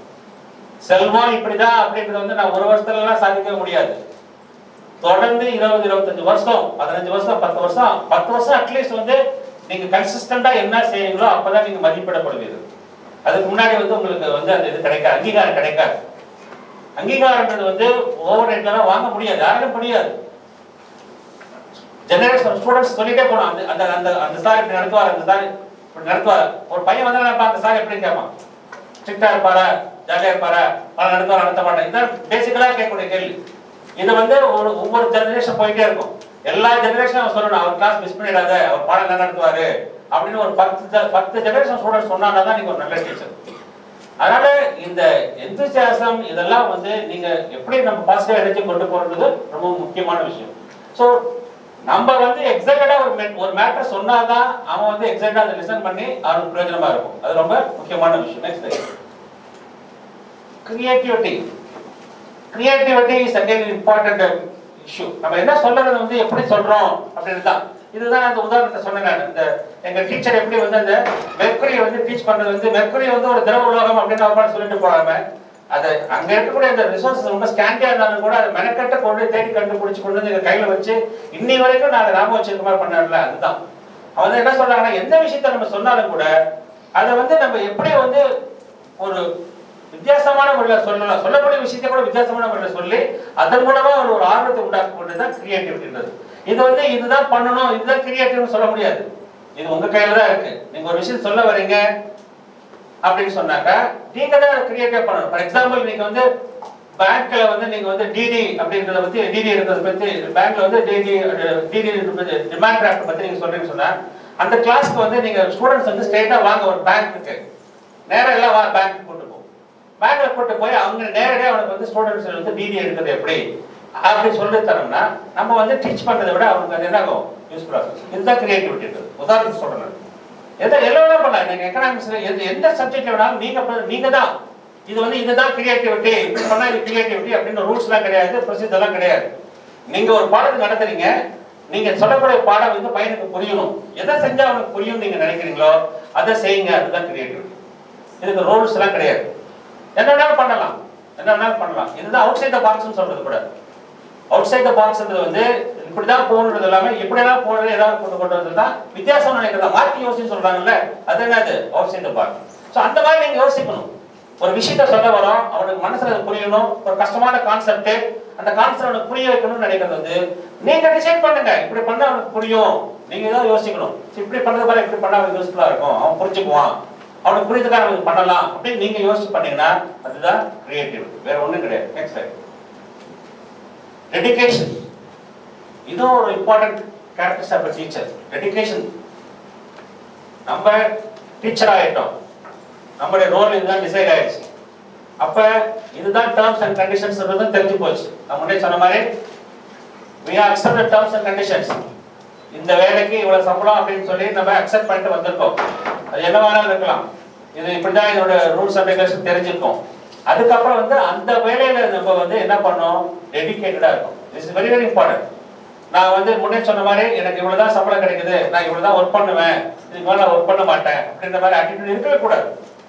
செல்வம் இப்படிதான் அப்படின்றது வந்து நான் ஒரு வருஷத்துல எல்லாம் சாதிக்கவே முடியாது தொடர்ந்து இருபது இருபத்தஞ்சு வருஷம் பதினஞ்சு வருஷம் பத்து வருஷம் பத்து வருஷம் அட்லீஸ்ட் வந்து நீங்க கன்சிஸ்டண்டா என்ன செய்றீங்களோ அப்பதான் நீங்க மதிப்பிடப்படுவீர்கள் அதுக்கு முன்னாடி வந்து உங்களுக்கு வந்து அந்த இது கிடைக்காது அங்கீகாரம் கிடைக்காது அங்கீகாரம்ன்றது வந்து ஓவர் நைட்லாம் வாங்க முடியாது யாராலும் முடியாது ஜெனரேஷன் ஸ்டூடெண்ட்ஸ் சொல்லிட்டே போனோம் அந்த அந்த அந்த அந்த சார் இப்படி நடத்துவார் அந்த சார் இப்படி நடத்துவார் ஒரு பையன் வந்து அந்த சார் எப்படி கேட்பான் ஸ்ட்ரிக்டா இருப்பாரா ஜாலியா இருப்பாரா பல நடத்துவார் நடத்த மாட்டேன் இதான் பேசிக்கலா கேட்கக்கூடிய கேள்வி இது வந்து ஒரு ஒவ்வொரு ஜெனரேஷன் போயிட்டே இருக்கும் எல்லா ஜெனரேஷனும் அவன் சொல்லணும் அவர் கிளாஸ் மிஸ் பண்ணிடாத அவர் பாடம் என்ன நடத்துவாரு அப்படின்னு ஒரு பத்து ஜ- பத்து ஜெனரேஷன் ஸ்டூடெண்ட்ஸ் சொன்னாங்கன்னா தான் நீங்க ஒரு நல்ல டீச்சர் அதனால இந்த எந்தூசியாசம் இதெல்லாம் வந்து நீங்க எப்படி நம்ம பாசிட்டிவ் எனர்ஜி கொண்டு போறது ரொம்ப முக்கியமான விஷயம் ஸோ நம்ம வந்து எக்ஸைட்டடா ஒரு மே- ஒரு மேட்டர் சொன்னாதான் அவன் வந்து எக்ஸைட்டா அதை லிசன் பண்ணி அவனுக்கு பிரயோஜனமா இருக்கும் அது ரொம்ப முக்கியமான விஷயம் next creativity creativity is again important issue நம்ம என்ன சொல்றது வந்து எப்படி சொல்றோம் அப்படின்னு தான் இதுதான் அந்த உதாரணத்தை சொன்னேன் நான் இந்த எங்க டீச்சர் எப்படி வந்து அந்த மெர்க்குரி வந்து டீச் பண்றது வந்து மெர்க்குரி வந்து ஒரு திரவ உலோகம் அப்படின்னு ஒரு பாட்டு சொல்லிட்டு போகாம அதை அங்க இருக்கக்கூடிய அந்த ரிசோர்சஸ் ரொம்ப ஸ்கேண்டியா இருந்தாலும் கூட அதை மெனக்கட்ட கொண்டு தேடி கண்டுபிடிச்சு கொண்டு வந்து எங்க கையில வச்சு இன்னி வரைக்கும் நான் ஞாபகம் வச்சிருக்க மாதிரி பண்ணல அதுதான் அவன் வந்து என்ன சொல்றாங்கன்னா எந்த விஷயத்த நம்ம சொன்னாலும் கூட அதை வந்து நம்ம எப்படி வந்து ஒரு வித்தியாசமான முறையில் சொல்லலாம் சொல்லக்கூடிய விஷயத்தை கூட வித்தியாசமான முறையில் சொல்லி அதன் மூலமா ஒரு ஒரு ஆர்வத்தை உண்டாக்கக்கூடியது தான் கிரியேட்டிவிட்டின்றது இது வந்து இதுதான் பண்ணணும் இதுதான் கிரியேட்டிவ்னு சொல்ல முடியாது இது உங்க கையில தான் இருக்கு நீங்க ஒரு விஷயம் சொல்ல வரீங்க அப்படின்னு சொன்னாக்கா நீங்க தான் கிரியேட்டிவ் பண்ணணும் ஃபார் எக்ஸாம்பிள் நீங்க வந்து பேங்க்ல வந்து நீங்க வந்து டிடி அப்படின்றத பத்தி டிடி இருக்கிறத பத்தி பேங்க்ல வந்து டிடி டிடி டிமாண்ட் டிராஃப்ட் பத்தி நீங்க சொல்றீங்கன்னு சொன்னா அந்த கிளாஸ்க்கு வந்து நீங்க ஸ்டூடெண்ட்ஸ் வந்து ஸ்ட்ரெயிட்டா வாங்க ஒரு பேங்க்குக்கு நேரா எல்லாம் வா பேங்க் கூட்டு போ பேங்க்ல கூட்டு போய் அவங்க நேரடியாக அவனுக்கு வந்து ஸ்டூடெண்ட்ஸ் வந்து டிடி எடுக்கிறது எப்படி அப்படி சொல்லி தரோம்னா நம்ம வந்து டீச் பண்றதை விட அவனுக்கு அது என்ன ஆகும் யூஸ்ஃபுல்லாக இருக்கும் இதுதான் கிரியேட்டிவிட்டி உதாரணத்துக்கு சொல்றேன் எதை எல்லாம் வேணா பண்ணலாம் நீங்க எக்கனாமிக்ஸ்ல எது எந்த சப்ஜெக்ட்ல வேணாலும் நீங்க ப- நீங்க தான் இது வந்து இதுதான் கிரியேட்டிவிட்டி இப்படி பண்ணா இது கிரியேட்டிவிட்டி அப்படின்னு ரூல்ஸ்லாம் கிடையாது ப்ரொசீஜர் எல்லாம் கிடையாது நீங்க ஒரு பாடத்தை நடத்துறீங்க நீங்க சொல்லக்கூடிய பாடம் வந்து பையனுக்கு புரியணும் எதை செஞ்சா அவனுக்கு புரியும் நீங்க நினைக்கிறீங்களோ அதை செய்யுங்க அதுதான் கிரியேட்டிவிட்டி இதுக்கு ரூல்ஸ் எல்லாம் கிடையாது என்ன வேணாலும் பண்ணலாம் என்ன வேணாலும் பண்ணலாம் இதுதான் அவுட் சைட் த பாக்ஸ்னு சொல்றது கூட அவுட் சைட் த பாக்ஸ்ன்றது வந்து இப்படிதான் போகணுன்றது இல்லாம எப்படியெல்லாம் போறது ஏதாவது கொண்டு கொண்டு வந்தது தான் வித்தியாசம் நினைக்கிறதா மாற்றி யோசிச்சு சொல்றாங்கல்ல அது என்னது outside the box so அந்த மாதிரி நீங்க யோசிக்கணும் ஒரு விஷயத்த சொல்ல வரோம் அவனுக்கு மனசுல அது புரியணும் ஒரு கஷ்டமான கான்செப்ட் அந்த கான்செப்ட் அவனுக்கு புரிய வைக்கணும்னு நினைக்கிறது வந்து நீங்க டிசைட் பண்ணுங்க இப்படி பண்ணா அவனுக்கு புரியும் நீங்க தான் யோசிக்கணும் சரி, இப்படி பண்றது பாரு இப்படி பண்ணா அவனுக்கு யூஸ்ஃபுல்லா இருக்கும் அவன் புரிஞ்சுக்குவான் அவனுக்கு புரியுதுக்காக அவனுக்கு பண்ணலாம் அப்படின்னு நீங்க யோசிச்சு பண்ணீங்கன்னா அதுதான் கிரியேட்டிவ் வேற ஒண்ணும் கிடையாது நெக்ஸ்ட் டெடிகேஷன் இதுவும் ஒரு important characters of teacher dedication நம்ம டீச்சர் ஆயிட்டோம் நம்மளுடைய ரோல் இதுதான் டிசைட் ஆயிடுச்சு அப்ப இதுதான் டேர்ம்ஸ் அண்ட் கண்டிஷன்ஸ் தெரிஞ்சு போச்சு நான் முன்னே சொன்ன மாதிரி we have accepted terms and conditions இந்த வேலைக்கு இவ்வளவு சம்பளம் அப்படின்னு சொல்லி நம்ம அக்செப்ட் பண்ணிட்டு வந்திருக்கோம் அது என்ன வேணாலும் இருக்கலாம் இது இப்படிதான் இதோட ரூல்ஸ் அண்ட் ரெகுலேஷன் தெரிஞ்சிருக்கும் அதுக்கப்புறம் வந்து அந்த வேலையில நம்ம வந்து என்ன பண்ணோம் டெடிகேட்டடா இருக்கும் this is very very important நான் வந்து முன்னே சொன்ன மாதிரி எனக்கு இவ்வளவுதான் சம்பளம் கிடைக்குது நான் இவ்வளவுதான் ஒர்க் பண்ணுவேன் இதுக்கு மேல ஒர்க் பண்ண மாட்டேன் அப்படின்ற மாதிரி ஆட்டிடியூட் இருக்கவே கூடாது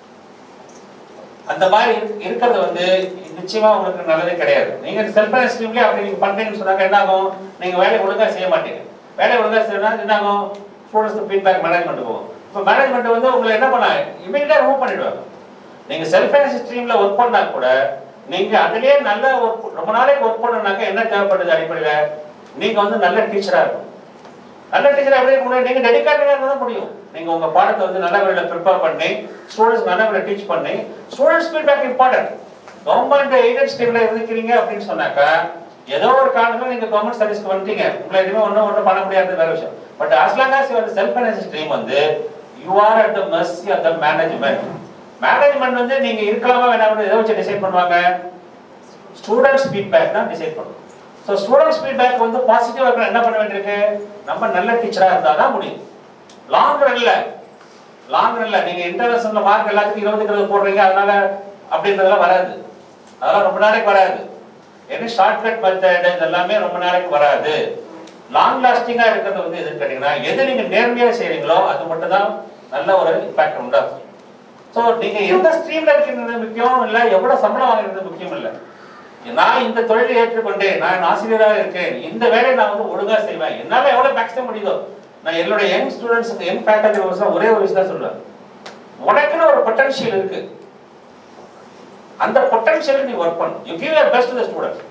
அந்த மாதிரி இருக்- இருக்கிறது வந்து நிச்சயமா உங்களுக்கு நல்லதே கிடையாது நீங்க செல்ஃப் ஸ்ட்ரீம்லயே அப்படி நீங்க பண்றீங்கன்னு சொன்னாக்க என்ன ஆகும் நீங்க வேலையை ஒழுங்கா செய்ய மாட்டீங்க வேலையை ஒழுங்கா செய்யணும் என்ன ஆகும் ஸ்டூடெண்ட்ஸ் ஃபீட்பேக் மேனேஜ்மெண்ட் போகும் இப்போ மேனேஜ்மெண்ட் வந்து உங்களை என்ன பண்ண இமீடியட்டா ரிமூவ் பண்ணிடுவாங்க நீங்க செல்ஃப் ஸ்ட்ரீம்ல ஒர்க் பண்ணா கூட நீங்க அதுலயே நல்ல ஒர்க் ரொம்ப நாளைக்கு ஒர்க் பண்ணணும்னாக்க என்ன தேவைப்படுது அடிப்படையில நீங்க வந்து நல்ல டீச்சரா இருக்கும் நல்ல டீச்சர் எப்படி இருக்க முடியும் நீங்க டெடிகேட்டடா இருந்தா தான் முடியும் நீங்க உங்க பாடத்தை வந்து நல்ல வழியில ப்ரிப்பேர் பண்ணி ஸ்டூடெண்ட்ஸ் நல்ல வழியில டீச் பண்ணி students feedback important government aided ஸ்ட்ரீம்ல இருக்கிறீங்க அப்படின்னு சொன்னாக்கா ஏதோ ஒரு காரணத்துல நீங்க கவர்மெண்ட் சர்வீஸ்க்கு வந்துட்டீங்க உங்களை எதுவுமே ஒண்ணும் ஒண்ணும் பண்ண முடியாது வேற விஷயம் but as long as you are self finance stream வந்து you are at the mercy of the management management வந்து நீங்க இருக்கலாமா வேணாம் எதை வச்சு டிசைட் பண்ணுவாங்க ஸ்டூடெண்ட்ஸ் ஃபீட்பேக் தான் டிசைட் பண்ணும் ஸோ ஸ்டூடெண்ட்ஸ் ஃபீட்பேக் வந்து பாசிட்டிவா இருக்கிற என்ன பண்ண வேண்டியிருக்கு நம்ம நல்ல டீச்சரா இருந்தா தான் முடியும் லாங் ரன்ல லாங் ரன்ல நீங்க இன்டர்நேஷனல் மார்க் எல்லாத்துக்கும் இருபது இருபது போடுறீங்க அதனால அப்படின்றதெல்லாம் வராது அதெல்லாம் ரொம்ப நாளைக்கு வராது ஏன்னா ஷார்ட்கட் மெத்தட் இது எல்லாமே ரொம்ப நாளைக்கு வராது லாங் லாஸ்டிங்கா இருக்கிறது வந்து எதுன்னு கேட்டீங்கன்னா எது நீங்க நேர்மையா செய்றீங்களோ அது மட்டும் தான் நல்ல ஒரு இம்பாக்ட் உண்டாகும் ஸோ நீங்க எந்த ஸ்ட்ரீம்ல இருக்கிறது முக்கியம் இல்ல எவ்வளவு சம்பளம் வாங்குறது முக்கியம் இல்ல நான் இந்த தொழிலை ஏற்றுக்கொண்டேன் நான் ஆசிரியராக இருக்கேன் இந்த வேலையை நான் வந்து ஒழுங்கா செய்வேன் என்னால எவ்வளவு மேக்ஸிமம் முடியுதோ நான் என்னோட யங் ஸ்டூடெண்ட்ஸுக்கு யங் ஃபேக்கல்டி ஒரே ஒரு விஷயம் தான் சொல்லுவேன் உனக்குன்னு ஒரு பொட்டன்ஷியல் இருக்கு அந்த பொட்டன்ஷியல் நீ ஒர்க் பண்ணு you give your best to the student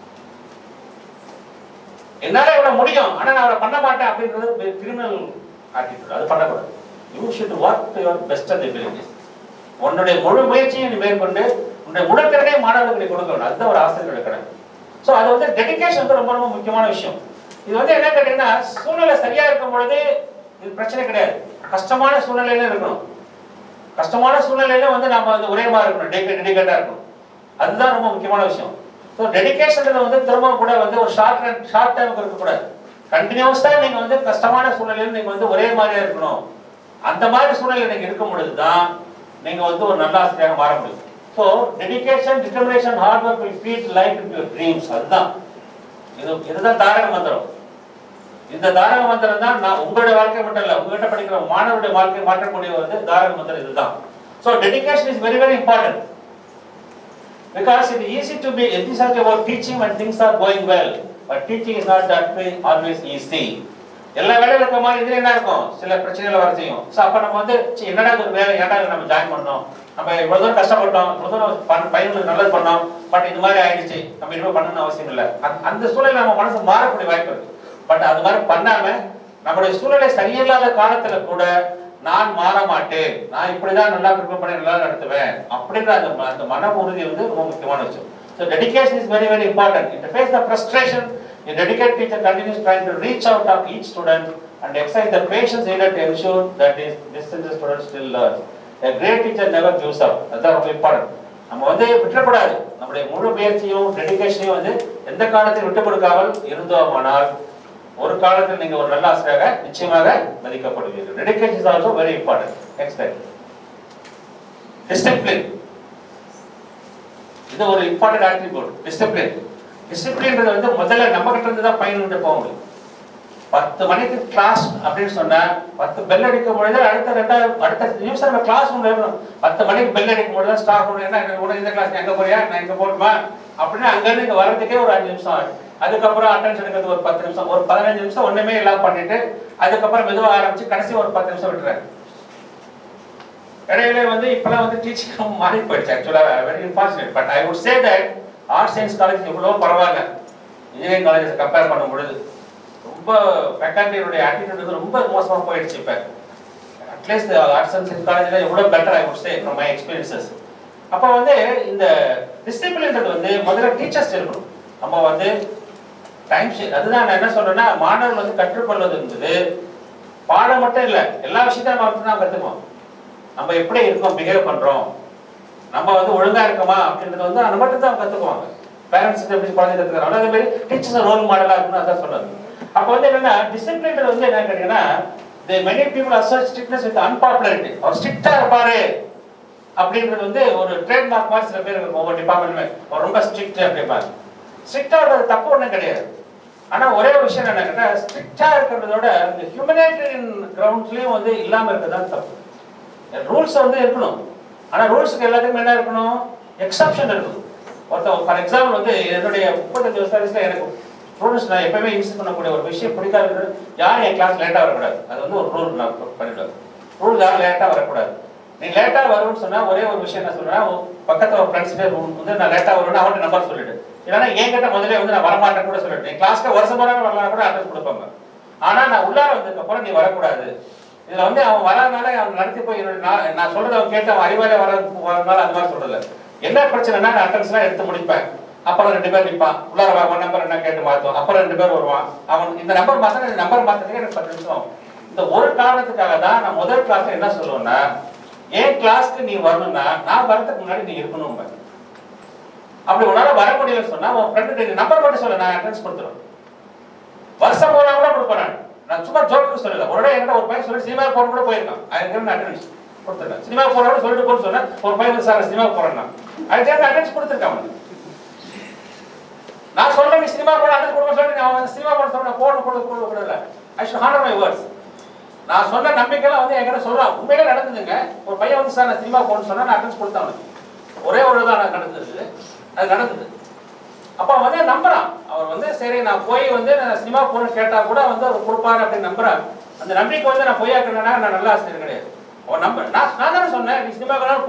என்னால இவ்வளவு முடியும் ஆனா நான் அவரை பண்ண மாட்டேன் அப்படின்றது கிரிமினல் ஆட்டிடியூட் அது பண்ணக்கூடாது you should work to your best of abilities உன்னுடைய முழு முயற்சியை நீ மேற்கொண்டு உன்னுடைய முழுத்திறனே மாணவர்களுக்கு நீ கொடுக்க வேண்டும் அதுதான் ஒரு ஆசிரியருடைய கடமை ஸோ அது வந்து டெடிகேஷன் வந்து ரொம்ப ரொம்ப முக்கியமான விஷயம் இது வந்து என்ன கேட்டீங்கன்னா சூழ்நிலை சரியா இருக்கும் பொழுது இது பிரச்சனை கிடையாது கஷ்டமான சூழ்நிலையில இருக்கணும் கஷ்டமான சூழ்நிலையில வந்து நம்ம வந்து ஒரே மாதிரி இருக்கணும் டெடிகே டெடிகேட்டா இருக்கணும் அதுதான் ரொம்ப முக்கியமான விஷயம் ஸோ டெடிகேஷன்ல வந்து திரும்ப கூட வந்து ஒரு ஷார்ட் ஷார்ட் டைமுக்கு இருக்கக்கூடாது கண்டினியூஸா நீங்க வந்து கஷ்டமான சூழ்நிலையில நீங்க வந்து ஒரே மாதிரியா இருக்கணும் அந்த மாதிரி சூழ்நிலை நீங்க இருக்கும் பொழுது தான் நீங்க வந்து ஒரு நல்ல ஆசிரியராக மாற முடியும் so dedication determination hard work will feed life in your dreams அதுதான் இது இதுதான் தாரக மந்திரம் இந்த தாரக மந்திரம் தான் நான் உங்களுடைய வாழ்க்கை மட்டும் இல்ல உங்ககிட்ட படிக்கிற மாணவருடைய வாழ்க்கை மாற்றக்கூடிய வந்து தாரக மந்திரம் இதுதான் so dedication is very very important because it is easy to be enthusiastic about teaching when things are going well but teaching is not that way always easy எல்லா வேலையும் இருக்க மாதிரி இதுல என்ன இருக்கும் சில பிரச்சனைகள் வர செய்யும் ஸோ அப்ப நம்ம வந்து சீ, என்னடா இது ஒரு வேலை ஏன்டா இதை நம்ம ஜாயின் பண்ணோம் நம்ம இவ்வளவு தூரம் கஷ்டப்பட்டோம் இவ்வளவு தூரம் பண்- பையனுக்கு நல்லது பண்ணோம் பட் இது மாதிரி ஆயிடுச்சு நம்ம இனிமே பண்ணணும்னு அவசியம் இல்லை அந்த- அந்த சூழல் நம்ம மனசு மாறக்கூடிய வாய்ப்பு இருக்கு பட் அது மாதிரி பண்ணாம நம்மளுடைய சூழ்நிலை சரியில்லாத காலத்துல கூட நான் மாற மாட்டேன் நான் இப்படிதான் நல்லா ப்ரிப்பேர் பண்ணி நல்லா நடத்துவேன் அப்படின்ற அந்த ம- அந்த மன உறுதி வந்து ரொம்ப முக்கியமான விஷயம் so dedication is very very important in face the frustration a dedicated teacher continues trying to reach out of each student and exercise the patience needed to ensure that his distanced students still learn. A great teacher never gives up. அதுதான் ரொம்ப important நம்ம வந்து விட்டுறக்கூடாது நம்முடைய முழு முயற்சியும் டெடிகேஷனையும் வந்து எந்த காலத்தில் விட்டு கொடுக்காமல் இருந்தோமானால் ஒரு காலத்தில் நீங்க ஒரு நல்ல ஆசிரியராக நிச்சயமாக மதிக்கப்படுவீர்கள் dedication is also very important next discipline இது ஒரு இம்பார்ட்டன்ட் ஆட்ரிபியூட் டிசிப்ளின் டிசிப்ளின்றது வந்து முதல்ல நம்ம கிட்ட இருந்து தான் பையன்கிட்ட போக முடியும் பத்து மணிக்கு கிளாஸ் அப்படின்னு சொன்னா பத்து பெல் அடிக்கும் பொழுது அடுத்த ரெண்டாவது அடுத்த நிமிஷம் நம்ம கிளாஸ் ரூம்ல இருக்கணும் பத்து மணிக்கு பெல் அடிக்கும் பொழுது தான் ஸ்டாஃப் ரூம் என்ன எனக்கு கூட இந்த கிளாஸ் எங்க போறியா நான் எங்க போட்டுமா அப்படின்னு அங்க இருந்து இங்க வர்றதுக்கே ஒரு அஞ்சு நிமிஷம் ஆகும் அதுக்கப்புறம் அட்டென்ஷன் எடுக்கிறது ஒரு பத்து நிமிஷம் ஒரு பதினஞ்சு நிமிஷம் ஒண்ணுமே எல்லாம் பண்ணிட்டு அதுக்கப்புறம் மெதுவா ஆரம்பிச்சு கடைசி ஒரு பத்து நிமிஷம் விட்டுறேன் இடையில வந்து இப்பெல்லாம் வந்து டீச்சிங் மாறி போயிடுச்சு ஆக்சுவலா very unfortunate but I would say that arts science college எவ்வளோ பரவாயில்ல இன்ஜினியரிங் காலேஜ் கம்பேர் பண்ணும் பொழுது ரொம்ப ஃபேக்கல்ட்டியோடைய ஆட்டிடியூட் வந்து ரொம்ப மோசமா போயிடுச்சு இப்போ அட்லீஸ்ட் ஆர்ட்ஸ் அண்ட் சயின்ஸ் காலேஜில் எவ்வளோ better I would say from my experiences அப்போ வந்து இந்த டிசிப்ளின்றது வந்து முதல்ல டீச்சர்ஸ் இருக்கணும் நம்ம வந்து டைம் ஷீட் அதுதான் நான் என்ன சொல்றேன்னா மாணவர்கள் வந்து கற்றுக்கொள்வது என்பது பாடம் மட்டும் இல்லை எல்லா விஷயத்தையும் நம்ம தான் கற்றுக்கணும் நம்ம எப்படி இருக்கோம் பிஹேவ் பண்றோம் நம்ம வந்து ஒழுங்கா இருக்கோமா அப்படின்றது வந்து அதை மட்டும் தான் கத்துக்குவாங்க பேரண்ட்ஸ் எப்படி குழந்தை கத்துக்கிறாங்க அதே மாதிரி டீச்சர்ஸ் ரோல் மாடலா இருக்கணும் அதான் சொல்றது அப்போ வந்து என்னன்னா டிசிப்ளின் வந்து என்ன கேட்டீங்கன்னா the many people associate strictness with unpopularity அவர் ஸ்ட்ரிக்டா இருப்பாரு அப்படின்றது வந்து ஒரு ட்ரேட்மார்க் மாதிரி சில பேர் இருக்கும் ஒவ்வொரு டிபார்ட்மெண்ட்மே அவர் ரொம்ப ஸ்ட்ரிக்ட் அப்படிம்பாங்க ஸ்ட்ரிக்டா இருக்கிறது தப்பு ஒன்றும் கிடையாது ஆனா ஒரே ஒரு விஷயம் என்ன கேட்டா ஸ்ட்ரிக்டா இருக்கிறதோட இந்த ஹியூமனிட்டேரியன் கிரவுண்ட்ஸ்லயும் வந்து இல்லாம இருக்கிறது தப்பு ரூல்ஸ் வந்து இருக்கணும் ஆனா ரூல்ஸ்க்கு எல்லாத்துக்கும் என்ன இருக்கணும் எக்ஸப்ஷன் இருக்கணும் ஒருத்தன் ஃபார் எக்ஸாம்பிள் வந்து என்னுடைய முப்பத்தஞ்சு வருஷம் வயசுல எனக்கு ஸ்டூடெண்ட்ஸ் நான் எப்பவுமே இன்சிஸ்ட் பண்ணக்கூடிய ஒரு விஷயம் பிடிக்காது யாரும் என் கிளாஸ் லேட்டா வரக்கூடாது அது வந்து ஒரு ரூல் நான் பண்ணிடுவேன் ரூல் யாரும் லேட்டா வரக்கூடாது நீ லேட்டா வரும்னு சொன்னா ஒரே ஒரு விஷயம் என்ன சொல்றேன்னா உன் பக்கத்துல ஒரு ஃப்ரெண்ட்ஸ் வந்து நான் லேட்டா வருவேன் அவன்கிட்ட நம்பர் சொல்லிடு இல்லைன்னா என்கிட்ட முதல்ல வந்து நான் வரமாட்டேன் கூட சொல்லிட்டு நீ கிளாஸ்க்கு வருஷம் வர வரலாம் கூட அட்ரஸ் கொடுப்பாங்க ஆனா நான் உள்ளார வந்ததுக்கு அப்புறம் நீ வரக்கூடாது இதுல வந்து அவன் வராதனால அவன் நடத்தி போய் என்னோட நான் நான் சொல்றத அவன் கேட்டு அவன் அறிவாலே வர வரனால அது மாதிரி சொல்றல என்ன பிரச்சனைனா நான் அட்டன்ஸ்லாம் எடுத்து முடிப்பேன் அப்புறம் ரெண்டு பேர் நிப்பான் உள்ளார வா ஒன் நம்பர் என்ன கேட்டு மாத்துவோம் அப்புறம் ரெண்டு பேர் வருவான் அவன் இந்த நம்பர் மாத்த இந்த நம்பர் மாத்துறதுக்கு எனக்கு பத்து நிமிஷம் ஆகும் இந்த ஒரு காரணத்துக்காக தான் நான் முதல் கிளாஸ்ல என்ன சொல்லுவேன்னா என் கிளாஸ்க்கு நீ வரணும்னா நான் வரதுக்கு முன்னாடி நீ இருக்கணும் அப்படி உன்னால வர முடியலன்னு சொன்னா உன் ஃப்ரெண்டு நம்பர் மட்டும் சொல்ல நான் அட்டன்ஸ் கொடுத்துருவேன் வருஷம் போனா கூட கொடுப்பேன் நான். நான் சும்மா ஜோக்கு சொல்லல ஒரு இடம் என்கிட்ட ஒரு பையன் சொல்லி சினிமா போன கூட போயிருக்கான் அதுக்கு அட்டன்ஸ் கொடுத்துருக்கேன் சினிமா போறோட சொல்லிட்டு போன்னு சொன்னேன் ஒரு பையன் வந்து சார் சினிமா போறேன்னா அதுக்கு அட்டன்ஸ் கொடுத்துருக்கான் அவனுக்கு. நான் சொல்றேன் நீ சினிமா போட அட்டன்ஸ் கொடுக்க சொல்லி அவன் சினிமா போட சொல்ல போன கூட கூட கூடல I should honour my words நான் சொன்ன நம்பிக்கைலாம் வந்து என்கிட்ட சொல்றான் உண்மையிலே நடந்ததுங்க ஒரு பையன் வந்து சார் நான் சினிமா போகணும்னு சொன்னா நான் அட்டன்ஸ் கொடுத்தேன் அவனுக்கு ஒரே ஒரு தான் நான் நடந்தது அது நடந்தது அப்ப அவன் வந்து நம்புறான் அவர் வந்து சரி நான் போய் வந்து நான் சினிமா போகணும்னு கேட்டா கூட வந்து அவர் கொடுப்பாரு அப்படின்னு நம்புறான் அந்த நம்பிக்கை வந்து நான் பொய்யாக்கணும்னா நான் நல்ல ஆசிரியர் கிடையாது அவன் நம்ப நான் நான் தானே சொன்னேன் நீ சினிமா வேணாலும் போ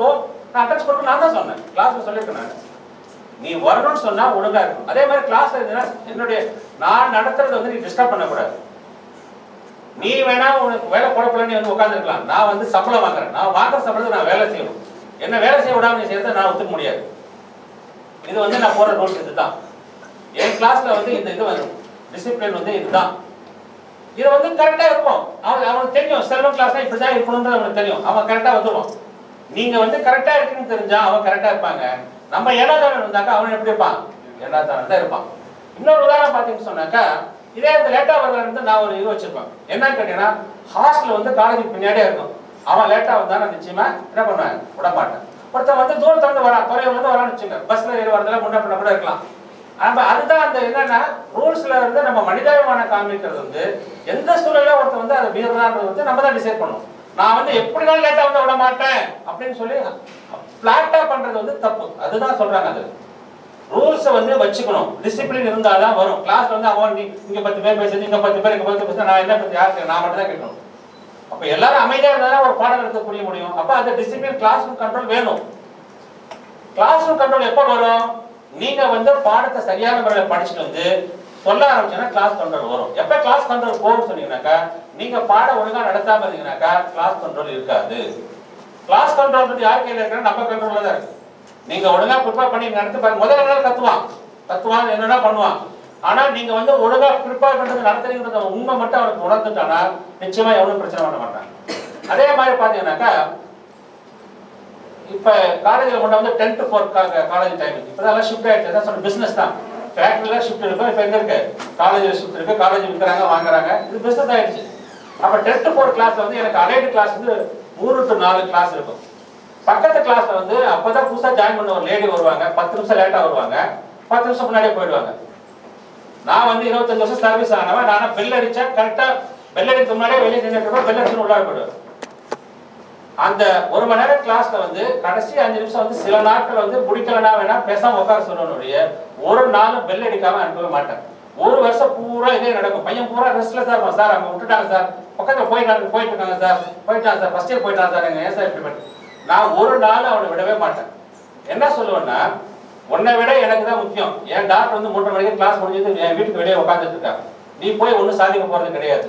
நான் அட்டென்ஸ் பண்ண நான் தான் சொன்னேன் கிளாஸ்ல சொல்லியிருக்கேன் நான் நீ வரணும்னு சொன்னா ஒழுங்கா இருக்கும் அதே மாதிரி கிளாஸ்ல இருந்தீங்கன்னா என்னுடைய நான் நடத்துறது வந்து நீ டிஸ்டர்ப் பண்ணக்கூடாது நீ வேணா உனக்கு வேலை குழப்பல நீ வந்து உட்காந்துருக்கலாம் நான் வந்து சம்பளம் வாங்குறேன் நான் வாங்குற சம்பளத்தை நான் வேலை செய்யணும் என்ன வேலை செய்ய விடாம நீ செய்யறதை நான் ஒத்துக்க முடியாது இது வந்து நான் போற ரூல்ஸ் இதுதான் என் கிளாஸ்ல வந்து இந்த இது வரும் டிசிப்ளின் வந்து இதுதான் இது வந்து கரெக்டா இருக்கும் அவன் அவனுக்கு தெரியும் செல்வம் கிளாஸ்ல இப்படிதான் இருக்கணும்ன்றது அவனுக்கு தெரியும் அவன் கரெக்டா வந்துடுவான் நீங்க வந்து கரெக்டா இருக்குன்னு தெரிஞ்சா அவன் கரெக்டா இருப்பாங்க நம்ம ஏழாதவன் இருந்தாக்கா அவன் எப்படி இருப்பான் ஏழாதவன் தான் இருப்பான் இன்னொரு உதாரணம் பார்த்தீங்கன்னு சொன்னாக்கா இதே இந்த லேட்டா வரல இருந்து நான் ஒரு இது வச்சிருப்பேன் என்னன்னு கேட்டீங்கன்னா ஹாஸ்டல் வந்து காலேஜுக்கு பின்னாடியே இருக்கும் அவன் லேட்டா வந்தா நான் நிச்சயமா என்ன பண்ணுவேன் விட மாட்டேன் ஒருத்தன் வந்து தூரத்துல இருந்து வரான் தொலைவில் இருந்து வரான்னு வச்சுங்க பஸ்ல ஏறி வரதுல முன்ன பின்ன கூட இருக்கலாம் நம்ம அதுதான் அந்த என்னன்னா ரூல்ஸ்ல இருந்து நம்ம மனிதாபிமானம் காமிக்கிறது வந்து எந்த சூழல்ல ஒருத்தன் வந்து அதை மீறலான்றது வந்து நம்ம தான் டிசைட் பண்ணணும் நான் வந்து எப்படினாலும் லேட்டா வந்து விட மாட்டேன் அப்படின்னு சொல்லி பிளாட்டா பண்றது வந்து தப்பு அதுதான் சொல்றாங்க அது ரூல்ஸை வந்து வச்சுக்கணும் டிசிப்ளின் இருந்தால் தான் வரும் கிளாஸ்ல வந்து அவன் நீ இங்க பத்து பேர் பேசுறது இங்க பத்து பேர் இங்க பத்து பேசுறது நான் என்ன பத்தி யாருக்கு நான் மட்டும் தான் கேட்கணும் அப்ப எல்லாரும் அமைதியா இருந்தா தான் ஒரு பாடம் நடத்த புரிய முடியும் அப்ப அந்த டிசிப்ளின் கிளாஸ் ரூம் கண்ட்ரோல் வேணும் கிளாஸ் ரூம் கண்ட்ரோல் எப்போ வரும் நீங்க வந்து பாடத்தை சரியான முறையில் படிச்சுட்டு வந்து சொல்ல ஆரம்பிச்சீங்கன்னா கிளாஸ் கண்ட்ரோல் வரும் எப்ப கிளாஸ் கண்ட்ரோல் போகும் சொன்னீங்கன்னாக்கா நீங்க பாடம் ஒழுங்கா நடத்தாம இருந்தீங்கன்னாக்கா கிளாஸ் கண்ட்ரோல் இருக்காது கிளாஸ் கண்ட்ரோல் வந்து யார் கையில இருக்குன்னா நம்ம கண்ட்ரோல்ல தான் இருக்கு நீங்க ஒழுங்கா ப்ரிப்பேர் பண்ணி நடத்தி பாருங்க முதல்ல நாள் கத்துவான் கத்துவான் என்னென்ன பண்ணுவான் ஆனா நீங்க வந்து ஒழுங்கா ப்ரிப்பேர் பண்றது நடத்துறீங்கிறத உண்மை மட்டும் அவனுக்கு உணர்ந்துட்டானா நிச்சயமா எவனும் பிரச்சனை பண்ண மாட்டான் அதே மாதிரி பாத்தீங்கன்னாக்கா இப்ப காலேஜ்ல முன்ன வந்து ten to four college time இப்பதான் ஷிஃப்ட் ஆயிடுச்சு அதான் சொன்ன பிசினஸ் தான் ஃபேக்டரியில ஷிஃப்ட் இருக்கும் இப்ப எங்க இருக்கு காலேஜ்ல ஷிஃப்ட் இருக்கு காலேஜ் விற்கிறாங்க வாங்குறாங்க இது பிசினஸ் ஆயிடுச்சு அப்ப டென் டு ஃபோர் கிளாஸ்ல வந்து எனக்கு அலைடு கிளாஸ் வந்து மூணு டு நாலு கிளாஸ் இருக்கும் பக்கத்து கிளாஸ்ல வந்து அப்பதான் புதுசா ஜாயின் பண்ண ஒரு லேடி வருவாங்க பத்து நிமிஷம் லேட்டா வருவாங்க பத்து நிமிஷம் முன்னாடியே போயிடுவாங்க நான் வந்து இருபத்தஞ்சு வருஷம் சர்வீஸ் ஆனவன் நானும் பெல் அடிச்சா கரெக்டா பெல் அடிக்க முன்னாடியே வெளியே நின்றுட்டு பெல் அடிச்சு உள்ளார போயிடுவேன் அந்த ஒரு மணி நேரம் கிளாஸ்ல வந்து கடைசி அஞ்சு நிமிஷம் வந்து சில நாட்கள் வந்து முடிக்கலனா வேணா பேசாம உட்கார சொல்லணுடைய ஒரு நாளும் பெல் அடிக்காம அனுப்பவே மாட்டேன் ஒரு வருஷம் பூரா இதே நடக்கும் பையன் பூரா ரெஸ்ட்ல சார் இருப்பான் சார் அவங்க விட்டுட்டாங்க சார் பக்கத்துல போயிட்டாங்க போயிட்டு இருக்காங்க சார் போயிட்டாங்க சார் ஃபர்ஸ்ட் இயர் போயிட்டாங்க சார் எங்க ஏன் சார் இப்படி பண்ணி நான் ஒரு நாள் அவனை விடவே மாட்டேன் என்ன சொல்லுவேன்னா உன்னை விட எனக்கு தான் முக்கியம் என் டாக்டர் வந்து மூன்றரை மணிக்கு கிளாஸ் முடிஞ்சது என் வீட்டுக்கு வெளியே உட்காந்துட்டு இருக்காங்க நீ போய் ஒன்றும் சாதிக்க போறது கிடையாது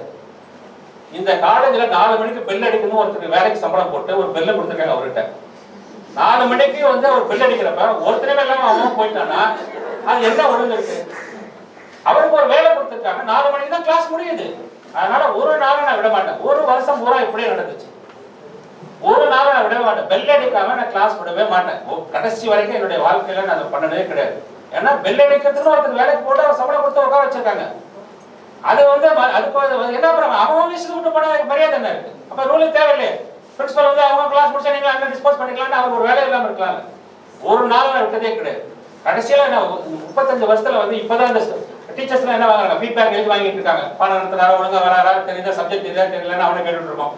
இந்த காலேஜ்ல நாலு மணிக்கு பெல் அடிக்கணும் ஒருத்தருக்கு வேலைக்கு சம்பளம் போட்டு ஒரு பெல்ல கொடுத்துருக்காங்க அவர்கிட்ட நாலு மணிக்கு வந்து ஒரு பெல் அடிக்கிறப்ப ஒருத்தரவே இல்லாம அவன் போயிட்டானா அது என்ன ஒழுங்கு இருக்கு அவருக்கு ஒரு வேலை கொடுத்துருக்காங்க நாலு மணிக்கு தான் கிளாஸ் முடியுது அதனால ஒரு நாளும் நான் விட மாட்டேன் ஒரு வருஷம் பூரா இப்படியே நடந்துச்சு ஒரு நாளும் நான் விடவே மாட்டேன் பெல் அடிக்காம நான் கிளாஸ் விடவே மாட்டேன் ஓ, கடைசி வரைக்கும் என்னுடைய வாழ்க்கையில நான் அதை பண்ணதே கிடையாது ஏன்னா பெல் அடிக்கிறதுக்கு ஒருத்தர் வேலைக்கு போட்டு அவர் சம்பளம் கொடுத்து உட்கார வச்சிருக்காங்க அது வந்து ம- அதுக்கு வந்து என்ன பண்ண அவன் விஷயத்துக்கு விட்டு போனா அதுக்கு மரியாதை என்ன இருக்கு அப்ப ரூலே தேவையில்லையே பிரின்சிபல் வந்து அவங்க கிளாஸ் முடிச்சா நீங்க அங்க டிஸ்போஸ் பண்ணிக்கலாம்னு அவர் ஒரு வேலை இல்லாம இருக்கலாம் ஒரு நாள் நான் விட்டதே கிடையாது கடைசியில நான் ஒரு முப்பத்தஞ்சு வருஷத்துல வந்து இப்பதான் இந்த டீச்சர்ஸ்லாம் என்ன வாங்குறாங்க ஃபீட்பேக் எழுதி வாங்கிட்டு இருக்காங்க பாடம் நடத்துறாரா ஒழுங்கா வராரா தெரியுதா சப்ஜெக்ட் தெரியுதா தெரியலன்னு அவனை கேட்டுட்டு இருக்கோம்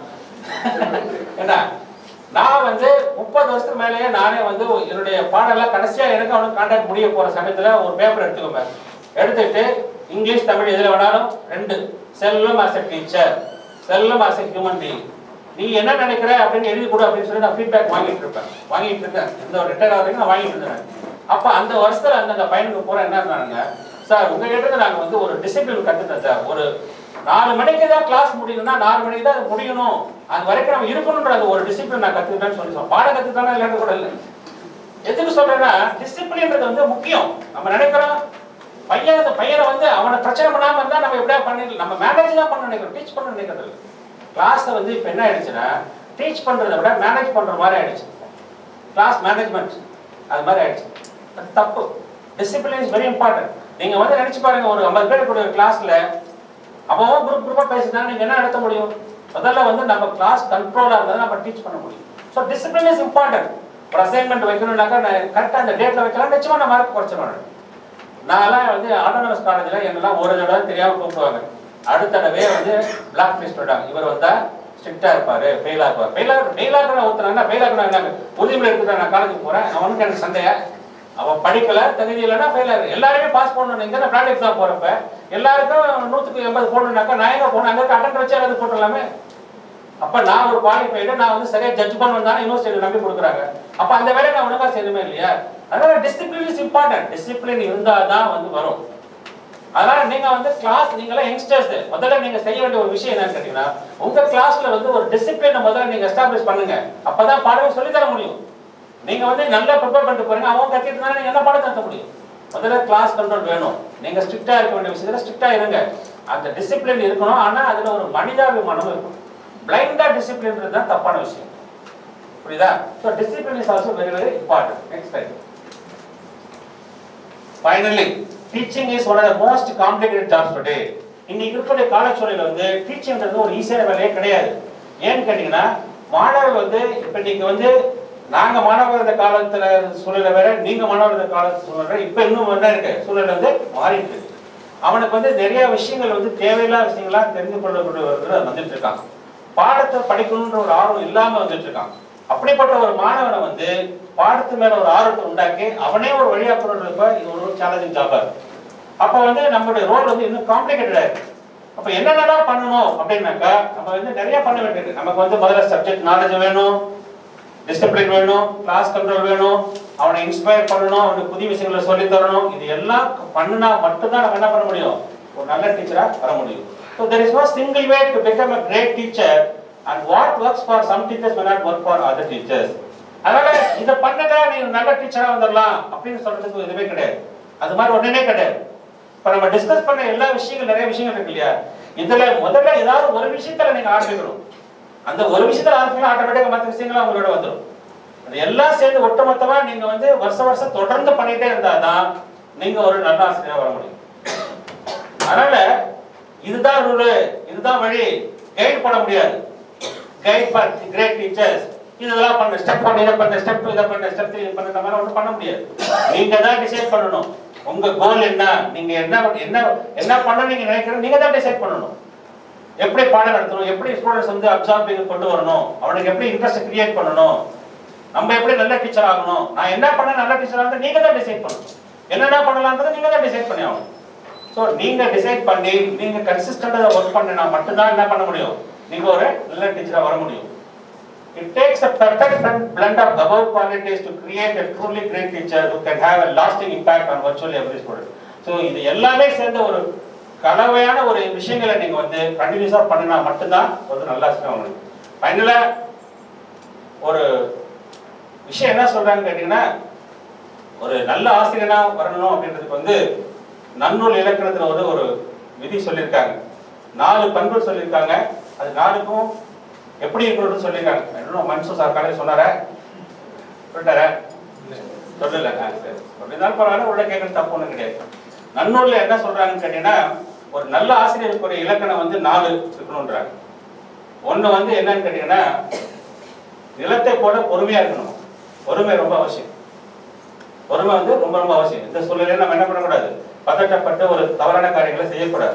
என்ன நான் வந்து முப்பது வருஷத்துக்கு மேலேயே நானே வந்து என்னுடைய பாடெல்லாம் கடைசியா எனக்கு அவனுக்கு கான்டாக்ட் முடிய போற சமயத்துல ஒரு பேப்பர் எடுத்துக்கோங்க எடுத்துட்டு இங்கிலீஷ் தமிழ் எதுல வேணாலும் ரெண்டு செல்லம் ஆஸ் எ டீச்சர் செல்லம் ஆஸ் எ ஹியூமன் பீயிங் நீ என்ன நினைக்கிற அப்படின்னு எழுதி கொடு அப்படின்னு சொல்லி நான் ஃபீட்பேக் வாங்கிட்டு இருப்பேன் வாங்கிட்டு இருக்கேன் இந்த ஒரு ரிட்டையர் ஆகிறதுக்கு நான் வாங்கிட்டு இருந்தேன் அப்ப அந்த வருஷத்துல அந்த அந்த பையனுக்கு பூரா என்ன இருந்தாங்க சார் உங்க கிட்ட நாங்க வந்து ஒரு டிசிப்ளின் கத்துட்டோம் சார் ஒரு நாலு மணிக்கு தான் கிளாஸ் முடியணும்னா நாலு மணிக்கு தான் அது முடியணும் அது வரைக்கும் நம்ம இருக்கணும்ன்ற அந்த ஒரு டிசிப்ளின் நான் கத்துக்கிட்டேன்னு சொல்லி சொன்னேன். பாடம் கத்துக்கிட்டானா இல்லைன்னு கூட இல்லை எதுக்கு சொல்றேன்னா டிசிப்ளின்றது வந்து முக்கியம் நம்ம நினைக்கிறோம் பையன் அந்த பையனை வந்து அவனை பிரச்சனை பண்ணாம இருந்தா நம்ம எப்படியா பண்ணிடலாம் நம்ம மேனேஜ் தான் பண்ண நினைக்கிறோம் டீச் பண்ண நினைக்கிறது இல்லை கிளாஸ்ல வந்து இப்போ என்ன ஆயிடுச்சுன்னா டீச் பண்றதை விட மேனேஜ் பண்ற மாதிரி ஆயிடுச்சு கிளாஸ் மேனேஜ்மெண்ட் அது மாதிரி ஆயிடுச்சு அது தப்பு டிசிப்ளின் இஸ் வெரி இம்பார்ட்டன்ட் நீங்க வந்து நினைச்சு பாருங்க ஒரு ஐம்பது பேர் கூட கிளாஸ்ல அவன் குரூப் குரூப்பா பேசினா நீங்க என்ன நடத்த முடியும் முதல்ல வந்து நம்ம கிளாஸ் கண்ட்ரோலா இருந்தா நம்ம டீச் பண்ண முடியும் ஸோ டிசிப்ளின் இஸ் இம்பார்ட்டன்ட் ஒரு அசைன்மெண்ட் வைக்கணும்னாக்கா நான் கரெக்டாக அந்த டேட்ல வைக்கலாம் நிச்சயமா நான் மார்க் குறைச்சிடுவேன் நான்லாம் வந்து ஆட்டோனமஸ் காலேஜில் என்னெல்லாம் ஒரு தடவை தெரியாம கூப்பிடுவாங்க அடுத்த தடவை வந்து பிளாக் லிஸ்ட் விட்டாங்க இவர் வந்தா ஸ்ட்ரிக்டா இருப்பாரு ஃபெயில் ஆகுவார் ஃபெயில் ஆக ஃபெயில் ஆகிற ஒருத்தனா ஃபெயில் ஆகினா என்ன உறுதிமொழி எடுத்துட்டு நான் காலேஜுக்கு போறேன் அவனுக்கு எனக்கு சண்டையா அவன் படிக்கல தகுதி இல்லைன்னா ஃபெயில் ஆகுது எல்லாருமே பாஸ் பண்ணணும் இங்க நான் ப்ராடக்ட் எக்ஸாம் போறப்ப எல்லாருக்கும் நூற்றுக்கு எண்பது போடணும்னாக்கா நான் எங்க போனேன் அங்கே அட்டன் வச்சு அது போட்டுடலாமே அப்ப நான் ஒரு குவாலிஃபைடு நான் வந்து சரியா ஜட்ஜ் பண்ணுவேன் தானே யூனிவர்சிட்டி நம்பி கொடுக்குறாங்க அப்ப அந்த வேலையை நான் ஒழுங்கா செய்யணுமே இல்லையா அதனால டிசிப்ளின் இஸ் இம்பார்ட்டன்ட் டிசிப்ளின் இருந்தா தான் வந்து வரும் அதனால நீங்க வந்து கிளாஸ் நீங்களாம் யங்ஸ்டர்ஸ் முதல்ல நீங்க செய்ய வேண்டிய ஒரு விஷயம் என்னன்னு கேட்டீங்கன்னா உங்க கிளாஸ்ல வந்து ஒரு டிசிப்ளினை முதல்ல நீங்க எஸ்டாப்ளிஷ் பண்ணுங்க அப்பதான் பாடமே சொல்லி தர முடியும் நீங்க வந்து நல்லா ப்ரிப்பேர் பண்ணிட்டு போறீங்க அவங்க கத்திட்டு இருந்தா நீங்க என்ன பாடம் நடத்த முடியும் முதல்ல கிளாஸ் கண்ட்ரோல் வேணும் நீங்க ஸ்ட்ரிக்டா இருக்க வேண்டிய விஷயத்துல ஸ்ட்ரிக்டா இருங்க அந்த டிசிப்ளின் இருக்கணும் ஆனா அதுல ஒரு மனிதாபிமானம் இருக்கும் பிளைண்டா டிசிப்ளின்ன்றது தான் தப்பான விஷயம் புரியுதா so discipline is also very very important next time finally teaching is one of the most complicated jobs today இன்னைக்கு இருக்கக்கூடிய காலச்சூழலில் வந்து டீச்சிங்ன்றது ஒரு ஈஸியான வேலையே கிடையாது ஏன்னு கேட்டீங்கன்னா மாணவர் வந்து இப்ப இன்னைக்கு வந்து நாங்க மாணவர் இருந்த காலத்துல சூழ்நிலை வேற நீங்க மாணவர் இருந்த காலத்து சூழ்நிலை வேற. இப்ப இன்னும் என்ன இருக்கு சூழ்நிலை வந்து மாறிட்டு இருக்கு அவனுக்கு வந்து நிறைய விஷயங்கள் வந்து தேவையில்லாத விஷயங்களா தெரிந்து கொள்ளக்கூடியவர்கள் வந்துட்டு இருக்கான் பாடத்தை படிக்கணுன்ற ஒரு ஆர்வம் இல்லாம வந்துட்டு இருக்கான் அப்படிப்பட்ட ஒரு மாணவனை வந்து பாடத்து மேல ஒரு ஆர்வத்தை உண்டாக்கி அவனே ஒரு வழியா கொண்டு இது ஒரு சேலஞ்சிங் ஜாபா இருக்கு அப்ப வந்து நம்மளுடைய ரோல் வந்து இன்னும் காம்ப்ளிகேட்டடா இருக்கு அப்ப என்னென்னலாம் பண்ணணும் அப்படின்னாக்கா நம்ம வந்து நிறைய பண்ண வேண்டியது நமக்கு வந்து முதல்ல சப்ஜெக்ட் நாலேஜ் வேணும் டிசிப்ளின் வேணும் கிளாஸ் கண்ட்ரோல் வேணும் அவனை இன்ஸ்பயர் பண்ணணும் அவனுக்கு புதிய விஷயங்களை சொல்லி தரணும் இது எல்லாம் பண்ணுனா மட்டும்தான் நம்ம என்ன பண்ண முடியும் ஒரு நல்ல டீச்சரா வர முடியும் so there is no single way to become a great teacher and what works for some teachers may not work for other teachers அதனால இதை பண்ணதா நீ நல்ல டீச்சரா வந்துடலாம் அப்படின்னு சொல்றதுக்கு எதுவுமே கிடையாது அது மாதிரி ஒண்ணுமே கிடையாது இப்ப நம்ம டிஸ்கஸ் பண்ண எல்லா விஷயங்கள் நிறைய விஷயங்கள் இருக்கு இல்லையா இதுல முதல்ல ஏதாவது ஒரு விஷயத்துல நீங்க ஆரம்பிக்கணும் அந்த ஒரு விஷயத்துல ஆரம்பிச்சா ஆட்டோமேட்டிக்கா மற்ற விஷயங்கள் உங்களோட வந்துடும் அது எல்லாம் சேர்ந்து ஒட்டுமொத்தமா நீங்க வந்து வருஷம் வருஷம் தொடர்ந்து பண்ணிட்டே இருந்தாதான் நீங்க ஒரு நல்ல ஆசிரியரா வர முடியும் அதனால இதுதான் ரூலு இதுதான் வழி கைட் பண்ண முடியாது கைட் ஃபார் கிரேட் டீச்சர்ஸ் இதெல்லாம் பண்ண ஸ்டெப் பண்ண இதை பண்ண ஸ்டெப் இதை பண்ண ஸ்டெப் இது பண்ண மாதிரி ஒன்றும் பண்ண முடியாது நீங்க தான் டிசைட் பண்ணணும் உங்க கோல் என்ன நீங்க என்ன என்ன என்ன பண்ண நீங்க நினைக்கிறோம் நீங்க தான் டிசைட் பண்ணணும் எப்படி பாடம் நடத்தணும் எப்படி ஸ்டூடெண்ட்ஸ் வந்து அப்சார்பிங் கொண்டு வரணும் அவனுக்கு எப்படி இன்ட்ரெஸ்ட் கிரியேட் பண்ணணும் நம்ம எப்படி நல்ல டீச்சர் ஆகணும் நான் என்ன பண்ண நல்ல டீச்சர் ஆகணும் நீங்க தான் டிசைட் பண்ணணும் என்னென்ன பண்ணலாம்ன்றதை நீங்க தான் டிசைட் பண்ணி ஆகணும் ஸோ நீங்க டிசைட் பண்ணி நீங்க கன்சிஸ்டண்டா ஒர்க் பண்ணினா மட்டும்தான் என்ன பண்ண முடியும் நீங்க ஒரு நல்ல டீச்சரா வர முடியும் It takes a perfect blend of above qualities to create a truly great teacher who can have a lasting impact on virtually every student. So இது எல்லாமே சேர்ந்த ஒரு கலவையான ஒரு விஷயங்களை நீங்க வந்து கண்டினியூஸா பண்ணினா மட்டும்தான் ஒரு நல்ல ஆசிரியர் முடியும் ஃபைனலா ஒரு விஷயம் என்ன சொல்றாங்கன்னு கேட்டீங்கன்னா ஒரு நல்ல ஆசிரியனா வரணும் அப்படின்றதுக்கு வந்து நன்னூல் இலக்கணத்துல வந்து ஒரு விதி சொல்லியிருக்காங்க நாலு பண்புகள் சொல்லியிருக்காங்க அது நாலுக்கும் எப்படி இருக்கணும்னு சொல்லியிருக்காங்க என்னோட மன்சூர் சார் காலையில் சொன்னாரா சொல்லிட்டாரா சொல்லல ஆ, சரி சொல்லியிருந்தாலும் பரவாயில்ல உள்ள கேட்கறது தப்பு ஒன்றும் கிடையாது நன்னூல்ல என்ன சொல்றாங்கன்னு கேட்டீங்கன்னா ஒரு நல்ல ஆசிரியருக்கு ஒரு இலக்கணம் வந்து நாலு இருக்கணும்ன்றாங்க ஒண்ணு வந்து என்னன்னு கேட்டீங்கன்னா நிலத்தை போல பொறுமையா இருக்கணும் பொறுமை ரொம்ப அவசியம் பொறுமை வந்து ரொம்ப ரொம்ப அவசியம் இந்த சூழ்நிலையில நம்ம என்ன பண்ணக்கூடாது பதட்டப்பட்டு ஒரு தவறான காரியங்களை செய்யக்கூடாது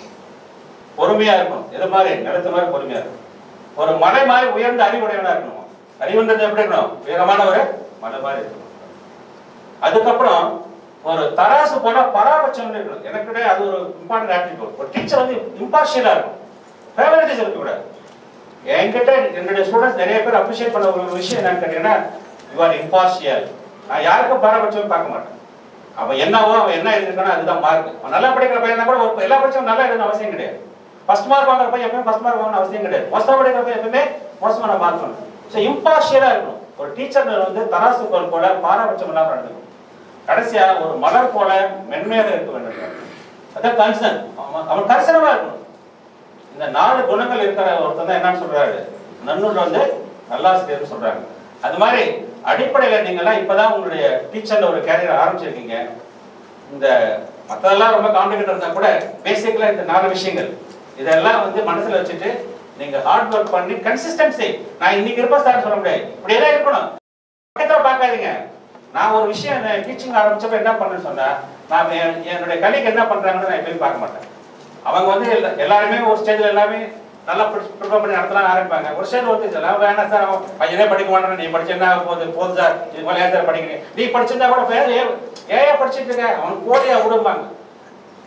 பொறுமையா இருக்கணும் எது மாதிரி நிலத்து மாதிரி பொறுமையா இருக்கணும் ஒரு மலை மாதிரி உயர்ந்த அறிவுடையவனா இருக்கணும் அறிவுன்றது எப்படி இருக்கணும் உயரமான ஒரு மலை மாதிரி இருக்கணும் அதுக்கப்புறம் ஒரு தராசு போல பராபட்சம் இருக்கணும் எனக்கு அது ஒரு இம்பார்ட்டன்ட் ஆட்டிடியூட் ஒரு டீச்சர் வந்து இம்பார்ஷியலா இருக்கும் ஃபேவரட்டிஸ் இருக்கக்கூடாது என்கிட்ட என்னுடைய ஸ்டூடெண்ட்ஸ் நிறைய பேர் அப்ரிஷியேட் பண்ண ஒரு விஷயம் என்னன்னு கேட்டீங்கன்னா யூ ஆர் இம்பார்ஷியல் நான் யாருக்கும் பாரபட்சம் பார்க்க மாட்டேன் அவன் என்னவோ அவன் என்ன எழுதிருக்கானோ அதுதான் மார்க் அவன் நல்லா படிக்கிற பையனா கூட ஒரு எல்லா பட்சம் நல்லா எழுதணும் அவசியம் கிடையாது ஃபர்ஸ்ட் மார்க் வாங்குற பையன் எப்பவுமே ஃபர்ஸ்ட் மார்க் வாங்கணும் அவசியம் கிடையாது மோசமா படிக்கிற பையன் எப்பவுமே மோசமான மார்க் வாங்கணும் ஸோ இம்பார்ஷியலா இருக்கணும் ஒரு டீச்சர் வந்து தராசு கோல் போல பாரபட்சம் இல்லாம நடந்துக்கணும் கடைசியா ஒரு மலர் போல மென்மையாக இருக்க வேண்டும் அதான் கன்சர்ன் அவன் அவன் கரிசனமா இருக்கணும் இந்த நாலு குணங்கள் இருக்கிற ஒருத்தன் தான் என்னன்னு சொல்றாரு நன்னூல்ல வந்து நல்லாசிரியர்னு சொல்றாங்க அது மாதிரி அடிப்படையில நீங்க எல்லாம் இப்பதான் உங்களுடைய டீச்சர்ல ஒரு கேரியர் ஆரம்பிச்சிருக்கீங்க இந்த மத்ததெல்லாம் ரொம்ப காம்ப்ளிகேட் இருந்தா கூட பேசிக்கலா இந்த நாலு விஷயங்கள் இதெல்லாம் வந்து மனசுல வச்சுட்டு நீங்க ஹார்ட் ஒர்க் பண்ணி கன்சிஸ்டன்சி நான் இன்னைக்கு இருப்ப ஸ்டார்ட் சொல்ல முடியாது இப்படி எல்லாம் இருக்கணும் பக்கத்துல பார்க்காதீங்க நான் ஒரு விஷயம் டீச்சிங் ஆரம்பிச்சப்ப என்ன பண்ணேன்னு சொன்னா நான் என்- என்னுடைய கலிக்கு என்ன பண்றாங்கன்னு நான் எப்பயும் பார்க்க மாட்டேன் அவங்க வந்து எல்லா- எல்லாருமே ஒரு ஸ்டேஜ்ல எல்லாமே நல்லா ப்ரிப்பேர் பண்ணி நடத்தலாம் ஆரம்பிப்பாங்க ஒரு ஸ்டேஜ் வந்து இதெல்லாம் வேணாம் சார் அவன் பையனே படிக்க மாட்டான் நீ படிச்சு என்ன ஆக போகுது போதும் சார் இது மேலே ஏன் சார் படிக்கிறீங்க நீ படிச்சிருந்தா கூட பேர் ஏன் ஏன் படிச்சிட்டு இருக்க அவன் கோடியா விடும்பாங்க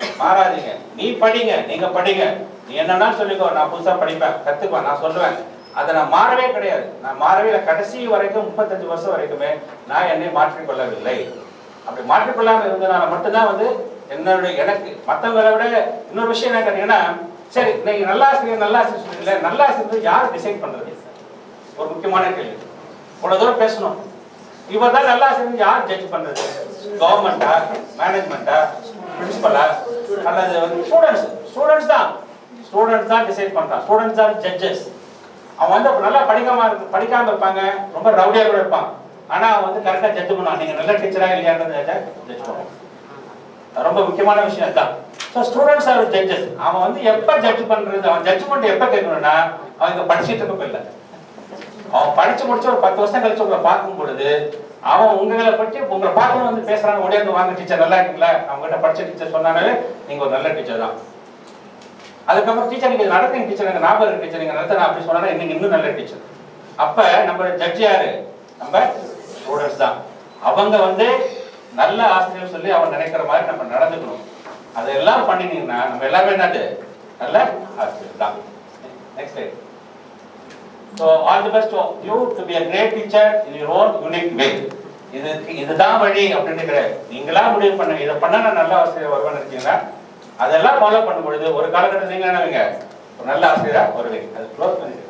மாறாதீங்க நீ படிங்க நீங்க படிங்க நீ என்னன்னா சொல்லிக்கோ நான் புதுசா படிப்பேன் கத்துப்பேன் நான் சொல்லுவேன் அதை நான் மாறவே கிடையாது நான் மாறவே இல்லை கடைசி வரைக்கும் முப்பத்தஞ்சு வருஷம் வரைக்குமே நான் என்னை மாற்றிக்கொள்ளவில்லை அப்படி மாற்றிக்கொள்ளாம இருந்தனால மட்டும்தான் வந்து என்னுடைய எனக்கு மற்றவங்களை விட இன்னொரு விஷயம் என்ன கேட்டீங்கன்னா சரி நீங்க நல்லா ஆசிரியர் நல்லா ஆசிரியர் சொல்றீங்களே நல்லா ஆசிரியர் யார் டிசைட் பண்றது ஒரு முக்கியமான கேள்வி இவ்வளவு தூரம் பேசணும் இவர் தான் நல்லா ஆசிரியர் யார் ஜட்ஜ் பண்றது கவர்மெண்டா மேனேஜ்மெண்டா பிரின்சிபலா அல்லது வந்து ஸ்டூடெண்ட்ஸ் ஸ்டூடெண்ட்ஸ் தான் ஸ்டூடெண்ட்ஸ் தான் டிசைட் பண்றான் ஸ்டூடெண்ட்ஸ் தான் ஜட்ஜஸ் அவன் வந்து அப்ப நல்லா படிக்காம இருக்கு படிக்காம இருப்பாங்க ரொம்ப ரவுடியா கூட இருப்பான் ஆனா அவன் வந்து கரெக்டா ஜட்ஜ் பண்ணுவான் நீங்க நல்ல டீச்சரா இல்லையான்றத ஜட்ஜ் பண்ணுவான் அது ரொம்ப முக்கியமான விஷயம் அதுதான் ஸோ ஸ்டூடெண்ட்ஸ் ஆர் ஜட்ஜஸ் அவன் வந்து எப்ப ஜட்ஜ் பண்றது அவன் ஜட்ஜ்மெண்ட் எப்ப கேட்கணும்னா அவன் இங்க படிச்சுட்டு இருக்க இல்லை அவன் படிச்சு முடிச்சு ஒரு பத்து வருஷம் கழிச்சு உங்களை பார்க்கும் பொழுது அவன் உங்களை பற்றி உங்களை பார்க்கணும் வந்து பேசுறாங்க ஓடியாந்து வாங்க டீச்சர் நல்லா இருக்கீங்களா அவங்க கிட்ட படிச்ச டீச்சர் சொன்னாலே நீங்க ஒரு நல்ல டீச்சர் தான் அதுக்கப்புறம் டீச்சர் நீங்க நடத்துங்க டீச்சர் எனக்கு ஞாபகம் இருக்கு டீச்சர் நீங்க நடத்தின அப்படி சொன்னா இன்னைக்கு இன்னும் நல்ல டீச்சர் அப்ப நம்ம ஜட்ஜ் யாரு நம்ம ஸ்டூடெண்ட்ஸ் தான் அவங்க வந்து நல்ல ஆசிரியர் சொல்லி அவன் நினைக்கிற மாதிரி நம்ம நடந்துக்கணும் அதெல்லாம் பண்ணினீங்கன்னா நம்ம எல்லாமே என்னது நல்ல ஆசிரியர் தான் next light So all the best to you to be a great teacher in your own unique way. இது இதுதான் வழி அப்படின்னு கிடையாது நீங்களா முடிவு பண்ணுங்க இதை பண்ண நான் நல்ல ஆசிரியர் வருவேன்னு இருக்கீங்களா அதெல்லாம் ஃபாலோ பண்ணும் பொழுது ஒரு காலகட்டத்தில் நீங்க என்னவீங்க ஒரு நல்ல ஆசிரியரா வருவீங்க அது க்ளோஸ் பண்ணிருக்கேன்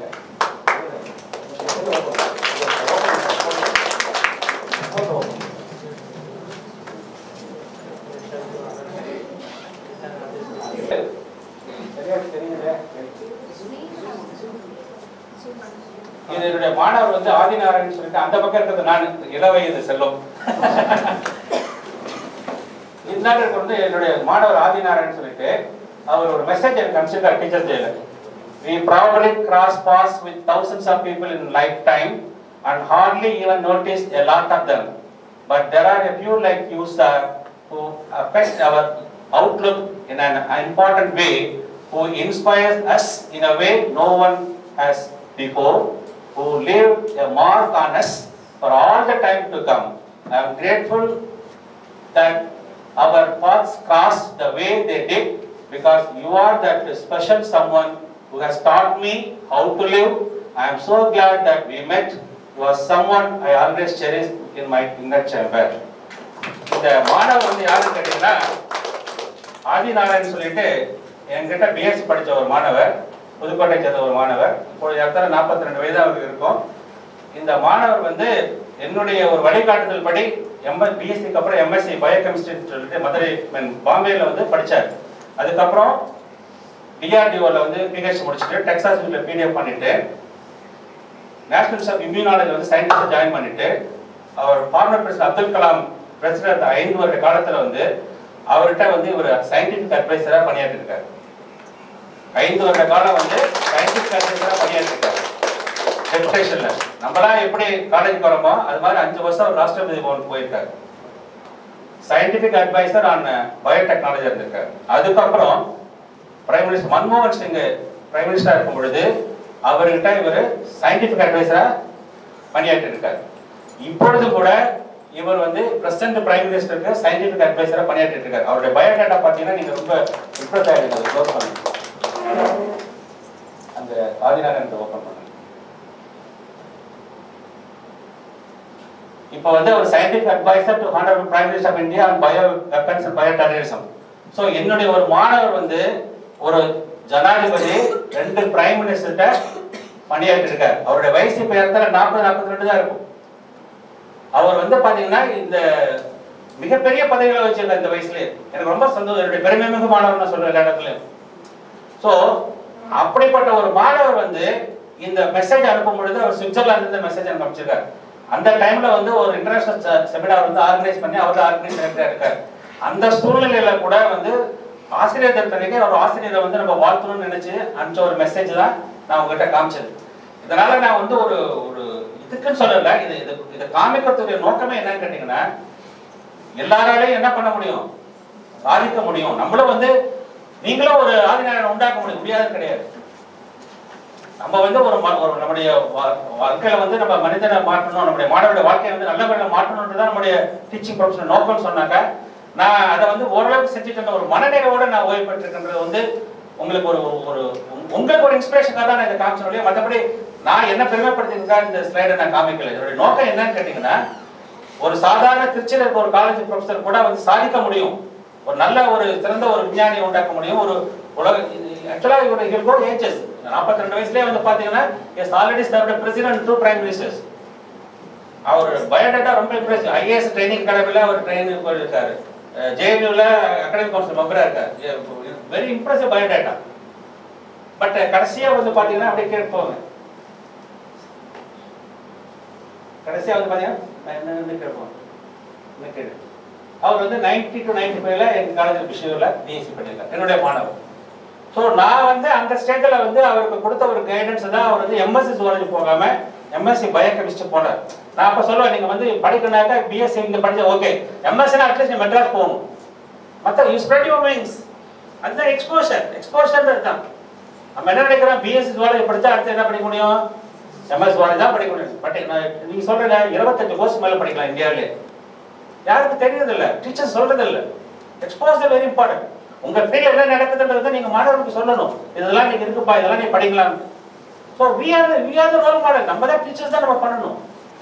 சரியா தெரியுது இது என்னுடைய மாணவர் வந்து ஆதிநாராயணன் சொல்லிட்டு அந்த பக்கம் இருக்கிறது நான் இளவயது செல்லும் இந்தாண்ட இருக்கிறது வந்து என்னுடைய மாணவர் ஆதிநாராயணன் சொல்லிட்டு அவர் ஒரு மெசேஜ் எனக்கு அனுப்பிச்சிருக்கார் டீச்சர் டேல We probably cross paths with thousands of people in lifetime and hardly even notice a lot of them. But there are a few like you, sir, who affect our outlook in an important way, who inspires us in a way no one has before, who leave a mark on us for all the time to come. I am grateful that our paths crossed the way they did because you are that special someone who has taught me how to live. I am so glad that we met. You are someone I always cherish in my inner chamber. இந்த மாணவர் வந்து யாருன்னு கேட்டீங்கன்னா ஆதிநாராயணன் சொல்லிட்டு என்கிட்ட BSc படிச்ச ஒரு மாணவர் புதுக்கோட்டை சேர்ந்த ஒரு மாணவர் இப்பொழுது எத்தனை நாற்பத்தி ரெண்டு வயது அவருக்கு இருக்கும் இந்த மாணவர் வந்து என்னுடைய ஒரு வழிகாட்டுதல் படி எம்எஸ் பிஎஸ்சிக்கு அப்புறம் எம்எஸ்சி பயோகெமிஸ்ட்ரி சொல்லிட்டு மதுரை மீன் பாம்பேல வந்து படிச்சார் அதுக்கப்புறம் டிஆர்டிஓல வந்து பிஹெச்டி முடிச்சுட்டு டெக்ஸாஸ் யூனிவர்சிட்டியில் பிடிஎஃப் பண்ணிட்டு நேஷனல் ஆஃப் இம்யூனாலஜி வந்து சயின்டிஸ்ட் ஜாயின் பண்ணிட்டு அவர் former president Abdul Kalam president ஐந்து வருட காலத்துல வந்து அவர்கிட்ட வந்து ஒரு சயின்டிபிக் அட்வைசரா பணியாற்றி இருக்காரு ஐந்து வருட காலம் வந்து சயின்டிபிக் அட்வைசரா பணியாற்றி இருக்காரு ரெப்டேஷன்ல நம்மளாம் எப்படி காலேஜ் போறோமோ அது மாதிரி அஞ்சு வருஷம் அவர் ராஷ்டிரபதி பவன் போயிருக்காரு சயின்டிபிக் அட்வைசர் ஆன் பயோடெக்னாலஜி இருந்திருக்காரு அதுக்கப்புறம் பிரைம் மினிஸ்டர் மன்மோகன் சிங் பிரைம் மினிஸ்டரா இருக்கும் பொழுது அவர்கிட்ட இவர் சயின்டிபிக் அட்வைசரா பணியாற்றி இருக்காரு இப்பொழுது கூட இவர் வந்து பிரசிடன்ட் பிரைம் மினிஸ்டருக்கு சயின்டிபிக் அட்வைசரா பணியாற்றி இருக்காரு அவருடைய பயோடேட்டா பார்த்தீங்கன்னா நீங்க ரொம்ப இம்ப்ரெஸ் ஆகிடுங்க க்ளோஸ் பண்ணுங்க அந்த ஆதிநாராயணத்தை ஓப்பன் பண்ணுங்க இப்போ வந்து ஒரு scientific adviser to honourable prime minister of India on bioweapons and bioterrorism so என்னுடைய ஒரு மாணவர் வந்து ஒரு ஜனாதிபதி ரெண்டு பிரைம் மினிஸ்டர்கிட்ட பணியாற்றி இருக்கார் அவருடைய வயசு இப்போ இடத்துல நாற்பது நாற்பத்தி ரெண்டு தான் இருக்கும் அவர் வந்து பாத்தீங்கன்னா இந்த மிகப்பெரிய பதவிகளை வச்சிருந்த இந்த வயசுலயே எனக்கு ரொம்ப சந்தோஷம் என்னுடைய பெருமை மிகு மாணவர் நான் சொல்றேன் எல்லா இடத்துலயும் ஸோ அப்படிப்பட்ட ஒரு மாணவர் வந்து இந்த மெசேஜ் அனுப்பும் பொழுது அவர் சுவிட்சர்லாந்து இந்த மெசேஜ் எனக்கு அமைச்சிருக்காரு அந்த டைம்ல வந்து ஒரு இன்டர்நேஷனல் செமினார் வந்து ஆர்கனைஸ் பண்ணி அவர் தான் ஆர்கனைஸ் இருக்காரு அந்த சூழ்நிலையில கூட வந்து ஆசிரியர் தினத்தன்னைக்கு ஒரு ஆசிரியரை வந்து நம்ம வாழ்த்தணும்னு நினைச்சு அனுப்பிச்ச ஒரு மெசேஜ் தான் நான் உங்ககிட்ட காமிச்சது இதனால நான் வந்து ஒரு ஒரு இதுக்குன்னு சொல்லல இது இது இதை காமிக்கிறதுடைய நோக்கமே என்னன்னு கேட்டீங்கன்னா எல்லாராலையும் என்ன பண்ண முடியும் சாதிக்க முடியும் நம்மளும் வந்து நீங்களும் ஒரு ஆதிநாயகனை உண்டாக்க முடியும் முடியாதுன்னு கிடையாது நம்ம வந்து ஒரு ம- ஒரு நம்முடைய வா- வாழ்க்கையில வந்து நம்ம மனிதனை மாற்றணும் நம்முடைய மாணவருடைய வாழ்க்கையை வந்து நல்ல வழியில மாற்றணுன்றது தான் நம்முடைய டீச்சிங் ப்ரொஃபஷன் நோக்கம்னு சொன்னாக்க நான் அதை வந்து ஓரளவுக்கு செஞ்சுட்டு இருந்த ஒரு மனநிறைவோட நான் ஓய்வு பெற்றிருக்கின்றது வந்து உங்களுக்கு ஒரு ஒரு- ஒரு உங்க- உங்களுக்கு ஒரு இன்ஸ்பிரேஷனாக தான் நான் இதை காமிச்சேன் இல்லையா மற்றபடி நான் என்ன பெருமைப்படுத்திருக்கா இந்த ஸ்லைடை நான் காமிக்கல இதோட நோக்கம் என்னன்னு கேட்டீங்கன்னா ஒரு சாதாரண திருச்சியில் இருக்க ஒரு காலேஜ் ப்ரொஃபசர் கூட வந்து சாதிக்க முடியும் ஒரு நல்ல ஒரு சிறந்த ஒரு விஞ்ஞானியை உண்டாக்க முடியும் ஒரு உலக ஆக்சுவலாக இவரோட ஹில் கோ ஏஜஸ் நாற்பத்தி ரெண்டு வயசுலேயே வந்து பார்த்தீங்கன்னா has already serve president two prime ministers அவர் பயோடேட்டா ரொம்ப இம்ப்ரெசிவ் ஐஏஎஸ் ட்ரைனிங் அகாடமியில் அவர் ட்ரைனிங் போயிருக்காரு ஜேஎன்யூவில் அகாடமிக் கவுன்சில் மெம்பராக இருக்கார் வெரி இம்ப்ரெசிவ் பயோடேட்டா பட் கடைசியாக வந்து பார்த்தீங்கன்னா அப்படியே கேட்போங்க கடைசியாக வந்து பார்த்தீங்கன்னா நான் என்ன வந்து கேட்போம் என்ன கேடு அவர் வந்து நைன்டி டு நைன்டி ஃபைவ்ல எங்கள் காலேஜில் பிஷூரில் பிஎஸ்சி பண்ணியிருக்கார் என்னுடைய மாணவர் ஸோ நான் வந்து அந்த ஸ்டேஜில் வந்து அவருக்கு கொடுத்த ஒரு கைடன்ஸ் தான் அவர் வந்து எம்எஸ்சி சுவாலஜி போகாம எம்எஸ்சி பயோகெமிஸ்ட்ரி போனார் நான் அப்போ சொல்லுவேன் நீங்கள் வந்து படிக்கணுனாக்கா பிஎஸ்சி இங்கே படிச்சா ஓகே எம்எஸ்சினா அட்லீஸ்ட் நீ மெட்ராஸ் போகணும் மற்ற யூ ஸ்ப்ரெட் யுவர் விங்ஸ் அதுதான் எக்ஸ்போஷர் எக்ஸ்போஷர்ன்றது தான் நம்ம என்ன நினைக்கிறோம் பிஎஸ்சி சுவாலஜி படித்தா அடுத்து என்ன படிக்க முடியும் எம்எஸ் சுவாலஜி தான் படிக்க முடியும் பட் நீங்கள் சொல்கிறீங்க இருபத்தஞ்சு கோர்ஸ் மேலே படிக்கலாம் இந்தியாவிலே யாருக்கு தெரியறது இல்ல டீச்சர் சொல்றது இல்ல எக்ஸ்போஸ் வெரி இம்பார்ட்டன்ட் உங்க ஃபீல்ட்ல என்ன நடக்குதுன்றதை நீங்க மாணவர்களுக்கு சொல்லணும் இதெல்லாம் நீங்க இருக்குப்பா இதெல்லாம் நீ படிக்கலாம் so we are we are role model நம்ம தான் டீச்சர்ஸ் தான் நம்ம பண்ணணும்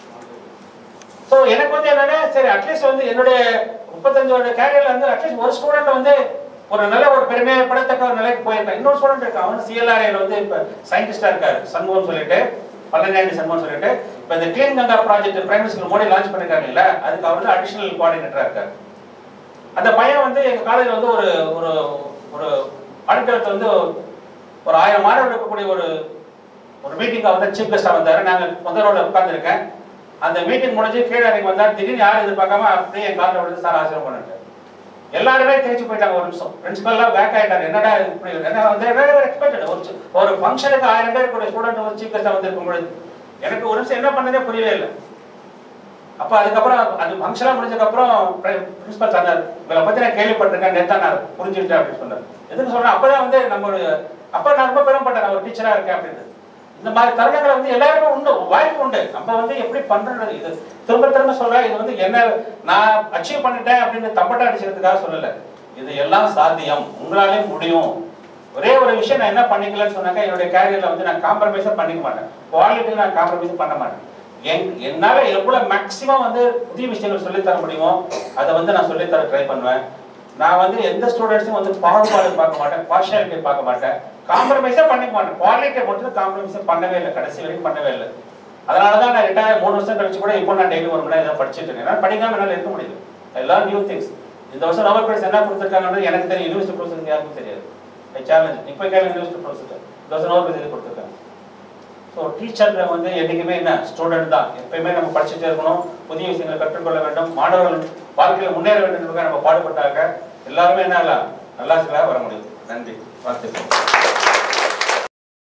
ஸோ எனக்கு வந்து என்னன்னா சரி அட்லீஸ்ட் வந்து என்னுடைய முப்பத்தஞ்சு வருட கேரியர்ல வந்து அட்லீஸ்ட் ஒரு ஸ்டூடெண்ட் வந்து ஒரு நல்ல ஒரு பெருமைப்படத்தக்க ஒரு நிலைக்கு போயிருக்கான் இன்னொரு ஸ்டூடெண்ட் இருக்கான் அவன் சிஎல்ஆர்ஐல வந்து இப்போ சயின்டிஸ்டா இருக்காரு சண்முகம் சொல்லிட்டு பழனியாண்டி சண்முகம் சொல்லிட்டு இப்போ இந்த clean Ganga project prime minister Modi launch பண்ணிருக்காங்க இல்ல அதுக்கு அவர் வந்து அடிஷனல் கோஆர்டினேட்டரா இருக்காரு அந்த பையன் வந்து எங்க காலேஜ்ல வந்து ஒரு ஒரு ஒரு ஆடிட்டோரியத்துல வந்து ஒரு ஆயிரம் மாணவர்கள் இருக்கக்கூடிய ஒரு ஒரு மீட்டிங் வந்து சீஃப் கெஸ்டா வந்தாரு நாங்க முதல் ரோல உட்கார்ந்துருக்கேன் அந்த மீட்டிங் முடிஞ்சு கீழே இறங்கி வந்தார் திடீர்னு யாரும் எதிர்பார்க்காம அப்படியே என் காலில் விழுந்து சார் ஆசிரியர் பண்ணிட்டு எல்லாருமே தேய்ச்சி போயிட்டாங்க ஒரு நிமிஷம் பிரின்சிபல் எல்லாம் பேக் ஆயிட்டாங்க என்னடா இது இப்படி என்ன வந்து எக்ஸ்பெக்டட் ஒரு சி- ஒரு ஃபங்க்ஷனுக்கு ஆயிரம் பேர் கூட ஸ்டூடெண்ட் ஒரு சீஃப் கெஸ்டா வந்திருக்கும் பொழுது எனக்கு ஒரு நிமிஷம் என்ன பண்ணதே புரியவே இல்லை அப்ப அதுக்கப்புறம் அது ஃபங்க்ஷனாக முடிஞ்சதுக்கப்புறம் பிரின்சிபல் சொன்னார் இவரை பத்தி நான் கேள்விப்பட்டிருக்கேன் நேத்தா நான் புரிஞ்சுக்கிட்டேன் அப்படின்னு சொன்னார் எதுக்கு சொல்றேன் அப்பதான் வந்து நம்மளுடைய அப்ப நான் ரொம்ப பெருமைப்பட்டேன் நான் ஒரு டீச்சரா இருக்கேன் அப்படின்னு இந்த மாதிரி தருணங்களை வந்து எல்லாருமே உண்டு வாய்ப்பு உண்டு நம்ம வந்து எப்படி பண்றது இது திரும்ப திரும்ப சொல்றேன் இது வந்து என்ன நான் அச்சீவ் பண்ணிட்டேன் அப்படின்னு தம்பட்டா அடிச்சுக்கிறதுக்காக சொல்லல இது எல்லாம் சாத்தியம் உங்களாலே முடியும் ஒரே ஒரு விஷயம் நான் என்ன பண்ணிக்கலன்னு சொன்னாக்கா என்னுடைய கேரியர்ல வந்து நான் காம்ப்ரமைஸா பண்ணிக்க மாட்டேன் குவாலிட்டியில் நான் காம்ப்ரமைஸ் பண்ண மாட்டேன் என் என்னால எவ்வளவு மேக்ஸிமம் வந்து புதிய விஷயங்கள் சொல்லித் தர முடியுமோ அதை வந்து நான் சொல்லித் தர ட்ரை பண்ணுவேன் நான் வந்து எந்த ஸ்டூடெண்ட்ஸையும் வந்து பாகுபாடு பார்க்க மாட்டேன் பார்ஷியாலிட்டி பார்க்க மாட்டேன் காம்ப்ரமைஸே பண்ணிக்க மாட்டேன் குவாலிட்டியை மட்டும் காம்ப்ரமைஸே பண்ணவே இல்லை கடைசி வரைக்கும் பண்ணவே இல்லை அதனால தான் நான் ரிட்டையர் மூணு வருஷம் கழிச்சு கூட இப்போ நான் டெய்லி ஒரு மணி நேரம் படிச்சுட்டு இருக்கேன் என்னால் படிக்காம என்னால் இருக்க முடியுது எல்லாம் நியூ திங்ஸ் இந்த வருஷம் நோபல் பிரைஸ் என்ன கொடுத்துருக்காங்கன்றது எனக்கு தெரியும் யூனிவர்சிட்டி ப்ரொஃபஸருக்கு யாருக்கும் தெரியாது சேலஞ்ச் இப்போ கேள்வி யூனிவர்சிட்டி ப்ரொஃபஸர் இந்த வருஷம் நோபல் பிரைஸ் கொடுத்துருக்காங்க ஸோ டீச்சர் வந்து என்றைக்குமே என்ன ஸ்டூடெண்ட் தான் எப்பயுமே நம்ம படிச்சுட்டே இருக்கணும் புதிய விஷயங்களை கற்றுக்கொள்ள வேண்டும் மாணவர்கள் வாழ்க்கையில் முன்னேற வேண்டும் என்பதை நம்ம பாடுபட்டாங்க எல்லாருமே என்ன நல்லா வர முடியும் நன்றி வாழ்த்துக்கள்